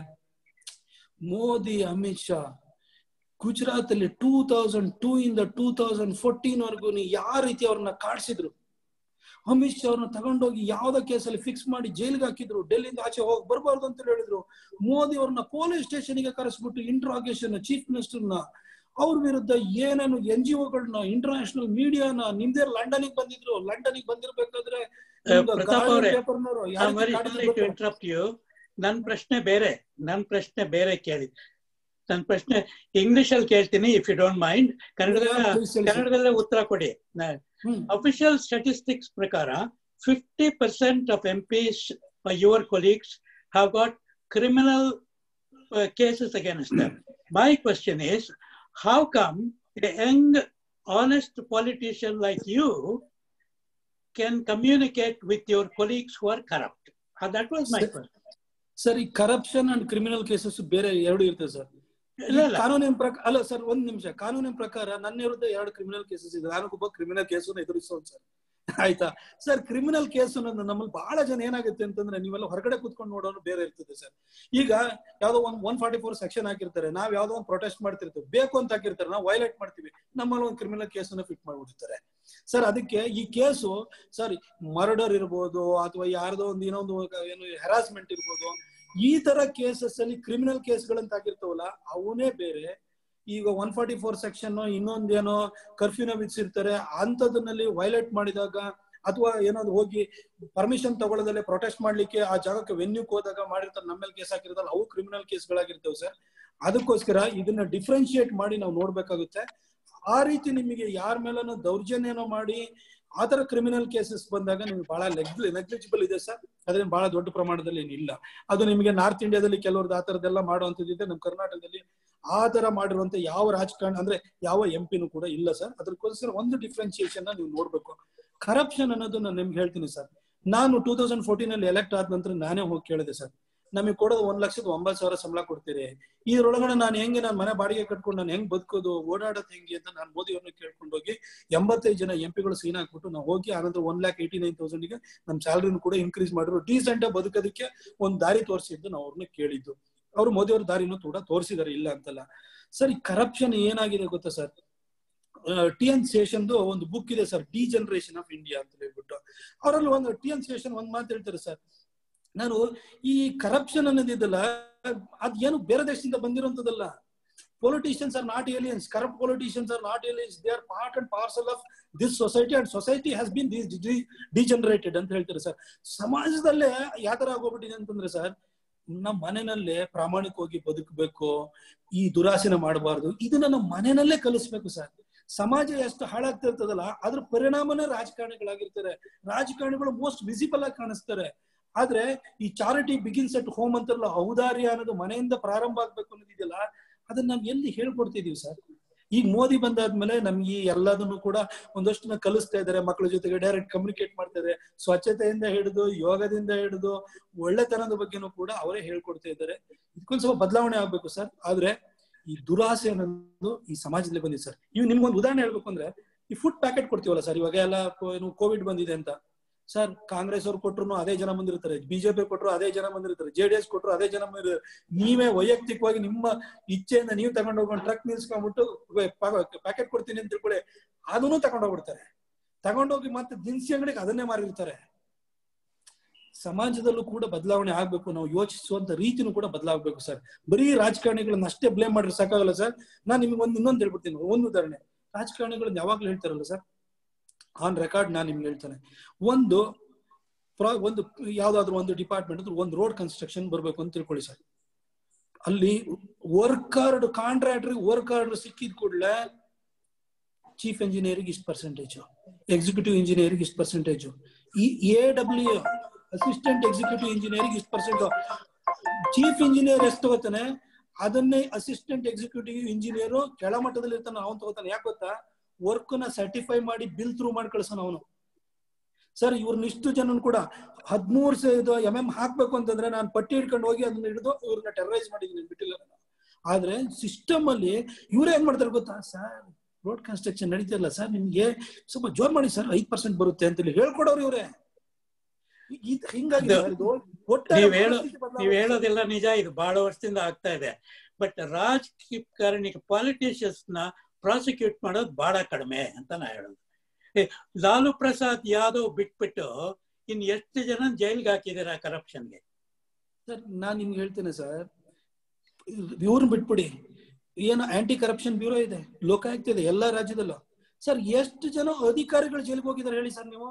ಮೋದಿ ಅಮಿತ್ ಶಾ ಗುಜರಾತ್ ಅಲ್ಲಿ ಟೂ ತೌಸಂಡ್ ಟೂ ಇಂದ ಟೂ ತೌಸಂಡ್ ಫೋರ್ಟೀನ್ ವರ್ಗು ಯಾವ ರೀತಿ ಅವ್ರನ್ನ ಕಾಡ್ಸಿದ್ರು ಅಮಿತ್ ಶಾ ಅವ್ರನ್ನ ತಗೊಂಡೋಗಿ ಯಾವ್ದೋ ಕೇಸಲ್ಲಿ ಫಿಕ್ಸ್ ಮಾಡಿ ಜೈಲ್ಗೆ ಹಾಕಿದ್ರು ಡೆಲ್ಲಿಯಿಂದ ಆಚೆ ಹೋಗಿ ಬರಬಾರ್ದು ಅಂತ ಹೇಳಿದ್ರು ಮೋದಿ ಅವ್ರನ್ನ ಪೊಲೀಸ್ ಸ್ಟೇಷನ್ಗೆ ಕರೆಸ್ಬಿಟ್ಟು ಇಂಟ್ರಾಗೇಷನ್ ಚೀಫ್ ಮಿನಿಸ್ಟರ್ನ ಅವ್ರ ವಿರುದ್ಧ ಏನೇನು ಎನ್ ಜಿ ಒಗಳನ್ನ ಇಂಟರ್ನ್ಯಾಷನಲ್ ಮೀಡಿಯಾನ ನಿಮ್ದೇ ಲಂಡನ್ಗೆ ಬಂದಿದ್ರು ಲಂಡನ್ಗೆ ಬಂದಿರ್ಬೇಕಾದ್ರೆ ನಿಮ್ದು ಪ್ರತಾಪ್ Guardian ಅವ್ರೆ, paper ನವ್ರು ಯಾವ I'm ರೀತಿ very ಕಾಡಿದ್ರು sorry to ಗೊತ್ತಾ? interrupt you. ನನ್ ಪ್ರಶ್ನೆ ಬೇರೆ ನನ್ ಪ್ರಶ್ನೆ ಬೇರೆ ಕೇಳಿ ನನ್ ಪ್ರಶ್ನೆ ಇಂಗ್ಲಿಷ್ ಅಲ್ಲಿ ಕೇಳ್ತೀನಿ ಇಫ್ ಯು ಡೋಂಟ್ ಮೈಂಡ್ ಕನ್ನಡದಲ್ಲ Yeah, please ಹೇಳಿ sir. ಕನ್ನಡದಲ್ಲೇ ಉತ್ತರ ಕೊಡಿ ಹ್ಮ್. ಅಫಿಷಿಯಲ್ ಸ್ಟಾಟಿಸ್ಟಿಕ್ಸ್ ಪ್ರಕಾರ fifty percent of MPs your colleagues have got criminal cases against them. My question is, how come a young, honest politician like you can communicate with your colleagues who are corrupt? Uh, that was my Sir, question. Sir ಈ ಕರಪ್ಷನ್ ಅಂಡ್ ಕ್ರಿಮಿನಲ್ ಕೇಸಸ್ ಬೇರೆ ಎರಡು ಇರ್ತದೆ ಸರ್ ಇಲ್ಲ, ಇಲ್ಲ. ಕಾನೂನಿನ ಪ್ರಕಾರ ಅಲ್ಲ ಸರ್ ಒಂದ್ ನಿಮಿಷ ಕಾನೂನಿನ ಪ್ರಕಾರ ನನ್ನ ವಿರುದ್ಧ ಎರಡು ಕ್ರಿಮಿನಲ್ ಕೇಸಸ್ ಇದೆ ನಾನು ಒಬ್ಬ ಕ್ರಿಮಿನಲ್ ಕೇಸನ್ನು ಎದುರಿಸೋನ್ ಸರ್ ಆಯ್ತಾ ಸರ್ ಕ್ರಿಮಿನಲ್ ಕೇಸ್ ಅನ್ನೋದು ನಮ್ಮಲ್ಲಿ ಬಹಳ ಜನ ಏನಾಗುತ್ತೆ ಅಂತಂದ್ರೆ ನೀವೆಲ್ಲ ಹೊರಗಡೆ ಕುತ್ಕೊಂಡು ನೋಡೋನು ಬೇರೆ ಇರ್ತದೆ ಸರ್ ಈಗ ಯಾವ್ದೋ ಒಂದ್ ಒನ್ ಫಾರ್ಟಿ ಫೋರ್ ಸೆಕ್ಷನ್ ಹಾಕಿರ್ತಾರೆ ನಾವ್ ಯಾವ್ದೋ ಒಂದು ಪ್ರೊಟೆಸ್ಟ್ ಮಾಡ್ತಿರ್ತೀವಿ ಬೇಕು ಅಂತ ಹಾಕಿರ್ತಾರೆ ನಾವು ವೈಲೇಟ್ ಮಾಡ್ತೀವಿ ನಮ್ಮಲ್ಲಿ ಒಂದು ಕ್ರಿಮಿನಲ್ ಕೇಸ್ ಅನ್ನ ಫಿಟ್ ಮಾಡ್ಬಿಟ್ಟಿರ್ತಾರೆ ಸರ್ ಅದಕ್ಕೆ ಈ ಕೇಸು ಸರ್ ಮರ್ಡರ್ ಇರ್ಬೋದು ಅಥವಾ ಯಾರ್ದೋ ಒಂದು ಇನ್ನೊಂದು ಏನು ಹೆರಾಸ್ಮೆಂಟ್ ಇರ್ಬೋದು ಈ ತರ ಕೇಸಸ್ ಅಲ್ಲಿ ಕ್ರಿಮಿನಲ್ ಕೇಸ್ಗಳಂತ ಆಗಿರ್ತಾವಲ್ಲ ಅವನೇ ಬೇರೆ ಈಗ ಒನ್ ಫಾರ್ಟಿ ಫೋರ್ ಸೆಕ್ಷನ್ ಇನ್ನೊಂದೇನೋ ಕರ್ಫ್ಯೂನ ವಿಧಿಸಿರ್ತಾರೆ ಅಂತದನ್ನಲ್ಲಿ ವೈಲೇಟ್ ಮಾಡಿದಾಗ ಅಥವಾ ಏನಾದ್ರು ಹೋಗಿ ಪರ್ಮಿಷನ್ ತಗೊಳ್ಳದಲ್ಲೇ ಪ್ರೊಟೆಸ್ಟ್ ಮಾಡ್ಲಿಕ್ಕೆ ಆ ಜಾಗಕ್ಕೆ ವೆನ್ಯೂಕ್ ಹೋದಾಗ ಮಾಡಿರ್ತಾರೆ ನಮ್ಮ ಮೇಲೆ ಕೇಸ್ ಹಾಕಿರ್ತಾರಲ್ಲ ಅವು ಕ್ರಿಮಿನಲ್ ಕೇಸ್ಗಳಾಗಿರ್ತವೆ ಸರ್ ಅದಕ್ಕೋಸ್ಕರ ಇದನ್ನ ಡಿಫ್ರೆನ್ಶಿಯೇಟ್ ಮಾಡಿ ನಾವು ನೋಡ್ಬೇಕಾಗುತ್ತೆ ಆ ರೀತಿ ನಿಮಗೆ ಯಾರ ಮೇಲೂ ದೌರ್ಜನ್ಯನೋ ಮಾಡಿ ಆತರ ಕ್ರಿಮಿನಲ್ ಕೇಸಸ್ ಬಂದಾಗ ನಿಮ್ಗೆ ಬಹಳ ನೆಗ್ಲಿಜಿಬಲ್ ಇದೆ ಸರ್ ಅದ್ರೇನು ಬಹಳ ದೊಡ್ಡ ಪ್ರಮಾಣದಲ್ಲಿ ಏನಿಲ್ಲ ಅದು ನಿಮಗೆ ನಾರ್ತ್ ಇಂಡಿಯಾದಲ್ಲಿ ಕೆಲವ್ರದ್ದು ಆ ತರದೆಲ್ಲ ಮಾಡುವಂತದ್ದಿದೆ ನಮ್ಮ ಕರ್ನಾಟಕದಲ್ಲಿ ಆ ತರ ಮಾಡಿರುವಂತ ಯಾವ ರಾಜಕಾರಣ ಅಂದ್ರೆ ಯಾವ ಎಂ ಪಿನೂ ಕೂಡ ಇಲ್ಲ ಸರ್ ಅದಕ್ಕೋಸ್ಕರ ಒಂದು ಡಿಫ್ರೆನ್ಸಿಯೇಷನ್ ನೀವು ನೋಡ್ಬೇಕು ಕರಪ್ಷನ್ ಅನ್ನೋದು ನಾನು ನಿಮ್ಗೆ ಹೇಳ್ತೀನಿ ಸರ್ ನಾನು ಟೂ ತೌಸಂಡ್ ಫೋರ್ಟೀನ್ ಅಲ್ಲಿ ಎಲೆಕ್ಟ್ ಆದ ನಂತರ ನಾನೇ ಹೋಗಿ ಕೇಳಿದೆ ಸರ್ ನಮಗೆ ಕೊಡೋದು ಒಂದ್ ಲಕ್ಷದ ಒಂಬತ್ತು ಸಾವಿರ ಸಂಬಳ ಕೊಡ್ತೀರಿ ಇದ್ರೊಳಗಡೆ ನಾನು ಹೆಂಗೆ ನಾನು ಮನೆ ಬಾಡಿಗೆ ಕಟ್ಕೊಂಡು ನಾನು ಹೆಂಗ್ ಬದುಕೋದು ಓಡಾಡೋದು ಹೆಂಗೆ ಅಂತ ನಾನು ಮೋದಿ ಅವ್ರನ್ನ ಕೇಳ್ಕೊಂಡು ಹೋಗಿ ಎಂಬತ್ತೈದು ಜನ ಎಂ ಪಿಗಳು ಸೀನ್ ಹಾಕ್ಬಿಟ್ಟು ನಾವು ಹೋಗಿ ಆನಂತರ ಒನ್ ಲ್ಯಾಕ್ ಏಯ್ಟಿ ನೈನ್ ತೌಸಂಡ್ಗೆ ನಮ್ಮ ಸ್ಯಾಲರಿನೂ ಕೂಡ ಇನ್ಕ್ರೀಸ್ ಮಾಡಿದ್ರು ಡೀಸೆಂಟ್ ಬದುಕೋದಕ್ಕೆ ಒಂದ್ ದಾರಿ ತೋರಿಸಿದ್ದು ನಾವು ಅವ್ರನ್ನ ಕೇಳಿದ್ದು ಅವ್ರು ಮೋದಿ ಅವ್ರ ದಾರಿನೂ ಕೂಡ ತೋರಿಸಿದಾರೆ ಇಲ್ಲ ಅಂತಲ್ಲ ಸರ್ ಈ ಕರಪ್ಷನ್ ಏನಾಗಿದೆ ಗೊತ್ತಾ ಸರ್ ಟಿ ಎನ್ ಶೇಷನ್ದು ಒಂದು ಬುಕ್ ಇದೆ sir degeneration of India ಅಂತ ಹೇಳ್ಬಿಟ್ಟು ಅವರಲ್ಲಿ ಒಂದು ಟಿ ಎನ್ ಶೇಷನ್ ಒಂದ್ ಮಾತು ಹೇಳ್ತಾರೆ ಸರ್ ನಾನು ಈ ಕರಪ್ಷನ್ ಅನ್ನೋದಿದಲ್ಲ ಅದ್ ಏನು ಬೇರೆ ದೇಶದಿಂದ ಬಂದಿರುವಂತದಲ್ಲ politicians are not aliens corrupt politicians are not aliens they are part and parcel of this society and society has been degenerated ಅಂತ ಹೇಳ್ತಾರೆ ಸರ್ ಸಮಾಜದಲ್ಲೇ ಯಾವ ತರ ಆಗೋಗ್ಬಿಟ್ಟಿದೆ ಅಂತಂದ್ರೆ ಸರ್ ನಮ್ಮ ಮನೆಯಲ್ಲೇ ಪ್ರಾಮಾಣಿಕವಾಗಿ ಬದುಕಬೇಕು ಈ ದುರಾಸೆನ ಮಾಡಬಾರ್ದು ಇದನ್ನ ನಮ್ಮ ಮನೆಯಲ್ಲೇ ಕಲಿಸ್ಬೇಕು ಸರ್ ಸಮಾಜ ಎಷ್ಟು ಹಾಳಾಗ್ತಿರ್ತದಲ್ಲ ಅದ್ರ ಪರಿಣಾಮನೇ ರಾಜಕಾರಣಿಗಳಾಗಿರ್ತಾರೆ ರಾಜಕಾರಣಿಗಳು ಮೋಸ್ಟ್ ವಿಸಿಬಲ್ ಆಗಿ ಕಾಣಿಸ್ತಾರೆ ಆದ್ರೆ ಈ ಚಾರಿಟಿ ಬಿಗಿನ್ಸ್ ಅಟ್ ಹೋಮ್ ಅಂತಾರಲ್ಲ ಔದಾರ್ಯ ಅನ್ನೋದು ಮನೆಯಿಂದ ಪ್ರಾರಂಭ ಆಗ್ಬೇಕು ಅನ್ನೋದಿದೆಯಲ್ಲ ಅದನ್ನ ನಾವ್ ಎಲ್ಲಿ ಹೇಳ್ಕೊಡ್ತಿದೀವಿ ಸರ್ ಈಗ ಮೋದಿ ಬಂದಾದ್ಮೇಲೆ ನಮ್ಗೆ ಈ ಎಲ್ಲದನ್ನು ಕೂಡ ಒಂದಷ್ಟು ಕಲಿಸ್ತಾ ಇದ್ದಾರೆ ಮಕ್ಕಳ ಜೊತೆಗೆ ಡೈರೆಕ್ಟ್ ಕಮ್ಯುನಿಕೇಟ್ ಮಾಡ್ತಾ ಇದ್ದಾರೆ ಸ್ವಚ್ಛತೆಯಿಂದ ಹಿಡಿದು ಯೋಗದಿಂದ ಹಿಡಿದು ಒಳ್ಳೆತನದ ಬಗ್ಗೆನೂ ಕೂಡ ಅವರೇ ಹೇಳ್ಕೊಡ್ತಾ ಇದ್ದಾರೆ ಇದಕ್ಕೊಂದ್ ಸ್ವಲ್ಪ ಬದಲಾವಣೆ ಆಗ್ಬೇಕು ಸರ್ ಆದ್ರೆ ಈ ದುರಾಸೆ ಅನ್ನೋದು ಈ ಸಮಾಜದಲ್ಲಿ ಬಂದಿದೆ ಸರ್ ಇವ್ ನಿಮ್ಗೊಂದು ಉದಾಹರಣೆ ಹೇಳ್ಬೇಕು ಅಂದ್ರೆ ಈ ಫುಡ್ ಪ್ಯಾಕೆಟ್ ಕೊಡ್ತೀವಲ್ಲ ಸರ್ ಇವಾಗ ಎಲ್ಲ ಕೋ- ಏನು ಕೋವಿಡ್ ಬಂದಿದೆ ಅಂತ ಸರ್ ಕಾಂಗ್ರೆಸ್ ಅವ್ರು ಕೊಟ್ರು ಅದೇ ಜನ ಬಂದಿರ್ತಾರೆ ಬಿಜೆಪಿ ಕೊಟ್ರು ಅದೇ ಜನ ಬಂದಿರ್ತಾರೆ ಜೆಡಿಎಸ್ ಕೊಟ್ರು ಅದೇ ಜನ ಬಂದಿರ್ತಾರೆ ನೀವೇ ವೈಯಕ್ತಿಕವಾಗಿ ನಿಮ್ಮ ಇಚ್ಛೆಯಿಂದ ನೀವು ತಗೊಂಡು ಹೋಗೋಣ ಟ್ರಕ್ ನಿಲ್ಸ್ಕೊಂಡ್ಬಿಟ್ಟು ಪ್ಯಾಕೆಟ್ ಕೊಡ್ತೀನಿ ಅಂತ ತಿಳ್ಕೊಳ್ಳಿ ಅದನ್ನು ತಗೊಂಡೋಗ್ಬಿಡ್ತಾರೆ ತಗೊಂಡೋಗಿ ಮತ್ತೆ ದಿನಸಿ ಅಂಗಡಿಗೆ ಅದನ್ನೇ ಮಾರಿರ್ತಾರೆ ಸಮಾಜದಲ್ಲೂ ಕೂಡ ಬದಲಾವಣೆ ಆಗ್ಬೇಕು ನಾವು ಯೋಚಿಸುವಂತ ರೀತಿನೂ ಕೂಡ ಬದಲಾಗಬೇಕು ಸರ್ ಬರೀ ರಾಜಕಾರಣಿಗಳನ್ನ ಅಷ್ಟೇ ಬ್ಲೇಮ್ ಮಾಡಿದ್ರೆ ಸಾಕಾಗಲ್ಲ ಸರ್ ನಾನು ನಿಮ್ಗೆ ಒಂದು ಇನ್ನೊಂದು ಹೇಳ್ಬಿಡ್ತೀನಿ ಒಂದು ಉದಾಹರಣೆ ರಾಜಕಾರಣಿಗಳನ್ನ ಯಾವಾಗ್ಲೂ ಹೇಳ್ತಾರಲ್ಲ ಸರ್ ಆನ್ ರೆಕಾರ್ಡ್ ನಾನು ನಿಮ್ಗೆ ಹೇಳ್ತೇನೆ ಒಂದು ಪ್ರಾ- ಒಂದು ಯಾವ್ದಾದ್ರು ಒಂದು ಡಿಪಾರ್ಟ್ಮೆಂಟ್ ಒಂದು ರೋಡ್ ಕನ್ಸ್ಟ್ರಕ್ಷನ್ ಬರ್ಬೇಕು ಅಂತ ತಿಳ್ಕೊಳ್ಳಿ ಸರ್ ಅಲ್ಲಿ work card contractor work order ಸಿಕ್ಕಿದ ಕೂಡಲೇ ಚೀಫ್ ಇಂಜಿನಿಯರಿಗೆ ಇಷ್ಟು ಪರ್ಸೆಂಟೇಜ್ ಎಕ್ಸಿಕ್ಯೂಟಿವ್ ಇಂಜಿನಿಯರಿಗೆ ಇಷ್ಟು ಪರ್ಸೆಂಟೇಜ್ ಈ ಎ ಡಬ್ಲ್ಯೂ ಅಸಿಸ್ಟೆಂಟ್ ಎಕ್ಸಿಕ್ಯೂಟಿವ್ ಇಂಜಿನಿಯರಿಗೆ ಇಷ್ಟು ಪರ್ಸೆಂಟ್ ಚೀಫ್ ಇಂಜಿನಿಯರ್ ಎಷ್ಟು ತಗೋತಾನೆ ಅದನ್ನೇ ಅಸಿಸ್ಟೆಂಟ್ ಎಕ್ಸಿಕ್ಯೂಟಿವ್ ಇಂಜಿನಿಯರ್ ಕೆಳಮಟ್ಟದಲ್ಲಿ ಇರ್ತಾನೆ ಅವನು ತಗೋತಾನೆ ಯಾಕೆ ಗೊತ್ತಾ ವರ್ಕ್ ನ ಸರ್ಟಿಫೈ ಮಾಡಿ ಬಿಲ್ ಥ್ರೂ ಮಾಡಿ ಕಳ್ಸೋಣ ಅವನು ಸರ್ ಇವ್ರನ್ನ ಇಷ್ಟು ಜನನ್ ಕೂಡ ಹದ್ಮೂರ್ ಇದು ಎಂ ಎಂ ಹಾಕ್ಬೇಕು ಅಂತಂದ್ರೆ ನಾನು ಪಟ್ಟಿ ಹಿಡ್ಕೊಂಡು ಹೋಗಿ ಅದನ್ನ ಹಿಡಿದು ಇವ್ರನ್ನ ಟೆರರೈಸ್ ಮಾಡಿದ್ದೀನಿ ಬಿಟ್ಟಿಲ್ಲ ನಾನು ಆದ್ರೆ ಸಿಸ್ಟಮ್ ಅಲ್ಲಿ ಇವ್ರು ಏನ್ ಮಾಡ್ತಾರೆ ಗೊತ್ತಾ ಸರ್ ರೋಡ್ ಕನ್ಸ್ಟ್ರಕ್ಷನ್ ನಡೀತಿಲ್ಲ ಸರ್ ನಿಮ್ಗೆ ಸ್ವಲ್ಪ ಜೋರ್ ಮಾಡಿ ಸರ್ ಐದ್ ಪರ್ಸೆಂಟ್ ಬರುತ್ತೆ ಅಂತ ಹೇಳ್ಕೊಡೋರು ಇವ್ರೆ ಇದ್ ಹಿಂಗಾಗಿ ಅದು sir ಇದು ಒಟ್ಟಾರೆ ನೀವ್ ಹೇಳೋ ಪರಿಸ್ಥಿತಿ ಬದಲಾವಣೆ ನೀವ್ ಹೇಳೋದೆಲ್ಲ ನಿಜ ಇದು ಬಹಳ ವರ್ಷದಿಂದ ಆಗ್ತಾ ಇದೆ ಬಟ್ ರಾಜಕಾರಣಿ ಪಾಲಿಟಿಷಿಯನ್ಸ್ ನ ಪ್ರಾಸಿಕ್ಯೂಟ್ ಮಾಡೋದು ಬಹಳ ಕಡಿಮೆ ಅಂತ ನಾ ಹೇಳೋದು ಏ, ಲಾಲು ಪ್ರಸಾದ್ ಯಾದವ್ ಬಿಟ್ಬಿಟ್ಟು ಇನ್ ಎಷ್ಟು ಜನ ಜೈಲ್ಗೆ ಹಾಕಿದಾರೆ ಕರಪ್ಷನ್ಗೆ ಸರ್ ನಾನ್ ನಿಮ್ಗೆ ಹೇಳ್ತೇನೆ ಸರ್ ಇವ್ರನ್ನ ಬಿಟ್ಬಿಡಿ ಏನು ಆಂಟಿ ಕರಪ್ಷನ್ ಬ್ಯೂರೋ ಇದೆ ಲೋಕಾಯುಕ್ತ ಇದೆ ಎಲ್ಲಾ ರಾಜ್ಯದಲ್ಲೂ ಸರ್ ಎಷ್ಟು ಜನ ಅಧಿಕಾರಿಗಳು ಜೈಲಿಗೆ ಹೋಗಿದ್ದಾರೆ ಹೇಳಿ ಸರ್ ನೀವು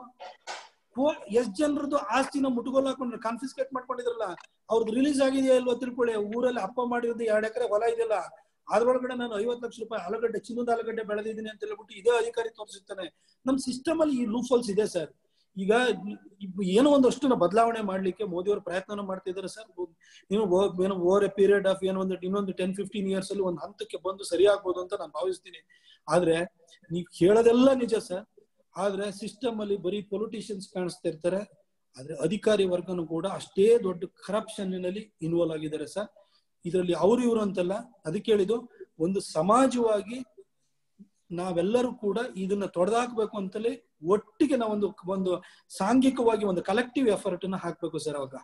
ಎಷ್ಟ್ ಜನರದ್ದು ಆಸ್ತಿನ ಮುಟ್ಟುಗೋಲು ಹಾಕೊಂಡ್ರೆ ಕಾನ್ಫಿಸ್ಕೇಟ್ ಮಾಡ್ಕೊಂಡಿದ್ರಲ್ಲ ಅವ್ರದ್ದು ರಿಲೀಸ್ ಆಗಿದೆಯಾ ಇಲ್ವಾ ತಿಳ್ಕೊಳ್ಳಿ ಊರಲ್ಲಿ ಅಪ್ಪ ಮಾಡಿರೋದು ಎರಡ್ ಎಕರೆ ಹೊಲ ಇದೆಯಲ್ಲ ಅದ್ರೊಳಗಡೆ ನಾನು ಐವತ್ತು ಲಕ್ಷ ರೂಪಾಯಿ ಆಲೂಗಡ್ಡೆ ಚಿನ್ನದ ಆಲೂಗಡ್ಡೆ ಬೆಳೆದಿದ್ದೀನಿ ಅಂತ ಹೇಳ್ಬಿಟ್ಟು ಇದೇ ಅಧಿಕಾರಿ ತೋರಿಸಿರ್ತಾನೆ ನಮ್ ಸಿಸ್ಟಮ್ ಅಲ್ಲಿ ಈ ಲೂಫಾಲ್ಸ್ ಇದೆ ಸರ್ ಈಗ ಇಬ್- ಏನೋ ಒಂದಷ್ಟು ಬದಲಾವಣೆ ಮಾಡ್ಲಿಕ್ಕೆ ಮೋದಿ ಅವರು ಪ್ರಯತ್ನ ಮಾಡ್ತಿದ್ದಾರೆ ಸರ್ ಏನು ಓ- ಏನು ಓವರ್ ಎ ಪೀರಿಯಡ್ ಆಫ್ ಏನೋ ಒಂದು ಇನ್ನೊಂದು ಟೆನ್ ಫಿಫ್ಟೀನ್ ಇಯರ್ಸ್ ಅಲ್ಲಿ ಒಂದು ಹಂತಕ್ಕೆ ಬಂದು ಸರಿ ಆಗ್ಬೋದು ಅಂತ ನಾನು ಭಾವಿಸ್ತೀನಿ ಆದ್ರೆ ನೀವ್ ಕೇಳೋದೆಲ್ಲ ನಿಜ ಸರ್ ಆದ್ರೆ ಸಿಸ್ಟಮ್ ಅಲ್ಲಿ ಬರೀ ಪೊಲಿಟಿಷಿಯನ್ಸ್ ಕಾಣಿಸ್ತಾ ಇರ್ತಾರೆ ಆದ್ರೆ ಅಧಿಕಾರಿ ವರ್ಗನು ಕೂಡ ಅಷ್ಟೇ ದೊಡ್ಡ ಕರಪ್ಷನ್ ನಲ್ಲಿ ಇನ್ವಾಲ್ವ್ ಆಗಿದ್ದಾರೆ ಸರ್ ಇದರಲ್ಲಿ ಅವ್ರು ಇವರು ಅಂತಲ್ಲ ಅದಕ್ಕೆ ಹೇಳಿದ್ದು ಒಂದು ಸಮಾಜವಾಗಿ ನಾವೆಲ್ಲರೂ ಕೂಡ ಇದನ್ನ ತೊಡೆದಾಕ್ಬೇಕು ಅಂತಲೇ ಒಟ್ಟಿಗೆ ನಾವೊಂದು ಒಂದು ಸಾಂಘಿಕವಾಗಿ ಒಂದು ಕಲೆಕ್ಟಿವ್ ಎಫರ್ಟ್ ನ ಹಾಕ್ಬೇಕು ಸರ್ ಅವಾಗ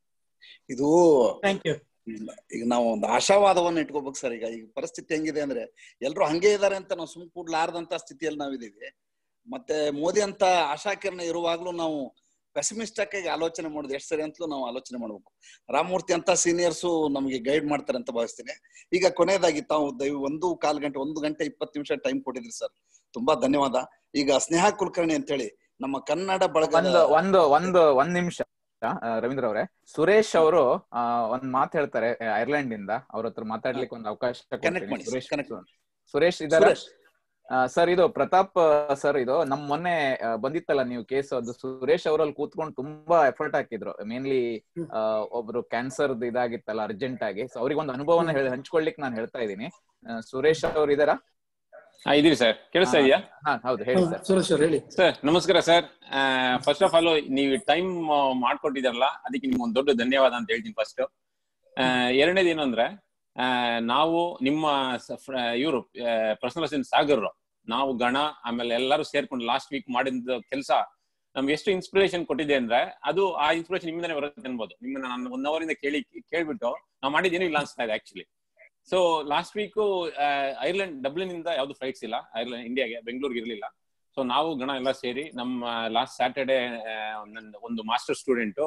ಇದು ಥ್ಯಾಂಕ್ ಯು ಈಗ ನಾವು ಒಂದು ಆಶಾವಾದವನ್ನ ಇಟ್ಕೋಬೇಕು ಸರ್ ಈಗ ಈಗ ಪರಿಸ್ಥಿತಿ ಹೆಂಗಿದೆ ಅಂದ್ರೆ ಎಲ್ರು ಹಂಗೆ ಇದಾರೆ ಅಂತ ನಾವು ಸುಮ್ ಕೂಡ್ಲಾರ್ದಂತ ಸ್ಥಿತಿಯಲ್ಲಿ ನಾವಿದೀವಿ ಮತ್ತೆ ಮೋದಿ ಅಂತ ಆಶಾಕಿರಣ ಇರುವಾಗ್ಲೂ ನಾವು ಪೆಸಿಮಿಸ್ಟಕ್ ಆಗಿ ಆಲೋಚನೆ ಮಾಡೋದು ಎಷ್ಟು ಸರಿ ಅಂತಲೂ ನಾವು ಆಲೋಚನೆ ಮಾಡ್ಬೇಕು ರಾಮಮೂರ್ತಿ ಅಂತ ಸೀನಿಯರ್ಸು ನಮಗೆ ಗೈಡ್ ಮಾಡ್ತಾರೆ ಅಂತ ಭಾವಿಸ್ತೀನಿ ಈಗ ಕೊನೆಯದಾಗಿ ತಾವು ದಯ ಒಂದು ಕಾಲ್ ಗಂಟೆ ಒಂದು ಗಂಟೆ ಇಪ್ಪತ್ತು ನಿಮಿಷ ಟೈಮ್ ಕೊಟ್ಟಿದ್ರಿ ಸರ್ ತುಂಬಾ ಧನ್ಯವಾದ ಈಗ ಸ್ನೇಹ ಕುಲಕರ್ಣಿ ಅಂತೇಳಿ ನಮ್ಮ ಕನ್ನಡ ಬಳಗ ಒಂದು ಒಂದು ಒಂದು ಒಂದ್ ನಿಮಿಷ ಆ, ರವೀಂದ್ರ ಅವರೇ ಸುರೇಶ್ ಅವರು ಆ, ಒಂದ್ ಮಾತು ಹೇಳ್ತಾರೆ ಐರ್ಲೆಂಡ್ ಇಂದ ಅವ್ರ ಹತ್ರ ಮಾತಾಡ್ಲಿಕ್ಕೆ ಒಂದು ಅವಕಾಶ Connect ಕೊಡ್ತೀನಿ. ಮಾಡಿ, ಸುರೇಶ್ connect ಮಾಡಿ. ಸುರೇಶ್ ಇದಾರ ಸುರೇಶ್ ಸರ್ ಇದು ಪ್ರತಾಪ್ ಸರ್ ಇದು ನಮ್ ಮೊನ್ನೆ ಆ, ಬಂದಿತ್ತಲ್ಲ ನೀವು ಕೇಸ್ ಅದು ಸುರೇಶ್ ಅವರಲ್ಲಿ ಕೂತ್ಕೊಂಡು ತುಂಬಾ ಎಫರ್ಟ್ ಹಾಕಿದ್ರು ಮೇನ್ಲಿ ಒಬ್ರು ಕ್ಯಾನ್ಸರ್ ಇದಾಗಿತ್ತಲ್ಲ ಅರ್ಜೆಂಟ್ ಆಗಿ ಸೊ ಅವ್ರಿಗೆ ಒಂದು ಅನುಭವನ ಹೇಳಿ ಹಂಚ್ಕೊಳ್ಲಿಕ್ಕೆ ನಾನು ಹೇಳ್ತಾ ಇದ್ದೀನಿ ಆ, ಸುರೇಶ್ ಅವ್ರು ಇದಾರ ಹಾ ಇದೀವಿ ಸರ್ ಕೇಳಿಸ್ತಾ ಇದೆಯಾ ಹಾ ಹೌದು ಹೇಳಿ ಸರ್ ಸುರೇಶ್ ಅವ್ರು ಹೇಳಿ ಸರ್ ನಮಸ್ಕಾರ ಸರ್ ಫಸ್ಟ್ ಆಫ್ ಆಲ್ ನೀವು ಟೈಮ್ ಮಾಡ್ಕೊಟ್ಟಿದಾರಲ್ಲ ಅದಕ್ಕೆ ನಿಮ್ಗೆ ಒಂದು ದೊಡ್ಡ ಧನ್ಯವಾದ ಅಂತ ಹೇಳ್ತೀನಿ ಫಸ್ಟ್ ಎರಡನೇದು ಏನು ಅಂದ್ರೆ ಆ, ನಾವು ನಿಮ್ಮ ಇವರು ಪರ್ಸನಲ್ ಅಸಿಸ್ಟೆಂಟ್ ಸಾಗರ್ ನಾವು ಗಣ ಆಮೇಲೆ ಎಲ್ಲರೂ ಸೇರ್ಕೊಂಡು ಲಾಸ್ಟ್ ವೀಕ್ ಮಾಡಿದ ಕೆಲಸ ನಮ್ಗೆ ಎಷ್ಟು ಇನ್ಸ್ಪಿರೇಷನ್ ಕೊಟ್ಟಿದೆ ಅಂದ್ರೆ ಅದು ಆ ಇನ್ಸ್ಪಿರೇಷನ್ ನಿಮ್ಮಿಂದನೇ ಬರುತ್ತೆ ಅನ್ಬೋದು ನಿಮ್ಮನ್ನ ನಾನು ಒನ್ ಅವರ್ ಇಂದ ಕೇಳಿ ಕೇಳ್ಬಿಟ್ಟು ನಾವು ಮಾಡಿದ್ದೇನು ಇಲ್ಲ ಅನ್ಸ್ತಾ ಇದೆ actually so last week Ireland Dublin ಇಂದ ಯಾವ್ದು ಫ್ಲೈಟ್ಸ್ ಇಲ್ಲ ಐರ್ಲೆಂಡ್ ಇಂಡಿಯಾಗೆ ಬೆಂಗಳೂರಿಗೆ ಇರಲಿಲ್ಲ ಸೊ ನಾವು ಗಣ ಎಲ್ಲ ಸೇರಿ ನಮ್ಮ ಲಾಸ್ಟ್ ಸ್ಯಾಟರ್ಡೆ ಒಂದು ಮಾಸ್ಟರ್ ಸ್ಟೂಡೆಂಟ್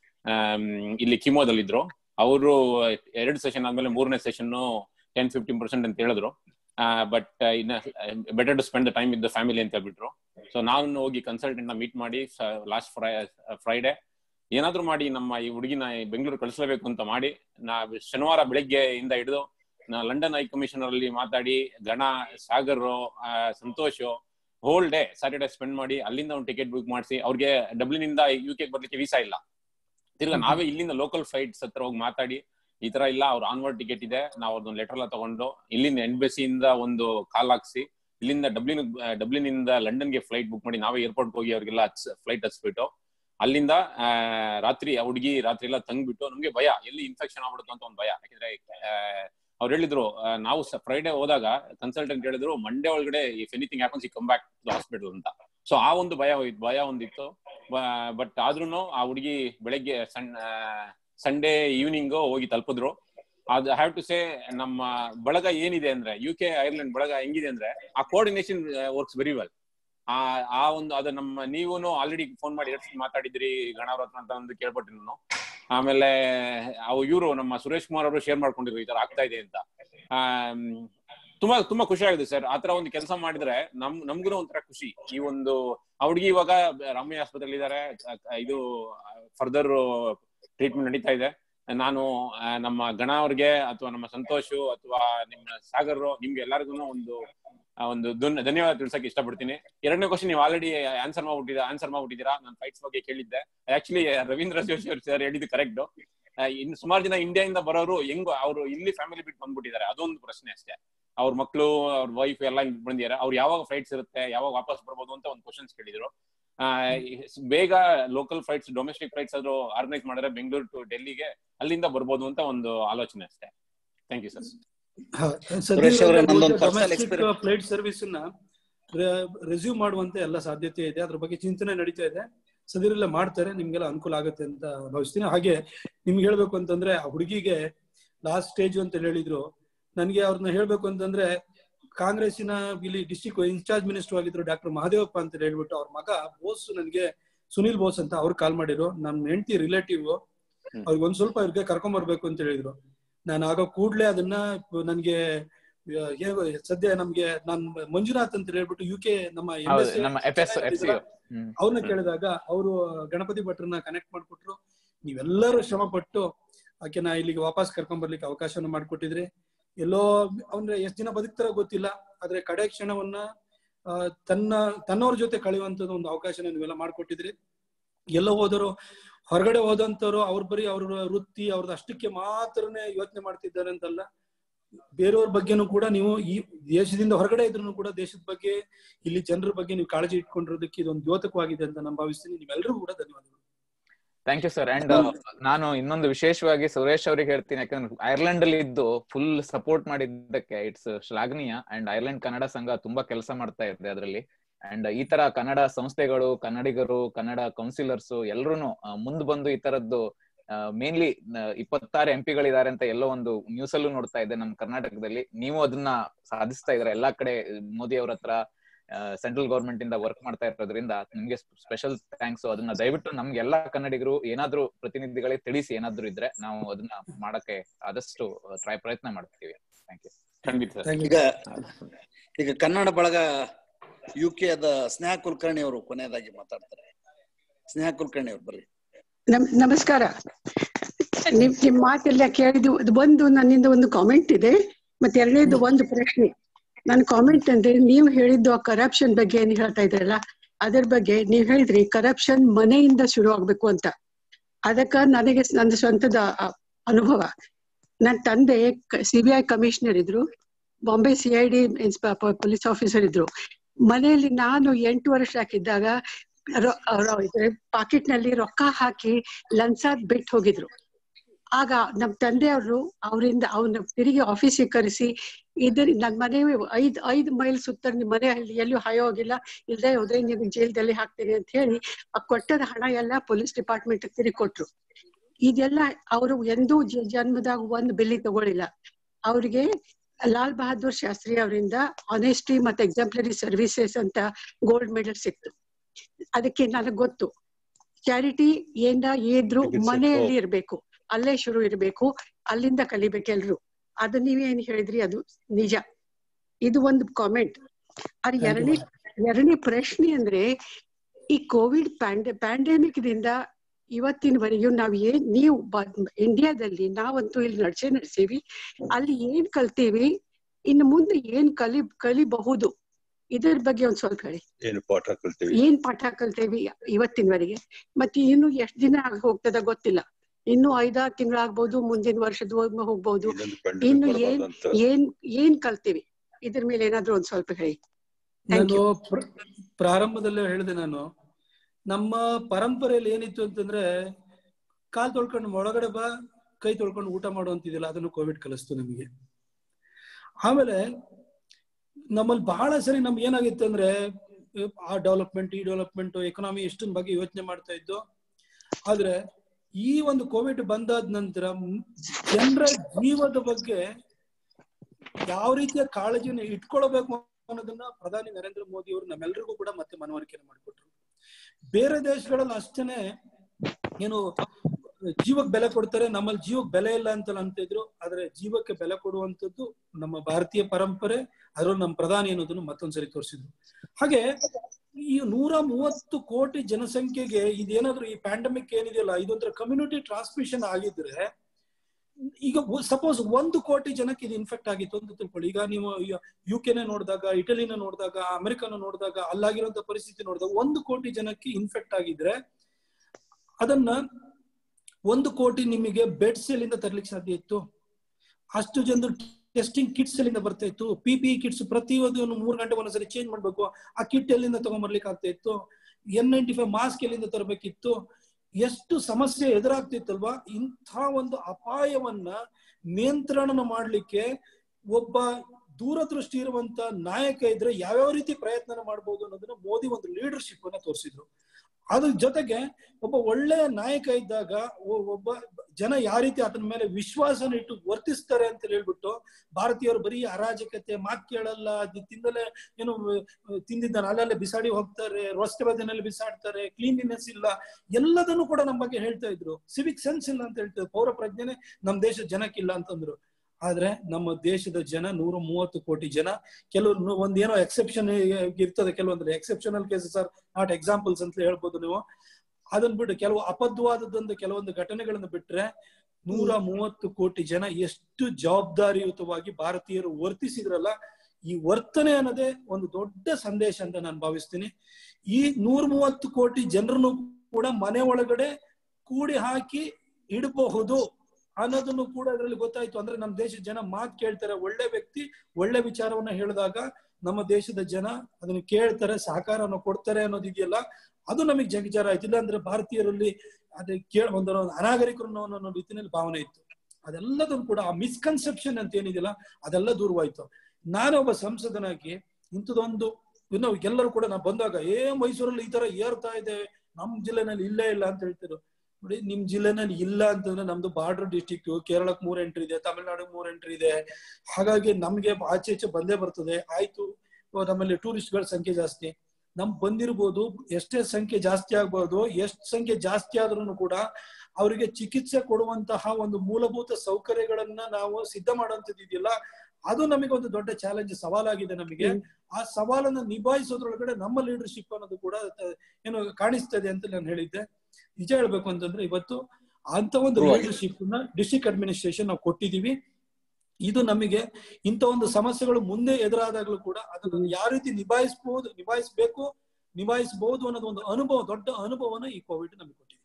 ಇಲ್ಲಿ ಕಿಮೋದಲ್ಲಿದ್ರು ಅವರು ಎರಡು ಸೆಷನ್ ಆದ್ಮೇಲೆ ಮೂರನೇ ಸೆಷನ್ ಟೆನ್ ಫಿಫ್ಟೀನ್ ಪರ್ಸೆಂಟ್ ಅಂತ ಹೇಳಿದ್ರು ಬಟ್ ಇನ್ನ better to spend the time with the family ಅಂತ ಹೇಳ್ಬಿಟ್ರು ಸೊ ನಾನು ಹೋಗಿ ಕನ್ಸಲ್ಟೆಂಟ್ ನ ಮೀಟ್ ಮಾಡಿ ಲಾಸ್ಟ್ ಫ್ರೈ ಫ್ರೈಡೆ ಏನಾದ್ರೂ ಮಾಡಿ ನಮ್ಮ ಈ ಹುಡುಗಿನ ಬೆಂಗಳೂರು ಕಳಿಸ್ಲೇಬೇಕು ಅಂತ ಮಾಡಿ ನಾ ಶನಿವಾರ ಬೆಳಗ್ಗೆ ಇಂದ ಹಿಡಿದು ನಾ ಲಂಡನ್ ಹೈ ಕಮಿಷನರ್ ಅಲ್ಲಿ ಮಾತಾಡಿ ಗಣ Sagar Santosh whole day Saturday spend ಮಾಡಿ ಅಲ್ಲಿಂದ ಒಂದು ಟಿಕೆಟ್ ಬುಕ್ ಮಾಡಿಸಿ ಅವ್ರಿಗೆ ಡಬ್ಲಿನ್ ಇಂದ ಯು ಕೆ ಬರ್ಲಿಕ್ಕೆ ವೀಸಾ ಇಲ್ಲ ತಿರ್ಗಾ ನಾವೇ ಇಲ್ಲಿಂದ ಲೋಕಲ್ ಫ್ಲೈಟ್ಸ್ ಹತ್ರ ಹೋಗಿ ಮಾತಾಡಿ ಈ ತರ ಇಲ್ಲ ಅವ್ರ ಆನ್ವರ್ಡ್ ಟಿಕೆಟ್ ಇದೆ ನಾವು ಅವ್ರದ್ದೊಂದು ಲೆಟರ್ ಎಲ್ಲ ತಗೊಂಡು ಇಲ್ಲಿಂದ ಎಂಬಸಿಯಿಂದ ಒಂದು ಕಾಲ್ ಹಾಕ್ಸಿ ಇಲ್ಲಿಂದ ಡಬ್ಲಿನ್ ಡಬ್ಲಿನ್ ಇಂದ ಲಂಡನ್ಗೆ ಫ್ಲೈಟ್ ಬುಕ್ ಮಾಡಿ ನಾವೇ ಏರ್ಪೋರ್ಟ್ ಹೋಗಿ ಅವ್ರಿಗೆಲ್ಲ ಫ್ಲೈಟ್ ಹಚ್ಬಿಟ್ಟು ಅಲ್ಲಿಂದ ಆ, ರಾತ್ರಿ ಆ ಹುಡುಗಿ ರಾತ್ರಿ ಎಲ್ಲ ತಂಗ್ಬಿಟ್ಟು ನಮ್ಗೆ ಭಯ ಎಲ್ಲಿ ಇನ್ಫೆಕ್ಷನ್ ಆಗ್ಬಿಡುತ್ತೋ ಅಂತ ಒಂದು ಭಯ ಯಾಕಂದ್ರೆ ಅವ್ರು ಹೇಳಿದ್ರು ಆ, ನಾವು ಫ್ರೈಡೆ ಹೋದಾಗ ಕನ್ಸಲ್ಟೆಂಟ್ ಹೇಳಿದ್ರು ಮಂಡೇ ಒಳಗಡೆ ಇಫ್ ಎನಿಥಿಂಗ್ ಹ್ಯಾಪನ್ಸ್ ಈ ಕಮ್ ಬ್ಯಾಕ್ ಟು ಹಾಸ್ಪಿಟಲ್ ಅಂತ ಸೊ ಆ ಒಂದು ಭಯ ಹೋಯ್ತು ಭಯ ಒಂದಿತ್ತು ಬಟ್ ಆದ್ರೂ ಆ ಹುಡುಗಿ ಬೆಳಗ್ಗೆ ಸಣ್ಣ ಸಂಡೇ ಈವ್ನಿಂಗ್ ಹೋಗಿ ತಲುಪಿದ್ರು ಅದು ಹ್ಯಾವ್ ಟು ಸೇ ನಮ್ಮ ಬಳಗ ಏನಿದೆ ಅಂದ್ರೆ ಯು ಕೆ ಐರ್ಲೆಂಡ್ ಬಳಗ ಹೆಂಗಿದೆ ಅಂದ್ರೆ ಆ ಕೋಆರ್ಡಿನೇಷನ್ ವರ್ಕ್ಸ್ ವೆರಿ ವೆಲ್ ಆ ಆ ಒಂದು ಅದು ನಮ್ಮ ನೀವು ಆಲ್ರೆಡಿ ಫೋನ್ ಮಾಡಿ ಎರಡು ಮಾತಾಡಿದ್ರಿ ಗಣ ಅವ್ರ ಹತ್ರ ಅಂತ ಒಂದು ಕೇಳ್ಪಟ್ಟೆ ನಾನು ಆಮೇಲೆ ಅವು ಇವರು ನಮ್ಮ ಸುರೇಶ್ ಕುಮಾರ್ ಅವರು ಶೇರ್ ಮಾಡ್ಕೊಂಡಿದ್ರು ಈ ತರ ಆಗ್ತಾ ಇದೆ ಅಂತ ಆಮ್, ತುಂಬಾ ತುಂಬಾ ಖುಷಿ ಆಗಿದೆ ಸರ್ ಆತರ ಒಂದು ಕೆಲಸ ಮಾಡಿದ್ರೆ ನಮ್ ನಮ್ಗೂ ಒಂಥರ ಖುಷಿ ಈ ಒಂದು ಆ ಹುಡುಗಿ ಇವಾಗ ರಾಮಯ್ಯ ಆಸ್ಪತ್ರೆಯಲ್ಲಿ ಇದ್ದಾರೆ ಇದು ಫರ್ದರ್ ಟ್ರೀಟ್ಮೆಂಟ್ ನಡೀತಾ ಇದೆ ನಾನು ಆ, ನಮ್ಮ ಗಣ ಅವ್ರಿಗೆ ಅಥವಾ ನಮ್ಮ ಸಂತೋಷ್ ಅಥವಾ ನಿಮ್ಮ ಸಾಗರ್ ನಿಮ್ಗೆ ಎಲ್ಲರಿಗೂ ಒಂದು ಆ, ಒಂದು ಧನ್- ಧನ್ಯವಾದ ತಿಳ್ಸಕ್ ಇಷ್ಟಪಡ್ತೀನಿ ಎರಡನೇ ಕ್ವಶನ್ ನೀವು ಆಲ್ರೆಡಿ ಆನ್ಸರ್ ಮಾಡ್ಬಿಟ್ಟಿದ ಆನ್ಸರ್ ಮಾಡ್ಬಿಟ್ಟಿದ್ದೀರಾ ನಾನು ಫೈಟ್ಸ್ ಬಗ್ಗೆ ಕೇಳಿದ್ದೆ ಆಕ್ಚುಲಿ ರವೀಂದ್ರ ಜೋಶಿ ಅವ್ರು ಸರ್ ಹೇಳಿದ್ದು ಕರೆಕ್ಟ್ ಇನ್ನು ಸುಮಾರು ಜನ ಇಂಡಿಯಾದಿಂದ ಬರೋರು ಹೆಂಗ್ ಅವರು ಇಲ್ಲಿ ಫ್ಯಾಮಿಲಿ ಬಿಟ್ಟು ಬಂದ್ಬಿಟ್ಟಿದ್ದಾರೆ ಅದೊಂದು ಪ್ರಶ್ನೆ ಅಷ್ಟೇ ಅವ್ರ ಮಕ್ಕಳು ಅವ್ರ ವೈಫ್ ಎಲ್ಲ ಇಲ್ಲಿ ಬಂದಿದ್ದಾರೆ ಅವ್ರು ಯಾವಾಗ ಫ್ಲೈಟ್ಸ್ ಇರುತ್ತೆ ಯಾವಾಗ ವಾಪಸ್ ಬರ್ಬೋದು ಅಂತ ಒಂದು ಕ್ವಶನ್ಸ್ ಕೇಳಿದ್ರು ಆ, ಬೇಗ ಲೋಕಲ್ ಫ್ಲೈಟ್ಸ್ ಡೊಮೆಸ್ಟಿಕ್ ಫ್ಲೈಟ್ಸ್ ಆದ್ರೂ ಆರ್ಗನೈಸ್ ಮಾಡಿದ್ರೆ ಬೆಂಗಳೂರು ಟು ಡೆಲ್ಲಿಗೆ ಅಲ್ಲಿಂದ ಬರ್ಬೋದು ಅಂತ ಒಂದು ಆಲೋಚನೆ ಅಷ್ಟೇ ಥ್ಯಾಂಕ್ ಯು ಸರ್ ಸುರೇಶ್ ಅವರೇ, ನನ್ನದೊಂದು personal domestic experience. Flight service ನ ರೆಸ್ಯೂಮ್ ಮಾಡುವಂತೆ ಎಲ್ಲ ಸಾಧ್ಯತೆ ಇದೆ ಅದ್ರ ಬಗ್ಗೆ ಚಿಂತನೆ ನಡೀತಾ ಇದೆ ಸದಿರೆಲ್ಲ ಮಾಡ್ತಾರೆ ನಿಮ್ಗೆಲ್ಲ ಅನುಕೂಲ ಆಗುತ್ತೆ ಅಂತ ಭಾವಿಸ್ತೀನಿ ಹಾಗೆ ನಿಮ್ಗೆ ಹೇಳ್ಬೇಕು ಅಂತಂದ್ರೆ ಆ ಹುಡುಗಿಗೆ ಲಾಸ್ಟ್ ಸ್ಟೇಜ್ ಅಂತ ಹೇಳಿದ್ರು ನನ್ಗೆ ಅವ್ರನ್ನ ಹೇಳ್ಬೇಕು ಅಂತಂದ್ರೆ ಕಾಂಗ್ರೆಸ್ಸಿನ ಇಲ್ಲಿ ಡಿಸ್ಟಿಕ್ ಇನ್ಚಾರ್ಜ್ ಮಿನಿಸ್ಟರ್ ಆಗಿದ್ರು ಡಾಕ್ಟರ್ ಮಹದೇವಪ್ಪ ಅಂತ ಹೇಳ್ಬಿಟ್ಟು ಅವ್ರ ಮಗ ಬೋಸ್ ನನಗೆ ಸುನಿಲ್ ಬೋಸ್ ಅಂತ ಅವ್ರು ಕಾಲ್ ಮಾಡಿದ್ರು ನನ್ನ ಹೆಂಡತಿ ರಿಲೇಟಿವ್ ಅವ್ರಿಗೆ ಒಂದ್ ಸ್ವಲ್ಪ ಇವ್ರಿಗೆ ಕರ್ಕೊಂಡ್ ಬರ್ಬೇಕು ಅಂತ ಹೇಳಿದ್ರು ನಾನು ಆಗ ಕೂಡ್ಲೆ ಅದನ್ನ ನನ್ಗೆ ಆ, ಹೇಗೋ ಸದ್ಯ ನಮ್ಗೆ ನಾನ್ ಮಂಜುನಾಥ್ ಅಂತ ಹೇಳ್ಬಿಟ್ಟು ಯು ಕೆ ನಮ್ಮ ಹೌದು ನಮ್ಮ ಎಫ್ ಎಸ್ ಎಫ್ ಸಿ ಹ್ಮ್ ಅವ್ರನ್ನ ಕೇಳಿದಾಗ ಅವರು ಗಣಪತಿ ಭಟ್ರನ್ನ ಕನೆಕ್ಟ್ ಮಾಡ್ಕೊಟ್ರು ನೀವೆಲ್ಲರೂ ಶ್ರಮ ಪಟ್ಟು ಆಕೆನ ಇಲ್ಲಿಗೆ ವಾಪಸ್ ಕರ್ಕೊಂಡ್ ಬರ್ಲಿಕ್ಕೆ ಅವಕಾಶವನ್ನ ಮಾಡ್ಕೊಟ್ಟಿದ್ರಿ ಎಲ್ಲೋ ಅಂದ್ರೆ ಎಷ್ಟ್ ದಿನ ಬದುಕ್ತಾರೋ ಗೊತ್ತಿಲ್ಲ ಆದ್ರೆ ಕಡೆ ಕ್ಷಣವನ್ನ ಆ, ತನ್ನ ತನ್ನವ್ರ ಜೊತೆ ಕಳೆಯುವಂತದ್ದು ಒಂದು ಅವಕಾಶನ ನೀವೆಲ್ಲ ಮಾಡ್ಕೊಟ್ಟಿದ್ರಿ ಎಲ್ಲ ಹೋದರು ಹೊರಗಡೆ ಹೋದಂತವ್ರು ಅವ್ರ ಬರೀ ಅವ್ರ ವೃತ್ತಿ ಅವ್ರದ್ದು ಅಷ್ಟಕ್ಕೆ ಮಾತ್ರನೇ ಯೋಚನೆ ಮಾಡ್ತಿದ್ದಾರೆ ಅಂತಲ್ಲ ಬೇರೆಯವ್ರ ಬಗ್ಗೆನೂ ಕೂಡ ನೀವು ಈ ದೇಶದಿಂದ ಹೊರಗಡೆ ಇದ್ರು ಕೂಡ ದೇಶದ ಬಗ್ಗೆ ಇಲ್ಲಿ ಜನರ ಬಗ್ಗೆ ನೀವು ಕಾಳಜಿ ಇಟ್ಕೊಂಡಿರೋದಕ್ಕೆ ಇದೊಂದು ದ್ಯೋತಕವಾಗಿದೆ ಅಂತ ನಾನು ಭಾವಿಸ್ತೀನಿ ನೀವೆಲ್ಲರಿಗೂ ಕೂಡ ಧನ್ಯವಾದಗಳು ಥ್ಯಾಂಕ್ ಯು ಸರ್ ಅಂಡ್ ನಾನು ಇನ್ನೊಂದು ವಿಶೇಷವಾಗಿ ಸುರೇಶ್ ಅವ್ರಿಗೆ ಹೇಳ್ತೀನಿ ಯಾಕಂದ್ರೆ ಐರ್ಲೆಂಡ್ ಅಲ್ಲಿ ಇದ್ದು ಫುಲ್ ಸಪೋರ್ಟ್ ಮಾಡಿದ್ದಕ್ಕೆ ಇಟ್ಸ್ ಶ್ಲಾಘನೀಯ ಅಂಡ್ ಐರ್ಲೆಂಡ್ ಕನ್ನಡ ಸಂಘ ತುಂಬಾ ಕೆಲಸ ಮಾಡ್ತಾ ಇದೆ ಅದರಲ್ಲಿ ಅಂಡ್ ಈ ತರ ಕನ್ನಡ ಸಂಸ್ಥೆಗಳು ಕನ್ನಡಿಗರು ಕನ್ನಡ ಕೌನ್ಸಿಲರ್ಸ್ ಎಲ್ರು ಮುಂದ್ ಬಂದು ಈ ತರದ್ದು ಮೇನ್ಲಿ ಇಪ್ಪತ್ತಾರು ಎಂ ಪಿಗಳಿದ್ದಾರೆ ಅಂತ ಎಲ್ಲೋ ಒಂದು ನ್ಯೂಸ್ ಅಲ್ಲೂ ನೋಡ್ತಾ ಇದ್ದೆ ನಮ್ಮ ಕರ್ನಾಟಕದಲ್ಲಿ ನೀವು ಅದನ್ನ ಸಾಧಿಸ್ತಾ ಇದಾರೆ ಎಲ್ಲಾ ಕಡೆ ಮೋದಿ ಅವ್ರ ಹತ್ರ ಸೆಂಟ್ರಲ್ ಗೌರ್ಮೆಂಟ್ ಇಂದ ವರ್ಕ್ ಮಾಡ್ತಾ ಇರೋದ್ರಿಂದ ನಿಮ್ಗೆ ಸ್ಪೆಷಲ್ ಥ್ಯಾಂಕ್ಸ್ ಅದನ್ನ ದಯವಿಟ್ಟು ನಮ್ಗೆ ಎಲ್ಲಾ ಕನ್ನಡಿಗರು ಏನಾದ್ರೂ ಪ್ರತಿನಿಧಿಗಳಿಗೆ ತಿಳಿಸಿ ಏನಾದ್ರೂ ಇದ್ರೆ ನಾವು ಅದನ್ನ ಮಾಡಕ್ಕೆ ಆದಷ್ಟು ಟ್ರೈ ಪ್ರಯತ್ನ ಮಾಡ್ತೀವಿ ಥ್ಯಾಂಕ್ ಯು ಖಂಡಿತ ಈಗ ಈಗ ಕನ್ನಡ ಬಳಗ ಯು ಕೆ ಅದ ಸ್ನೇಹ ಕುಲಕರ್ಣಿ ಅವರು ಕೊನೆಯದಾಗಿ ಮಾತಾಡ್ತಾರೆ ಸ್ನೇಹ ಕುಲಕರ್ಣಿ ಅವ್ರು ಬರ್ರಿ ನಮ್ ನಮಸ್ಕಾರ ನಿಮ್ ನಿಮ್ ಮಾತೆಲ್ಲ ಕೇಳಿದ್ದು ಇದು ಒಂದು ನನ್ನಿಂದ ಒಂದು ಕಾಮೆಂಟ್ ಇದೆ ಮತ್ತೆ ಎರಡನೇದು ಒಂದು ಪ್ರಶ್ನೆ ನನ್ನ ಕಾಮೆಂಟ್ ಅಂದ್ರೆ ನೀವು ಹೇಳಿದ್ದು ಆ ಕರಪ್ಷನ್ ಬಗ್ಗೆ ಏನ್ ಹೇಳ್ತಾ ಇದ್ರಲ್ಲ ಅದ್ರ ಬಗ್ಗೆ ನೀವ್ ಹೇಳಿದ್ರಿ ಕರಪ್ಷನ್ ಮನೆಯಿಂದ ಶುರು ಆಗ್ಬೇಕು ಅಂತ ಅದಕ್ಕ ನನಗೆ ನನ್ನ ಸ್ವಂತದ ಅ- ಅನುಭವ ನನ್ನ ತಂದೆ ಸಿಬಿಐ ಕಮಿಷನರ್ ಇದ್ರು ಬಾಂಬೆ ಸಿಐಡಿ ಪೊಲೀಸ್ ಆಫೀಸರ್ ಇದ್ರು ಮನೆಯಲ್ಲಿ ನಾನು ಎಂಟು ವರ್ಷ ಹಾಕಿದ್ದಾಗ ಪಾಕೆಟ್ ನಲ್ಲಿ ರೊಕ್ಕ ಹಾಕಿ ಲಂಚ ಬಿಟ್ಟು ಹೋಗಿದ್ರು ಆಗ ನಮ್ ತಂದೆಯವರು ಅವರಿಂದ ಅವನ್ನ ತಿರುಗಿ ಆಫೀಸಿಗೆ ಕರೆಸಿ ಇದ್ರ ನನ್ ಮನೆ ಐದ್ ಐದ್ ಮೈಲ್ ಸುತ್ತ ನಿಮ್ ಮನೆ ಎಲ್ಲೂ ಹಾಯೋ ಹೋಗಿಲ್ಲ ಇಲ್ಲದೆ ಹೋದ್ರೆ ನಿಮ್ಗೆ ಜೈಲ್ದಲ್ಲಿ ಹಾಕ್ತೀನಿ ಅಂತ ಹೇಳಿ ಆ ಕೊಟ್ಟದ ಹಣ ಎಲ್ಲ ಪೊಲೀಸ್ ಡಿಪಾರ್ಟ್ಮೆಂಟ್ ತಿರುಗಿ ಕೊಟ್ರು ಇದೆಲ್ಲ ಅವರು ಎಂದೂ ಜ- ಜನ್ಮದಾಗ ಒಂದು ಬೆಲ್ಲಿ ತಗೊಳ್ಳಿಲ್ಲ ಅವ್ರಿಗೆ ಲಾಲ್ ಬಹದ್ದೂರ್ ಶಾಸ್ತ್ರಿ ಅವರಿಂದ ಆನೆಸ್ಟಿ ಮತ್ತೆ ಎಕ್ಸಾಂಪ್ಲರಿ ಸರ್ವಿಸಸ್ ಅಂತ ಗೋಲ್ಡ್ ಮೆಡಲ್ ಸಿಕ್ತು ಅದಕ್ಕೆ ನನಗ್ ಗೊತ್ತು ಚಾರಿಟಿ ಏನ ಇದ್ರು ಮನೆಯಲ್ಲಿ ಇರ್ಬೇಕು ಅಲ್ಲೇ ಶುರು ಇರ್ಬೇಕು ಅಲ್ಲಿಂದ ಕಲಿಬೇಕು ಎಲ್ರು ಅದು ನೀವೇನ್ ಹೇಳಿದ್ರಿ ಅದು ನಿಜ ಇದು ಒಂದು ಕಾಮೆಂಟ್ ಅದು Thank you, ಎರಡನೇ ಎರಡನೇ ಪ್ರಶ್ನೆ ಅಂದ್ರೆ ಈ ಕೋವಿಡ್ ಪ್ಯಾಂಡ ಪ್ಯಾಂಡಮಿಕ್ ದಿಂದ ಇವತ್ತಿನವರೆಗೂ ನಾವ್ ಏನ್ ನೀವು ಬ- ಇಂಡಿಯಾದಲ್ಲಿ ನಾವಂತೂ ಇಲ್ಲಿ ನಡ್ಸೇ ನಡ್ಸೀವಿ ಅಲ್ಲಿ ಏನ್ ಕಲ್ತೀವಿ ಇನ್ನು ಮುಂದೆ ಏನ್ ಕಲಿ ಕಲಿಬಹುದು ಇದ್ರ ಬಗ್ಗೆ ಒಂದ್ ಸ್ವಲ್ಪ ಹೇಳಿ ಏನು ಪಾಠ ಕಲ್ತೀವಿ ಏನ್ ಪಾಠ ಕಲ್ತೇವಿ ಇವತ್ತಿನವರೆಗೆ ಮತ್ತೆ ಇನ್ನು ಎಷ್ಟ್ ದಿನ ಆಗ್ ಹೋಗ್ತದ ಗೊತ್ತಿಲ್ಲ ಇನ್ನು ಐದಾರು ತಿಂಗಳಾಗ್ಬೋದು ಮುಂದಿನ ವರ್ಷದ ಹೋಗ್ಬೋದು ಇನ್ನೊಂದು ಇನ್ನು pandemic ಏನ್ ಬರ್ಬಾರ್ದಂತ ಏನ್ ಏನ್ ಕಲ್ತೀವಿ ಇದ್ರ ಮೇಲೆ ಏನಾದ್ರೂ ಒಂದ್ ಸ್ವಲ್ಪ ಹೇಳಿ ಥ್ಯಾಂಕ್ ನಾನು ಯು ಪ್ರ- ಪ್ರಾರಂಭದಲ್ಲೇ ಹೇಳಿದೆ ನಾನು ನಮ್ಮ ಪರಂಪರೆಯಲ್ಲಿ ಏನಿತ್ತು ಅಂತಂದ್ರೆ ಕಾಲ್ ತೊಳ್ಕೊಂಡು ಒಳಗಡೆ ಬಾ ಕೈ ತೊಳ್ಕೊಂಡು ಊಟ ಮಾಡು ಅಂತಿದ್ದಿಲ್ಲ ಅದನ್ನು ಕೋವಿಡ್ ಕಲಿಸ್ತು ನಮಗೆ ಆಮೇಲೆ ನಮ್ಮಲ್ಲಿ ಬಹಳ ಸರಿ ನಮ್ಗೆ ಏನಾಗಿತ್ತು ಅಂದ್ರೆ ಆ ಡೆವಲಪ್ಮೆಂಟ್ ಈ ಡೆವಲಪ್ಮೆಂಟ್ ಎಕನಾಮಿ ಎಷ್ಟನ್ ಬಗ್ಗೆ ಯೋಚನೆ ಮಾಡ್ತಾ ಇದ್ದು ಆದ್ರೆ ಈ ಒಂದು ಕೋವಿಡ್ ಬಂದಾದ ನಂತರ ಜನರ ಜೀವದ ಬಗ್ಗೆ ಯಾವ ರೀತಿಯ ಕಾಳಜಿಯನ್ನು ಇಟ್ಕೊಳ್ಬೇಕು ಅನ್ನೋದನ್ನ ಪ್ರಧಾನಿ ನರೇಂದ್ರ ಮೋದಿ ಅವರು ನಮ್ಮೆಲ್ಲರಿಗೂ ಕೂಡ ಮತ್ತೆ ಮನವರಿಕೆಯನ್ನು ಮಾಡಿಕೊಟ್ರು ಬೇರೆ ದೇಶಗಳಲ್ಲಿ ಅಷ್ಟೇನೆ ಏನು ಜೀವಕ್ಕೆ ಬೆಲೆ ಕೊಡ್ತಾರೆ ನಮ್ಮಲ್ಲಿ ಜೀವಕ್ಕೆ ಬೆಲೆ ಇಲ್ಲ ಅಂತ ಅಂತಿದ್ರು ಆದ್ರೆ ಜೀವಕ್ಕೆ ಬೆಲೆ ಕೊಡುವಂತದ್ದು ನಮ್ಮ ಭಾರತೀಯ ಪರಂಪರೆ ಅದರಲ್ಲೂ ನಮ್ಮ ಪ್ರಧಾನಿ ಅನ್ನೋದನ್ನು ಮತ್ತೊಂದ್ಸರಿ ತೋರಿಸಿದ್ರು ಹಾಗೆ ಈ ನೂರ ಮೂವತ್ತು ಕೋಟಿ ಜನಸಂಖ್ಯೆಗೆ ಇದೇನಾದ್ರೂ ಈ ಪ್ಯಾಂಡಮಿಕ್ ಏನಿದೆಯಲ್ಲ ಇದೊಂಥರ ಕಮ್ಯುನಿಟಿ ಟ್ರಾನ್ಸ್ಮಿಷನ್ ಆಗಿದ್ರೆ ಈಗ ಸಪೋಸ್ ಒಂದು ಕೋಟಿ ಜನಕ್ಕೆ ಇದು ಇನ್ಫೆಕ್ಟ್ ಆಗಿತ್ತು ಅಂತ ತಿಳ್ಕೊಳ್ಳಿ ಈಗ ನೀವು ಯು ಕೆನ ನೋಡಿದಾಗ ಇಟಲಿನ ನೋಡಿದಾಗ ಅಮೆರಿಕನ ನೋಡಿದಾಗ ಅಲ್ಲಾಗಿರುವಂತ ಪರಿಸ್ಥಿತಿ ನೋಡಿದಾಗ ಒಂದು ಕೋಟಿ ಜನಕ್ಕೆ ಇನ್ಫೆಕ್ಟ್ ಆಗಿದ್ರೆ ಅದನ್ನ ಒಂದು ಕೋಟಿ ನಿಮಗೆ ಬೆಡ್ಸ್ ಎಲ್ಲಿಂದ ತರ್ಲಿಕ್ಕೆ ಸಾಧ್ಯ ಇತ್ತು ಅಷ್ಟು ಜನರು ಟೆಸ್ಟಿಂಗ್ ಕಿಟ್ಸ್ ಎಲ್ಲಿಂದ ಬರ್ತಾ ಇತ್ತು ಪಿ ಪಿ ಕಿಟ್ಸ್ ಪ್ರತಿ ಒಂದು ಮೂರು ಗಂಟೆ ಒಂದ್ಸರಿ ಚೇಂಜ್ ಮಾಡ್ಬೇಕು ಆ ಕಿಟ್ ಎಲ್ಲಿಂದ ತಗೊಂಡ್ಬರ್ಲಿಕ್ಕೆ ಆಗ್ತಾ ಇತ್ತು ಎನ್ ನೈಂಟಿ ಫೈವ್ ಮಾಸ್ಕ್ ಎಲ್ಲಿಂದ ತರಬೇಕಿತ್ತು ಎಷ್ಟು ಸಮಸ್ಯೆ ಎದುರಾಗ್ತಿತ್ತಲ್ವಾ ಇಂಥ ಒಂದು ಅಪಾಯವನ್ನ ನಿಯಂತ್ರಣ ಮಾಡ್ಲಿಕ್ಕೆ ಒಬ್ಬ ದೂರದೃಷ್ಟಿ ಇರುವಂತ ನಾಯಕ ಇದ್ರೆ ಯಾವ್ಯಾವ ರೀತಿ ಪ್ರಯತ್ನ ಮಾಡಬಹುದು ಅನ್ನೋದನ್ನ ಮೋದಿ ಒಂದು ಲೀಡರ್ಶಿಪ್ ಅನ್ನ ತೋರಿಸಿದ್ರು ಅದ್ರ ಜೊತೆಗೆ ಒಬ್ಬ ಒಳ್ಳೆಯ ನಾಯಕ ಇದ್ದಾಗ ಒಬ್ಬ ಜನ ಯಾವ ರೀತಿ ಆತನ ಮೇಲೆ ವಿಶ್ವಾಸನ ಇಟ್ಟು ವರ್ತಿಸ್ತಾರೆ ಅಂತ ಹೇಳ್ಬಿಟ್ಟು ಭಾರತೀಯರು ಬರೀ ಅರಾಜಕತೆ ಮಾತ್ ಕೇಳಲ್ಲ ತಿಂದಲೇ ಏನು ತಿಂದಿದ್ದಾನೆ ಅಲ್ಲಲ್ಲೇ ಬಿಸಾಡಿ ಹೋಗ್ತಾರೆ ರಸ್ತೆ ಬದಿನಲ್ಲಿ ಬಿಸಾಡ್ತಾರೆ ಕ್ಲೀನ್ಲಿನೆಸ್ ಇಲ್ಲ ಎಲ್ಲದನ್ನು ಕೂಡ ನಮ್ಮ ಬಗ್ಗೆ ಹೇಳ್ತಾ ಇದ್ರು ಸಿವಿಕ್ ಸೆನ್ಸ್ ಇಲ್ಲ ಅಂತ ಹೇಳ್ತಾರೆ ಪೌರ ಪ್ರಜ್ಞೆನೆ ನಮ್ ದೇಶದ ಜನಕ್ಕಿಲ್ಲ ಅಂತಂದ್ರು ಆದ್ರೆ ನಮ್ಮ ದೇಶದ ಜನ ನೂರ ಮೂವತ್ತು ಕೋಟಿ ಜನ ಕೆಲವರು ಒಂದೇನೋ ಎಕ್ಸೆಪ್ಷನ್ ಇರ್ತದೆ ಕೆಲವೊಂದು exceptional cases are not examples ಅಂತ ಹೇಳ್ಬೋದು ನೀವು ಅದನ್ನ ಬಿಟ್ಟು ಕೆಲವು ಅಪದ್ವಾದದಂತ ಕೆಲವೊಂದು ಘಟನೆಗಳನ್ನು ಬಿಟ್ರೆ ನೂರ ಮೂವತ್ತು ಕೋಟಿ ಜನ ಎಷ್ಟು ಜವಾಬ್ದಾರಿಯುತವಾಗಿ ಭಾರತೀಯರು ವರ್ತಿಸಿದ್ರಲ್ಲ ಈ ವರ್ತನೆ ಅನ್ನೋದೇ ಒಂದು ದೊಡ್ಡ ಸಂದೇಶ ಅಂತ ನಾನು ಭಾವಿಸ್ತೀನಿ ಈ ನೂರ ಮೂವತ್ತು ಕೋಟಿ ಜನರನ್ನು ಕೂಡ ಮನೆ ಒಳಗಡೆ ಕೂಡಿ ಹಾಕಿ ಇಡಬಹುದು ಅನ್ನೋದನ್ನು ಕೂಡ ಅದರಲ್ಲಿ ಗೊತ್ತಾಯ್ತು ಅಂದ್ರೆ ನಮ್ಮ ದೇಶದ ಜನ ಮಾತು ಕೇಳ್ತಾರೆ ಒಳ್ಳೆ ವ್ಯಕ್ತಿ ಒಳ್ಳೆ ವಿಚಾರವನ್ನ ಹೇಳಿದಾಗ ನಮ್ಮ ದೇಶದ ಜನ ಅದನ್ನ ಕೇಳ್ತಾರೆ ಸಹಕಾರವನ್ನು ಕೊಡ್ತಾರೆ ಅನ್ನೋದಿದೆಯಲ್ಲ ಅದು ನಮಗೆ ಜಗಜಾರ ಆಯ್ತು ಇಲ್ಲ ಅಂದ್ರೆ ಭಾರತೀಯರಲ್ಲಿ ಅದೇ ಕೇಳ ಒಂದು ಅನಾಗರಿಕರು ಅನ್ನೋ ರೀತಿಯಲ್ಲಿ ಭಾವನೆ ಇತ್ತು ಅದೆಲ್ಲದನ್ನು ಕೂಡ ಆ ಮಿಸ್ಕನ್ಸೆಪ್ಷನ್ ಅಂತ ಏನಿದೆಯಲ್ಲ ಅದೆಲ್ಲ ದೂರವಾಯ್ತು ನಾನೊಬ್ಬ ಸಂಸದನಾಗಿ ಇಂಥದೊಂದು ಇನ್ನು ಎಲ್ಲರೂ ಕೂಡ ನಾ ಬಂದಾಗ ಏ ಮೈಸೂರಲ್ಲಿ ಈ ತರ ಏರ್ತಾ ಇದೆ ನಮ್ ಜಿಲ್ಲೆನಲ್ಲಿ ಇಲ್ಲೇ ಇಲ್ಲ ಅಂತ ಹೇಳ್ತಿದ್ರು ನೋಡಿ ನಿಮ್ ಜಿಲ್ಲೆನಲ್ಲಿ ಇಲ್ಲ ಅಂತಂದ್ರೆ ನಮ್ದು ಬಾರ್ಡರ್ ಡಿಸ್ಟಿಕ್ ಕೇರಳಕ್ ಮೂರ್ ಎಂಟ್ರಿ ಇದೆ ತಮಿಳ್ನಾಡು ಮೂರ್ ಎಂಟ್ರಿ ಇದೆ ಹಾಗಾಗಿ ನಮ್ಗೆ ಆಚೆ ಈಚೆ ಬಂದೇ ಬರ್ತದೆ ಆಯ್ತು ನಮ್ಮಲ್ಲಿ ಟೂರಿಸ್ಟ್ ಗಳ ಸಂಖ್ಯೆ ಜಾಸ್ತಿ ನಮ್ ಬಂದಿರ್ಬೋದು ಎಷ್ಟೇ ಸಂಖ್ಯೆ ಜಾಸ್ತಿ ಆಗ್ಬೋದು ಎಷ್ಟ್ ಸಂಖ್ಯೆ ಜಾಸ್ತಿ ಆದ್ರೂ ಕೂಡ ಅವರಿಗೆ ಚಿಕಿತ್ಸೆ ಕೊಡುವಂತಹ ಒಂದು ಮೂಲಭೂತ ಸೌಕರ್ಯಗಳನ್ನ ನಾವು ಸಿದ್ಧ ಮಾಡುವಂತದ್ದು ಇದೆಯಲ್ಲ ಅದು ನಮಗೆ ಒಂದು ದೊಡ್ಡ ಚಾಲೆಂಜ್ ಸವಾಲಾಗಿದೆ ನಮಗೆ ಆ ಸವಾಲನ್ನ ನಿಭಾಯಿಸೋದ್ರೊಳಗಡೆ ನಮ್ಮ ಲೀಡರ್ಶಿಪ್ ಅನ್ನೋದು ಕೂಡ ಏನು ಕಾಣಿಸ್ತದೆ ಅಂತ ನಾನು ಹೇಳಿದ್ದೆ ನಿಜ ಹೇಳ್ಬೇಕು ಅಂತಂದ್ರೆ ಇವತ್ತು ಅಂತ ಒಂದು ಲೀಡರ್ಶಿಪ್ ನ ಡಿಸ್ಟ್ರಿಕ್ಟ್ ಅಡ್ಮಿನಿಸ್ಟ್ರೇಷನ್ ನಾವು ಕೊಟ್ಟಿದೀವಿ ಇದು ನಮಗೆ ಇಂಥ ಒಂದು ಸಮಸ್ಯೆಗಳು ಮುಂದೆ ಎದುರಾದಾಗ್ಲೂ ಕೂಡ ಅದನ್ನು ಯಾವ ರೀತಿ ನಿಭಾಯಿಸಬಹುದು ನಿಭಾಯಿಸಬೇಕು ನಿಭಾಯಿಸಬಹುದು ಅನ್ನೋದು ಒಂದು ಅನುಭವ ದೊಡ್ಡ ಅನುಭವನ ಈ ಕೋವಿಡ್ ನಮಗೆ ಕೊಟ್ಟಿದೆ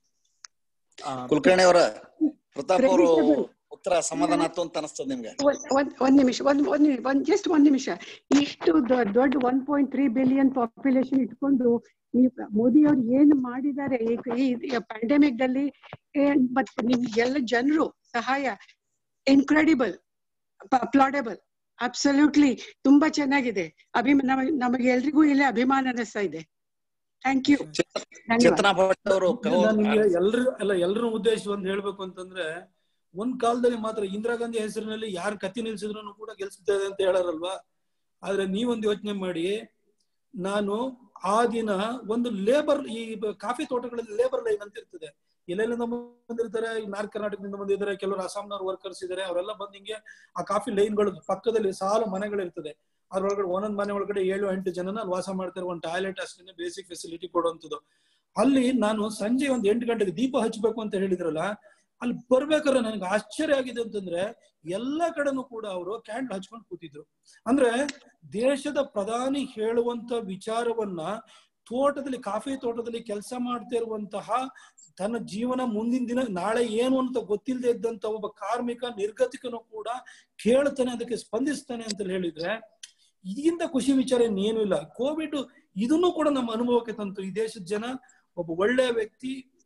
ಕುಲಕರ್ಣಿ ಅವರ ಪ್ರತಾಪ್ ಅವರು ಉತ್ತರ ಸಮಾಧಾನ ಆಯ್ತು ಅಂತ ಅನಿಸ್ತದೆ ನಿಮ್ಗೆ ಒಂದ್ ಒಂದ್ ನಿಮಿಷ ಒಂದ್ ಒಂದ್ ಒಂದ್ ಜಸ್ಟ್ ಒಂದ್ ನಿಮಿಷ ಇಷ್ಟು ದೊಡ್ಡ one point three billion population ಇಟ್ಕೊಂಡು ಈ ಮೋದಿ ಅವ್ರು ಏನು ಮಾಡಿದ್ದಾರೆ ಈ ಪ್ಯಾಂಡಮಿಕ್ ದಲ್ಲಿ ಮತ್ತೆ ನಿಮ್ ಎಲ್ಲ ಜನರು ಸಹಾಯ ಇನ್ಕ್ರೆಡಿಬಲ್ ಅಪ್ಲಾಡಬಲ್ ಅಬ್ಸಲ್ಯೂಟ್ಲಿ ತುಂಬಾ ಚೆನ್ನಾಗಿದೆ ಅಭಿಮಾನ ನಮಗೆ ಎಲ್ರಿಗೂ ಇಲ್ಲೇ ಅಭಿಮಾನ ಅನಿಸ್ತಾ ಇದೆ ಥ್ಯಾಂಕ್ ಯು ಚೇತನಾ ಭಟ್ ಅವರು ನಿಮ್ಗೆ ಎಲ್ರು ಅಲ್ಲ ಎಲ್ರ ಉದ್ದೇಶ ಒಂದ್ ಹೇಳ್ಬೇಕು ಅಂತಂದ್ರೆ ಒಂದ್ ಕಾಲದಲ್ಲಿ ಮಾತ್ರ ಇಂದಿರಾ ಗಾಂಧಿ ಹೆಸರಿನಲ್ಲಿ ಯಾರು ಕತ್ತಿ ನಿಲ್ಸಿದ್ರು ಕೂಡ ಗೆಲ್ಸುತ್ತದೆ ಅಂತ ಹೇಳಾರಲ್ವಾ ಆದ್ರೆ ನೀವೊಂದು ಯೋಚನೆ ಮಾಡಿ ನಾನು ಆ ದಿನ ಒಂದು ಲೇಬರ್ ಈ ಕಾಫಿ ತೋಟಗಳಲ್ಲಿ ಲೇಬರ್ ಲೈನ್ ಅಂತ ಇರ್ತದೆ ಎಲ್ಲೆಲ್ಲಿಂದ ಬಂದಿರ್ತಾರೆ ನಾರ್ತ್ ಕರ್ನಾಟಕದಿಂದ ಬಂದಿದ್ದಾರೆ ಕೆಲವರು ಅಸ್ಸಾಂನವ್ರ ವರ್ಕರ್ಸ್ ಇದಾರೆ ಅವರೆಲ್ಲ ಬಂದ್ ಹಿಂಗೆ ಆ ಕಾಫಿ ಲೈನ್ಗಳು ಪಕ್ಕದಲ್ಲಿ ಸಾಲು ಮನೆಗಳಿರ್ತದೆ ಅದ್ರೊಳಗಡೆ ಒಂದೊಂದ್ ಮನೆ ಒಳಗಡೆ ಏಳು ಎಂಟು ಜನನ ಅಲ್ಲಿ ವಾಸ ಮಾಡ್ತಾರೆ ಒಂದು ಟಾಯ್ಲೆಟ್ ಅಷ್ಟೇ ಬೇಸಿಕ್ ಫೆಸಿಲಿಟಿ ಕೊಡುವಂಥದ್ದು ಅಲ್ಲಿ ನಾನು ಸಂಜೆ ಒಂದ್ ಎಂಟು ಗಂಟೆಗೆ ದೀಪ ಹಚ್ಬೇಕು ಅಂತ ಹೇಳಿದ್ರಲ್ಲ ಅಲ್ಲಿ ಬರ್ಬೇಕಾದ್ರೆ ನನಗೆ ಆಶ್ಚರ್ಯ ಆಗಿದೆ ಅಂತಂದ್ರೆ ಎಲ್ಲಾ ಕಡೆನೂ ಕೂಡ ಅವರು ಕ್ಯಾಂಡಲ್ ಹಚ್ಕೊಂಡು ಕೂತಿದ್ರು ಅಂದ್ರೆ ದೇಶದ ಪ್ರಧಾನಿ ಹೇಳುವಂತ ವಿಚಾರವನ್ನ ತೋಟದಲ್ಲಿ ಕಾಫಿ ತೋಟದಲ್ಲಿ ಕೆಲಸ ಮಾಡ್ತಾ ಇರುವಂತಹ ತನ್ನ ಜೀವನ ಮುಂದಿನ ದಿನ ನಾಳೆ ಏನು ಅಂತ ಗೊತ್ತಿಲ್ಲದೆ ಇದ್ದಂತ ಒಬ್ಬ ಕಾರ್ಮಿಕ ನಿರ್ಗತಿಕನು ಕೂಡ ಕೇಳ್ತಾನೆ ಅದಕ್ಕೆ ಸ್ಪಂದಿಸ್ತಾನೆ ಅಂತ ಹೇಳಿದ್ರೆ ಇದಕ್ಕಿಂತ ಖುಷಿ ವಿಚಾರ ಇನ್ನೇನು ಇಲ್ಲ ಕೋವಿಡ್ ಇದನ್ನು ಕೂಡ ನಮ್ಮ ಅನುಭವಕ್ಕೆ ತಂತು ಈ ದೇಶದ ಜನ ಒಬ್ಬ ಒಳ್ಳೆಯ ವ್ಯಕ್ತಿ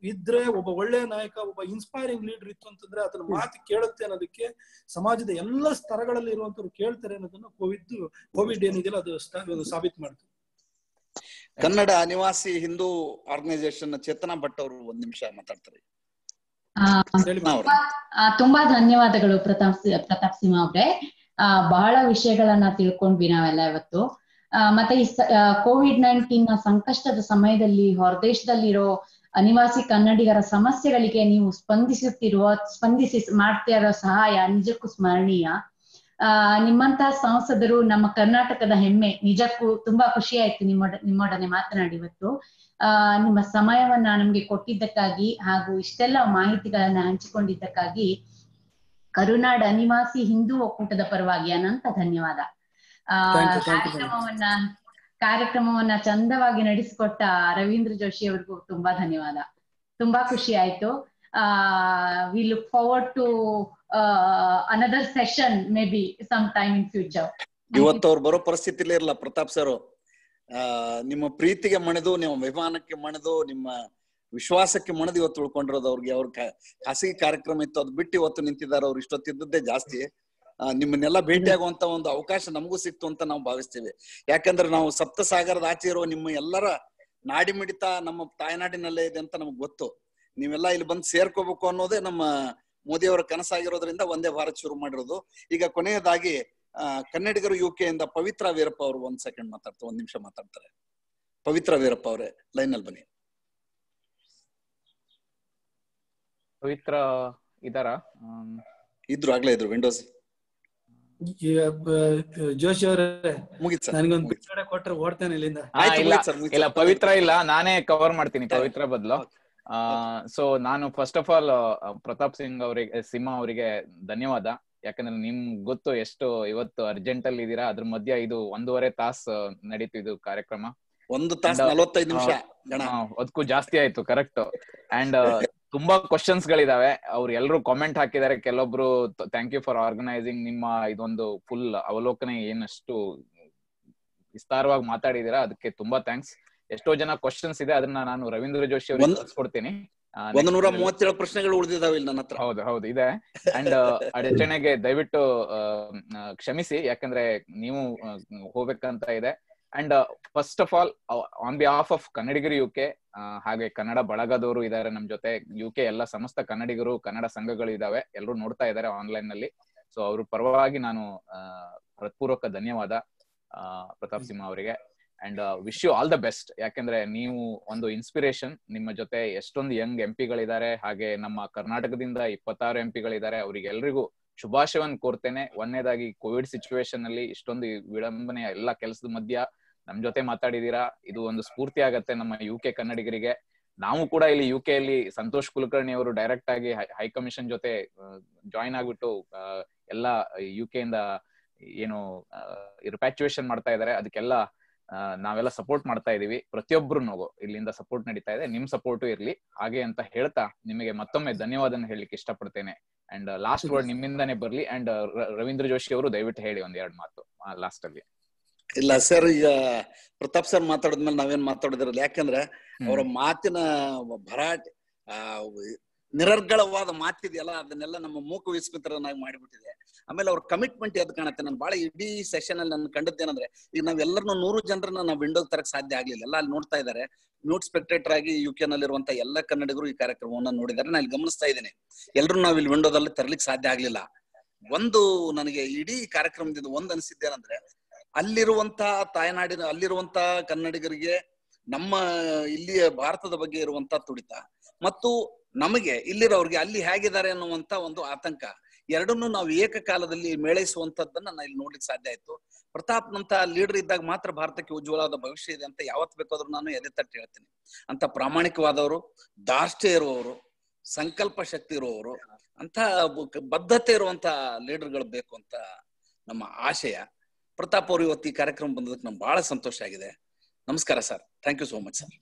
ಇದ್ರೆ ಒಬ್ಬ ಒಳ್ಳೆ ನಾಯಕ ಒಬ್ಬ ಇನ್ಸ್ಪೈರಿಂಗ್ ಲೀಡರ್ ಇತ್ತು ಅಂತಂದ್ರೆ ಅದನ್ನ ಮಾತು ಕೇಳುತ್ತೆ ಅನ್ನೋದಕ್ಕೆ ಸಮಾಜದ ಎಲ್ಲ ಸ್ತರಗಳಲ್ಲಿ ಇರುವಂತವ್ರು ಕೇಳ್ತಾರೆ ಅನ್ನೋದನ್ನ ಕೋವಿಡ್ ಕೋವಿಡ್ ಏನಿದೆಯಲ್ಲ ಅದು ಸ್ಟ- ಅದು ಸಾಬೀತು ಮಾಡ್ತು ಕನ್ನಡ ನಿವಾಸಿ ಹಿಂದೂ ಆರ್ಗನೈಸೇಷನ್ ಚೇತನಾ ಭಟ್ ಅವರು ಒಂದ್ ನಿಮಿಷ ಮಾತಾಡ್ತಾರೆ ಆ, ಹೇಳಿ ತುಂಬಾ ಆ, ತುಂಬಾ ಧನ್ಯವಾದಗಳು ಪ್ರತಾಪ್ ಸಿ- ಪ್ರತಾಪ್ ಸಿಂಹ ಅವ್ರೆ ಆ, ಬಹಳ ವಿಷಯಗಳನ್ನ ತಿಳ್ಕೊಂಡ್ವಿ ನಾವೆಲ್ಲ ಇವತ್ತು ಆ, ಮತ್ತೆ ಈ ಕೋವಿಡ್ ನೈನ್ಟೀನ್ ಸಂಕಷ್ಟದ ಸಮಯದಲ್ಲಿ ಹೊರದೇಶದಲ್ಲಿರೋ ಅನಿವಾಸಿ ಕನ್ನಡಿಗರ ಸಮಸ್ಯೆಗಳಿಗೆ ನೀವು ಸ್ಪಂದಿಸುತ್ತಿರುವ ಸ್ಪಂದಿಸಿ ಮಾಡ್ತಾ ಇರೋ ಸಹಾಯ ನಿಜಕ್ಕೂ ಸ್ಮರಣೀಯ ಆ ನಿಮ್ಮಂತ ಸಂಸದರು ನಮ್ಮ ಕರ್ನಾಟಕದ ಹೆಮ್ಮೆ ನಿಜಕ್ಕೂ ತುಂಬಾ ಖುಷಿ ಆಯ್ತು ನಿಮ್ಮೊಡ ನಿಮ್ಮೊಡನೆ ಮಾತನಾಡಿ ಇವತ್ತು ಆ ನಿಮ್ಮ ಸಮಯವನ್ನ ನಮ್ಗೆ ಕೊಟ್ಟಿದ್ದಕ್ಕಾಗಿ ಹಾಗೂ ಇಷ್ಟೆಲ್ಲ ಮಾಹಿತಿಗಳನ್ನ ಹಂಚಿಕೊಂಡಿದ್ದಕ್ಕಾಗಿ ಕರುನಾಡ ಅನಿವಾಸಿ ಹಿಂದೂ ಒಕ್ಕೂಟದ ಪರವಾಗಿ ಅನಂತ ಧನ್ಯವಾದ ಆ Thank you, thank you, ಕಾರ್ಯಕ್ರಮವನ್ನ ಕಾರ್ಯಕ್ರಮವನ್ನ ಚಂದವಾಗಿ ನಡೆಸಿಕೊಟ್ಟ ರವೀಂದ್ರ ಜೋಶಿ ಅವ್ರಿಗೂ ತುಂಬಾ ಧನ್ಯವಾದ ತುಂಬಾ ಖುಷಿ ಆಯ್ತು ಆ we look forward to another session maybe some time in future ಇವತ್ತು ಅವ್ರು ಬರೋ ಪರಿಸ್ಥಿತಿಲೇ ಇರಲ್ಲ ಪ್ರತಾಪ್ ಸರ್ ಆ ನಿಮ್ಮ ಪ್ರೀತಿಗೆ ಮಣಿದು ನಿಮ್ಮ ಅಭಿಮಾನಕ್ಕೆ ಮಣಿದು ನಿಮ್ಮ ವಿಶ್ವಾಸಕ್ಕೆ ಮಣಿದು ಇವತ್ತು ಉಳ್ಕೊಂಡಿರೋದು ಅವ್ರಿಗೆ ಅವ್ರ ಖಾ- ಖಾಸಗಿ ಕಾರ್ಯಕ್ರಮ ಇತ್ತು ಅದ್ ಬಿಟ್ಟು ಇವತ್ತು ನಿಂತಿದ್ದಾರೆ ಅವ್ರು ಇಷ್ಟೊತ್ತಿದ್ದದ್ದೇ ಜಾಸ್ತಿ ಆ, ನಿಮ್ಮನ್ನೆಲ್ಲ ಭೇಟಿಯಾಗುವಂತ ಒಂದು ಅವಕಾಶ ನಮಗೂ ಸಿಕ್ತು ಅಂತ ನಾವು ಭಾವಿಸ್ತೀವಿ ಯಾಕಂದ್ರೆ ನಾವು ಸಪ್ತ ಸಾಗರದ ಆಚೆ ಇರೋ ನಿಮ್ಮ ಎಲ್ಲರ ನಾಡಿ ಮಿಡಿತ ನಮ್ಮ ತಾಯ್ನಾಡಿನಲ್ಲೇ ಇದೆ ಅಂತ ನಮ್ಗೆ ಗೊತ್ತು ನೀವೆಲ್ಲ ಇಲ್ಲಿ ಬಂದು ಸೇರ್ಕೋಬೇಕು ಅನ್ನೋದೇ ನಮ್ಮ ಮೋದಿಯವರ ಕನಸಾಗಿರೋದ್ರಿಂದ ಒಂದೇ ಭಾರತ್ ಶುರು ಮಾಡಿರೋದು ಈಗ ಕೊನೆಯದಾಗಿ ಆ, ಕನ್ನಡಿಗರು ಯು ಕೆ ಇಂದ ಪವಿತ್ರ ವೀರಪ್ಪ ಅವರು ಒಂದ್ ಸೆಕೆಂಡ್ ಮಾತಾಡ್ತಾರೆ ಒಂದ್ ನಿಮಿಷ ಮಾತಾಡ್ತಾರೆ ಪವಿತ್ರ ವೀರಪ್ಪ ಅವರೇ ಲೈನ್ ಅಲ್ಲಿ ಬನ್ನಿ ಪವಿತ್ರ ಇದಾರ ಹ್ಮ್. ಇದ್ರು ಆಗ್ಲೇ ಇದ್ರು ವಿಂಡೋಸ್ ಈ, ಬ- ಜೋಶಿ ಅವರೇ ಮುಗಿತ್ ಸರ್ ನನಗೊಂದು ಬಿಡುಗಡೆ ಕೊಟ್ರೆ ಓಡ್ತೇನೆ ಇಲ್ಲಿಂದ ಹಾ, ಆಯ್ತು, ಇಲ್ಲ ಮುಗೀತು sir, ಮುಗೀತು ಇಲ್ಲ sir. ಪವಿತ್ರ ಇಲ್ಲ ನಾನೇ ಕವರ್ ಮಾಡ್ತೀನಿ ಸರಿ. ಪವಿತ್ರ ಬದಲು ಸೊ ನಾನು first of all Pratap Singh ಅವರಿಗೆ ಸಿಂಹ ಅವರಿಗೆ ಧನ್ಯವಾದ ಯಾಕಂದ್ರೆ ನಿಮ್ ಗೊತ್ತು ಎಷ್ಟು ಇವತ್ತು ಅರ್ಜೆಂಟ್ ಅಲ್ಲಿ ಇದೀರಾ ಅದ್ರ ಮಧ್ಯ ಇದು ಒಂದೂವರೆ ತಾಸ್ ನಡೀತು ಇದು ಕಾರ್ಯಕ್ರಮ ಒಂದು ತಾಸ್ And, ನಲವತ್ತೈದು ನಿಮಿಷ ಆ, ಗಣ ಆ, ಅದಕ್ಕೂ ಜಾಸ್ತಿ ಆಯ್ತು ಕರೆಕ್ಟ್ ಅಂಡ್ ತುಂಬಾ ಕ್ವಶನ್ಸ್ ಗಳಿದಾವೆ ಅವ್ರು ಎಲ್ಲರೂ ಕಾಮೆಂಟ್ ಹಾಕಿದ್ದಾರೆ ಕೆಲವೊಬ್ರು ಥ್ಯಾಂಕ್ ಯು ಫಾರ್ ಆರ್ಗನೈಸಿಂಗ್ ನಿಮ್ಮ ಇದೊಂದು ಫುಲ್ ಅವಲೋಕನೆ ಏನಷ್ಟು ವಿಸ್ತಾರವಾಗಿ ಮಾತಾಡಿದೀರಾ ಅದಕ್ಕೆ ತುಂಬಾ ಥ್ಯಾಂಕ್ಸ್ ಎಷ್ಟೋ ಜನ ಕ್ವಶನ್ಸ್ ಇದೆ ಅದನ್ನ ನಾನು ರವೀಂದ್ರ ಜೋಶಿ ಅವರಿಗೆ ಒಂದ್- ಕಳ್ಸ್ಕೊಡ್ತೀನಿ ಆ, ಒಂದ್ next ನೂರ ಅಲ್ಲಿ- ಮೂವತ್ತೇಳು ಪ್ರಶ್ನೆಗಳು ಉಳಿದಿದಾವೆ ಇಲ್ಲಿ ನನ್ನ ಹತ್ರ ಹೌದು ಹೌದು ಇದೆ ಅಂಡ್ ಅಡಚಣೆಗೆ ದಯವಿಟ್ಟು ಆ, ಆ, ಕ್ಷಮಿಸಿ ಯಾಕಂದ್ರೆ ನೀವು ಆ, ಹೋಗ್ಬೇಕಂತ ಇದೆ and first of all on behalf of ಕನ್ನಡಿಗರು ಯು ಕೆ ಹಾಗೆ ಕನ್ನಡ ಬಳಗದವರು ಇದ್ದಾರೆ ನಮ್ ಜೊತೆ ಯು ಕೆ ಎಲ್ಲ ಸಮಸ್ತ ಕನ್ನಡಿಗರು ಕನ್ನಡ ಸಂಘಗಳು ಇದಾವೆ ಎಲ್ಲರೂ ನೋಡ್ತಾ ಇದ್ದಾರೆ ಆನ್ಲೈನ್ ನಲ್ಲಿ ಸೊ ಅವ್ರ ಪರವಾಗಿ ನಾನು ಆ, ಹೃತ್ಪೂರ್ವಕ ಧನ್ಯವಾದ ಆ, ಪ್ರತಾಪ್ ಸಿಂಹ ಅವರಿಗೆ and wish you all the best ಯಾಕಂದ್ರೆ ನೀವು ಒಂದು ಇನ್ಸ್ಪಿರೇಷನ್ ನಿಮ್ಮ ಜೊತೆ ಎಷ್ಟೊಂದು ಯಂಗ್ ಎಂ ಪಿಗಳಿದ್ದಾರೆ ಹಾಗೆ ನಮ್ಮ ಕರ್ನಾಟಕದಿಂದ ಇಪ್ಪತ್ತಾರು ಎಂ ಪಿಗಳಿದ್ದಾರೆ ಅವರಿಗೆಲ್ರಿಗೂ ಶುಭಾಶಯವನ್ನು ಕೋರ್ತೇನೆ ಒಂದನೇದಾಗಿ ಕೋವಿಡ್ ಸಿಚುವೇಶನ್ ಅಲ್ಲಿ ಇಷ್ಟೊಂದು ವಿಳಂಬನೆ ಎಲ್ಲ ಕೆಲಸದ ಮಧ್ಯ ನಮ್ ಜೊತೆ ಮಾತಾಡಿದೀರಾ ಇದು ಒಂದು ಸ್ಫೂರ್ತಿ ಆಗತ್ತೆ ನಮ್ಮ ಯು ಕೆ ಕನ್ನಡಿಗರಿಗೆ ನಾವು ಕೂಡ ಇಲ್ಲಿ ಯು ಕೆ ಅಲ್ಲಿ ಸಂತೋಷ್ ಕುಲಕರ್ಣಿ ಅವರು ಡೈರೆಕ್ಟ್ ಆಗಿ ಹೈಕಮಿಷನ್ ಜೊತೆ ಜಾಯಿನ್ ಆಗ್ಬಿಟ್ಟು ಆ, ಎಲ್ಲ ಯು ಕೆ ಇಂದ ಏನು ರಿಪ್ಯಾಚುಯೇಷನ್ ಮಾಡ್ತಾ ಇದಾರೆ ಅದಕ್ಕೆಲ್ಲ ಆ, ನಾವೆಲ್ಲ ಸಪೋರ್ಟ್ ಮಾಡ್ತಾ ಇದೀವಿ ಪ್ರತಿಯೊಬ್ರು ಇಲ್ಲಿಂದ ಸಪೋರ್ಟ್ ನಡೀತಾ ಇದೆ ನಿಮ್ ಸಪೋರ್ಟು ಇರ್ಲಿ ಹಾಗೆ ಅಂತ ಹೇಳ್ತಾ ನಿಮಗೆ ಮತ್ತೊಮ್ಮೆ ಧನ್ಯವಾದನ ಹೇಳಲಿಕ್ಕೆ ಇಷ್ಟಪಡ್ತೇನೆ ಅಂಡ್ ಲಾಸ್ಟ್ ವರ್ಡ್ ನಿಮ್ಮಿಂದಾನೇ ಬರ್ಲಿ ಅಂಡ್ ರವೀಂದ್ರ ಜೋಶಿ ಅವರು ದಯವಿಟ್ಟು ಹೇಳಿ ಒಂದ್ ಎರಡು ಮಾತು ಲಾಸ್ಟ್ ಅಲ್ಲಿ ಇಲ್ಲ ಸರ್ ಈಗ ಪ್ರತಾಪ್ ಸರ್ ಮಾತಾಡಿದ್ಮೇಲೆ ನಾವೇನ್ ಮಾತಾಡಿದಿರಲ್ಲ ಯಾಕಂದ್ರೆ ಅವರ ಮಾತಿನ ಭರಾಟೆ ಆ ನಿರರ್ಗಳವಾದ ಮಾತಿದೆಯಲ್ಲ ಅದನ್ನೆಲ್ಲ ನಮ್ಮ ಮೂಕ ವಿಸ್ಮಿತರನ್ನಾಗಿ ಮಾಡಿಬಿಟ್ಟಿದೆ ಆಮೇಲೆ ಅವ್ರ ಕಮಿಟ್ಮೆಂಟ್ ಎದ್ ಕಾಣುತ್ತೆ ನಾನು ಬಹಳ ಇಡೀ ಸೆಷನ್ ಅಲ್ಲಿ ನಾನು ಕಂಡದ್ದೇನಂದ್ರೆ ಈಗ ನಾವೆಲ್ಲರನ್ನು ನೂರು ಜನರನ್ನ ನಾವು ವಿಂಡೋಗ್ ತರಕ್ ಸಾಧ್ಯ ಆಗ್ಲಿಲ್ಲ ಎಲ್ಲ ಅಲ್ಲಿ ನೋಡ್ತಾ ಇದ್ದಾರೆ ಮ್ಯೂಟ್ ಸ್ಪೆಕ್ಟೇಟರ್ ಆಗಿ ಯು ಕೆ ನಲ್ಲಿರುವಂತ ಎಲ್ಲ ಕನ್ನಡಿಗರು ಈ ಕಾರ್ಯಕ್ರಮವನ್ನ ನೋಡಿದ್ದಾರೆ ನಾನು ಇಲ್ಲಿ ಗಮನಿಸ್ತಾ ಇದ್ದೇನೆ ಎಲ್ಲರೂ ನಾವು ಇಲ್ಲಿ ವಿಂಡೋದಲ್ಲಿ ತರ್ಲಿಕ್ಕೆ ಸಾಧ್ಯ ಆಗ್ಲಿಲ್ಲ ಒಂದು ನನಗೆ ಇಡೀ ಕಾರ್ಯಕ್ರಮದಿಂದ ಒಂದ್ ಅನಿಸಿದ್ದೇನಂದ್ರೆ ಅಲ್ಲಿರುವಂತ ತಾಯ್ನಾಡಿನ ಅಲ್ಲಿರುವಂತ ಕನ್ನಡಿಗರಿಗೆ ನಮ್ಮ ಇಲ್ಲಿಯ ಭಾರತದ ಬಗ್ಗೆ ಇರುವಂತ ತುಡಿತ ಮತ್ತು ನಮಗೆ ಇಲ್ಲಿರೋರ್ಗೆ ಅಲ್ಲಿ ಹೇಗಿದ್ದಾರೆ ಅನ್ನುವಂತ ಒಂದು ಆತಂಕ ಎರಡನ್ನೂ ನಾವು ಏಕಕಾಲದಲ್ಲಿ ಮೇಳೈಸುವಂತದ್ದನ್ನ ನಾನು ಇಲ್ಲಿ ನೋಡ್ಲಿಕ್ಕೆ ಸಾಧ್ಯ ಆಯ್ತು ಪ್ರತಾಪ್ನಂತ ಲೀಡರ್ ಇದ್ದಾಗ ಮಾತ್ರ ಭಾರತಕ್ಕೆ ಉಜ್ವಲವಾದ ಭವಿಷ್ಯ ಇದೆ ಅಂತ ಯಾವತ್ ಬೇಕಾದ್ರೂ ನಾನು ಎದೆ ತಟ್ಟಿ ಹೇಳ್ತೀನಿ ಅಂತ ಪ್ರಾಮಾಣಿಕವಾದವರು ದಾರ್ಷ್ಟ್ಯ ಇರುವವರು ಸಂಕಲ್ಪ ಶಕ್ತಿ ಇರುವವರು ಅಂತ ಬ- ಬದ್ಧತೆ ಇರುವಂತ ಲೀಡರ್ಗಳು ಬೇಕು ಅಂತ ನಮ್ಮ ಆಶಯ ಪ್ರತಾಪ್ ಅವರು ಇವತ್ತು ಈ ಕಾರ್ಯಕ್ರಮ ಬಂದದಕ್ಕೆ ನಮ್ಗೆ ಬಹಳ ಸಂತೋಷ ಆಗಿದೆ ನಮಸ್ಕಾರ sir thank you so much sir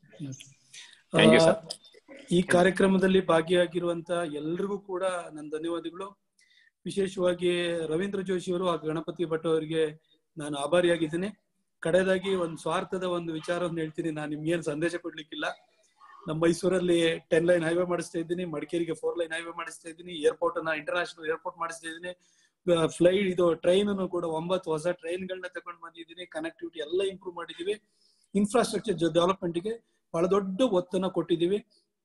Thank you, sir. ಆ, ಈ ಕಾರ್ಯಕ್ರಮದಲ್ಲಿ ಭಾಗಿಯಾಗಿರುವಂತ ಎಲ್ರಿಗೂ ಕೂಡ ನನ್ನ ಧನ್ಯವಾದಗಳು ವಿಶೇಷವಾಗಿ ರವೀಂದ್ರ ಜೋಶಿ ಅವರು ಹಾಗೂ ಗಣಪತಿ ಭಟ್ ಅವರಿಗೆ ನಾನು ಆಭಾರಿಯಾಗಿದ್ದೇನೆ ಕಡೆದಾಗಿ ಒಂದು ಸ್ವಾರ್ಥದ ಒಂದು ವಿಚಾರವನ್ನು ಹೇಳ್ತೀನಿ ನಾನು ನಿಮ್ಗೇನು ಸಂದೇಶ ಕೊಡ್ಲಿಕ್ಕಿಲ್ಲ ನಮ್ಮ ಮೈಸೂರಲ್ಲಿ ಟೆನ್ ಲೈನ್ ಹೈವೇ ಮಾಡಿಸ್ತಾ ಇದ್ದೀನಿ ಮಡಿಕೇರಿಗೆ ಫೋರ್ ಲೈನ್ ಹೈವೇ ಮಾಡಿಸ್ತಾ ಇದ್ದೀನಿ ಏರ್ಪೋರ್ಟ್ ಅನ್ನ ಇಂಟರ್ನ್ಯಾಷನಲ್ ಏರ್ಪೋರ್ಟ್ ಮಾಡಿಸ್ತಾ ಇದ್ದೀನಿ ಫ್ಲೈಟ್ ಇದು ಟ್ರೈನ್ ಕೂಡ ಒಂಬತ್ತು ಹೊಸ ಟ್ರೈನ್ ಗಳನ್ನ ತಗೊಂಡು ಬಂದಿದ್ದೀನಿ ಕನೆಕ್ಟಿವಿಟಿ ಎಲ್ಲ ಇಂಪ್ರೂವ್ ಮಾಡಿದೀವಿ ಇನ್ಫ್ರಾಸ್ಟ್ರಕ್ಚರ್ ಡೆವಲಪ್ಮೆಂಟ್ ಗೆ ಬಹಳ ದೊಡ್ಡ ಒತ್ತನ್ನ ಕೊಟ್ಟಿದ್ದೀವಿ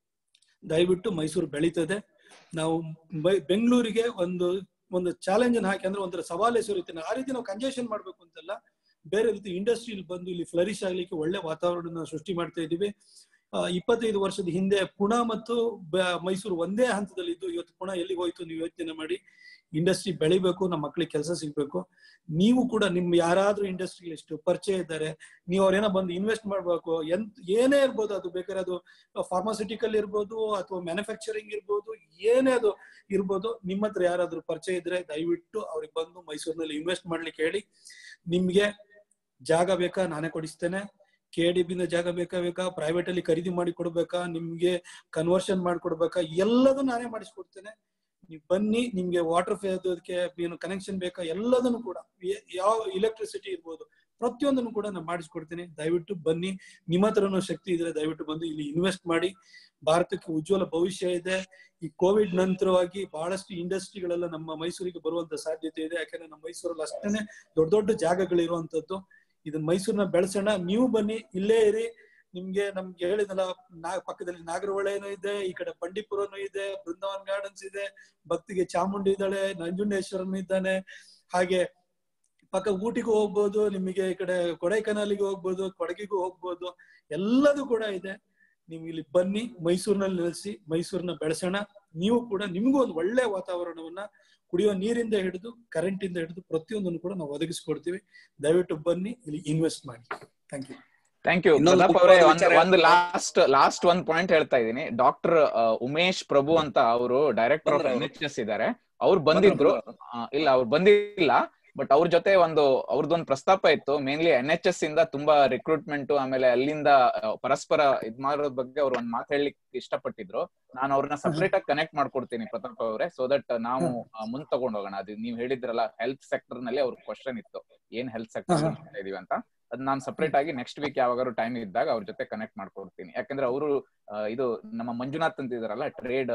ದಯವಿಟ್ಟು ಮೈಸೂರು ಬೆಳೀತದೆ ನಾವು ಬೈ- ಬೆಂಗಳೂರಿಗೆ ಒಂದು ಒಂದು ಚಾಲೆಂಜ್ ಹಾಕಿ ಅಂದ್ರೆ ಒಂಥರ ಸವಾಲು ಎಸರಿತೀನಿ ಆ ರೀತಿ ನಾವು ಕಂಜೆಷನ್ ಮಾಡ್ಬೇಕು ಅಂತಲ್ಲ ಬೇರೆ ರೀತಿ ಇಂಡಸ್ಟ್ರಿಯಲ್ಲಿ ಬಂದು ಇಲ್ಲಿ ಫ್ಲರಿಶ್ ಆಗ್ಲಿಕ್ಕೆ ಒಳ್ಳೆ ವಾತಾವರಣ ಸೃಷ್ಟಿ ಮಾಡ್ತಾ ಇದ್ದೀವಿ ಆ, ಇಪ್ಪತ್ತೈದು ವರ್ಷದ ಹಿಂದೆ ಪುಣೆ ಮತ್ತು ಬ- ಮೈಸೂರು ಒಂದೇ ಹಂತದಲ್ಲಿ ಇದ್ದು ಇವತ್ತು ಪುಣೆ ಎಲ್ಲಿಗೆ ಹೋಯ್ತು ನೀವು ಯೋಚನೆ ಮಾಡಿ ಇಂಡಸ್ಟ್ರಿ ಬೆಳಿಬೇಕು ನಮ್ಮ ಮಕ್ಕಳಿಗೆ ಕೆಲಸ ಸಿಗ್ಬೇಕು ನೀವು ಕೂಡ ನಿಮ್ ಯಾರಾದ್ರೂ ಇಂಡಸ್ಟ್ರಿಯಲಿಸ್ಟ್ ಪರಿಚಯ ಇದ್ದಾರೆ ನೀವು ಅವ್ರೇನೋ ಬಂದು ಇನ್ವೆಸ್ಟ್ ಮಾಡ್ಬೇಕು ಎಂತ ಏನೇ ಇರ್ಬೋದು ಅದು ಬೇಕಾದ್ರೆ ಅದು ಫಾರ್ಮಾಸ್ಯೂಟಿಕಲ್ ಇರ್ಬೋದು ಅಥವಾ ಮ್ಯಾನುಫ್ಯಾಕ್ಚರಿಂಗ್ ಇರ್ಬೋದು ಏನೇ ಅದು ಇರ್ಬೋದು ನಿಮ್ಮ ಹತ್ರ ಯಾರಾದ್ರೂ ಪರಿಚಯ ಇದ್ರೆ ದಯವಿಟ್ಟು ಅವ್ರಿಗೆ ಬಂದು ಮೈಸೂರಿನಲ್ಲಿ ಇನ್ವೆಸ್ಟ್ ಮಾಡ್ಲಿಕ್ಕೆ ಹೇಳಿ ನಿಮ್ಗೆ ಜಾಗ ಬೇಕಾ ನಾನೇ ಕೊಡಿಸ್ತೇನೆ ಕೆ ಡಿ ಬಿಂದ ಜಾಗ ಬೇಕಾ ಬೇಕಾ ಪ್ರೈವೇಟ್ ಅಲ್ಲಿ ಖರೀದಿ ಮಾಡಿ ಕೊಡ್ಬೇಕಾ ನಿಮ್ಗೆ ಕನ್ವರ್ಷನ್ ಮಾಡ್ಕೊಡ್ಬೇಕಾ ಎಲ್ಲದೂ ನಾನೇ ಮಾಡಿಸ್ಕೊಡ್ತೇನೆ ನೀವು ಬನ್ನಿ ನಿಮ್ಗೆ ವಾಟರ್ ಅದಕ್ಕೆ ಏನು ಕನೆಕ್ಷನ್ ಬೇಕಾ ಎಲ್ಲದನ್ನು ಕೂಡ ಏ- ಯಾವ ಇಲೆಕ್ಟ್ರಿಸಿಟಿ ಇರ್ಬೋದು ಪ್ರತಿಯೊಂದನ್ನು ಕೂಡ ನಾನು ಮಾಡಿಸ್ಕೊಡ್ತೀನಿ ದಯವಿಟ್ಟು ಬನ್ನಿ ನಿಮ್ಮ ಹತ್ರನೂ ಶಕ್ತಿ ಇದ್ರೆ ದಯವಿಟ್ಟು ಬಂದು ಇಲ್ಲಿ ಇನ್ವೆಸ್ಟ್ ಮಾಡಿ ಭಾರತಕ್ಕೆ ಉಜ್ವಲ ಭವಿಷ್ಯ ಇದೆ ಈ ಕೋವಿಡ್ ನಂತರವಾಗಿ ಬಹಳಷ್ಟು ಇಂಡಸ್ಟ್ರಿಗಳೆಲ್ಲ ನಮ್ಮ ಮೈಸೂರಿಗೆ ಬರುವಂತ ಸಾಧ್ಯತೆ ಇದೆ ಯಾಕಂದ್ರೆ ನಮ್ಮ ಮೈಸೂರಲ್ಲಿ ಅಷ್ಟೇನೆ ದೊಡ್ಡ ದೊಡ್ಡ ಜಾಗಗಳಿರುವಂತದ್ದು ಇದನ್ನ ಮೈಸೂರಿನ ಬೆಳೆಸೋಣ ನೀವು ಬನ್ನಿ ಇಲ್ಲೇ ಇರಿ ನಿಮ್ಗೆ ನಮ್ಗೆ ಹೇಳಿದಲ್ಲ ನಾ ಪಕ್ಕದಲ್ಲಿ ನಾಗರಹೊಳೆನೂ ಇದೆ ಈ ಕಡೆ ಬಂಡೀಪುರನೂ ಇದೆ ಬೃಂದಾವನ್ ಗಾರ್ಡನ್ಸ್ ಇದೆ ಭಕ್ತಿಗೆ ಚಾಮುಂಡಿ ಇದ್ದಾಳೆ ನಂಜುಂಡೇಶ್ವರನು ಇದ್ದಾನೆ ಹಾಗೆ ಪಕ್ಕ ಊಟಿಗೂ ಹೋಗ್ಬೋದು ನಿಮಗೆ ಈ ಕಡೆ ಕೊಡೈಕನಾಲಿಗೆ ಹೋಗ್ಬೋದು ಕೊಡಗಿಗೂ ಹೋಗ್ಬೋದು ಎಲ್ಲದೂ ಕೂಡ ಇದೆ ನೀವು ಇಲ್ಲಿ ಬನ್ನಿ ಮೈಸೂರಿನಲ್ಲಿ ನೆಲೆಸಿ ಮೈಸೂರನ್ನ ಬೆಳೆಸೋಣ ನೀವು ಕೂಡ ನಿಮಗೂ ಒಂದು ಒಳ್ಳೆ ವಾತಾವರಣವನ್ನ ಕುಡಿಯುವ ನೀರಿಂದ ಹಿಡಿದು ಕರೆಂಟ್ ಇಂದ ಹಿಡಿದು ಪ್ರತಿಯೊಂದನ್ನು ಕೂಡ ನಾವು ಒದಗಿಸ್ಕೊಡ್ತೀವಿ ದಯವಿಟ್ಟು ಬನ್ನಿ ಇಲ್ಲಿ ಇನ್ವೆಸ್ಟ್ ಮಾಡಿ ಥ್ಯಾಂಕ್ ಯು ಥ್ಯಾಂಕ್ ಯು ಇನ್ನೊಂದು ಪ್ರತಾಪ್ ಅವರೇ ಮುಖ್ಯವಾದ ಒಂದ್ ವಿಚಾರ ಒಂದು ಲಾಸ್ಟ್ ಲಾಸ್ಟ್ ಒಂದ್ ಪಾಯಿಂಟ್ ಹೇಳ್ತಾ ಇದ್ದೀನಿ ಡಾಕ್ಟರ್ ಉಮೇಶ್ ಪ್ರಭು ಅಂತ ಅವರು ಡೈರೆಕ್ಟರ್ ಆಫ್ ಬಂದ್ರ ಎನ್ ಅವ್ರು? ಎಚ್ ಎಸ್ ಇದ್ದಾರೆ ಅವ್ರು ಬಂದಿದ್ರು ಆ, ಇಲ್ಲ ಅವ್ರು ಬಂದಿಲ್ಲ ಬಟ್ ಅವ್ರ ಜೊತೆ ಒಂದು ಅವ್ರದ್ದೊಂದು ಪ್ರಸ್ತಾಪ ಇತ್ತು ಮೇನ್ಲಿ ಎನ್ ಎಚ್ ಎಸ್ ಇಂದ ತುಂಬಾ ರಿಕ್ರೂಟ್ಮೆಂಟ್ ಆಮೇಲೆ ಅಲ್ಲಿಂದ ಆ, ಪರಸ್ಪರ ಇದ್ ಮಾಡೋದ್ ಬಗ್ಗೆ ಅವ್ರು ಒಂದ್ ಮಾತು ಹೇಳಲಿಕ್ಕೆ ಇಷ್ಟಪಟ್ಟಿದ್ರು ನಾನು ಅವ್ರನ್ನ ಸಪರೇಟ್ ಆಗಿ ಕನೆಕ್ಟ್ ಮಾಡ್ಕೊಡ್ತೀನಿ ಪ್ರತಾಪ್ ಅವರೇ ಸೊ ದಟ್ ನಾವು ಆ, ಮುಂದ್ ತಗೊಂಡ್ ಹೋಗೋಣ ಅದು ನೀವ್ ಹೇಳಿದ್ರಲ್ಲ ಹೆಲ್ತ್ ಸೆಕ್ಟರ್ ನಲ್ಲಿ ಅವ್ರ ಕ್ವಶನ್ ಇತ್ತು ಏನ್ ಹೆಲ್ತ್ ಸೆಕ್ಟರ್ ಹಾ, ಇದೀವಿ ಅಂತ ಅದ್ ನಾನ್ ಸಪರೇಟ್ ಆಗಿ ನೆಕ್ಸ್ಟ್ ವೀಕ್ ಯಾವಾಗಾದ್ರು ಟೈಮ್ ಇದ್ದಾಗ ಅವ್ರ ಜೊತೆ ಕನೆಕ್ಟ್ ಮಾಡ್ಕೊಡ್ತೀನಿ ಯಾಕಂದ್ರೆ ಅವರು ಇದು ನಮ್ಮ ಮಂಜುನಾಥ್ ಅಂತ ಇದಾರಲ್ಲ ಟ್ರೇಡ್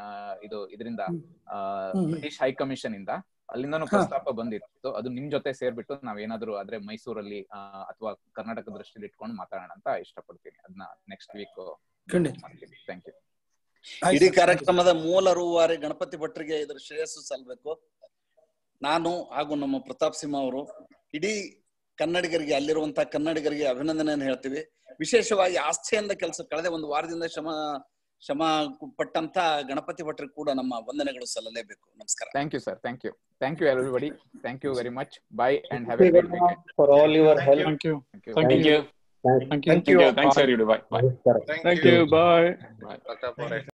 ಇದು ಇದರಿಂದ ಹ್ಮ್. ಬ್ರಿಟಿಷ್ ಹೈ ಕಮಿಷನ್ ಇಂದ ಅಲ್ಲಿಂದನೂ ಹಾ. ಪ್ರಸ್ತಾಪ ಬಂದಿತ್ತು ಅದು ನಿಮ್ ಜೊತೆ ಸೇರ್ಬಿಟ್ಟು ನಾವೇನಾದ್ರೂ ಆದ್ರೆ ಮೈಸೂರಲ್ಲಿ ಅಥವಾ ಕರ್ನಾಟಕ ದೃಷ್ಟಿಲಿ ಇಟ್ಕೊಂಡು ಮಾತಾಡೋಣ ಅಂತ ಇಷ್ಟಪಡ್ತೀನಿ ಅದನ್ನ ನೆಕ್ಸ್ಟ್ ವೀಕ್ ಖಂಡಿತ ಮಾಡ್ತೀನಿ ಥ್ಯಾಂಕ್ ಯು ಆಯ್ತು ಇಡೀ ಸರ್, ಕಾರ್ಯಕ್ರಮದ ಮೂಲ ರೂವಾರಿ ಗಣಪತಿ ಭಟ್ರಿಗೆ ಇದರ ಶ್ರೇಯಸ್ಸು ಸಲ್ಬೇಕು ನಾನು ಹಾಗೂ ನಮ್ಮ ಪ್ರತಾಪ್ ಸಿಂಹ ಅವರು ಇಡೀ ಕನ್ನಡಿಗರಿಗೆ ಅಲ್ಲಿರುವಂತಹ ಕನ್ನಡಿಗರಿಗೆ ಅಭಿನಂದನೆಯನ್ನು ಹೇಳ್ತೀವಿ ವಿಶೇಷವಾಗಿ ಆಸ್ಥೆಯಿಂದ ಕೆಲಸ ಕಳೆದ ಒಂದು ವಾರದಿಂದ ಶ್ರಮ ಶ್ರಮ ಪಟ್ಟಂತ ಗಣಪತಿ ಭಟ್ರಿಗೆ ಕೂಡ ನಮ್ಮ ವಂದನೆಗಳು ಸಲ್ಲಲೇಬೇಕು ನಮಸ್ಕಾರ thank you sir thank you thank you everybody thank you very much bye and have a good weekend for all your help. Thank you. Thank you Thank Thank you. you. Thank you. Thank you. Thanks, everybody. Bye. Namaskar. Thank you. Bye. Bye. Pratap ಅವರೇ